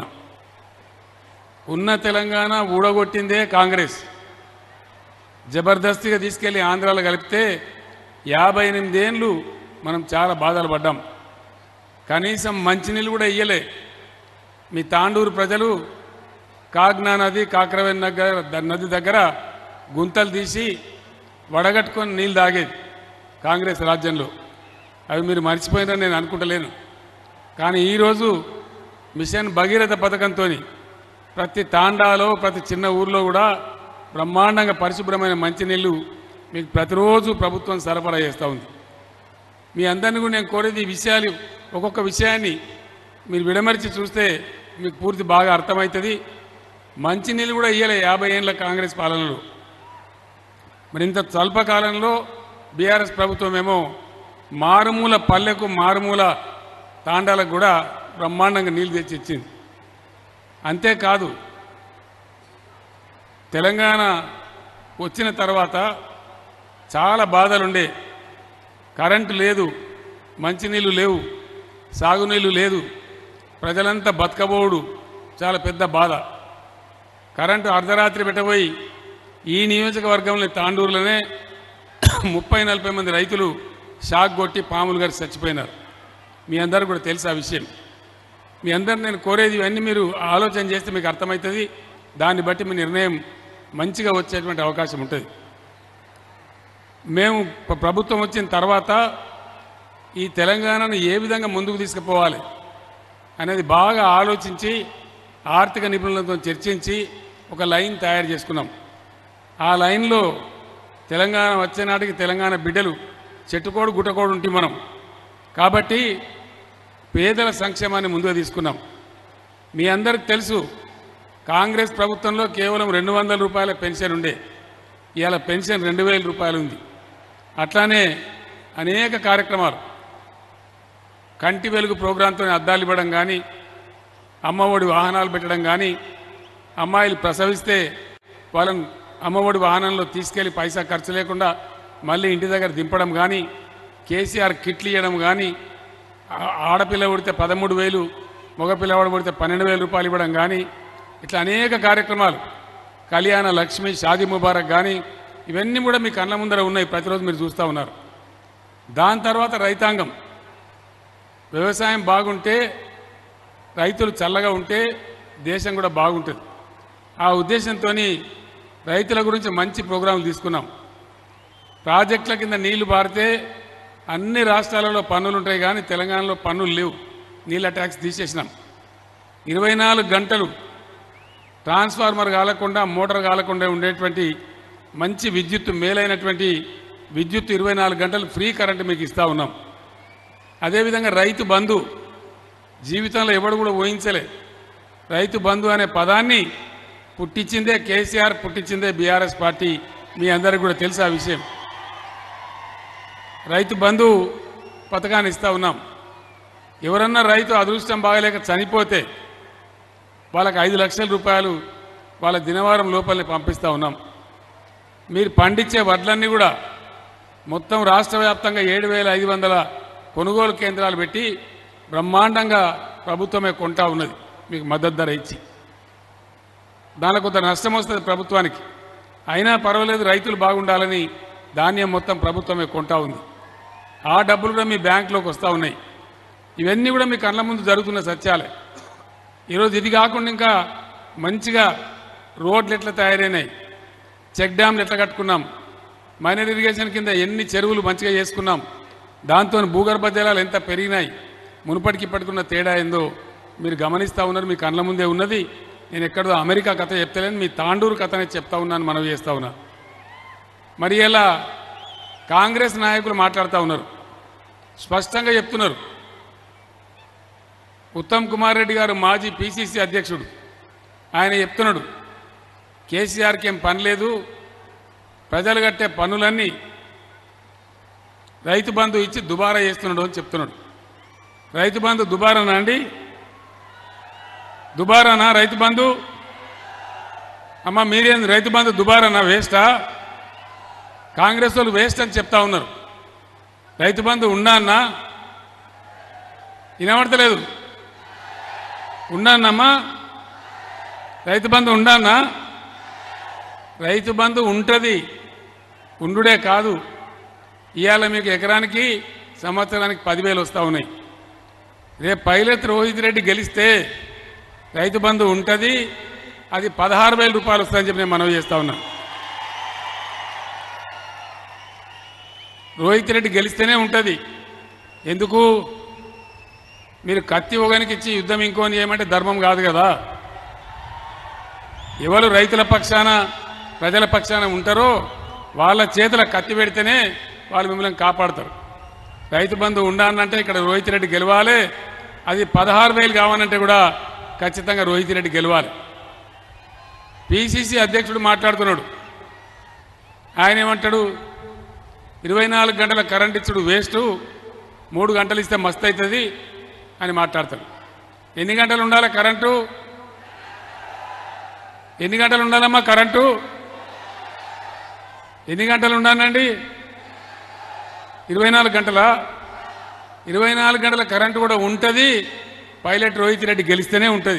ఉన్న తెలంగాణ ఊడగొట్టిందే కాంగ్రెస్ జబర్దస్తిగా తీసుకెళ్లి ఆంధ్రాలో కలిపితే యాభై ఎనిమిదేళ్ళు మనం చాలా బాధలు పడ్డాం కనీసం మంచినీళ్ళు కూడా ఇయ్యలే మీ తాండూరు ప్రజలు కాగ్నా నది కాకరవేన్ నగర్ ద- నది దగ్గర గుంతలు తీసి వడగట్టుకొని నీళ్ళు తాగేది కాంగ్రెస్ రాజ్యంలో అవి మీరు మర్చిపోయినారని నేను అనుకుంటలేను కానీ ఈరోజు మిషన్ భగీరథ పథకంతో ప్రతి తాండాలో ప్రతి చిన్న ఊర్లో కూడా బ్రహ్మాండంగా పరిశుభ్రమైన మంచినీళ్ళు మీకు ప్రతిరోజు ప్రభుత్వం సరఫరా చేస్తూ ఉంది మీ అందరిని కూడా నేను కోరేది ఈ విషయాలు ఒక్కొక్క విషయాన్ని మీరు విడమరిచి చూస్తే మీకు పూర్తి బాగా అర్థమవుతుంది మంచినీళ్ళు కూడా ఇయ్యలే యాభై ఏళ్ళ కాంగ్రెస్ పాలనలో మరి ఇంత స్వల్పకాలంలో బీఆర్ఎస్ ప్రభుత్వం ఏమో మారుమూల పల్లెకు మారుమూల తాండాలకు కూడా బ్రహ్మాండంగా నీళ్ళు తెచ్చి ఇచ్చింది అంతేకాదు తెలంగాణ వచ్చిన తర్వాత చాలా బాధలుండే కరెంటు లేదు మంచినీళ్ళు లేవు సాగునీళ్ళు లేదు ప్రజలంతా బతకబోడు చాలా పెద్ద బాధ కరెంటు అర్ధరాత్రి పెట్టబోయి ఈ నియోజకవర్గంలో తాండూరులోనే ముప్పై నలభై మంది రైతులు షాక్ కొట్టి పాములు గారు చచ్చిపోయినారు మీ అందరూ కూడా తెలుసు ఆ విషయం మీ అందరు నేను కోరేది ఇవన్నీ మీరు ఆలోచన చేస్తే మీకు అర్థమవుతుంది దాన్ని బట్టి మీ నిర్ణయం మంచిగా వచ్చేటువంటి అవకాశం ఉంటుంది మేము ప్ర- ప్రభుత్వం వచ్చిన తర్వాత ఈ తెలంగాణను ఏ విధంగా ముందుకు తీసుకుపోవాలి అనేది బాగా ఆలోచించి ఆర్థిక నిపుణులతో చర్చించి ఒక లైన్ తయారు చేసుకున్నాం ఆ లైన్లో తెలంగాణ వచ్చే నాటికి తెలంగాణ బిడ్డలు చెట్టుకోడు గుట్టకోడు ఉంటే మనం కాబట్టి పేదల సంక్షేమాన్ని ముందుగా తీసుకున్నాం మీ అందరికి తెలుసు కాంగ్రెస్ ప్రభుత్వంలో కేవలం రెండు వందల రూపాయల పెన్షన్ ఉండే ఇవాళ పెన్షన్ రెండు వేల రూపాయలు ఉంది అట్లానే అనేక కార్యక్రమాలు కంటి వెలుగు ప్రోగ్రాంతో అద్దాలు ఇవ్వడం కానీ అమ్మఒడి వాహనాలు పెట్టడం కానీ అమ్మాయిలు ప్రసవిస్తే వాళ్ళని అమ్మఒడి వాహనంలో తీసుకెళ్లి పైసా ఖర్చు లేకుండా మళ్ళీ ఇంటి దగ్గర దింపడం కానీ కేసీఆర్ కిట్లు ఇవ్వడం కానీ ఆ- ఆడపిల్ల పుడితే పదమూడు వేలు మగపిల్లవాడు పుడితే పన్నెండు వేల రూపాయలు ఇవ్వడం కానీ ఇట్లా అనేక కార్యక్రమాలు కళ్యాణ లక్ష్మి షాదీ ముబారక్ కానీ ఇవన్నీ కూడా మీ కళ్ళ ముందర ఉన్నాయి ప్రతిరోజు మీరు చూస్తూ ఉన్నారు దాని తర్వాత రైతాంగం వ్యవసాయం బాగుంటే రైతులు చల్లగా ఉంటే దేశం కూడా బాగుంటుంది ఆ ఉద్దేశంతో రైతుల గురించి మంచి ప్రోగ్రాంలు తీసుకున్నాం ప్రాజెక్టుల కింద నీళ్లు పారితే అన్ని రాష్ట్రాలలో పన్నులు ఉంటాయి కానీ తెలంగాణలో పన్నులు లేవు నీళ్ళ ట్యాక్స్ తీసేసినాం ఇరవై నాలుగు గంటలు ట్రాన్స్ఫార్మర్ కాలకుండా మోటార్ కాలకుండా ఉండేటువంటి మంచి విద్యుత్ మేలైనటువంటి విద్యుత్ ఇరవై నాలుగు గంటలు ఫ్రీ కరెంట్ మీకు ఇస్తా ఉన్నాం అదేవిధంగా రైతు బంధు జీవితంలో ఎవడు కూడా ఊహించలే రైతు బంధు అనే పదాన్ని పుట్టించిందే కేసీఆర్ పుట్టించిందే బీఆర్ఎస్ పార్టీ మీ అందరికి కూడా తెలుసు ఆ విషయం రైతు బంధు పథకాన్ని ఇస్తా ఉన్నాం ఎవరన్నా రైతు అదృష్టం బాగలేక చనిపోతే వాళ్ళకి ఐదు లక్షల రూపాయలు వాళ్ళ దినవారం లోపలనే పంపిస్తూ ఉన్నాం మీరు పండించే వడ్లన్నీ కూడా మొత్తం రాష్ట్ర వ్యాప్తంగా ఏడు వేల ఐదు వందల కొనుగోలు కేంద్రాలు పెట్టి బ్రహ్మాండంగా ప్రభుత్వమే కొంటా ఉన్నది మీకు మద్దతు ధర ఇచ్చి దానిలో కొంత నష్టం వస్తుంది ప్రభుత్వానికి అయినా పర్వాలేదు రైతులు బాగుండాలని ధాన్యం మొత్తం ప్రభుత్వమే కొంటా ఉంది ఆ డబ్బులు కూడా మీ బ్యాంకులోకి వస్తూ ఉన్నాయి ఇవన్నీ కూడా మీ కళ్ళ ముందు జరుగుతున్న సత్యాలే ఈరోజు ఇది కాకుండా ఇంకా మంచిగా రోడ్లు ఎట్లా తయారైనాయి చెక్ డ్యామ్లు ఎట్లా కట్టుకున్నాం మైనర్ ఇరిగేషన్ కింద ఎన్ని చెరువులు మంచిగా చేసుకున్నాం దాంతో భూగర్భ జలాలు ఎంత పెరిగినాయి మునుపటికి ఇప్పటికున్న తేడా ఏందో మీరు గమనిస్తూ ఉన్నారు మీ కళ్ళ ముందే ఉన్నది నేను ఎక్కడో అమెరికా కథ చెప్తలేను మీ తాండూరు కథనే చెప్తా ఉన్నాను మనవి చేస్తూ ఉన్నా మరి ఇలా కాంగ్రెస్ నాయకులు మాట్లాడుతూ ఉన్నారు స్పష్టంగా చెప్తున్నారు ఉత్తమ్ కుమార్ రెడ్డి గారు మాజీ పిసిసి అధ్యక్షుడు ఆయన చెప్తున్నాడు కేసీఆర్కి ఏం పని లేదు ప్రజలు కట్టే పనులన్నీ రైతు బంధు ఇచ్చి దుబారా చేస్తున్నాడు అని చెప్తున్నాడు రైతు బంధు దుబారానా అండి దుబారానా రైతు బంధు అమ్మ మీరేం రైతు బంధు దుబారానా వేస్టా కాంగ్రెస్ వాళ్ళు వేస్ట్ అని చెప్తా ఉన్నారు రైతు బంధు ఉన్నా అన్నా వినబడతలేదు ఉన్నానమ్మా రైతు బంధు ఉండానా రైతు బంధు ఉంటుంది ఉండుడే కాదు ఇవాళ మీకు ఎకరానికి సంవత్సరానికి పదివేలు వస్తూ ఉన్నాయి రేపు పైలత్ రోహిత్ రెడ్డి గెలిస్తే రైతు బంధు ఉంటుంది అది పదహారు వేల రూపాయలు వస్తుందని చెప్పి నేను మనవి చేస్తా ఉన్నా రోహిత్ రెడ్డి గెలిస్తేనే ఉంటుంది ఎందుకు మీరు కత్తి ఒకనికి ఇచ్చి యుద్ధం ఇంకోని చేయమంటే ధర్మం కాదు కదా ఎవరు రైతుల పక్షాన ప్రజల పక్షాన ఉంటారో వాళ్ళ చేతుల కత్తి పెడితేనే వాళ్ళు మిమ్మల్ని కాపాడతారు రైతు బంధు ఉండాలంటే ఇక్కడ రోహిత్ రెడ్డి గెలవాలి అది పదహారు వేలు కావాలంటే కూడా ఖచ్చితంగా రోహిత్ రెడ్డి గెలవాలి పిసిసి అధ్యక్షుడు మాట్లాడుతున్నాడు ఆయన ఏమంటాడు ఇరవై నాలుగు గంటల కరెంట్ ఇచ్చుడు వేస్ట్ మూడు గంటలు ఇస్తే మస్తు అవుతుంది అని మాట్లాడతాడు ఎన్ని గంటలు ఉండాలి కరెంటు ఎన్ని గంటలు ఉండాలమ్మా కరెంటు ఎన్ని గంటలు ఉండాలండి ఇరవై నాలుగు గంటల ఇరవై నాలుగు గంటల కరెంటు కూడా ఉంటుంది పైలట్ రోహిత్ రెడ్డి గెలిస్తేనే ఉంటుంది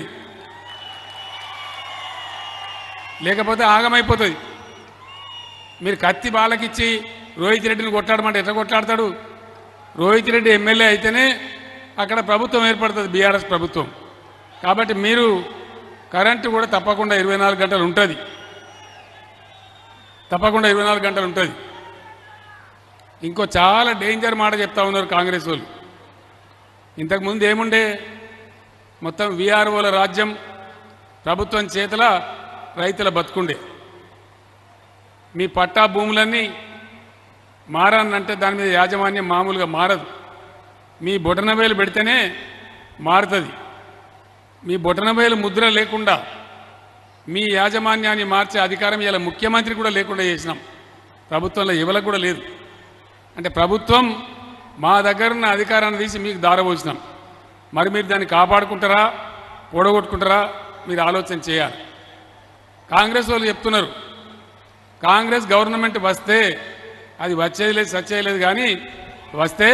లేకపోతే ఆగమైపోతుంది మీరు కత్తి బాలకిచ్చి రోహిత్ రెడ్డిని కొట్లాడమంటే ఎట్లా కొట్లాడతాడు రోహిత్ రెడ్డి ఎమ్మెల్యే అయితేనే అక్కడ ప్రభుత్వం ఏర్పడుతుంది బీఆర్ఎస్ ప్రభుత్వం కాబట్టి మీరు కరెంటు కూడా తప్పకుండా ఇరవై నాలుగు గంటలు ఉంటుంది తప్పకుండా ఇరవై నాలుగు గంటలు ఉంటుంది ఇంకో చాలా డేంజర్ మాట చెప్తా ఉన్నారు కాంగ్రెస్ వాళ్ళు ఇంతకుముందు ఏముండే మొత్తం విఆర్ఓల రాజ్యం ప్రభుత్వం చేతుల రైతుల బతుకుండే మీ పట్టా భూములన్నీ మారానంటే దాని మీద యాజమాన్యం మామూలుగా మారదు మీ బొటనవేలు పెడితేనే మారుతుంది మీ బొటనవేలు ముద్ర లేకుండా మీ యాజమాన్యాన్ని మార్చే అధికారం ఇలా ముఖ్యమంత్రి కూడా లేకుండా చేసినాం ప్రభుత్వంలో ఇవ్వలకు కూడా లేదు అంటే ప్రభుత్వం మా దగ్గర ఉన్న అధికారాన్ని తీసి మీకు దారబోసినాం మరి మీరు దాన్ని కాపాడుకుంటారా ఓడగొట్టుకుంటారా మీరు ఆలోచన చేయాలి కాంగ్రెస్ వాళ్ళు చెప్తున్నారు కాంగ్రెస్ గవర్నమెంట్ వస్తే అది వచ్చేది లేదు సచ్చేది లేదు కానీ వస్తే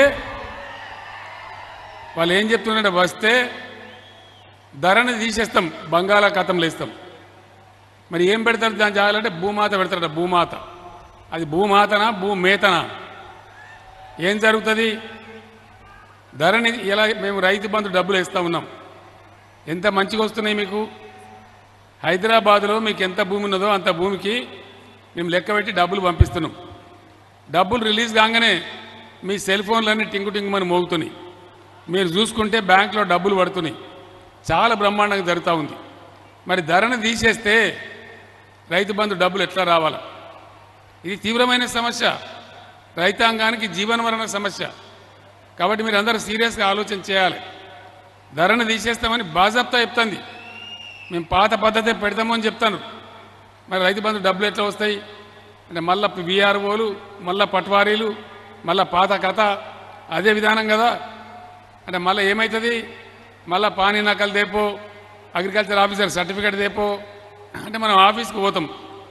వాళ్ళు ఏం చెప్తున్నారంటే వస్తే ధరని తీసేస్తాం బంగాళాఖాతంలో ఇస్తాం మరి ఏం పెడతారు దాని జాగాలంటే భూమాత పెడతారట భూమాత అది భూమాతనా భూమేతనా ఏం జరుగుతుంది ధరని ఇలా మేము రైతు బంధు డబ్బులు ఇస్తూ ఉన్నాం ఎంత మంచిగా వస్తున్నాయి మీకు హైదరాబాద్లో మీకు ఎంత భూమి ఉన్నదో అంత భూమికి మేము లెక్క పెట్టి డబ్బులు పంపిస్తున్నాం డబ్బులు రిలీజ్ కాగానే మీ సెల్ ఫోన్లన్నీ టింగు టింగుమని మోగుతున్నాయి మీరు చూసుకుంటే బ్యాంకులో డబ్బులు పడుతున్నాయి చాలా బ్రహ్మాండంగా జరుగుతూ ఉంది మరి ధరను తీసేస్తే రైతు బంధు డబ్బులు ఎట్లా రావాలా ఇది తీవ్రమైన సమస్య రైతాంగానికి జీవనమరణ సమస్య కాబట్టి మీరు అందరూ సీరియస్గా ఆలోచన చేయాలి ధరను తీసేస్తామని బాజాప్తా చెప్తుంది మేము పాత పద్ధతి పెడతామని చెప్తాను మరి రైతు బంధు డబ్బులు ఎట్లా వస్తాయి అంటే మళ్ళా బీఆర్ఓలు మళ్ళా పట్వారీలు మళ్ళా పాత కథ అదే విధానం కదా అంటే మళ్ళీ ఏమవుతుంది మళ్ళా పానీ నకలు దేపో అగ్రికల్చర్ ఆఫీసర్ సర్టిఫికేట్ దేపో అంటే మనం ఆఫీస్కి పోతాం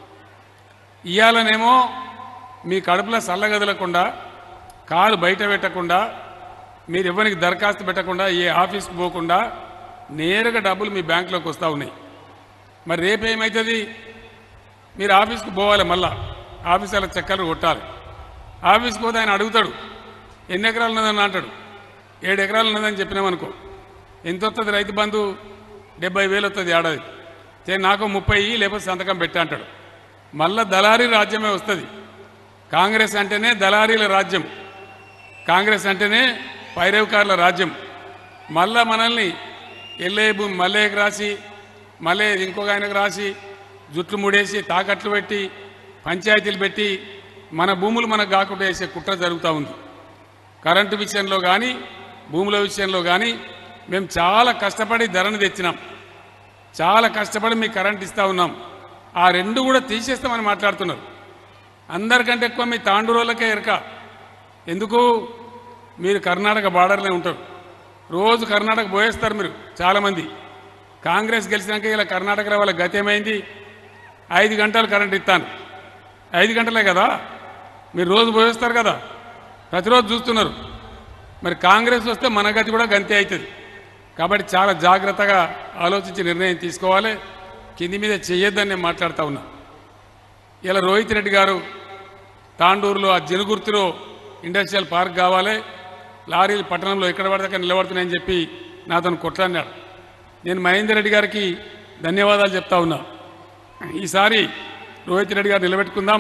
ఇవాళనేమో మీ కడుపులో చల్లగదలకుండా కాలు బయట పెట్టకుండా మీరు ఎవరికి దరఖాస్తు పెట్టకుండా ఏ ఆఫీస్కి పోకుండా నేరుగా డబ్బులు మీ బ్యాంకులోకి వస్తూ ఉన్నాయి మరి రేపు ఏమవుతుంది మీరు ఆఫీస్కి పోవాలి మళ్ళా ఆఫీసర్ల చక్కర్లు కొట్టాలి ఆఫీస్కి పోతే ఆయన అడుగుతాడు ఎన్ని ఎకరాలు ఉన్నదని అంటాడు ఏడు ఎకరాలు ఉన్నదని చెప్పినామనుకో ఎంత వస్తుంది రైతు బంధు డెబ్బై వేలు వస్తుంది ఏడాది చే నాకు ముప్పై ఇయ్యి, లేకపోతే సంతకం పెట్టా అంటాడు మళ్ళా దళారీ రాజ్యమే వస్తుంది కాంగ్రెస్ అంటేనే దళారీల రాజ్యం కాంగ్రెస్ అంటేనే పైరవకారుల రాజ్యం మళ్ళా మనల్ని ఎల్లే భూమి మల్లేకి రాసి మళ్ళీ ఇంకొక ఆయనకు రాసి జుట్లు ముడేసి తాకట్లు పెట్టి పంచాయతీలు పెట్టి మన భూములు మనకు కాకుండా వేసే కుట్ర జరుగుతూ ఉంది కరెంటు విషయంలో కానీ భూముల విషయంలో కానీ మేము చాలా కష్టపడి ధరను తెచ్చినాం చాలా కష్టపడి మీకు కరెంట్ ఇస్తూ ఉన్నాం ఆ రెండు కూడా తీసేస్తామని మాట్లాడుతున్నారు అందరికంటే ఎక్కువ మీ తాండూరోళ్ళకే ఎరక ఎందుకు మీరు కర్ణాటక బార్డర్లో ఉంటారు రోజు కర్ణాటక పోయేస్తారు మీరు చాలామంది కాంగ్రెస్ గెలిచినాక ఇలా కర్ణాటకలో వాళ్ళ గతి ఏమైంది ఐదు గంటలు కరెంట్ ఇస్తాను ఐదు గంటలే కదా మీరు రోజు పోయేస్తారు కదా ప్రతిరోజు చూస్తున్నారు మరి కాంగ్రెస్ వస్తే మన గతి కూడా గంతే అవుతుంది కాబట్టి చాలా జాగ్రత్తగా ఆలోచించి నిర్ణయం తీసుకోవాలి కింది మీద చెయ్యొద్దని నేను మాట్లాడుతూ ఉన్నా ఇలా రోహిత్ రెడ్డి గారు తాండూరులో ఆ జనుగుర్తిలో ఇండస్ట్రియల్ పార్క్ కావాలి లారీలు పట్టణంలో ఎక్కడ పడితే అక్కడ నిలబడుతున్నాయని చెప్పి నాతో కొట్లాడినాడు నేను మహేందర్ రెడ్డి గారికి ధన్యవాదాలు చెప్తా ఉన్నా ఈసారి రోహిత్ రెడ్డి గారు నిలబెట్టుకుందాం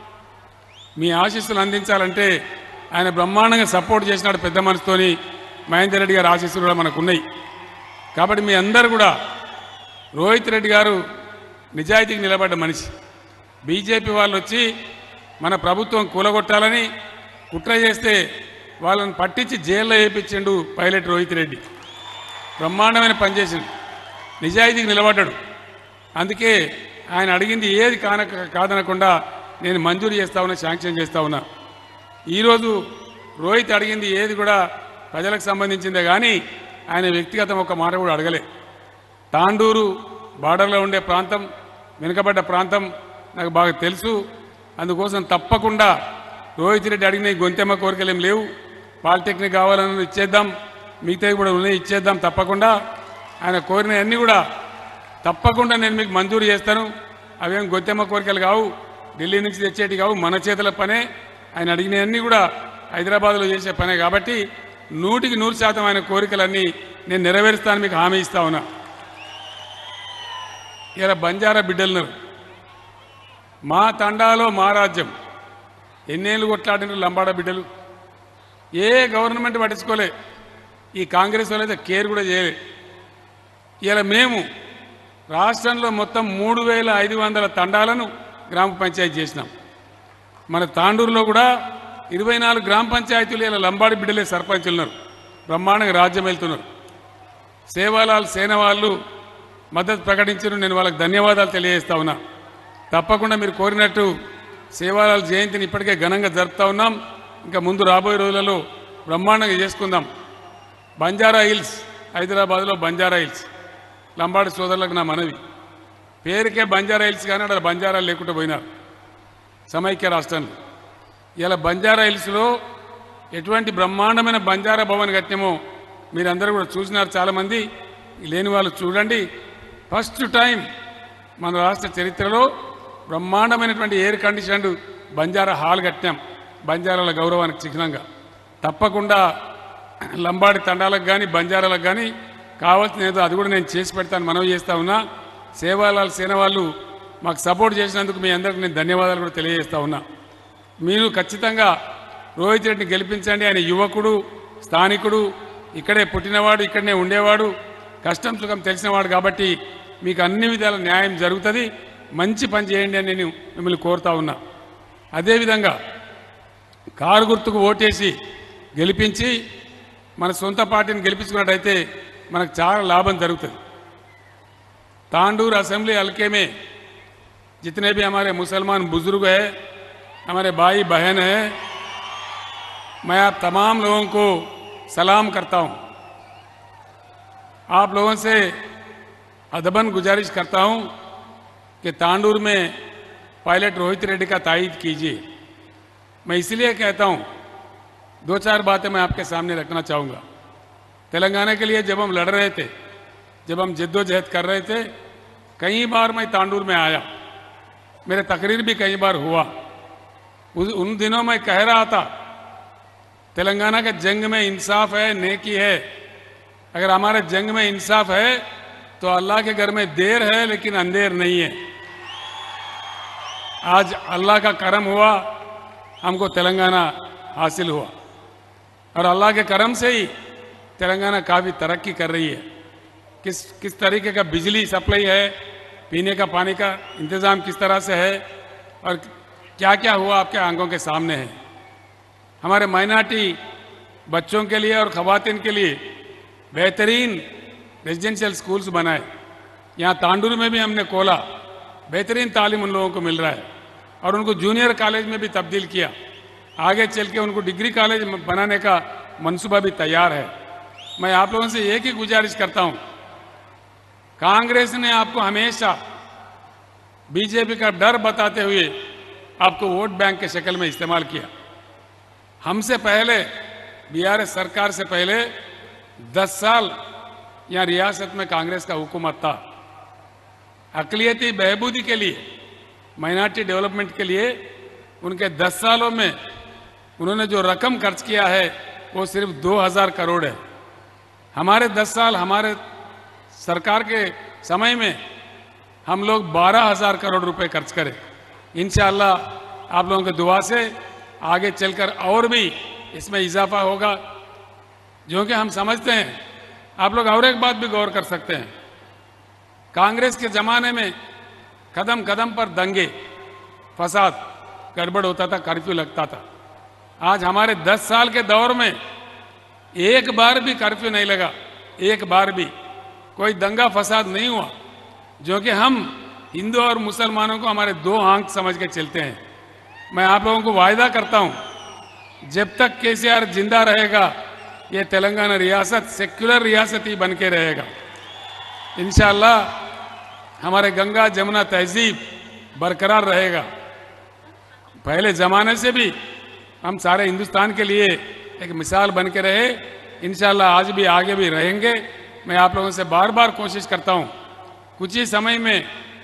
మీ ఆశీస్సులు అందించాలంటే ఆయన బ్రహ్మాండంగా సపోర్ట్ చేసినాడు పెద్ద మనసుతోని మహేందర్ రెడ్డి గారి ఆశీస్సులు కూడా మనకు ఉన్నాయి కాబట్టి మీ అందరూ కూడా రోహిత్ రెడ్డి గారు నిజాయితీకి నిలబడ్డ మనిషి బీజేపీ వాళ్ళు వచ్చి మన ప్రభుత్వం కూలగొట్టాలని కుట్ర చేస్తే వాళ్ళని పట్టించి జైల్లో వేయించిండు పైలట్ రోహిత్ రెడ్డి బ్రహ్మాండమైన పనిచేసిండు నిజాయితీకి నిలబడ్డాడు అందుకే ఆయన అడిగింది ఏది కాన కాదనకుండా నేను మంజూరు చేస్తా ఉన్నా శాంక్షన్ చేస్తా ఉన్నా ఈరోజు రోహిత్ అడిగింది ఏది కూడా ప్రజలకు సంబంధించిందే కానీ ఆయన వ్యక్తిగతం ఒక మాట కూడా అడగలే తాండూరు బార్డర్లో ఉండే ప్రాంతం వెనుకబడ్డ ప్రాంతం నాకు బాగా తెలుసు అందుకోసం తప్పకుండా రోహిత్ రెడ్డి అడిగిన ఈ గొంతెమ్మ కోరికలు ఏం లేవు పాలిటెక్నిక్ కావాలని ఇచ్చేద్దాం మిగతావి కూడా ఉన్నాయి ఇచ్చేద్దాం తప్పకుండా ఆయన కోరినవన్నీ కూడా తప్పకుండా నేను మీకు మంజూరు చేస్తాను అవేం గొంతెమ్మ కోరికలు కావు ఢిల్లీ నుంచి తెచ్చేటి కావు మన చేతుల పనే ఆయన అడిగినవన్నీ కూడా హైదరాబాద్లో చేసే పనే కాబట్టి నూటికి నూరు శాతం ఆయన కోరికలన్నీ నేను నెరవేరుస్తాను మీకు హామీ ఇస్తా ఉన్నా ఇలా బంజారా బిడ్డలున్నారు మా తండాలో మా రాజ్యం ఎన్నేళ్ళు కొట్లాడిన లంబాడ బిడ్డలు ఏ గవర్నమెంట్ పట్టించుకోలే ఈ కాంగ్రెస్ వాళ్ళు అయితే కేర్ కూడా చేయలే ఇలా మేము రాష్ట్రంలో మొత్తం మూడు వేల ఐదు వందల తండాలను గ్రామ పంచాయతీ చేసినాం మన తాండూరులో కూడా ఇరవై నాలుగు గ్రామ పంచాయతీలు ఇలా లంబాడి బిడ్డలే సర్పంచులు ఉన్నారు బ్రహ్మాండంగా రాజ్యం వెళ్తున్నారు సేవాలాల్ సేన వాళ్ళు మద్దతు ప్రకటించారు నేను వాళ్ళకి ధన్యవాదాలు తెలియజేస్తా ఉన్నా తప్పకుండా మీరు కోరినట్టు సేవాలాల్ జయంతిని ఇప్పటికే ఘనంగా జరుపుతా ఉన్నాం ఇంకా ముందు రాబోయే రోజులలో బ్రహ్మాండంగా చేసుకుందాం బంజారా హిల్స్ హైదరాబాద్లో బంజారా హిల్స్ లంబాడి సోదరులకు నా మనవి పేరుకే బంజారా హిల్స్ కానీ అక్కడ బంజారా లేకుండా పోయినారు సమైక్య రాష్ట్రంలో ఇలా బంజారా హిల్స్లో ఎటువంటి బ్రహ్మాండమైన బంజారా భవన్ కట్టినామో మీరందరూ కూడా చూసినారు చాలామంది లేని వాళ్ళు చూడండి ఫస్ట్ టైం మన రాష్ట్ర చరిత్రలో బ్రహ్మాండమైనటువంటి ఎయిర్ కండిషన్డ్ బంజారా హాల్ కట్టాం బంజారాల గౌరవానికి చిహ్నంగా తప్పకుండా లంబాడి తండాలకు కానీ బంజారాలకు కానీ కావాల్సిన ఏదో అది కూడా నేను చేసి పెడతాను మనవి చేస్తా ఉన్నా సేవాలాల్ సేన వాళ్ళు మాకు సపోర్ట్ చేసినందుకు మీ అందరికి నేను ధన్యవాదాలు కూడా తెలియజేస్తా ఉన్నా మీరు ఖచ్చితంగా రోహిత్ రెడ్డిని గెలిపించండి ఆయన యువకుడు స్థానికుడు ఇక్కడే పుట్టినవాడు ఇక్కడనే ఉండేవాడు కష్టం సుఖం తెలిసినవాడు కాబట్టి మీకు అన్ని విధాల న్యాయం జరుగుతుంది మంచి పని చేయండి అని నేను మిమ్మల్ని కోరుతా ఉన్నా అదేవిధంగా కారు గుర్తుకు ఓటేసి గెలిపించి మన సొంత పార్టీని గెలిపించుకున్నట్టయితే మనకు చాలా లాభం జరుగుతుంది तांडूर असेंबली हल्के में जितने भी हमारे मुसलमान बुजुर्ग हैं हमारे भाई बहन हैं मैं आप तमाम लोगों को सलाम करता हूं आप लोगों से अदबन गुजारिश करता हूं कि तांडूर में पायलट रोहित रेड्डी का तायद कीजिए मैं इसलिए कहता हूं दो चार बातें मैं आपके सामने रखना चाहूँगा तेलंगाना के लिए जब हम लड़ रहे थे जब हम जद्दोजहद कर रहे थे कई बार मैं तांडूर में आया मेरे तकरीर भी कई बार हुआ उस उन दिनों मैं कह रहा था तेलंगाना के जंग में इंसाफ है नेकी है अगर हमारे जंग में इंसाफ है तो अल्लाह के घर में देर है लेकिन अंधेर नहीं है आज अल्लाह का करम हुआ हमको तेलंगाना हासिल हुआ और अल्लाह के करम से ही तेलंगाना काफ़ी तरक्की कर रही है किस किस तरीके का बिजली सप्लाई है पीने का पानी का इंतज़ाम किस तरह से है और क्या क्या हुआ आपके आंखों के सामने है हमारे माइनॉरिटी बच्चों के लिए और ख़वातीन के लिए बेहतरीन रेजिडेंशियल स्कूल्स बनाए यहाँ तांडूर में भी हमने खोला बेहतरीन तालीम उन लोगों को मिल रहा है और उनको जूनियर कॉलेज में भी तब्दील किया आगे चल के उनको डिग्री कॉलेज बनाने का मंसूबा भी तैयार है मैं आप लोगों से एक ही गुजारिश करता हूँ कांग्रेस ने आपको हमेशा बीजेपी का डर बताते हुए आपको वोट बैंक के शक्ल में इस्तेमाल किया हमसे पहले बीआरएस सरकार से पहले 10 साल यहाँ रियासत में कांग्रेस का हुकूमत था अकलियती बहबूदी के लिए माइनॉरिटी डेवलपमेंट के लिए उनके 10 सालों में उन्होंने जो रकम खर्च किया है वो सिर्फ 2000 करोड़ है हमारे 10 साल हमारे सरकार के समय में हम लोग 12000 करोड़ रुपए खर्च करें इंशाल्लाह आप लोगों की दुआ से आगे चलकर और भी इसमें इजाफा होगा जो कि हम समझते हैं आप लोग और एक बात भी गौर कर सकते हैं कांग्रेस के ज़माने में कदम कदम पर दंगे फसाद गड़बड़ होता था कर्फ्यू लगता था आज हमारे 10 साल के दौर में एक बार भी कर्फ्यू नहीं लगा एक बार भी कोई दंगा फसाद नहीं हुआ जो कि हम हिंदू और मुसलमानों को हमारे दो आंख समझ के चलते हैं मैं आप लोगों को वायदा करता हूं जब तक केसीआर जिंदा रहेगा ये तेलंगाना रियासत सेक्युलर रियासत ही बन के रहेगा इंशाल्लाह हमारे गंगा जमुना तहजीब बरकरार रहेगा पहले ज़माने से भी हम सारे हिंदुस्तान के लिए एक मिसाल बन के रहे इंशाल्लाह आज भी आगे भी रहेंगे मैं आप लोगों से बार बार कोशिश करता हूं कुछ ही समय में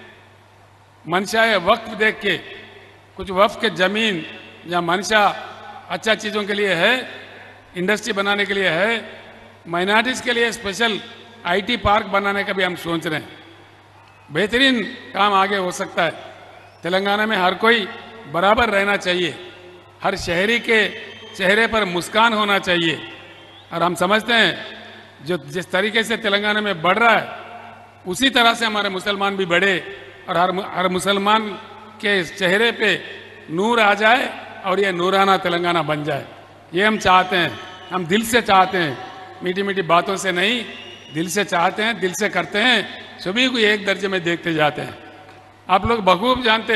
मनशा वक्त देख के कुछ वक्त के ज़मीन या मनशा अच्छा चीज़ों के लिए है इंडस्ट्री बनाने के लिए है माइनॉरिटीज़ के लिए स्पेशल आईटी पार्क बनाने का भी हम सोच रहे हैं बेहतरीन काम आगे हो सकता है तेलंगाना में हर कोई बराबर रहना चाहिए हर शहरी के चेहरे पर मुस्कान होना चाहिए और हम समझते हैं जो जिस तरीके से तेलंगाना में बढ़ रहा है उसी तरह से हमारे मुसलमान भी बढ़े और हर हर मुसलमान के चेहरे पे नूर आ जाए और ये नूराना तेलंगाना बन जाए ये हम चाहते हैं हम दिल से चाहते हैं मीठी मीठी बातों से नहीं दिल से चाहते हैं दिल से करते हैं सभी को एक दर्जे में देखते जाते हैं आप लोग बखूब जानते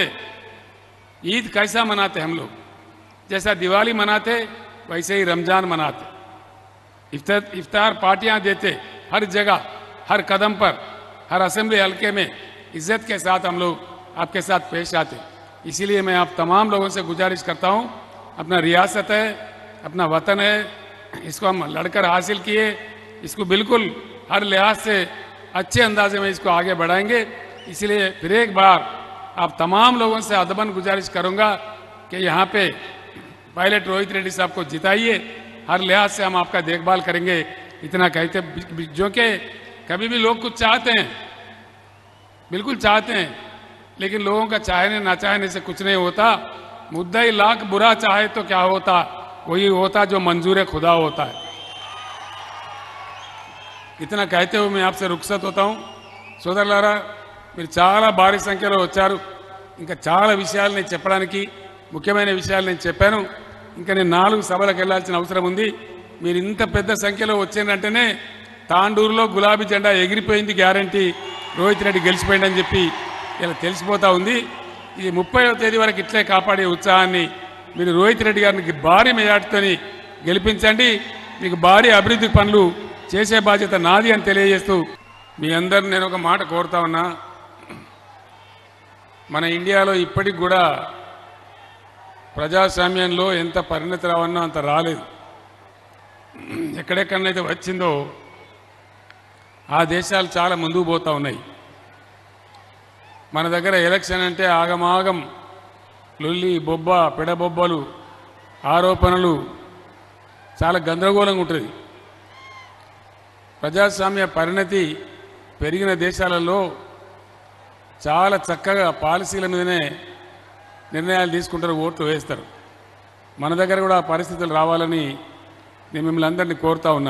ईद कैसा मनाते हम लोग जैसा दिवाली मनाते वैसे ही रमजान मनाते इफ्तार इफ्तार पार्टियां देते हर जगह हर कदम पर हर असेंबली हल्के में इज्जत के साथ हम लोग आपके साथ पेश आते इसीलिए मैं आप तमाम लोगों से गुजारिश करता हूं अपना रियासत है अपना वतन है इसको हम लड़कर हासिल किए इसको बिल्कुल हर लिहाज से अच्छे अंदाजे में इसको आगे बढ़ाएंगे इसलिए फिर एक बार आप तमाम लोगों से अदबन गुजारिश करूंगा कि यहाँ पे पायलट रोहित रेड्डी साहब को जिताइए हर लिहाज से हम आपका देखभाल करेंगे इतना कहते जो कि कभी भी लोग कुछ चाहते हैं बिल्कुल चाहते हैं लेकिन लोगों का चाहने ना चाहने से कुछ नहीं होता मुद्दा ही लाख बुरा चाहे तो क्या होता वही होता जो मंजूर खुदा होता है ఇతన कहते हुए मैं आपसे रुखसत होता हूँ సోదరులారా మీరు చాలా భారీ సంఖ్యలో వచ్చారు ఇంకా చాలా విషయాలు నేను చెప్పడానికి ముఖ్యమైన విషయాలు నేను చెప్పాను ఇంకా నేను నాలుగు సభలకు వెళ్ళాల్సిన అవసరం ఉంది మీరు ఇంత పెద్ద సంఖ్యలో వచ్చిందంటేనే తాండూరులో గులాబీ జెండా ఎగిరిపోయింది గ్యారంటీ రోహిత్ రెడ్డి గెలిచిపోయిందని చెప్పి ఇలా తెలిసిపోతా ఉంది ఈ ముప్పైవ తేదీ వరకు ఇట్లే కాపాడే ఉత్సాహాన్ని మీరు రోహిత్ రెడ్డి గారిని భారీ మెజార్టీతోని గెలిపించండి మీకు భారీ అభివృద్ధి పనులు చేసే బాధ్యత నాది అని తెలియజేస్తూ మీ అందరిని నేను ఒక మాట కోరుతా ఉన్నా మన ఇండియాలో ఇప్పటికి కూడా ప్రజాస్వామ్యంలో ఎంత పరిణతి రావన్నో అంత రాలేదు ఎక్కడెక్కడనైతే వచ్చిందో ఆ దేశాలు చాలా ముందుకు పోతా ఉన్నాయి మన దగ్గర ఎలక్షన్ అంటే ఆగమాగం లొల్లి బొబ్బ పెడబొబ్బలు ఆరోపణలు చాలా గందరగోళంగా ఉంటుంది ప్రజాస్వామ్య పరిణతి పెరిగిన దేశాలలో చాలా చక్కగా పాలసీల మీదనే నిర్ణయాలు తీసుకుంటారు ఓట్లు వేస్తారు మన దగ్గర కూడా ఆ పరిస్థితులు రావాలని నేను మిమ్మల్ని అందరినీ కోరుతా ఉన్నా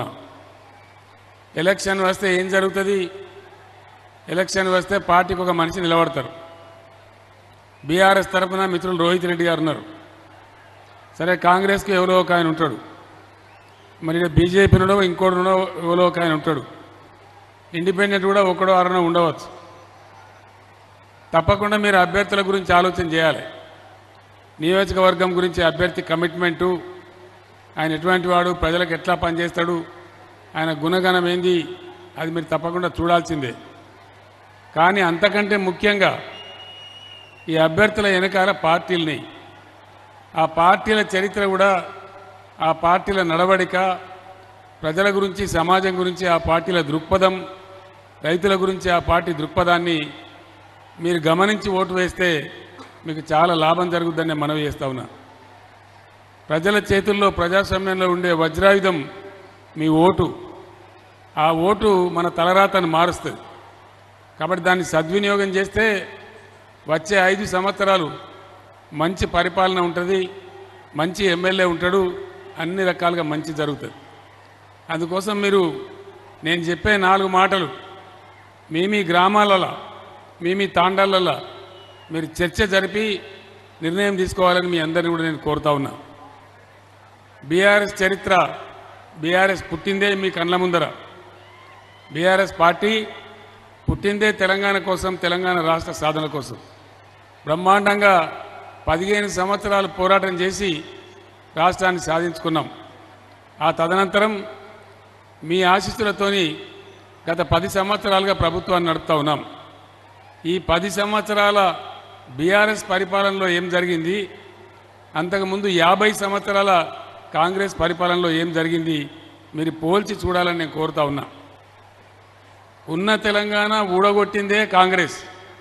ఎలక్షన్ వస్తే ఏం జరుగుతుంది ఎలక్షన్ వస్తే పార్టీకి ఒక మనిషి నిలబడతారు బీఆర్ఎస్ తరఫున మిత్రులు రోహిత్ రెడ్డి గారు ఉన్నారు సరే కాంగ్రెస్కి ఎవరో ఒక ఆయన ఉంటాడు మరి బీజేపీలో ఇంకోటి ఎవరో ఒక ఆయన ఉంటాడు ఇండిపెండెంట్ కూడా ఒకడో అరనో ఉండవచ్చు తప్పకుండా మీరు అభ్యర్థుల గురించి ఆలోచన చేయాలి నియోజకవర్గం గురించి అభ్యర్థి కమిట్మెంటు ఆయన ఎటువంటి వాడు ప్రజలకు ఎట్లా పనిచేస్తాడు ఆయన గుణగణం ఏంది అది మీరు తప్పకుండా చూడాల్సిందే కానీ అంతకంటే ముఖ్యంగా ఈ అభ్యర్థుల వెనకాల పార్టీలని ఆ పార్టీల చరిత్ర కూడా ఆ పార్టీల నడవడిక ప్రజల గురించి సమాజం గురించి ఆ పార్టీల దృక్పథం రైతుల గురించి ఆ పార్టీ దృక్పథాన్ని మీరు గమనించి ఓటు వేస్తే మీకు చాలా లాభం జరుగుతుందని నేను మనవి చేస్తా ఉన్నా ప్రజల చేతుల్లో ప్రజాస్వామ్యంలో ఉండే వజ్రాయుధం మీ ఓటు ఆ ఓటు మన తలరాతను మారుస్తుంది కాబట్టి దాన్ని సద్వినియోగం చేస్తే వచ్చే ఐదు సంవత్సరాలు మంచి పరిపాలన ఉంటుంది మంచి ఎమ్మెల్యే ఉంటాడు అన్ని రకాలుగా మంచి జరుగుతుంది అందుకోసం మీరు నేను చెప్పే నాలుగు మాటలు మీ మీ గ్రామాలలో మీ మీ తాండాలలో మీరు చర్చ జరిపి నిర్ణయం తీసుకోవాలని మీ అందరిని కూడా నేను కోరుతా ఉన్నా బీఆర్ఎస్ చరిత్ర బీఆర్ఎస్ పుట్టిందే మీ కళ్ళ ముందర బీఆర్ఎస్ పార్టీ పుట్టిందే తెలంగాణ కోసం తెలంగాణ రాష్ట్ర సాధన కోసం బ్రహ్మాండంగా పదిహేను సంవత్సరాలు పోరాటం చేసి రాష్ట్రాన్ని సాధించుకున్నాం ఆ తదనంతరం మీ ఆశీస్సులతోని గత పది సంవత్సరాలుగా ప్రభుత్వాన్ని నడుపుతా ఉన్నాం ఈ పది సంవత్సరాల బీఆర్ఎస్ పరిపాలనలో ఏం జరిగింది అంతకుముందు యాభై సంవత్సరాల కాంగ్రెస్ పరిపాలనలో ఏం జరిగింది మీరు పోల్చి చూడాలని నేను కోరుతా ఉన్నా ఉన్న తెలంగాణ ఊడగొట్టిందే కాంగ్రెస్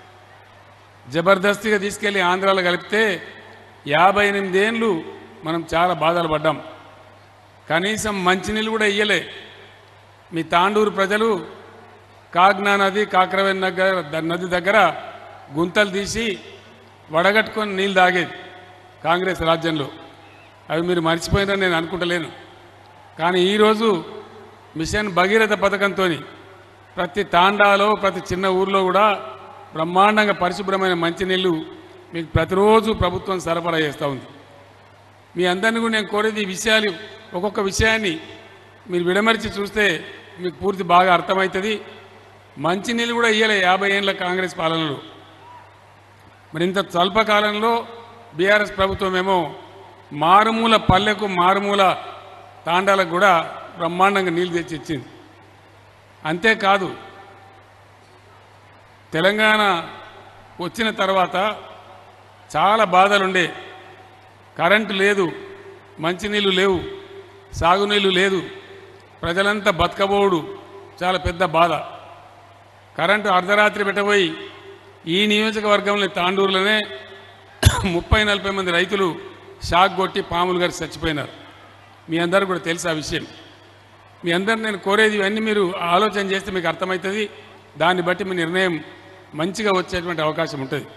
జబర్దస్తిగా తీసుకెళ్లి ఆంధ్రాలో కలిపితే యాభై ఎనిమిదేళ్ళు మనం చాలా బాధలు పడ్డాం కనీసం మంచినీళ్ళు కూడా ఇయ్యలే మీ తాండూరు ప్రజలు కాగ్నా నది కాకరవేన్ నగర్ నది దగ్గర గుంతలు తీసి వడగట్టుకొని నీళ్ళు తాగేది కాంగ్రెస్ రాజ్యంలో అవి మీరు మర్చిపోయినారని నేను అనుకుంటలేను కానీ ఈరోజు మిషన్ భగీరథ పథకంతో ప్రతి తాండాలో ప్రతి చిన్న ఊర్లో కూడా బ్రహ్మాండంగా పరిశుభ్రమైన మంచినీళ్ళు మీకు ప్రతిరోజు ప్రభుత్వం సరఫరా చేస్తూ ఉంది మీ అందరిని కూడా నేను కోరేది ఈ విషయాలు ఒక్కొక్క విషయాన్ని మీరు విడమరిచి చూస్తే మీకు పూర్తి బాగా అర్థమవుతుంది మంచినీళ్ళు కూడా ఇయ్యలే యాభై ఏళ్ళ కాంగ్రెస్ పాలనలో మరి ఇంత స్వల్పకాలంలో బీఆర్ఎస్ ప్రభుత్వం ఏమో మారుమూల పల్లెకు మారుమూల తాండాలకు కూడా బ్రహ్మాండంగా నీళ్ళు తెచ్చి ఇచ్చింది అంతేకాదు తెలంగాణ వచ్చిన తర్వాత చాలా బాధలుండే కరెంటు లేదు మంచినీళ్ళు లేవు సాగునీళ్ళు లేదు ప్రజలంతా బతకబోడు చాలా పెద్ద బాధ కరెంటు అర్ధరాత్రి పెట్టబోయి ఈ నియోజకవర్గంలో తాండూరులోనే ముప్పై నలభై మంది రైతులు షాక్ కొట్టి పాములు గారు చచ్చిపోయినారు మీ అందరికీ కూడా తెలుసు ఆ విషయం మీ అందరు నేను కోరేది ఇవన్నీ మీరు ఆలోచన చేస్తే మీకు అర్థమవుతుంది దాన్ని బట్టి మీ నిర్ణయం మంచిగా వచ్చేటువంటి అవకాశం ఉంటుంది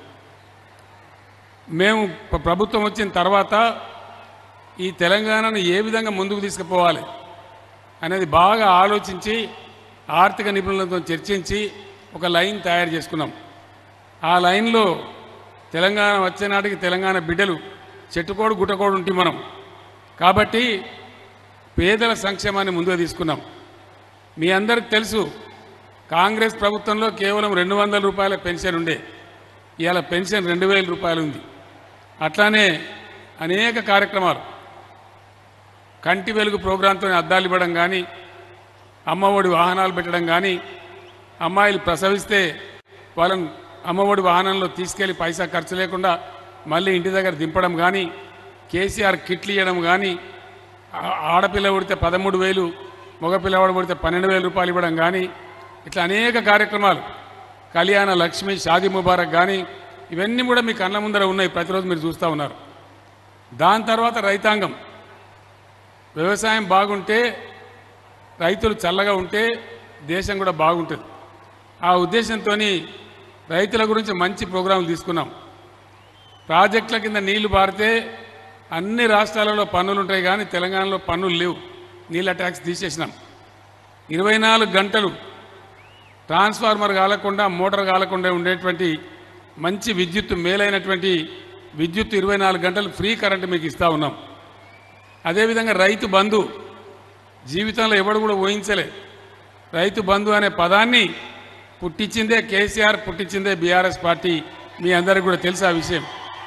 మేము ప్ర- ప్రభుత్వం వచ్చిన తర్వాత ఈ తెలంగాణను ఏ విధంగా ముందుకు తీసుకుపోవాలి అనేది బాగా ఆలోచించి ఆర్థిక నిపుణులతో చర్చించి ఒక లైన్ తయారు చేసుకున్నాం ఆ లైన్లో తెలంగాణ వచ్చే నాటికి తెలంగాణ బిడ్డలు చెట్టుకోడు గుట్టకోడు ఉంటే మనం కాబట్టి పేదల సంక్షేమాన్ని ముందుగా తీసుకున్నాం మీ అందరికి తెలుసు కాంగ్రెస్ ప్రభుత్వంలో కేవలం రెండు వందల రూపాయల పెన్షన్ ఉండే ఇవాళ పెన్షన్ రెండు వేల రూపాయలు ఉంది అట్లానే అనేక కార్యక్రమాలు కంటి వెలుగు ప్రోగ్రాంతో అద్దాలు ఇవ్వడం కానీ అమ్మఒడి వాహనాలు పెట్టడం కానీ అమ్మాయిలు ప్రసవిస్తే వాళ్ళని అమ్మఒడి వాహనంలో తీసుకెళ్లి పైసా ఖర్చు లేకుండా మళ్ళీ ఇంటి దగ్గర దింపడం కానీ కేసీఆర్ కిట్లు ఇవ్వడం కానీ ఆ- ఆడపిల్ల పుడితే పదమూడు వేలు మగపిల్లవాడు పుడితే పన్నెండు వేల రూపాయలు ఇవ్వడం కానీ ఇట్లా అనేక కార్యక్రమాలు కళ్యాణ లక్ష్మి షాదీ ముబారక్ కానీ ఇవన్నీ కూడా మీ కళ్ళ ముందర ఉన్నాయి ప్రతిరోజు మీరు చూస్తూ ఉన్నారు దాని తర్వాత రైతాంగం వ్యవసాయం బాగుంటే రైతులు చల్లగా ఉంటే దేశం కూడా బాగుంటుంది ఆ ఉద్దేశంతో రైతుల గురించి మంచి ప్రోగ్రాంలు తీసుకున్నాం ప్రాజెక్టుల కింద నీళ్లు పారితే అన్ని రాష్ట్రాలలో పన్నులు ఉంటాయి కానీ తెలంగాణలో పన్నులు లేవు నీళ్ళ ట్యాక్స్ తీసేసినాం ఇరవై నాలుగు గంటలు ట్రాన్స్ఫార్మర్ కాలకుండా మోటార్ కాలకుండా ఉండేటువంటి మంచి విద్యుత్ మేలైనటువంటి విద్యుత్ ఇరవై నాలుగు గంటలు ఫ్రీ కరెంట్ మీకు ఇస్తా ఉన్నాం అదేవిధంగా రైతు బంధు జీవితంలో ఎవడు కూడా ఊహించలే రైతు బంధు అనే పదాన్ని పుట్టించిందే కేసీఆర్ పుట్టించిందే బీఆర్ఎస్ పార్టీ మీ అందరికి కూడా తెలుసు ఆ విషయం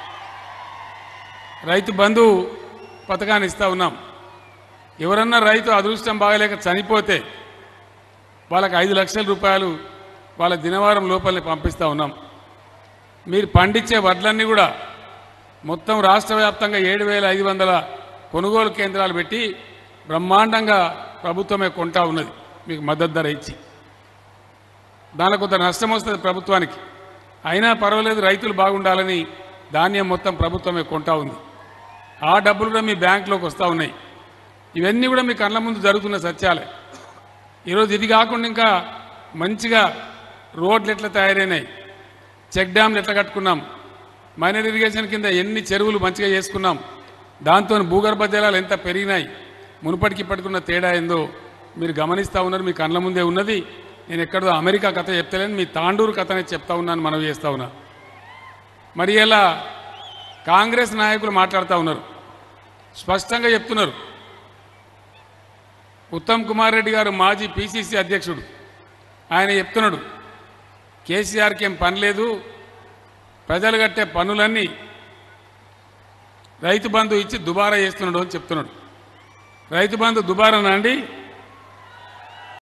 రైతు బంధు పథకాన్ని ఇస్తా ఉన్నాం ఎవరన్నా రైతు అదృష్టం బాగలేక చనిపోతే వాళ్ళకి ఐదు లక్షల రూపాయలు వాళ్ళ దినవారం లోపలనే పంపిస్తూ ఉన్నాం మీరు పండించే వడ్లన్నీ కూడా మొత్తం రాష్ట్ర వ్యాప్తంగా ఏడు వేల ఐదు వందల కొనుగోలు కేంద్రాలు పెట్టి బ్రహ్మాండంగా ప్రభుత్వమే కొంటా ఉన్నది మీకు మద్దతు ధర ఇచ్చి దానికి కొంత నష్టం వస్తుంది ప్రభుత్వానికి అయినా పర్వాలేదు రైతులు బాగుండాలని ధాన్యం మొత్తం ప్రభుత్వమే కొంటా ఉంది ఆ డబ్బులు కూడా మీ బ్యాంకులోకి వస్తూ ఉన్నాయి ఇవన్నీ కూడా మీ కళ్ళ ముందు జరుగుతున్న సత్యాలే ఈరోజు ఇది కాకుండా ఇంకా మంచిగా రోడ్లు ఎట్లా తయారైనాయి చెక్ డ్యామ్లు ఎట్లా కట్టుకున్నాం మైనర్ ఇరిగేషన్ కింద ఎన్ని చెరువులు మంచిగా చేసుకున్నాం దాంతో భూగర్భ జలాలు ఎంత పెరిగినాయి మునుపటికి ఇప్పటికున్న తేడా ఏందో మీరు గమనిస్తూ ఉన్నారు మీ కళ్ళ ముందే ఉన్నది నేను ఎక్కడో అమెరికా కథ చెప్తలేను మీ తాండూరు కథనే చెప్తా ఉన్నాను మనవి చేస్తా ఉన్నా మరి ఇలా కాంగ్రెస్ నాయకులు మాట్లాడుతూ ఉన్నారు స్పష్టంగా చెప్తున్నారు ఉత్తమ్ కుమార్ రెడ్డి గారు మాజీ పిసిసి అధ్యక్షుడు ఆయన చెప్తున్నాడు కేసీఆర్కి ఏం పని లేదు ప్రజలు కట్టే పనులన్నీ రైతు బంధు ఇచ్చి దుబారా చేస్తున్నాడు అని చెప్తున్నాడు రైతు బంధు దుబారా అండి